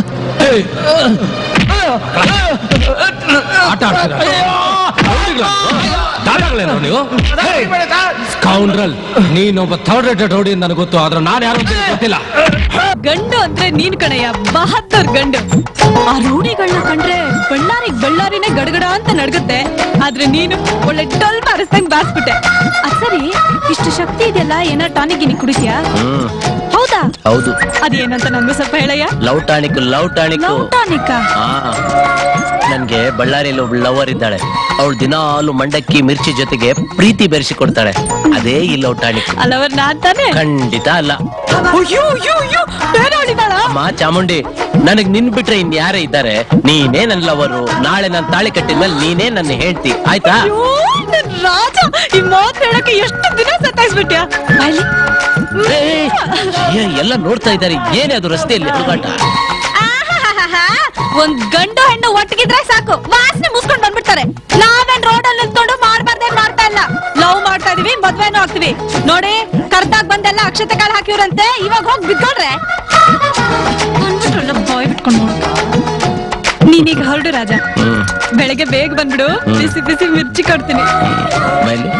ಆಟ ಆಡ್ತೀರಾ ದಾದಾಗಳೇನೋ ನೀವು ಸ್ಕೌಂಡ್ರಲ್ ನೀನೊಬ್ಬ ಥರ್ಡ್ ರೇಟೆಡ್ ರೌಡಿ ಅಂತ ನನಗೆ ಗೊತ್ತು ಆದ್ರೆ ನಾನು ಯಾರು ಅಂತ ನಿನಗೆ ಗೊತ್ತಿಲ್ಲ ಗಂಡು ಅಂದ್ರೆ ನೀನ್ ಕಣಯ್ಯ ಬಹದ್ದೂರ್ ಗಂಡು ಆ ರೂಢಿಗಳನ್ನ ಕಂಡ್ರೆ ಬಳ್ಳಾರಿಗ್ ಬಳ್ಳಾರಿನೇ ಗಡಗಡ ಅಂತ ನಡ್ಗುತ್ತೆ ಆದ್ರೆ ನೀನು ಒಳ್ಳೆ ಟೊಲ್ ಬಾರಿಸ್ದಂಗ್ ಬಾರಿಸ್ಬಿಟ್ಟೆ ಅದ್ ಸರಿ ಇಷ್ಟು ಶಕ್ತಿ ಇದೆಯಲ್ಲ ಏನೋ ಟಾನಿಕ್ ಗಿನಿ ಕುಡಿದ್ಯಾ ಹೌದಾ ಹೌದು ಅದೇನಂತ ನಂಗೂ ಸ್ವಲ್ಪ ಹೇಳಯ್ಯ love tonic love tonic love tonic ನನ್ಗೆ ಬಳ್ಳಾರಿಯಲ್ಲಿ ಒಬ್ಳು ಲವರ್ ಇದ್ದಾಳೆ ಅವಳು ದಿನಾಲು ಮಂಡಕ್ಕಿ ಮಿರ್ಚಿ ಜೊತೆಗೆ ಪ್ರೀತಿ ಬೆರೆಸಿ ಕೊಡ್ತಾಳೆ ಅದೇ ಈ ಲವ್ ಟಾಣಿಕ್ ಅಲ್ಲವರ್ ನಾನ್ ತಾನೆ ಖಂಡಿತ ಅಲ್ಲ ಅಯ್ಯೋ ಅಯ್ಯೋ ಅಯ್ಯೋ ಬೇರೆ ಅವಳಿದಾಳ ಅಮ್ಮ ಚಾಮುಂಡಿ ನನಗ್ ನಿನ್ ಬಿಟ್ರೆ ಇನ್ ಯಾರೇ ಇದ್ದಾರೆ ನೀನೇ ನನ್ ಲವರು ನಾಳೆ ನನ್ ತಾಳಿ ಕಟ್ಟಿದ್ಮೇಲೆ ನೀನೇ ನನ್ನ ಹೇಳ್ತಿ ಆಯ್ತಾ ಅಯ್ಯೋ, ನನ್ ರಾಜ ಈ ಮಾತ್ ಹೇಳಕ್ಕೆ ಎಷ್ಟು ದಿನ ಸತ್ತಾಯಿಸ್ಬಿಟ್ಯಾ ಬಾಯ್ಲಿ ಏ, ಏ, ಎಲ್ಲ ನೋಡ್ತಾ ಇದ್ದಾರೆ ಏನೇ ಅದು ರಸ್ತೆಯಲ್ಲಿ ಹುಡುಗಾಟ ಆಹಾಹಾಹಾ. ಒಂದ್ ಗಂಡು ಹೆಣ್ಣು ಒಟ್ಟಿಗಿದ್ರೆ ಸಾಕು ವಾಸನೆ ಮುಸ್ಕೊಂಡ್ ಬಂದ್ಬಿಡ್ತಾರೆ ನಾವೇನ್ ರೋಡ್ ಅಲ್ಲಿ ನಿಂತ್ಕೊಂಡು ಮಾಡ್ಬಾರ್ದೇ ಮಾಡ್ತಾ ಇಲ್ಲ ಲವ್ ಮಾಡ್ತಾ ಇದೀವಿ ಮದ್ವೆನೂ ಆಗ್ತೀವಿ ನೋಡಿ ಕರ್ದಾಗ ಬಂದೆಲ್ಲ ಅಕ್ಷತೆ ಕಾಳು ಹಾಕಿವ್ರಂತೆ ಇವಾಗ ಹೋಗಿ ಬಿದ್ಕೊಳ್ರೆ ಬಂದ್ಬಿಟ್ರಲ್ಲ ಬಾಯ್ ಬಿಟ್ಕೊಂಡು ನೀನೀಗ ಹೊರಡು ರಾಜ ಹ್ಮ್ ಬೆಳಗ್ಗೆ ಬೇಗ ಬಂದ್ಬಿಡು ಹ್ಮ್. ಬಿಸಿ ಬಿಸಿ ಮಿರ್ಚಿ ಕೊಡ್ತೀನಿ ಬಾಯ್ಲಿ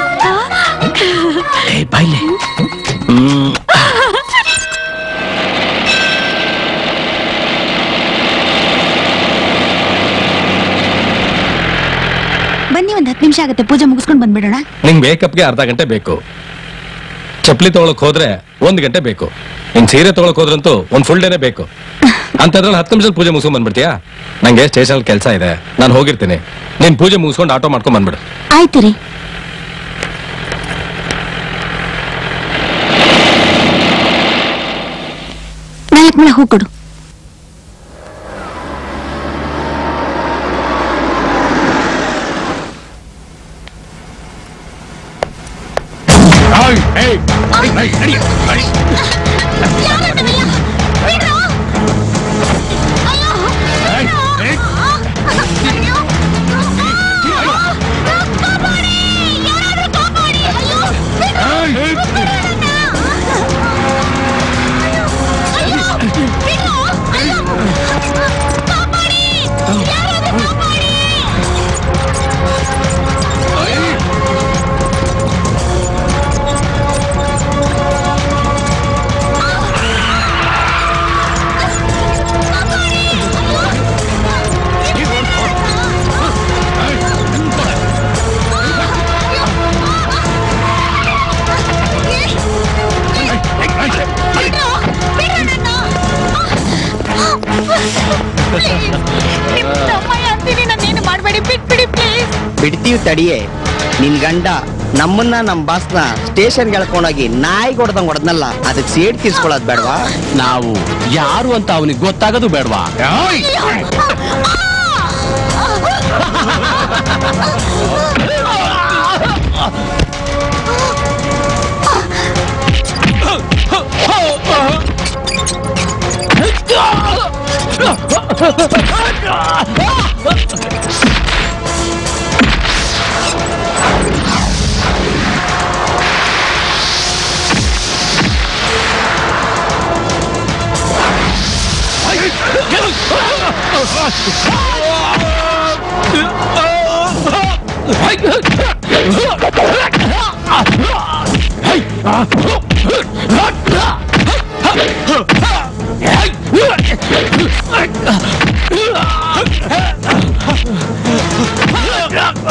ಏ ಬಾಯ್ಲಿ ಹ್ಮ್ ಬನ್ನಿ ಒಂದ್ ಹತ್ತು ನಿಮಿಷ ಆಗುತ್ತೆ ಪೂಜೆ ಮುಗಿಸ್ಕೊಂಡ್ ಬಂದ್ಬಿಡೋಣ ನಿಂಗ್ ಮೇಕಪ್ಗೆ ಅರ್ಧ ಗಂಟೆ ಬೇಕು ಚಪ್ಲಿ ತಗೊಳಕ್ ಹೋದ್ರೆ ಒಂದ್ ಗಂಟೆ ಬೇಕು ಇನ್ ಸೀರೆ ತಗೊಳಕ್ ಹೋದ್ರಂತೂ ಒಂದ್ ಫುಲ್ ಡೇನೆ ಬೇಕು ಅಂತದ್ರಲ್ಲಿ ಹತ್ತು ನಿಮಿಷದಲ್ಲಿ ಪೂಜೆ ಮುಗಿಸ್ಕೊಂಡ್ ಬಂದ್ಬಿಡ್ತೀಯಾ ನಂಗೆ ಸ್ಟೇಷನ್ ಕೆಲಸ ಇದೆ ನಾನು ಹೋಗಿರ್ತೀನಿ ನೀನ್ ಪೂಜೆ ಮುಗಿಸ್ಕೊಂಡು ಆಟೋ ಮಾಡ್ಕೊಂಡ್ ಬಂದ್ಬಿಡು ಆಯ್ತು ರೀ ನಾಲ್ಕು ಮಳೆ ಹೂ ಕೊಡು ಮಾಡಬೇಡಿ ಬಿಟ್ಬಿಡಿ ಪ್ಲೀಸ್ ಬಿಡ್ತೀವಿ ತಡಿಯೇ ನಿನ್ ಗಂಡ ನಮ್ಮನ್ನ ನಮ್ ಬಾಸ್ನ ಸ್ಟೇಷನ್ಗೆ ಎಳ್ಕೊಂಡೋಗಿ ನಾಯಿ ಹೊಡೆದಂಗ್ ಹೊಡೆದ್ನಲ್ಲ ಅದಕ್ಕೆ ಸೇಡ್ ತೀರ್ಸ್ಕೊಳ್ಳೋದ್ ಬೇಡವಾ ನಾವು ಯಾರು ಅಂತ ಅವನಿಗೆ ಗೊತ್ತಾಗೋದು ಬೇಡವಾ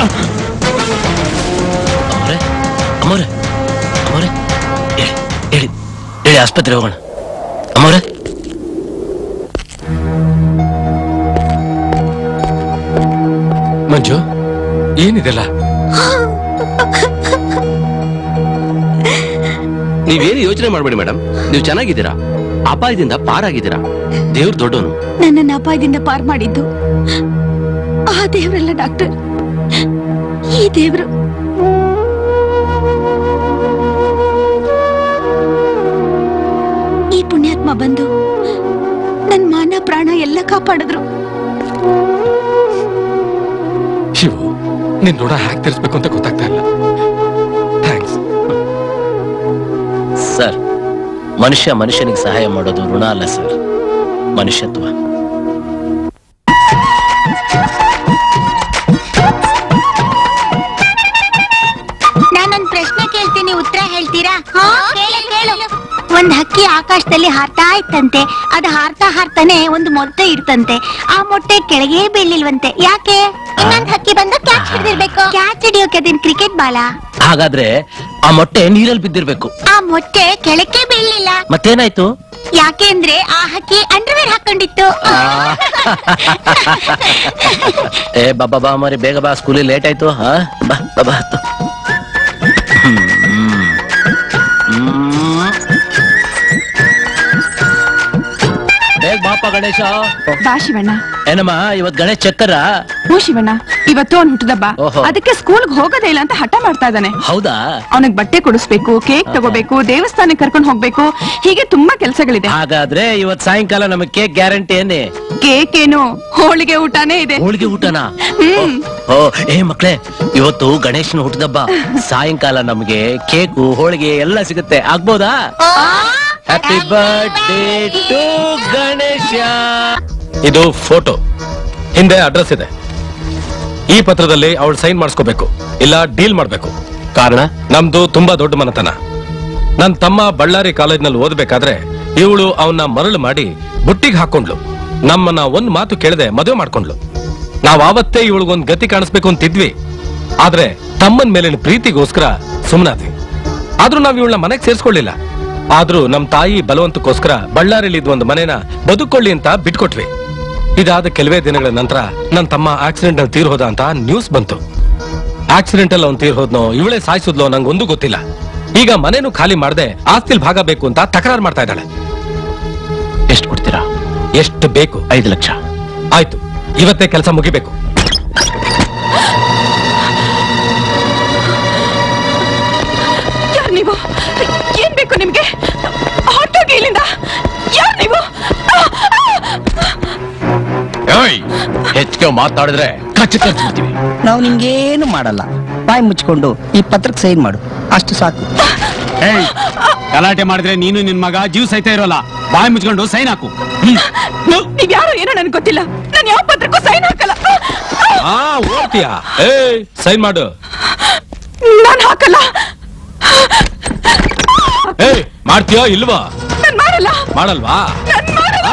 ಅಮರೆ ಅಮರೆ ಅಮರೆ ಹೇಳಿ ಹೇಳಿ ನಡಿ ಆಸ್ಪತ್ರೆ ಹೋಗೋಣ ಅಮ್ಮವ್ರೆ ಮಂಜು ಏನಿದೆಲ್ಲ ನೀವೇನು ಯೋಚನೆ ಮಾಡಬೇಡಿ ಮೇಡಮ್ ನೀವು ಚೆನ್ನಾಗಿದ್ದೀರಾ ಅಪಾಯದಿಂದ ಪಾರಾಗಿದ್ದೀರಾ ದೇವ್ರ ದೊಡ್ಡವನು ನನ್ನನ್ನ ಅಪಾಯದಿಂದ ಪಾರ್ ಮಾಡಿದ್ದು ಆ ದೇವ್ರಲ್ಲ ಡಾಕ್ಟರ್ ಈ ದೇವ್ರು ಈ ಪುಣ್ಯಾತ್ಮ ಬಂದು ನನ್ ಮಾನ ಪ್ರಾಣ ಎಲ್ಲ ಕಾಪಾಡಿದ್ರು ಶಿವು ನಿನ್ ಋಣ ಹ್ಯಾಕ್ ತೀರಿಸ್ಬೇಕು ಅಂತ ಗೊತ್ತಾಗ್ತಾ ಇಲ್ಲ ಥ್ಯಾಂಕ್ಸ್ ಸರ್ ಮನುಷ್ಯ ಮನುಷ್ಯನಿಗೆ ಸಹಾಯ ಮಾಡೋದು ಋಣ ಅಲ್ಲ ಸರ್ ಮನುಷ್ಯತ್ವ ನಾನೊಂದ್ ಪ್ರಶ್ನೆ ಕೇಳ್ತೀನಿ ಉತ್ತರ ಹೇಳ್ತೀರಾ ಕೇಳು ಕೇಳು ಒಂದ್ ಹಕ್ಕಿ ಆಕಾಶದಲ್ಲಿ ಹಾರ್ತಾ ಇತ್ತಂತೆ ಅದು ಹಾರ್ತಾ ಹಾರ್ತಾನೆ ಒಂದು ಮೊಟ್ಟೆ ಇರ್ತಂತೆ ಆ ಮೊಟ್ಟೆ ಕೆಳಗೆ ಬೀಳಿಲ್ವಂತೆ ಯಾಕೆ ಇನ್ನೊಂದ್ ಹಕ್ಕಿ ಬಂದು ಕ್ಯಾಚ್ ಹಿಡಿದಿರ್ಬೇಕು ಕ್ಯಾಚ್ ಹಿಡಿಯೋಕೆ ಅದೇನ್ ಕ್ರಿಕೆಟ್ ಬಾಲ ಹಾಗಾದ್ರೆ ಆ ಮೊಟ್ಟೆ ನೀರಲ್ಲಿ ಬಿದ್ದಿರ್ಬೇಕು ಆ ಮೊಟ್ಟೆ ಕೆಳಕ್ಕೆ ಬೀಳಿಲ್ಲ ಮತ್ತೇನಾಯ್ತು ಯಾಕೆಂದ್ರೆ ಆ ಹಕ್ಕಿ ಅಂಡರ್ವೇರ್ ಹಾಕೊಂಡಿತ್ತು ಏ ಬಾಬಾ ಬಾ ಮರಿ ಬೇಗ ಬಾ ಸ್ಕೂಲಿಗೆ ಲೇಟ್ ಆಯ್ತು ಹಾ ಬಾ ಬಾ ಬಾ ಹತ್ತು ಹ್ಮ್. ಹ್ಮ್. ಬೇಗ ಬಾಪ ಗಣೇಶ ಬಾ ಶಿವಣ್ಣ ಏನಮ್ಮ ಇವತ್ ಗಣೇಶ್ ಚಕ್ಕರ ಹ್ಞೂ ಶಿವಣ್ಣ ಇವತ್ತು ಅವ್ನ್ ಹುಟ್ಟದಬ್ಬ ಓಹೋ. ಅದಕ್ಕೆ ಸ್ಕೂಲ್ಗೆ ಹೋಗೋದೇ ಇಲ್ಲ ಅಂತ ಹಠ ಮಾಡ್ತಾ ಇದ್ದಾನೆ ಹೌದಾ ಅವನಿಗೆ ಬಟ್ಟೆ ಕೊಡಿಸ್ಬೇಕು ಕೇಕ್ ತಗೋಬೇಕು ದೇವಸ್ಥಾನಕ್ಕೆ ಕರ್ಕೊಂಡು ಹೋಗ್ಬೇಕು ಹೀಗೆ ತುಂಬಾ ಕೆಲ್ಸಗಳಿದೆ ಹಾಗಾದ್ರೆ ಇವತ್ ಸಾಯಂಕಾಲ ನಮಗ್ ಕೇಕ್ ಗ್ಯಾರಂಟಿ ಏನೇ ಕೇಕ್ ಏನು ಹೋಳಿಗೆ ಊಟನೇ ಇದೆ ಹೋಳಿಗೆ ಊಟನಾ ಹ್ಮ್ ಓ ಏ ಮಕ್ಳೇ ಇವತ್ತು ಗಣೇಶನ ಹುಟ್ಟದಬ್ಬ ಸಾಯಂಕಾಲ ನಮ್ಗೆ ಕೇಕು ಹೋಳಿಗೆ ಎಲ್ಲ ಸಿಗುತ್ತೆ ಆಗ್ಬೋದಾ ಹ್ಯಾಪಿ ಬರ್ಡೇ ಟು ಗಣೇಶ ಇದು ಫೋಟೋ ಹಿಂದೆ ಅಡ್ರೆಸ್ ಇದೆ ಈ ಪತ್ರದಲ್ಲಿ ಅವಳು ಸೈನ್ ಮಾಡಿಸ್ಕೋಬೇಕು ಇಲ್ಲ ಡೀಲ್ ಮಾಡ್ಬೇಕು ಕಾರಣ ನಮ್ದು ತುಂಬಾ ದೊಡ್ಡ ಮನತನ ನನ್ ತಮ್ಮ ಬಳ್ಳಾರಿ ಕಾಲೇಜ್ನಲ್ಲಿ ಓದ್ಬೇಕಾದ್ರೆ ಇವಳು ಅವನ್ನ ಮರಳು ಮಾಡಿ ಬುಟ್ಟಿಗೆ ಹಾಕೊಂಡ್ಲು ನಮ್ಮನ್ನ ಒಂದ್ ಮಾತು ಕೇಳದೆ ಮದುವೆ ಮಾಡ್ಕೊಂಡ್ಲು ನಾವ್ ಆವತ್ತೇ ಇವಳಿಗೊಂದ್ ಗತಿ ಕಾಣಿಸ್ಬೇಕು ಅಂತಿದ್ವಿ ಆದ್ರೆ ತಮ್ಮನ್ ಮೇಲಿನ ಪ್ರೀತಿಗೋಸ್ಕರ ಸುಮ್ಮನಾದ್ವಿ ಆದ್ರೂ ನಾವ್ ಇವಳನ್ನ ಮನೆಗ್ ಸೇರ್ಸ್ಕೊಳ್ಳಿಲ್ಲ ಆದ್ರೂ ನಮ್ ತಾಯಿ ಬಲವಂತಕ್ಕೋಸ್ಕರ ಬಳ್ಳಾರಿಲಿ ಇದ್ದ ಒಂದು ಮನೆನ ಬದುಕೊಳ್ಳಿ ಅಂತ ಬಿಟ್ಕೊಟ್ವಿ ಇದಾದ ಕೆಲವೇ ದಿನಗಳ ನಂತರ ನನ್ ತಮ್ಮ ಆಕ್ಸಿಡೆಂಟ್ ಅಲ್ಲಿ ತೀರ್ ಹೋದ ಅಂತ ನ್ಯೂಸ್ ಬಂತು ಆಕ್ಸಿಡೆಂಟ್ ಅಲ್ಲಿ ಅವ್ನು ತೀರ್ ಹೋದ್ನೋ ಇವಳೇ ಸಾಯಿಸಿದ್ಲೋ ನಂಗೊಂದು ಗೊತ್ತಿಲ್ಲ ಈಗ ಮನೇನು ಖಾಲಿ ಮಾಡದೆ ಆಸ್ತಿಲ್ ಭಾಗ ಬೇಕು ಅಂತ ತಕರಾರು ಮಾಡ್ತಾ ಇದ್ದಾಳೆ ಎಷ್ಟು ಕೊಡ್ತೀರಾ ಎಷ್ಟು ಬೇಕು ಐದು ಲಕ್ಷ ಆಯ್ತು ಇವತ್ತೇ ಕೆಲಸ ಮುಗಿಬೇಕು ಯಾರ್ ನೀವು ಏನ್ ಬೇಕು ನಿಮ್ಗೆ ಹೊರಟೋಗಿ ಇಲ್ಲಿಂದ ಯಾರ್ ನೀವು ಹೆಚ್ಚಿಗೆ ಮಾತಾಡಿದ್ರೆ ಕಚ್ಚಿ ಕಚ್ಚಿಬಿಡ್ತೀವಿ ನಾವು ನಿನ್ಗೇನು ಮಾಡಲ್ಲ ಬಾಯಿ ಮುಚ್ಕೊಂಡು ಈ ಪತ್ರಕ್ಕೆ ಸೈನ್ ಮಾಡು ಅಷ್ಟು ಸಾಕು ಏಯ್ ಗಲಾಟೆ ಮಾಡಿದ್ರೆ ನೀನು ನಿನ್ ಮಗ ಜೀವ ಸಹಿತ ಇರೋಲ್ಲ ಬಾಯಿ ಮುಚ್ಕೊಂಡು ಸೈನ್ ಹಾಕು ನೀವ್ ಯಾರು ಏನೋ ನನ್ಗೆ ಗೊತ್ತಿಲ್ಲ ನಾನು ಯಾವ ಪತ್ರಕ್ಕೂ ಸೈನ್ ಹಾಕಲ್ಲ ಆ ಓಡ್ತೀಯಾ ಏಯ್ ಸೈನ್ ಮಾಡು ನಾನ್ ಹಾಕಲ್ಲ ಏಯ್ ಮಾಡ್ತೀಯೋ ಇಲ್ವಾ ನಾನ್ ಮಾಡಲ್ಲ ಮಾಡಲ್ವಾ ನಾನ್ ಮಾಡಲ್ಲ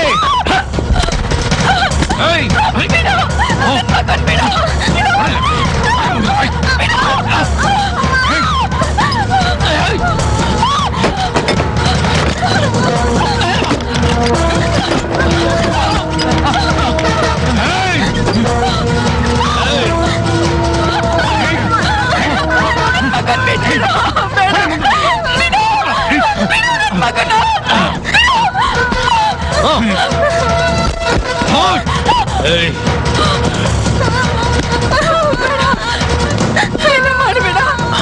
ಏಯ್ ಏನು ಮಾಡಬೇಡ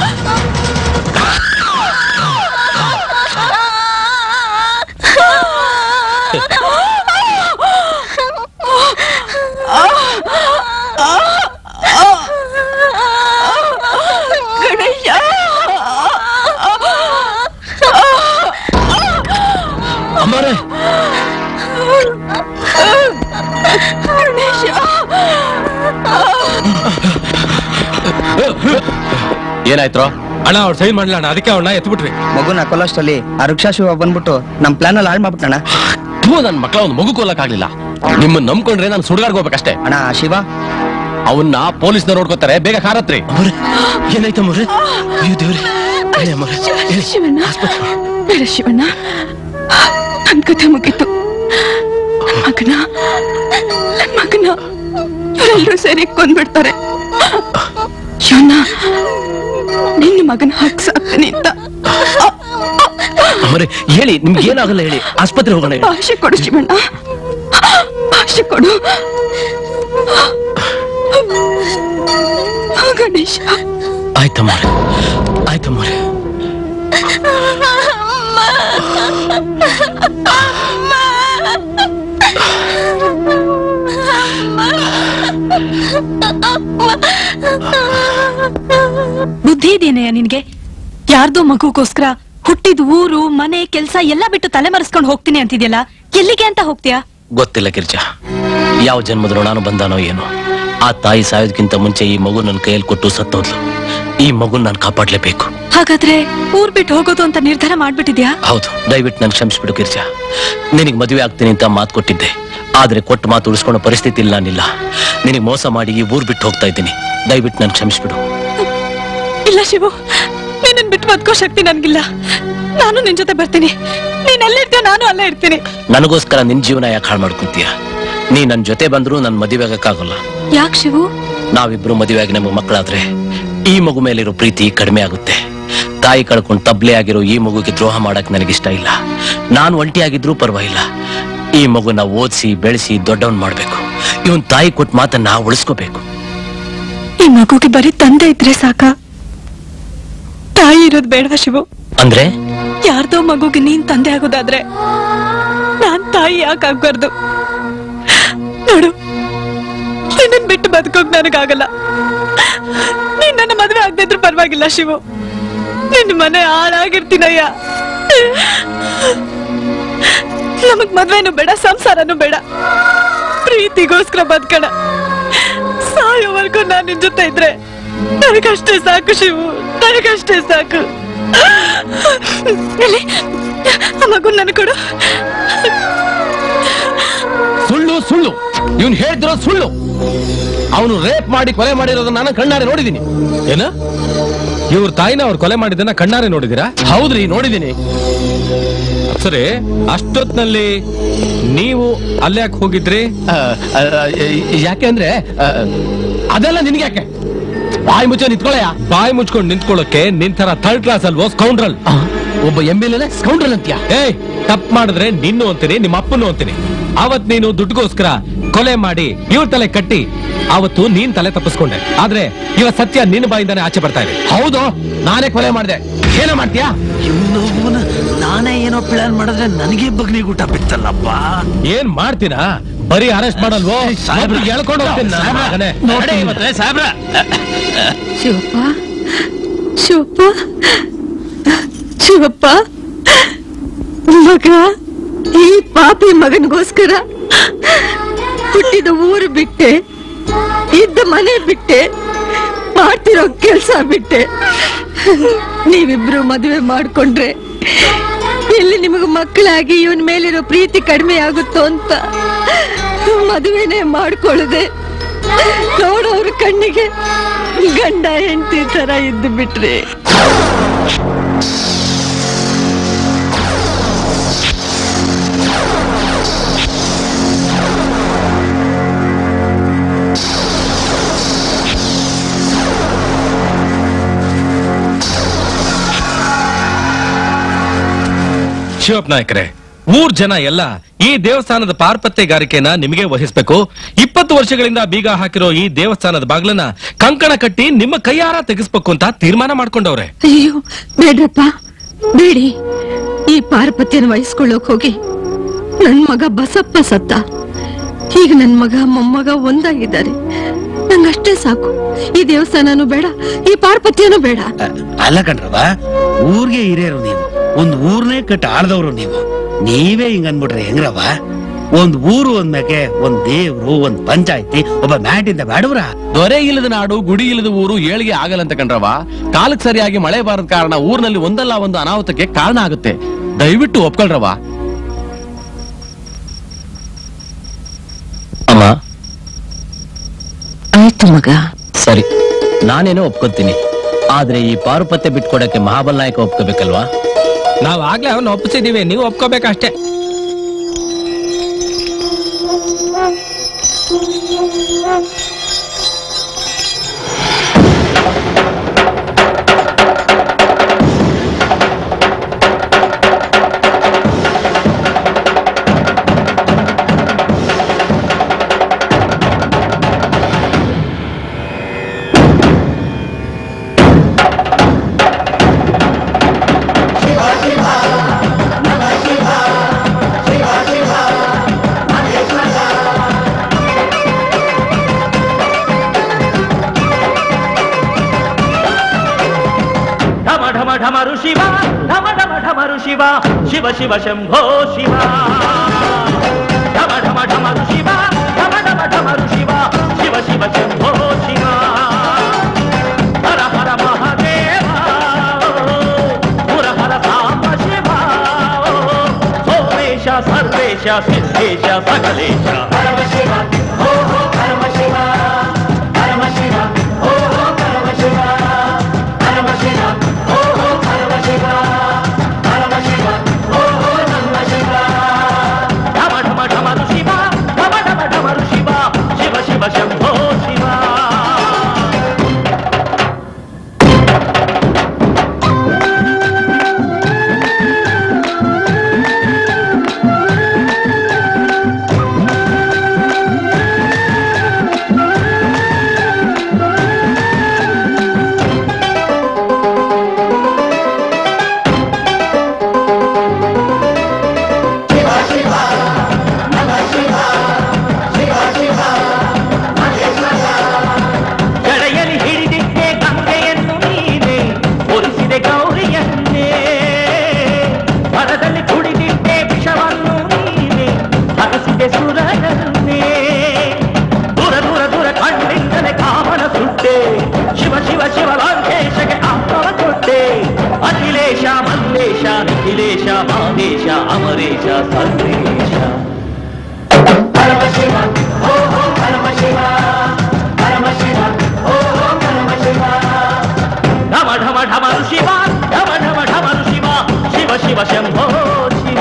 ಗಣೇಶ ಅಮ್ಮರೇ ಗಣೇಶ ಏನಾಯ್ತು ಅಣ್ಣ ಅವ್ರು ಸೈನ್ ಮಾಡ್ಲಣ್ಣ ಅಣ್ಣ ಅದಕ್ಕೆ ಅವನ್ನ ಎತ್ಬಿಟ್ವಿ ಮಗುನ ಕೊಲ್ಲೋಷ್ಟರಲ್ಲಿ ಆ ವೃಕ್ಷ ಶಿವ ಬಂದ್ಬಿಟ್ಟು ನಮ್ ಪ್ಲಾನ್ ಅಲ್ಲಿ ಹಾಳು ಮಾಡ್ಬಿಟ್ಟಣ ಥೂ ನನ್ ಮಕ್ಳ ಒಂದು ಮಗು ಕೊಲ್ಲಕ್ಕಾಗ್ಲಿಲ್ಲ ನಿಮ್ಮನ್ನ ನಂಬ್ಕೊಂಡ್ರೆ ನಾನು ಸುಡುಗಾಡ್ಗೆ ಹೋಗ್ಬೇಕಷ್ಟೇ ಅಣ್ಣ ಆ ಶಿವ ಅವನ್ನ ಪೊಲೀಸ್ನ ನೋಡ್ಕೋತಾರೆ ಬೇಗ ಕಾರತ್ರಿ ಏನಾಯ್ತು ಅಮ್ಮವ್ರೆ ಅಯ್ಯೋ ದೇವ್ರೆ ಹೇಳಿ ಅಮ್ಮವ್ರೆ ಹೇಳಿ. ಶಿವಣ್ಣ ಬೇಡ ಶಿವಣ್ಣ ನನ್ ಕಥೆ ಮುಗೀತು ನನ್ ಮಗನ ನನ್ ಮಗನ ಇವರೆಲ್ಲರೂ ಸೇರಿ ಕೊಂದ್ಬಿಡ್ತಾರೆ ಶಿವಣ್ಣ ನಿನ್ನ ಮಗನ ಹಕ್ ಸಾಕ್ತೀನಿ ಅಂತ ಅಮ್ಮರೇ ಹೇಳಿ ನಿಮ್ಗೆ ಏನಾಗಲ್ಲ ಹೇಳಿ ಆಸ್ಪತ್ರೆ ಹೋಗೋಣ ಹೇಳಿ ಭಾಷೆ ಕೊಡು ಶಿವಣ್ಣ ಭಾಷೆ ಕೊಡು ಗಣೇಶ ಆಯ್ತಮ್ಮರೆ ಆಯ್ತಮ್ಮರೆ ಬುದ್ಧಿ ಇದೆಯೇನಯ್ಯ ನಿನ್ಗೆ ಯಾರ್ದೋ ಮಗುಗೋಸ್ಕರ ಹುಟ್ಟಿದ ಊರು ಮನೆ ಕೆಲ್ಸ ಎಲ್ಲ ಬಿಟ್ಟು ತಲೆ ಮರೆಸ್ಕೊಂಡು ಹೋಗ್ತೀನಿ ಅಂತಿದ್ಯಲ್ಲ ಎಲ್ಲಿಗೆ ಅಂತ ಹೋಗ್ತೀಯಾ ಗೊತ್ತಿಲ್ಲ ಗಿರ್ಜಾ ಯಾವ ಜನ್ಮದ ನಾನು ಬಂದಾನೋ ಏನೋ ಆ ತಾಯಿ ಸಾಯೋದಕ್ಕಿಂತ ಮುಂಚೆ ಈ ಮಗು ನನ್ನ ಕೈಯಲ್ಲಿ ಕೊಟ್ಟು ಸತ್ತೋದ್ಲು ಈ ಮಗು ನಾನು ಕಾಪಾಡ್ಲೇಬೇಕು ಹಾಗಾದ್ರೆ ಊರ್ ಬಿಟ್ಟು ಹೋಗೋದು ಅಂತ ನಿರ್ಧಾರ ಮಾಡ್ಬಿಟ್ಟಿದ್ಯಾ ಹೌದು ದಯವಿಟ್ಟು ನನ್ ಕ್ಷಮಿಸ್ಬಿಡು ಗಿರ್ಜಾ ನಿನಗೆ ಮದುವೆ ಆಗ್ತೀನಿ ಅಂತ ಮಾತು ಕೊಟ್ಟಿದ್ದೆ ಆದ್ರೆ ಕೊಟ್ಟು ಮಾತು ಉಳಿಸ್ಕೊಳ್ಳೋ ಪರಿಸ್ಥಿತಿ ಇಲ್ಲ ನಾನಿಲ್ಲ ನಿನಗೆ ಮೋಸ ಮಾಡಿ ಈ ಊರ್ ಬಿಟ್ಟು ಹೋಗ್ತಾ ಇದ್ದೀನಿ ದಯವಿಟ್ಟು ನನ್ ಕ್ಷಮಿಸ್ಬಿಡು ಇಲ್ಲ ಶಿವು ನಿನ್ನನ್ ಬಿಟ್ಟು ಬದುಕೋ ಶಕ್ತಿ ನನ್ಗಿಲ್ಲ ನಾನು ನಿನ್ ಜೊತೆ ಬರ್ತೀನಿ ನೀನ್ ಎಲ್ಲಿರ್ತೀಯ ನಾನು ಅಲ್ಲೇ ಇರ್ತೀನಿ ನನಗೋಸ್ಕರ ನಿನ್ ಜೀವನ ಯಾಕೆ ಹಾಳು ಮಾಡ್ಕೊಂತೀಯ ನೀ ನನ್ ಜೊತೆ ಬಂದ್ರು ನನ್ ಮದುವೆ ಆಗಕ್ಕಾಗಲ್ಲ ಯಾಕೆ ಶಿವು ನಾವಿಬ್ರು ಮದುವೆಯಾಗಿ ನಮಗೆ ಮಕ್ಕಳಾದ್ರೆ ಈ ಮಗು ಮೇಲಿರೋ ಪ್ರೀತಿ ಕಡಿಮೆ ಆಗುತ್ತೆ ತಾಯಿ ಕಳ್ಕೊಂಡು ತಬ್ಲೆ ಆಗಿರೋ ಈ ಮಗುಗೆ ದ್ರೋಹ ಮಾಡಕ್ ನನಗಿಷ್ಟ ಇಲ್ಲ ನಾನು ಒಂಟಿಯಾಗಿದ್ರೂ ಪರವಾಗಿಲ್ಲ ಈ ಮಗುನ ಓದಿಸಿ ಬೆಳೆಸಿ ದೊಡ್ಡವನ್ ಮಾಡ್ಬೇಕು ಇವನ್ ತಾಯಿ ಕೊಟ್ಟ ಮಾತನ್ನ ಉಳಿಸ್ಕೋಬೇಕು ಈ ಮಗುಗೆ ಬರೀ ತಂದೆ ಇದ್ರೆ ಸಾಕ ತಾಯಿ ಇರೋದ್ ಬೇಡವಾ ಶಿವು ಅಂದ್ರೆ ಯಾರ್ದೋ ಮಗುಗೆ ನೀನ್ ತಂದೆ ಆಗೋದಾದ್ರೆ ನಾನ್ ತಾಯಿ ಯಾಕೆ ಆಗ್ಬಾರ್ದು ನೋಡು ನಿನ್ನನ್ ಬಿಟ್ಟು ಬದುಕೋಕ್ ನನಗಾಗಲ್ಲ ನೀನ್ ನನ್ನ ಮದ್ವೆ ಆಗದಿದ್ರು ಪರವಾಗಿಲ್ಲ ಶಿವು ನಿನ್ನ ಮನೆ ಹಾಳಾಗಿರ್ತೀನಯ್ಯ ನಮಗ್ ಮದ್ವೆನೂ ಬೇಡ ಸಂಸಾರನೂ ಬೇಡ ಪ್ರೀತಿಗೋಸ್ಕರ ಬದುಕಣ ಸಾಯೋವರೆಗೂ ನಾನ್ ನಿನ್ ಜೊತೆ ಇದ್ರೆ ನನಗಷ್ಟೇ ಸಾಕು ಶಿವು ನನಗಷ್ಟೇ ಸಾಕು ಎಲ್ಲಿ ಆ ಮಗು ನನ್ ಕೊಡು ಸುಳ್ಳು ಸುಳ್ಳು ಇವನ್ ಹೇಳ್ತಿರೋ ಸುಳ್ಳು ಅವನು ರೇಪ್ ಮಾಡಿ ಕೊಲೆ ಮಾಡಿರೋದನ್ನ ನಾನು ಕಣ್ಣಾರೆ ನೋಡಿದೀನಿ ಏನ ಇವ್ರ ತಾಯಿನ ಅವ್ರು ಕೊಲೆ ಮಾಡಿದ್ದನ್ನ ಕಣ್ಣಾರೆ ನೋಡಿದಿರಾ ಹೌದ್ರಿ ನೋಡಿದೀನಿ ಸರಿ ಅಷ್ಟೊತ್ನಲ್ಲಿ ನೀವು ಅಲ್ಲಿ ಯಾಕೆ ಹೋಗಿದ್ರಿ ಯಾಕೆ ಅಂದ್ರೆ ಅದೆಲ್ಲ ನಿನ್ಗೆ ಯಾಕೆ ಬಾಯಿ ಮುಚ್ಚ ನಿಂತ್ಕೊಳ್ಳಯ್ಯ ಬಾಯಿ ಮುಚ್ಕೊಂಡು ನಿಂತ್ಕೊಳ್ಳೋಕೆ ನಿನ್ ತರ ಥರ್ಡ್ ಕ್ಲಾಸ್ ಅಲ್ವೋ ಸ್ಕೌಂಡ್ರಲ್ ಒಬ್ಬ ಎಂ ಎಲ್ ಎ ಸ್ಕೌಂಡ್ರಲ್ ಅಂತ್ಯ ಏಯ್ ತಪ್ಪು ಮಾಡಿದ್ರೆ ನಿನ್ನು ಅಂತೀನಿ ನಿಮ್ಮ ಅಪ್ಪನು ಅಂತೀನಿ ಅವತ್ ನೀನು ದುಡ್ಡುಗೋಸ್ಕರ ಕೊಲೆ ಮಾಡಿ ಇವ್ರ ತಲೆ ಕಟ್ಟಿ ಅವತ್ತು ನೀನ್ ತಲೆ ತಪ್ಪಿಸ್ಕೊಂಡೆ ಆದ್ರೆ ಇವತ್ ಸತ್ಯ ನಿನ್ನ ಬಾಯಿಂದಾನೆ ಆಚೆ ಬರ್ತಾ ಇದೆ ಹೌದು ನಾನೇ ಕೊಲೆ ಮಾಡಿದೆ ಏನೋ ಮಾಡ್ತೀಯಾ ಇವನೊಬ್ಬನ ನಾನೇ ಏನೋ ಪ್ಲಾನ್ ಮಾಡಿದ್ರೆ ನನಗೆ ಬಗ್ನಿ ಊಟ ಬಿತ್ತಲ್ಲಪ್ಪ ಏನ್ ಮಾಡ್ತೀರಾ ಬರೀ ಅರೆಸ್ಟ್ ಮಾಡಲ್ವೋ ಒಬ್ರಿಗೆ ಎಳ್ಕೊಂಡು ಹೋಗ್ತೀನಿ ನಾನು ಮಗನೇ. ಸಾಹೇಬ್ರ ಶಿವಪ್ಪ ಶಿವಪ್ಪ ಶಿವಪ್ಪ ಮಗ ಈ ಪಾಪಿ ಮಗನಿಗೋಸ್ಕರ ಹುಟ್ಟಿದ ಊರು ಬಿಟ್ಟೆ ಇದ್ದ ಮನೆ ಬಿಟ್ಟೆ ಮಾಡ್ತಿರೋ ಕೆಲ್ಸ ಬಿಟ್ಟೆ ನೀವಿಬ್ರು ಮದುವೆ ಮಾಡ್ಕೊಂಡ್ರೆ ಎಲ್ಲಿ ನಿಮಗೆ ಮಕ್ಕಳಾಗಿ ಇವನ್ ಮೇಲಿರೋ ಪ್ರೀತಿ ಕಡಿಮೆ ಆಗುತ್ತೋ ಅಂತ ಮದುವೆನೇ ಮಾಡ್ಕೊಳ್ಳದೆ ನೋಡೋರ ಕಣ್ಣಿಗೆ ಗಂಡ ಹೆಂಡತಿ ತರ ಇದ್ದು ಬಿಟ್ರಿ ಶಿವಪ್ಪ ನಾಯಕರೇ ಊರ್ ಜನ ಎಲ್ಲ ಈ ದೇವಸ್ಥಾನದ ಪಾರ್ಪತ್ಯಗಾರಿಕೆನ ನಿಮಗೆ ವಹಿಸ್ಬೇಕು ಇಪ್ಪತ್ತು ವರ್ಷಗಳಿಂದ ಬೀಗ ಹಾಕಿರೋ ಈ ದೇವಸ್ಥಾನದ ಬಾಗ್ಲನ್ನ ಕಂಕಣ ಕಟ್ಟಿ ನಿಮ್ಮ ಕೈಯಾರ ತೆಗಿಸ್ಬೇಕು ಅಂತ ತೀರ್ಮಾನ ಮಾಡ್ಕೊಂಡವ್ರೆ ಅಯ್ಯೋ ಬೇಡ್ರಪ್ಪ ಬೇಡಿ ಈ ಪಾರ್ಪತ್ಯನ ವಹಿಸ್ಕೊಳ್ಳೋಕ್ ಹೋಗಿ ನನ್ ಮಗ ಬಸಪ್ಪ ಸತ್ತ ಈಗ ನನ್ ಮಗ ಮೊಮ್ಮಗ ಒಂದಾಗಿದ್ದಾರೆ ನಂಗಷ್ಟೇ ಸಾಕು ಈ ದೇವಸ್ಥಾನನೂ ಬೇಡ ಈ ಪಾರ್ಪತ್ಯನೂ ಬೇಡ ಅಲ್ಲ ಕಣ್ರವ ಊರ್ಗೆ ಹಿರಿಯರು ನೀವು ಒಂದ್ ಊರ್ನೇ ಕಟ್ಟಿ ಆಳ್ದವ್ರು ನೀವು ನೀವೇ ಹಿಂಗ್ ಅನ್ಬಿಟ್ರೆ ಹೆಂಗ್ರವ ಒಂದ್ ಊರು ಅಂದ್ಮೇಕೆ ಒಂದ್ ದೇವ್ರು ಒಂದ್ ಪಂಚಾಯತಿ ಒಬ್ಬ ಮ್ಯಾಟಿಂದ ಬೇಡವ್ರ ದೊರೆ ಇಲ್ಲದ ನಾಡು ಗುಡಿ ಇಲ್ಲದ ಊರು ಏಳಿಗೆ ಆಗಲ್ಲ ಅಂತ ಕಂಡ್ರವ ಕಾಲಕ್ಕೆ ಸರಿಯಾಗಿ ಮಳೆ ಬಾರದ ಕಾರಣ ಊರಿನಲ್ಲಿ ಒಂದಲ್ಲ ಒಂದು ಅನಾಹುತಕ್ಕೆ ಕಾರಣ ಆಗುತ್ತೆ ದಯವಿಟ್ಟು ಒಪ್ಕೊಳ್ರವ ಅಮ್ಮ ಆಯ್ತು ಮಗ ಸರಿ ನಾನೇನೋ ಒಪ್ಕೊತೀನಿ ಆದ್ರೆ ಈ ಪಾರುಪತ್ಯ ಬಿಟ್ಕೊಡಕ್ಕೆ ಮಹಾಬಲ್ ನಾಯಕ ಒಪ್ಕೋಬೇಕಲ್ವಾ ನಾವ್ ಆಗ್ಲೇ ಅವನ್ನ ಒಪ್ಪಿಸಿದೀವಿ ನೀವು ಒಪ್ಕೋಬೇಕಷ್ಟೇ ಢಮ ಢಮ ಢಮರು ಶಿವ ಢಮ ಢಮ ಢಮರು ಶಿವ ಶಿವ ಶಿವ ಶಂಭೋ ಶಿವ ಢಮ ಢಮ ಢಮರು ಶಿವ ಢಮ ಢಮ ಢಮರು ಶಿವ ಶಿವ ಶಿವ ಶಂಭೋ ಶಿವ ಹರ ಹರ ಮಹಾದೇವ ಪುರ ಹರ ಸಾಂಬ ಶಿವ ಸೋಮೇಶ ಸರ್ವೇಶ ಸಿದ್ದೇಶ ಸಕಲೇಶ ಪರಮ ಶಿವ ಓ ಹೋ ಪರಮ ಶಿವ ಪರಮ ಶಿವ ಓ ಹೋ ಪರಮ ಶಿವ ಪರಮ ಶಿವ ಓ ಹೋ ಪರಮ ಶಿವ ಪರಮ ಶಿವ ಓ ಹೋ ನಮ್ಮ ಶಿವ ಢಮ ಢಮ ಢಮರು ಶಿವ ಢಮ ಢಮ ಢಮರು ಶಿವ ಶಿವ ಶಿವ ಶಂಭೋ ಶಿವ ಜಡೆಯಲ್ಲಿ ಹಿಡಿದಿದ್ದೆ ಗಂಗೆಯನ್ನು ನೀನೆ ಒಲಿಸಿದೆ ಗೌರಿಯನ್ನೇ ಮರದಲ್ಲಿ ಕುಡಿದಿದ್ದೆ ವಿಷವನ್ನು ನೀನೆ ಹರಸಿದೆ ಸುರನನ್ನೇ ದೂರ ದೂರ ದೂರ ಕಣ್ಣಿಂದಲೇ ಕಾಮನ ಸುಟ್ಟೆ ಶಿವ ಶಿವ ಶಿವ ಲಾಂಕೇಶಗೆ ಆತ್ಮವ ಕೊಟ್ಟೆ ಅಖಿಲೇಶ ಮಲ್ಲೇಶ ನಿಖಿಲೇಶ ಮಾದೇಶ ಅಮರೇಶ ಸಂದೇಶ ಪರಮ ಶಿವ ಓ ಹೋ ಪರಮ ಶಿವ ಪರಮ ಶಿವ ಓ ಹೋ ಪರಮ ಶಿವ ಢಮ ಢಮ ಢಮರು ಶಿವ ಢಮ ಢಮ ಢಮರು ಶಿವ ಶಿವ ಶಿವ ಶಂಭೋ ಶಿವ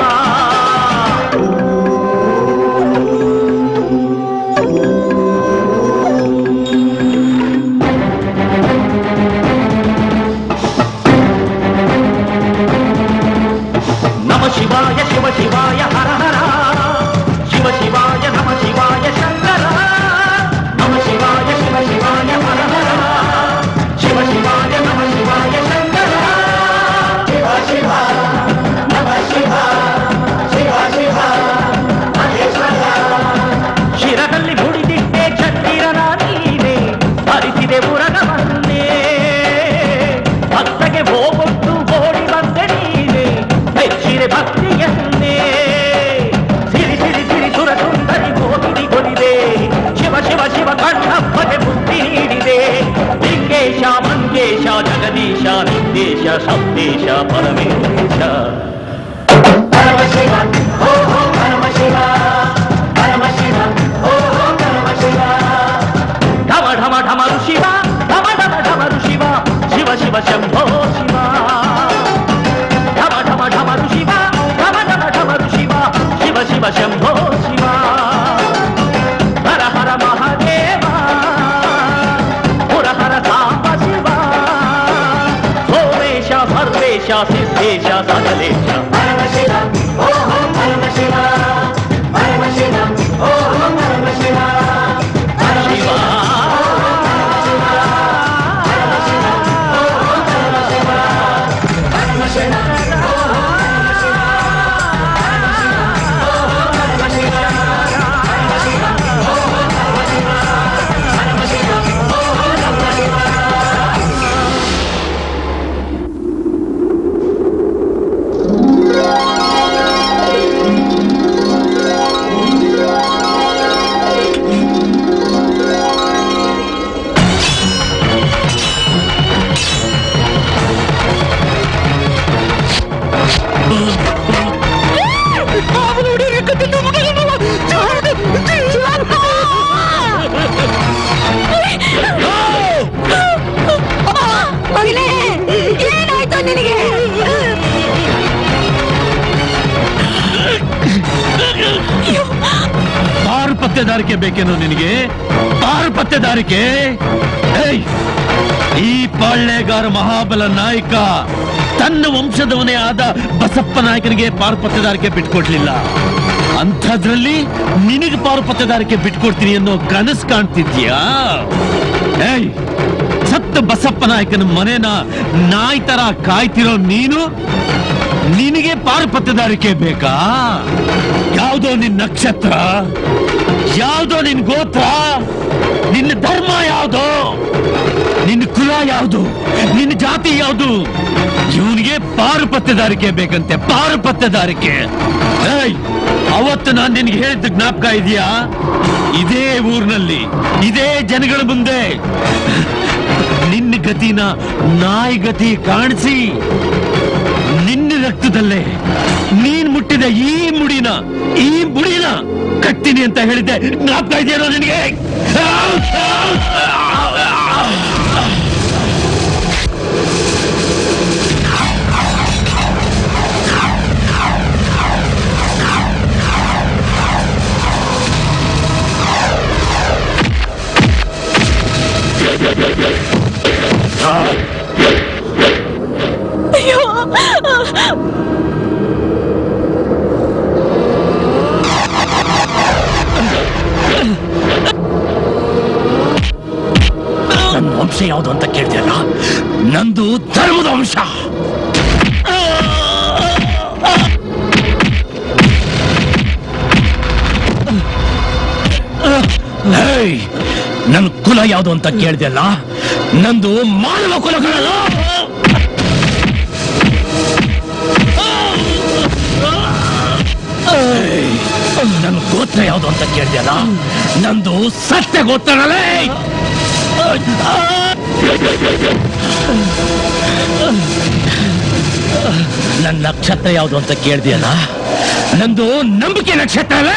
ನಮ ಶಿವಾಯ ಶಿವ ಶಿವಾಯ ಹರ ಹರ ಶಿವ ಶಿವಾಯ ನಮ ಶಿವಾಯ ಶಂಕರ ನಮ ಶಿವಾಯ ಶಿವ ಶಿವಾಯ ಹರ ಹರ ಶಿವ ಶಿವಾಯ ನಮ ಶಿವಾಯ ಶಂಕರ ಶಿವ ಶಿವ ನಮ ಶಿವ ಶಿವ ಶಿವ ಮಹೇಶ್ವರ ಶಿರದಲ್ಲಿ ಮುಡಿದಿದ್ದೆ ಚಂದಿರನ ನೀನೆ ಹರಿಸಿದೆ ಉರಗವನ್ನೇ ಭಕ್ತಗೆ ಹೋಗೊಟ್ಟು ಓಡಿ ಬಂದೆ ನೀನೆ ಮೆಚ್ಚಿದೆ ಭಕ್ತಿಯನ್ನೇ ಸಿರಿ ಸಿರಿ ಸಿರಿ ಸುರ ಸುಂದರಿ ಮೋಹಿನಿ ಕೊಡಿದೆ ಶಿವ ಶಿವ ಶಿವ ಕಣ್ಣಪ್ಪಗೆ ಬುದ್ಧಿ ನೀಡಿದೆ ಲಿಂಗೇಶ ಮಂಗೇಶ ಜಗದೀಶ ನಿರ್ದೇಶ ಶಬ್ದೇಶ ಪರಮೇಶ ಪರಮ ಶಿವ ಓ ಹೋ ಪರಮ ಶಿವ ಪರಮ ಶಿವ ಓ ಹೋ ಪರಮ ಶಿವ ಢಮ ಢಮ ಢಮರು ಶಿವ ಢಮ ಢಮ ಢಮರು ಶಿವ ಶಿವ ಶಿವ ಶಂಭೋ ಶಿವ ಢಮ ಢಮ ಢಮರು ಶಿವ ಢಮ ಢಮ ಢಮರು ಶಿವ ಶಿವ ಶಿವ ಶಂಭೋ ಶಿವ ಹರ ಹರ ಮಹಾದೇವ ಪುರ ಹರ ಸಾಂಬ ಶಿವ ಸೋಮೇಶ ಸರ್ವೇಶ ಸಿದ್ದೇಶ ಸಕಲೇಶ ಪರಮ ಶಿವ ಓ ಹೋ ಪರಮ ಶಿವ ಪರಮ ಶಿವ ಓ ಹೋ ಪರಮ ಶಿವ ಪರಮ ಶಿವ ಮಗನೇ ಏನಾಯ್ತು ನಿನಗೆ ಪತ್ತೆದಾರಿಕೆ ಬೇಕೇನೋ ನಿನಗೆ ಪಾರು ಪತ್ತೆದಾರಿಕೆ ಏಯ್! ಈ ಪಾಳ್ಯಗಾರ ಮಹಾಬಲ ನಾಯಕ ತನ್ನ ವಂಶದವನೇ ಆದ ಬಸಪ್ಪ ನಾಯಕನಿಗೆ ಪಾರು ಪತ್ತೆದಾರಿಕೆ ಬಿಟ್ಕೊಡ್ಲಿಲ್ಲ ಅಂಥದ್ರಲ್ಲಿ ನಿನಗೆ ಪಾರು ಪತ್ತೆದಾರಿಕೆ ಬಿಟ್ಕೊಡ್ತೀನಿ ಅನ್ನೋ ಕನಸು ಕಾಣ್ತಿದ್ಯಾ ಏಯ್ ಸತ್ತ ಬಸಪ್ಪ ನಾಯಕನ ಮನೆನ ನಾಯಿ ತರ ಕಾಯ್ತಿರೋ ನೀನು ನಿನಗೆ ಪಾರು ಪತ್ತೆದಾರಿಕೆ ಬೇಕಾ ಯಾವ್ದೋ ನಿನ್ ನಕ್ಷತ್ರ ಯಾವ್ದೋ ನಿನ್ ಗೋತ್ರ ನಿನ್ನ ಧರ್ಮ ಯಾವ್ದು ನಿನ್ನ ಕುಲ ಯಾವ್ದು ನಿನ್ನ ಜಾತಿ ಯಾವ್ದು ಇವನಿಗೆ ಪಾರು ಪತ್ತೆದಾರಿಕೆ ಬೇಕಂತೆ ಪಾರು ಪತ್ತೆದಾರಿಕೆ ಏಯ್, ಅವತ್ತು ನಾನು ನಿನ್ಗೆ ಹೇಳಿದ ಜ್ಞಾಪಕ ಇದೆಯಾ ಇದೇ ಊರಿನಲ್ಲಿ ಇದೇ ಜನಗಳ ಮುಂದೆ ನಿನ್ನ ಗತಿನ ನಾಯಿ ಗತಿ ಕಾಣಿಸಿ ನಿನ್ನ ರಕ್ತದಲ್ಲೇ ನೀನ್ ಮುಟ್ಟಿದ ಈ ಮುಡಿನ ಈ ಮುಡಿನ ಕಟ್ತೀನಿ ಅಂತ ಹೇಳಿದ್ದೆ ಜ್ಞಾಪಕ ಇದೆಯೋ ನಿನಗೆ ಅಯ್ಯೋ ನನ್ನ ವಂಶ ಯಾವುದು ಅಂತ ಕೇಳ್ತಿಯಲ್ಲ ನಂದು ಧರ್ಮದ ವಂಶ ಹೇಯ್, ನನ್ ಕುಲ ಯಾವುದು ಅಂತ ಕೇಳ್ತಿಯಲ್ಲ ನಂದು ಮಾನವ ಕುಲಗಳಲ್ಲ ಹೇಯ್, ನನ್ ಗೋತ್ರ ಯಾವುದು ಅಂತ ಕೇಳ್ತಿಯಲ್ಲ ನಂದು ಸತ್ಯ ಗೋತ್ರಗಳೇ ನನ್ನ ನಕ್ಷತ್ರ ಯಾವುದು ಅಂತ ಕೇಳ್ದಿಯಲ್ಲ ನಂದು ನಂಬಿಕೆ ನಕ್ಷತ್ರವೇ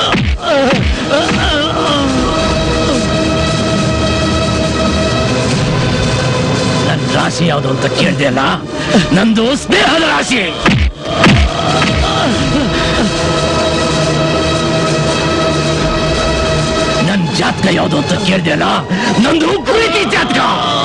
ನನ್ನ ರಾಶಿ ಯಾವುದು ಅಂತ ಕೇಳ್ದಿಯಲ್ಲ ನಂದು ಸ್ನೇಹದ ರಾಶಿ ನನ್ ಜಾತಕ ಯಾವುದು ಅಂತ ಕೇಳ್ದಿಯಲ್ಲ ನಂದು ಪ್ರೀತಿ ಜಾತಕ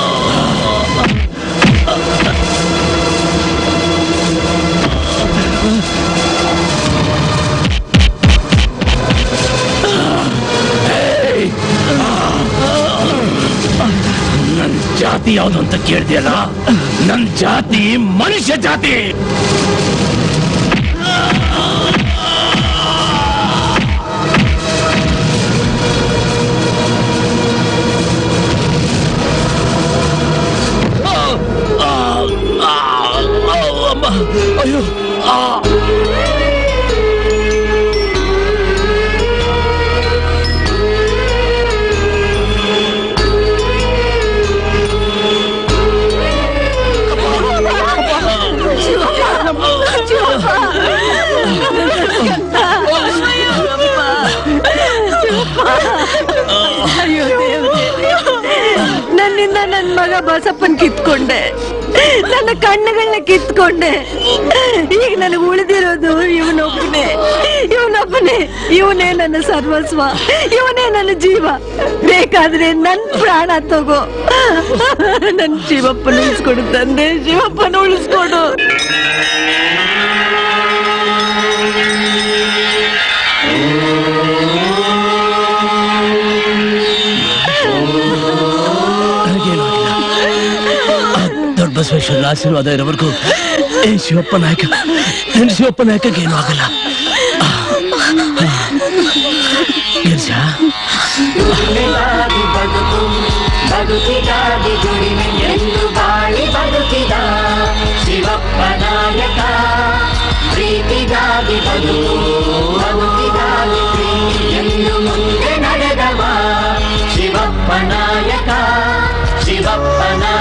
ನನ್ ಜಾತಿ ಯಾವುದು ಅಂತ ಕೇಳ್ದಿಯಲ್ಲ ನನ್ ಜಾತಿ ಮನುಷ್ಯ ಜಾತಿ ಅಯ್ಯೋ ಆ ಅಯ್ಯೋ ದೇವ್ರೇ. ನನ್ನಿಂದ ನನ್ ಮಗ ಬಸಪ್ಪನ್ ಕಿತ್ಕೊಂಡೆ ನನ್ನ ಕಣ್ಣುಗಳನ್ನ ಕಿತ್ಕೊಂಡೆ ಈಗ ನನಗೆ ಉಳಿದಿರೋದು ಇವನೊಬ್ಬನೇ ಇವನೊಬ್ಬನೇ ಇವನೇ ನನ್ನ ಸರ್ವಸ್ವ ಇವನೇ ನನ್ನ ಜೀವ ಬೇಕಾದ್ರೆ ನನ್ ಪ್ರಾಣ ತಗೋ ನನ್ ಶಿವಪ್ಪನ ಉಳಿಸ್ಕೊಡು ತಂದೆ ಶಿವಪ್ಪನ ಉಳಿಸ್ಕೊಡು ನನಗೇನೂ ಆಗಿಲ್ಲ. ಆ ದೊಡ್ಡ ಬಸವೇಶ್ವರನ ಆಶೀರ್ವಾದ ಇರೋವರೆಗೂ ಏ ಶಿವಪ್ಪ ನಾಯಕ ಏನ್ ಶಿವಪ್ಪ ನಾಯಕಗೆ ಏನೂ ಆಗಲ್ಲ ಆ, ಆ. ಗಿರ್ಜಾ ದುಡಿಮೆಗಾಗಿ ಬದುಕು ಬದುಕಿಗಾಗಿ ದುಡಿಮೆ ಎಂದು ಬಾಳಿ ಬದುಕಿದ ಶಿವಪ್ಪ ನಾಯಕ ಪ್ರೀತಿಗಾಗಿ ಬದುಕು ಬದುಕಿಗಾಗಿ ಪ್ರೀತಿ ಎಂದು ಮುಂದೆ ನಡೆದವ ಶಿವಪ್ಪ ನಾಯಕ ಶಿವಪ್ಪ ನಾಯಕ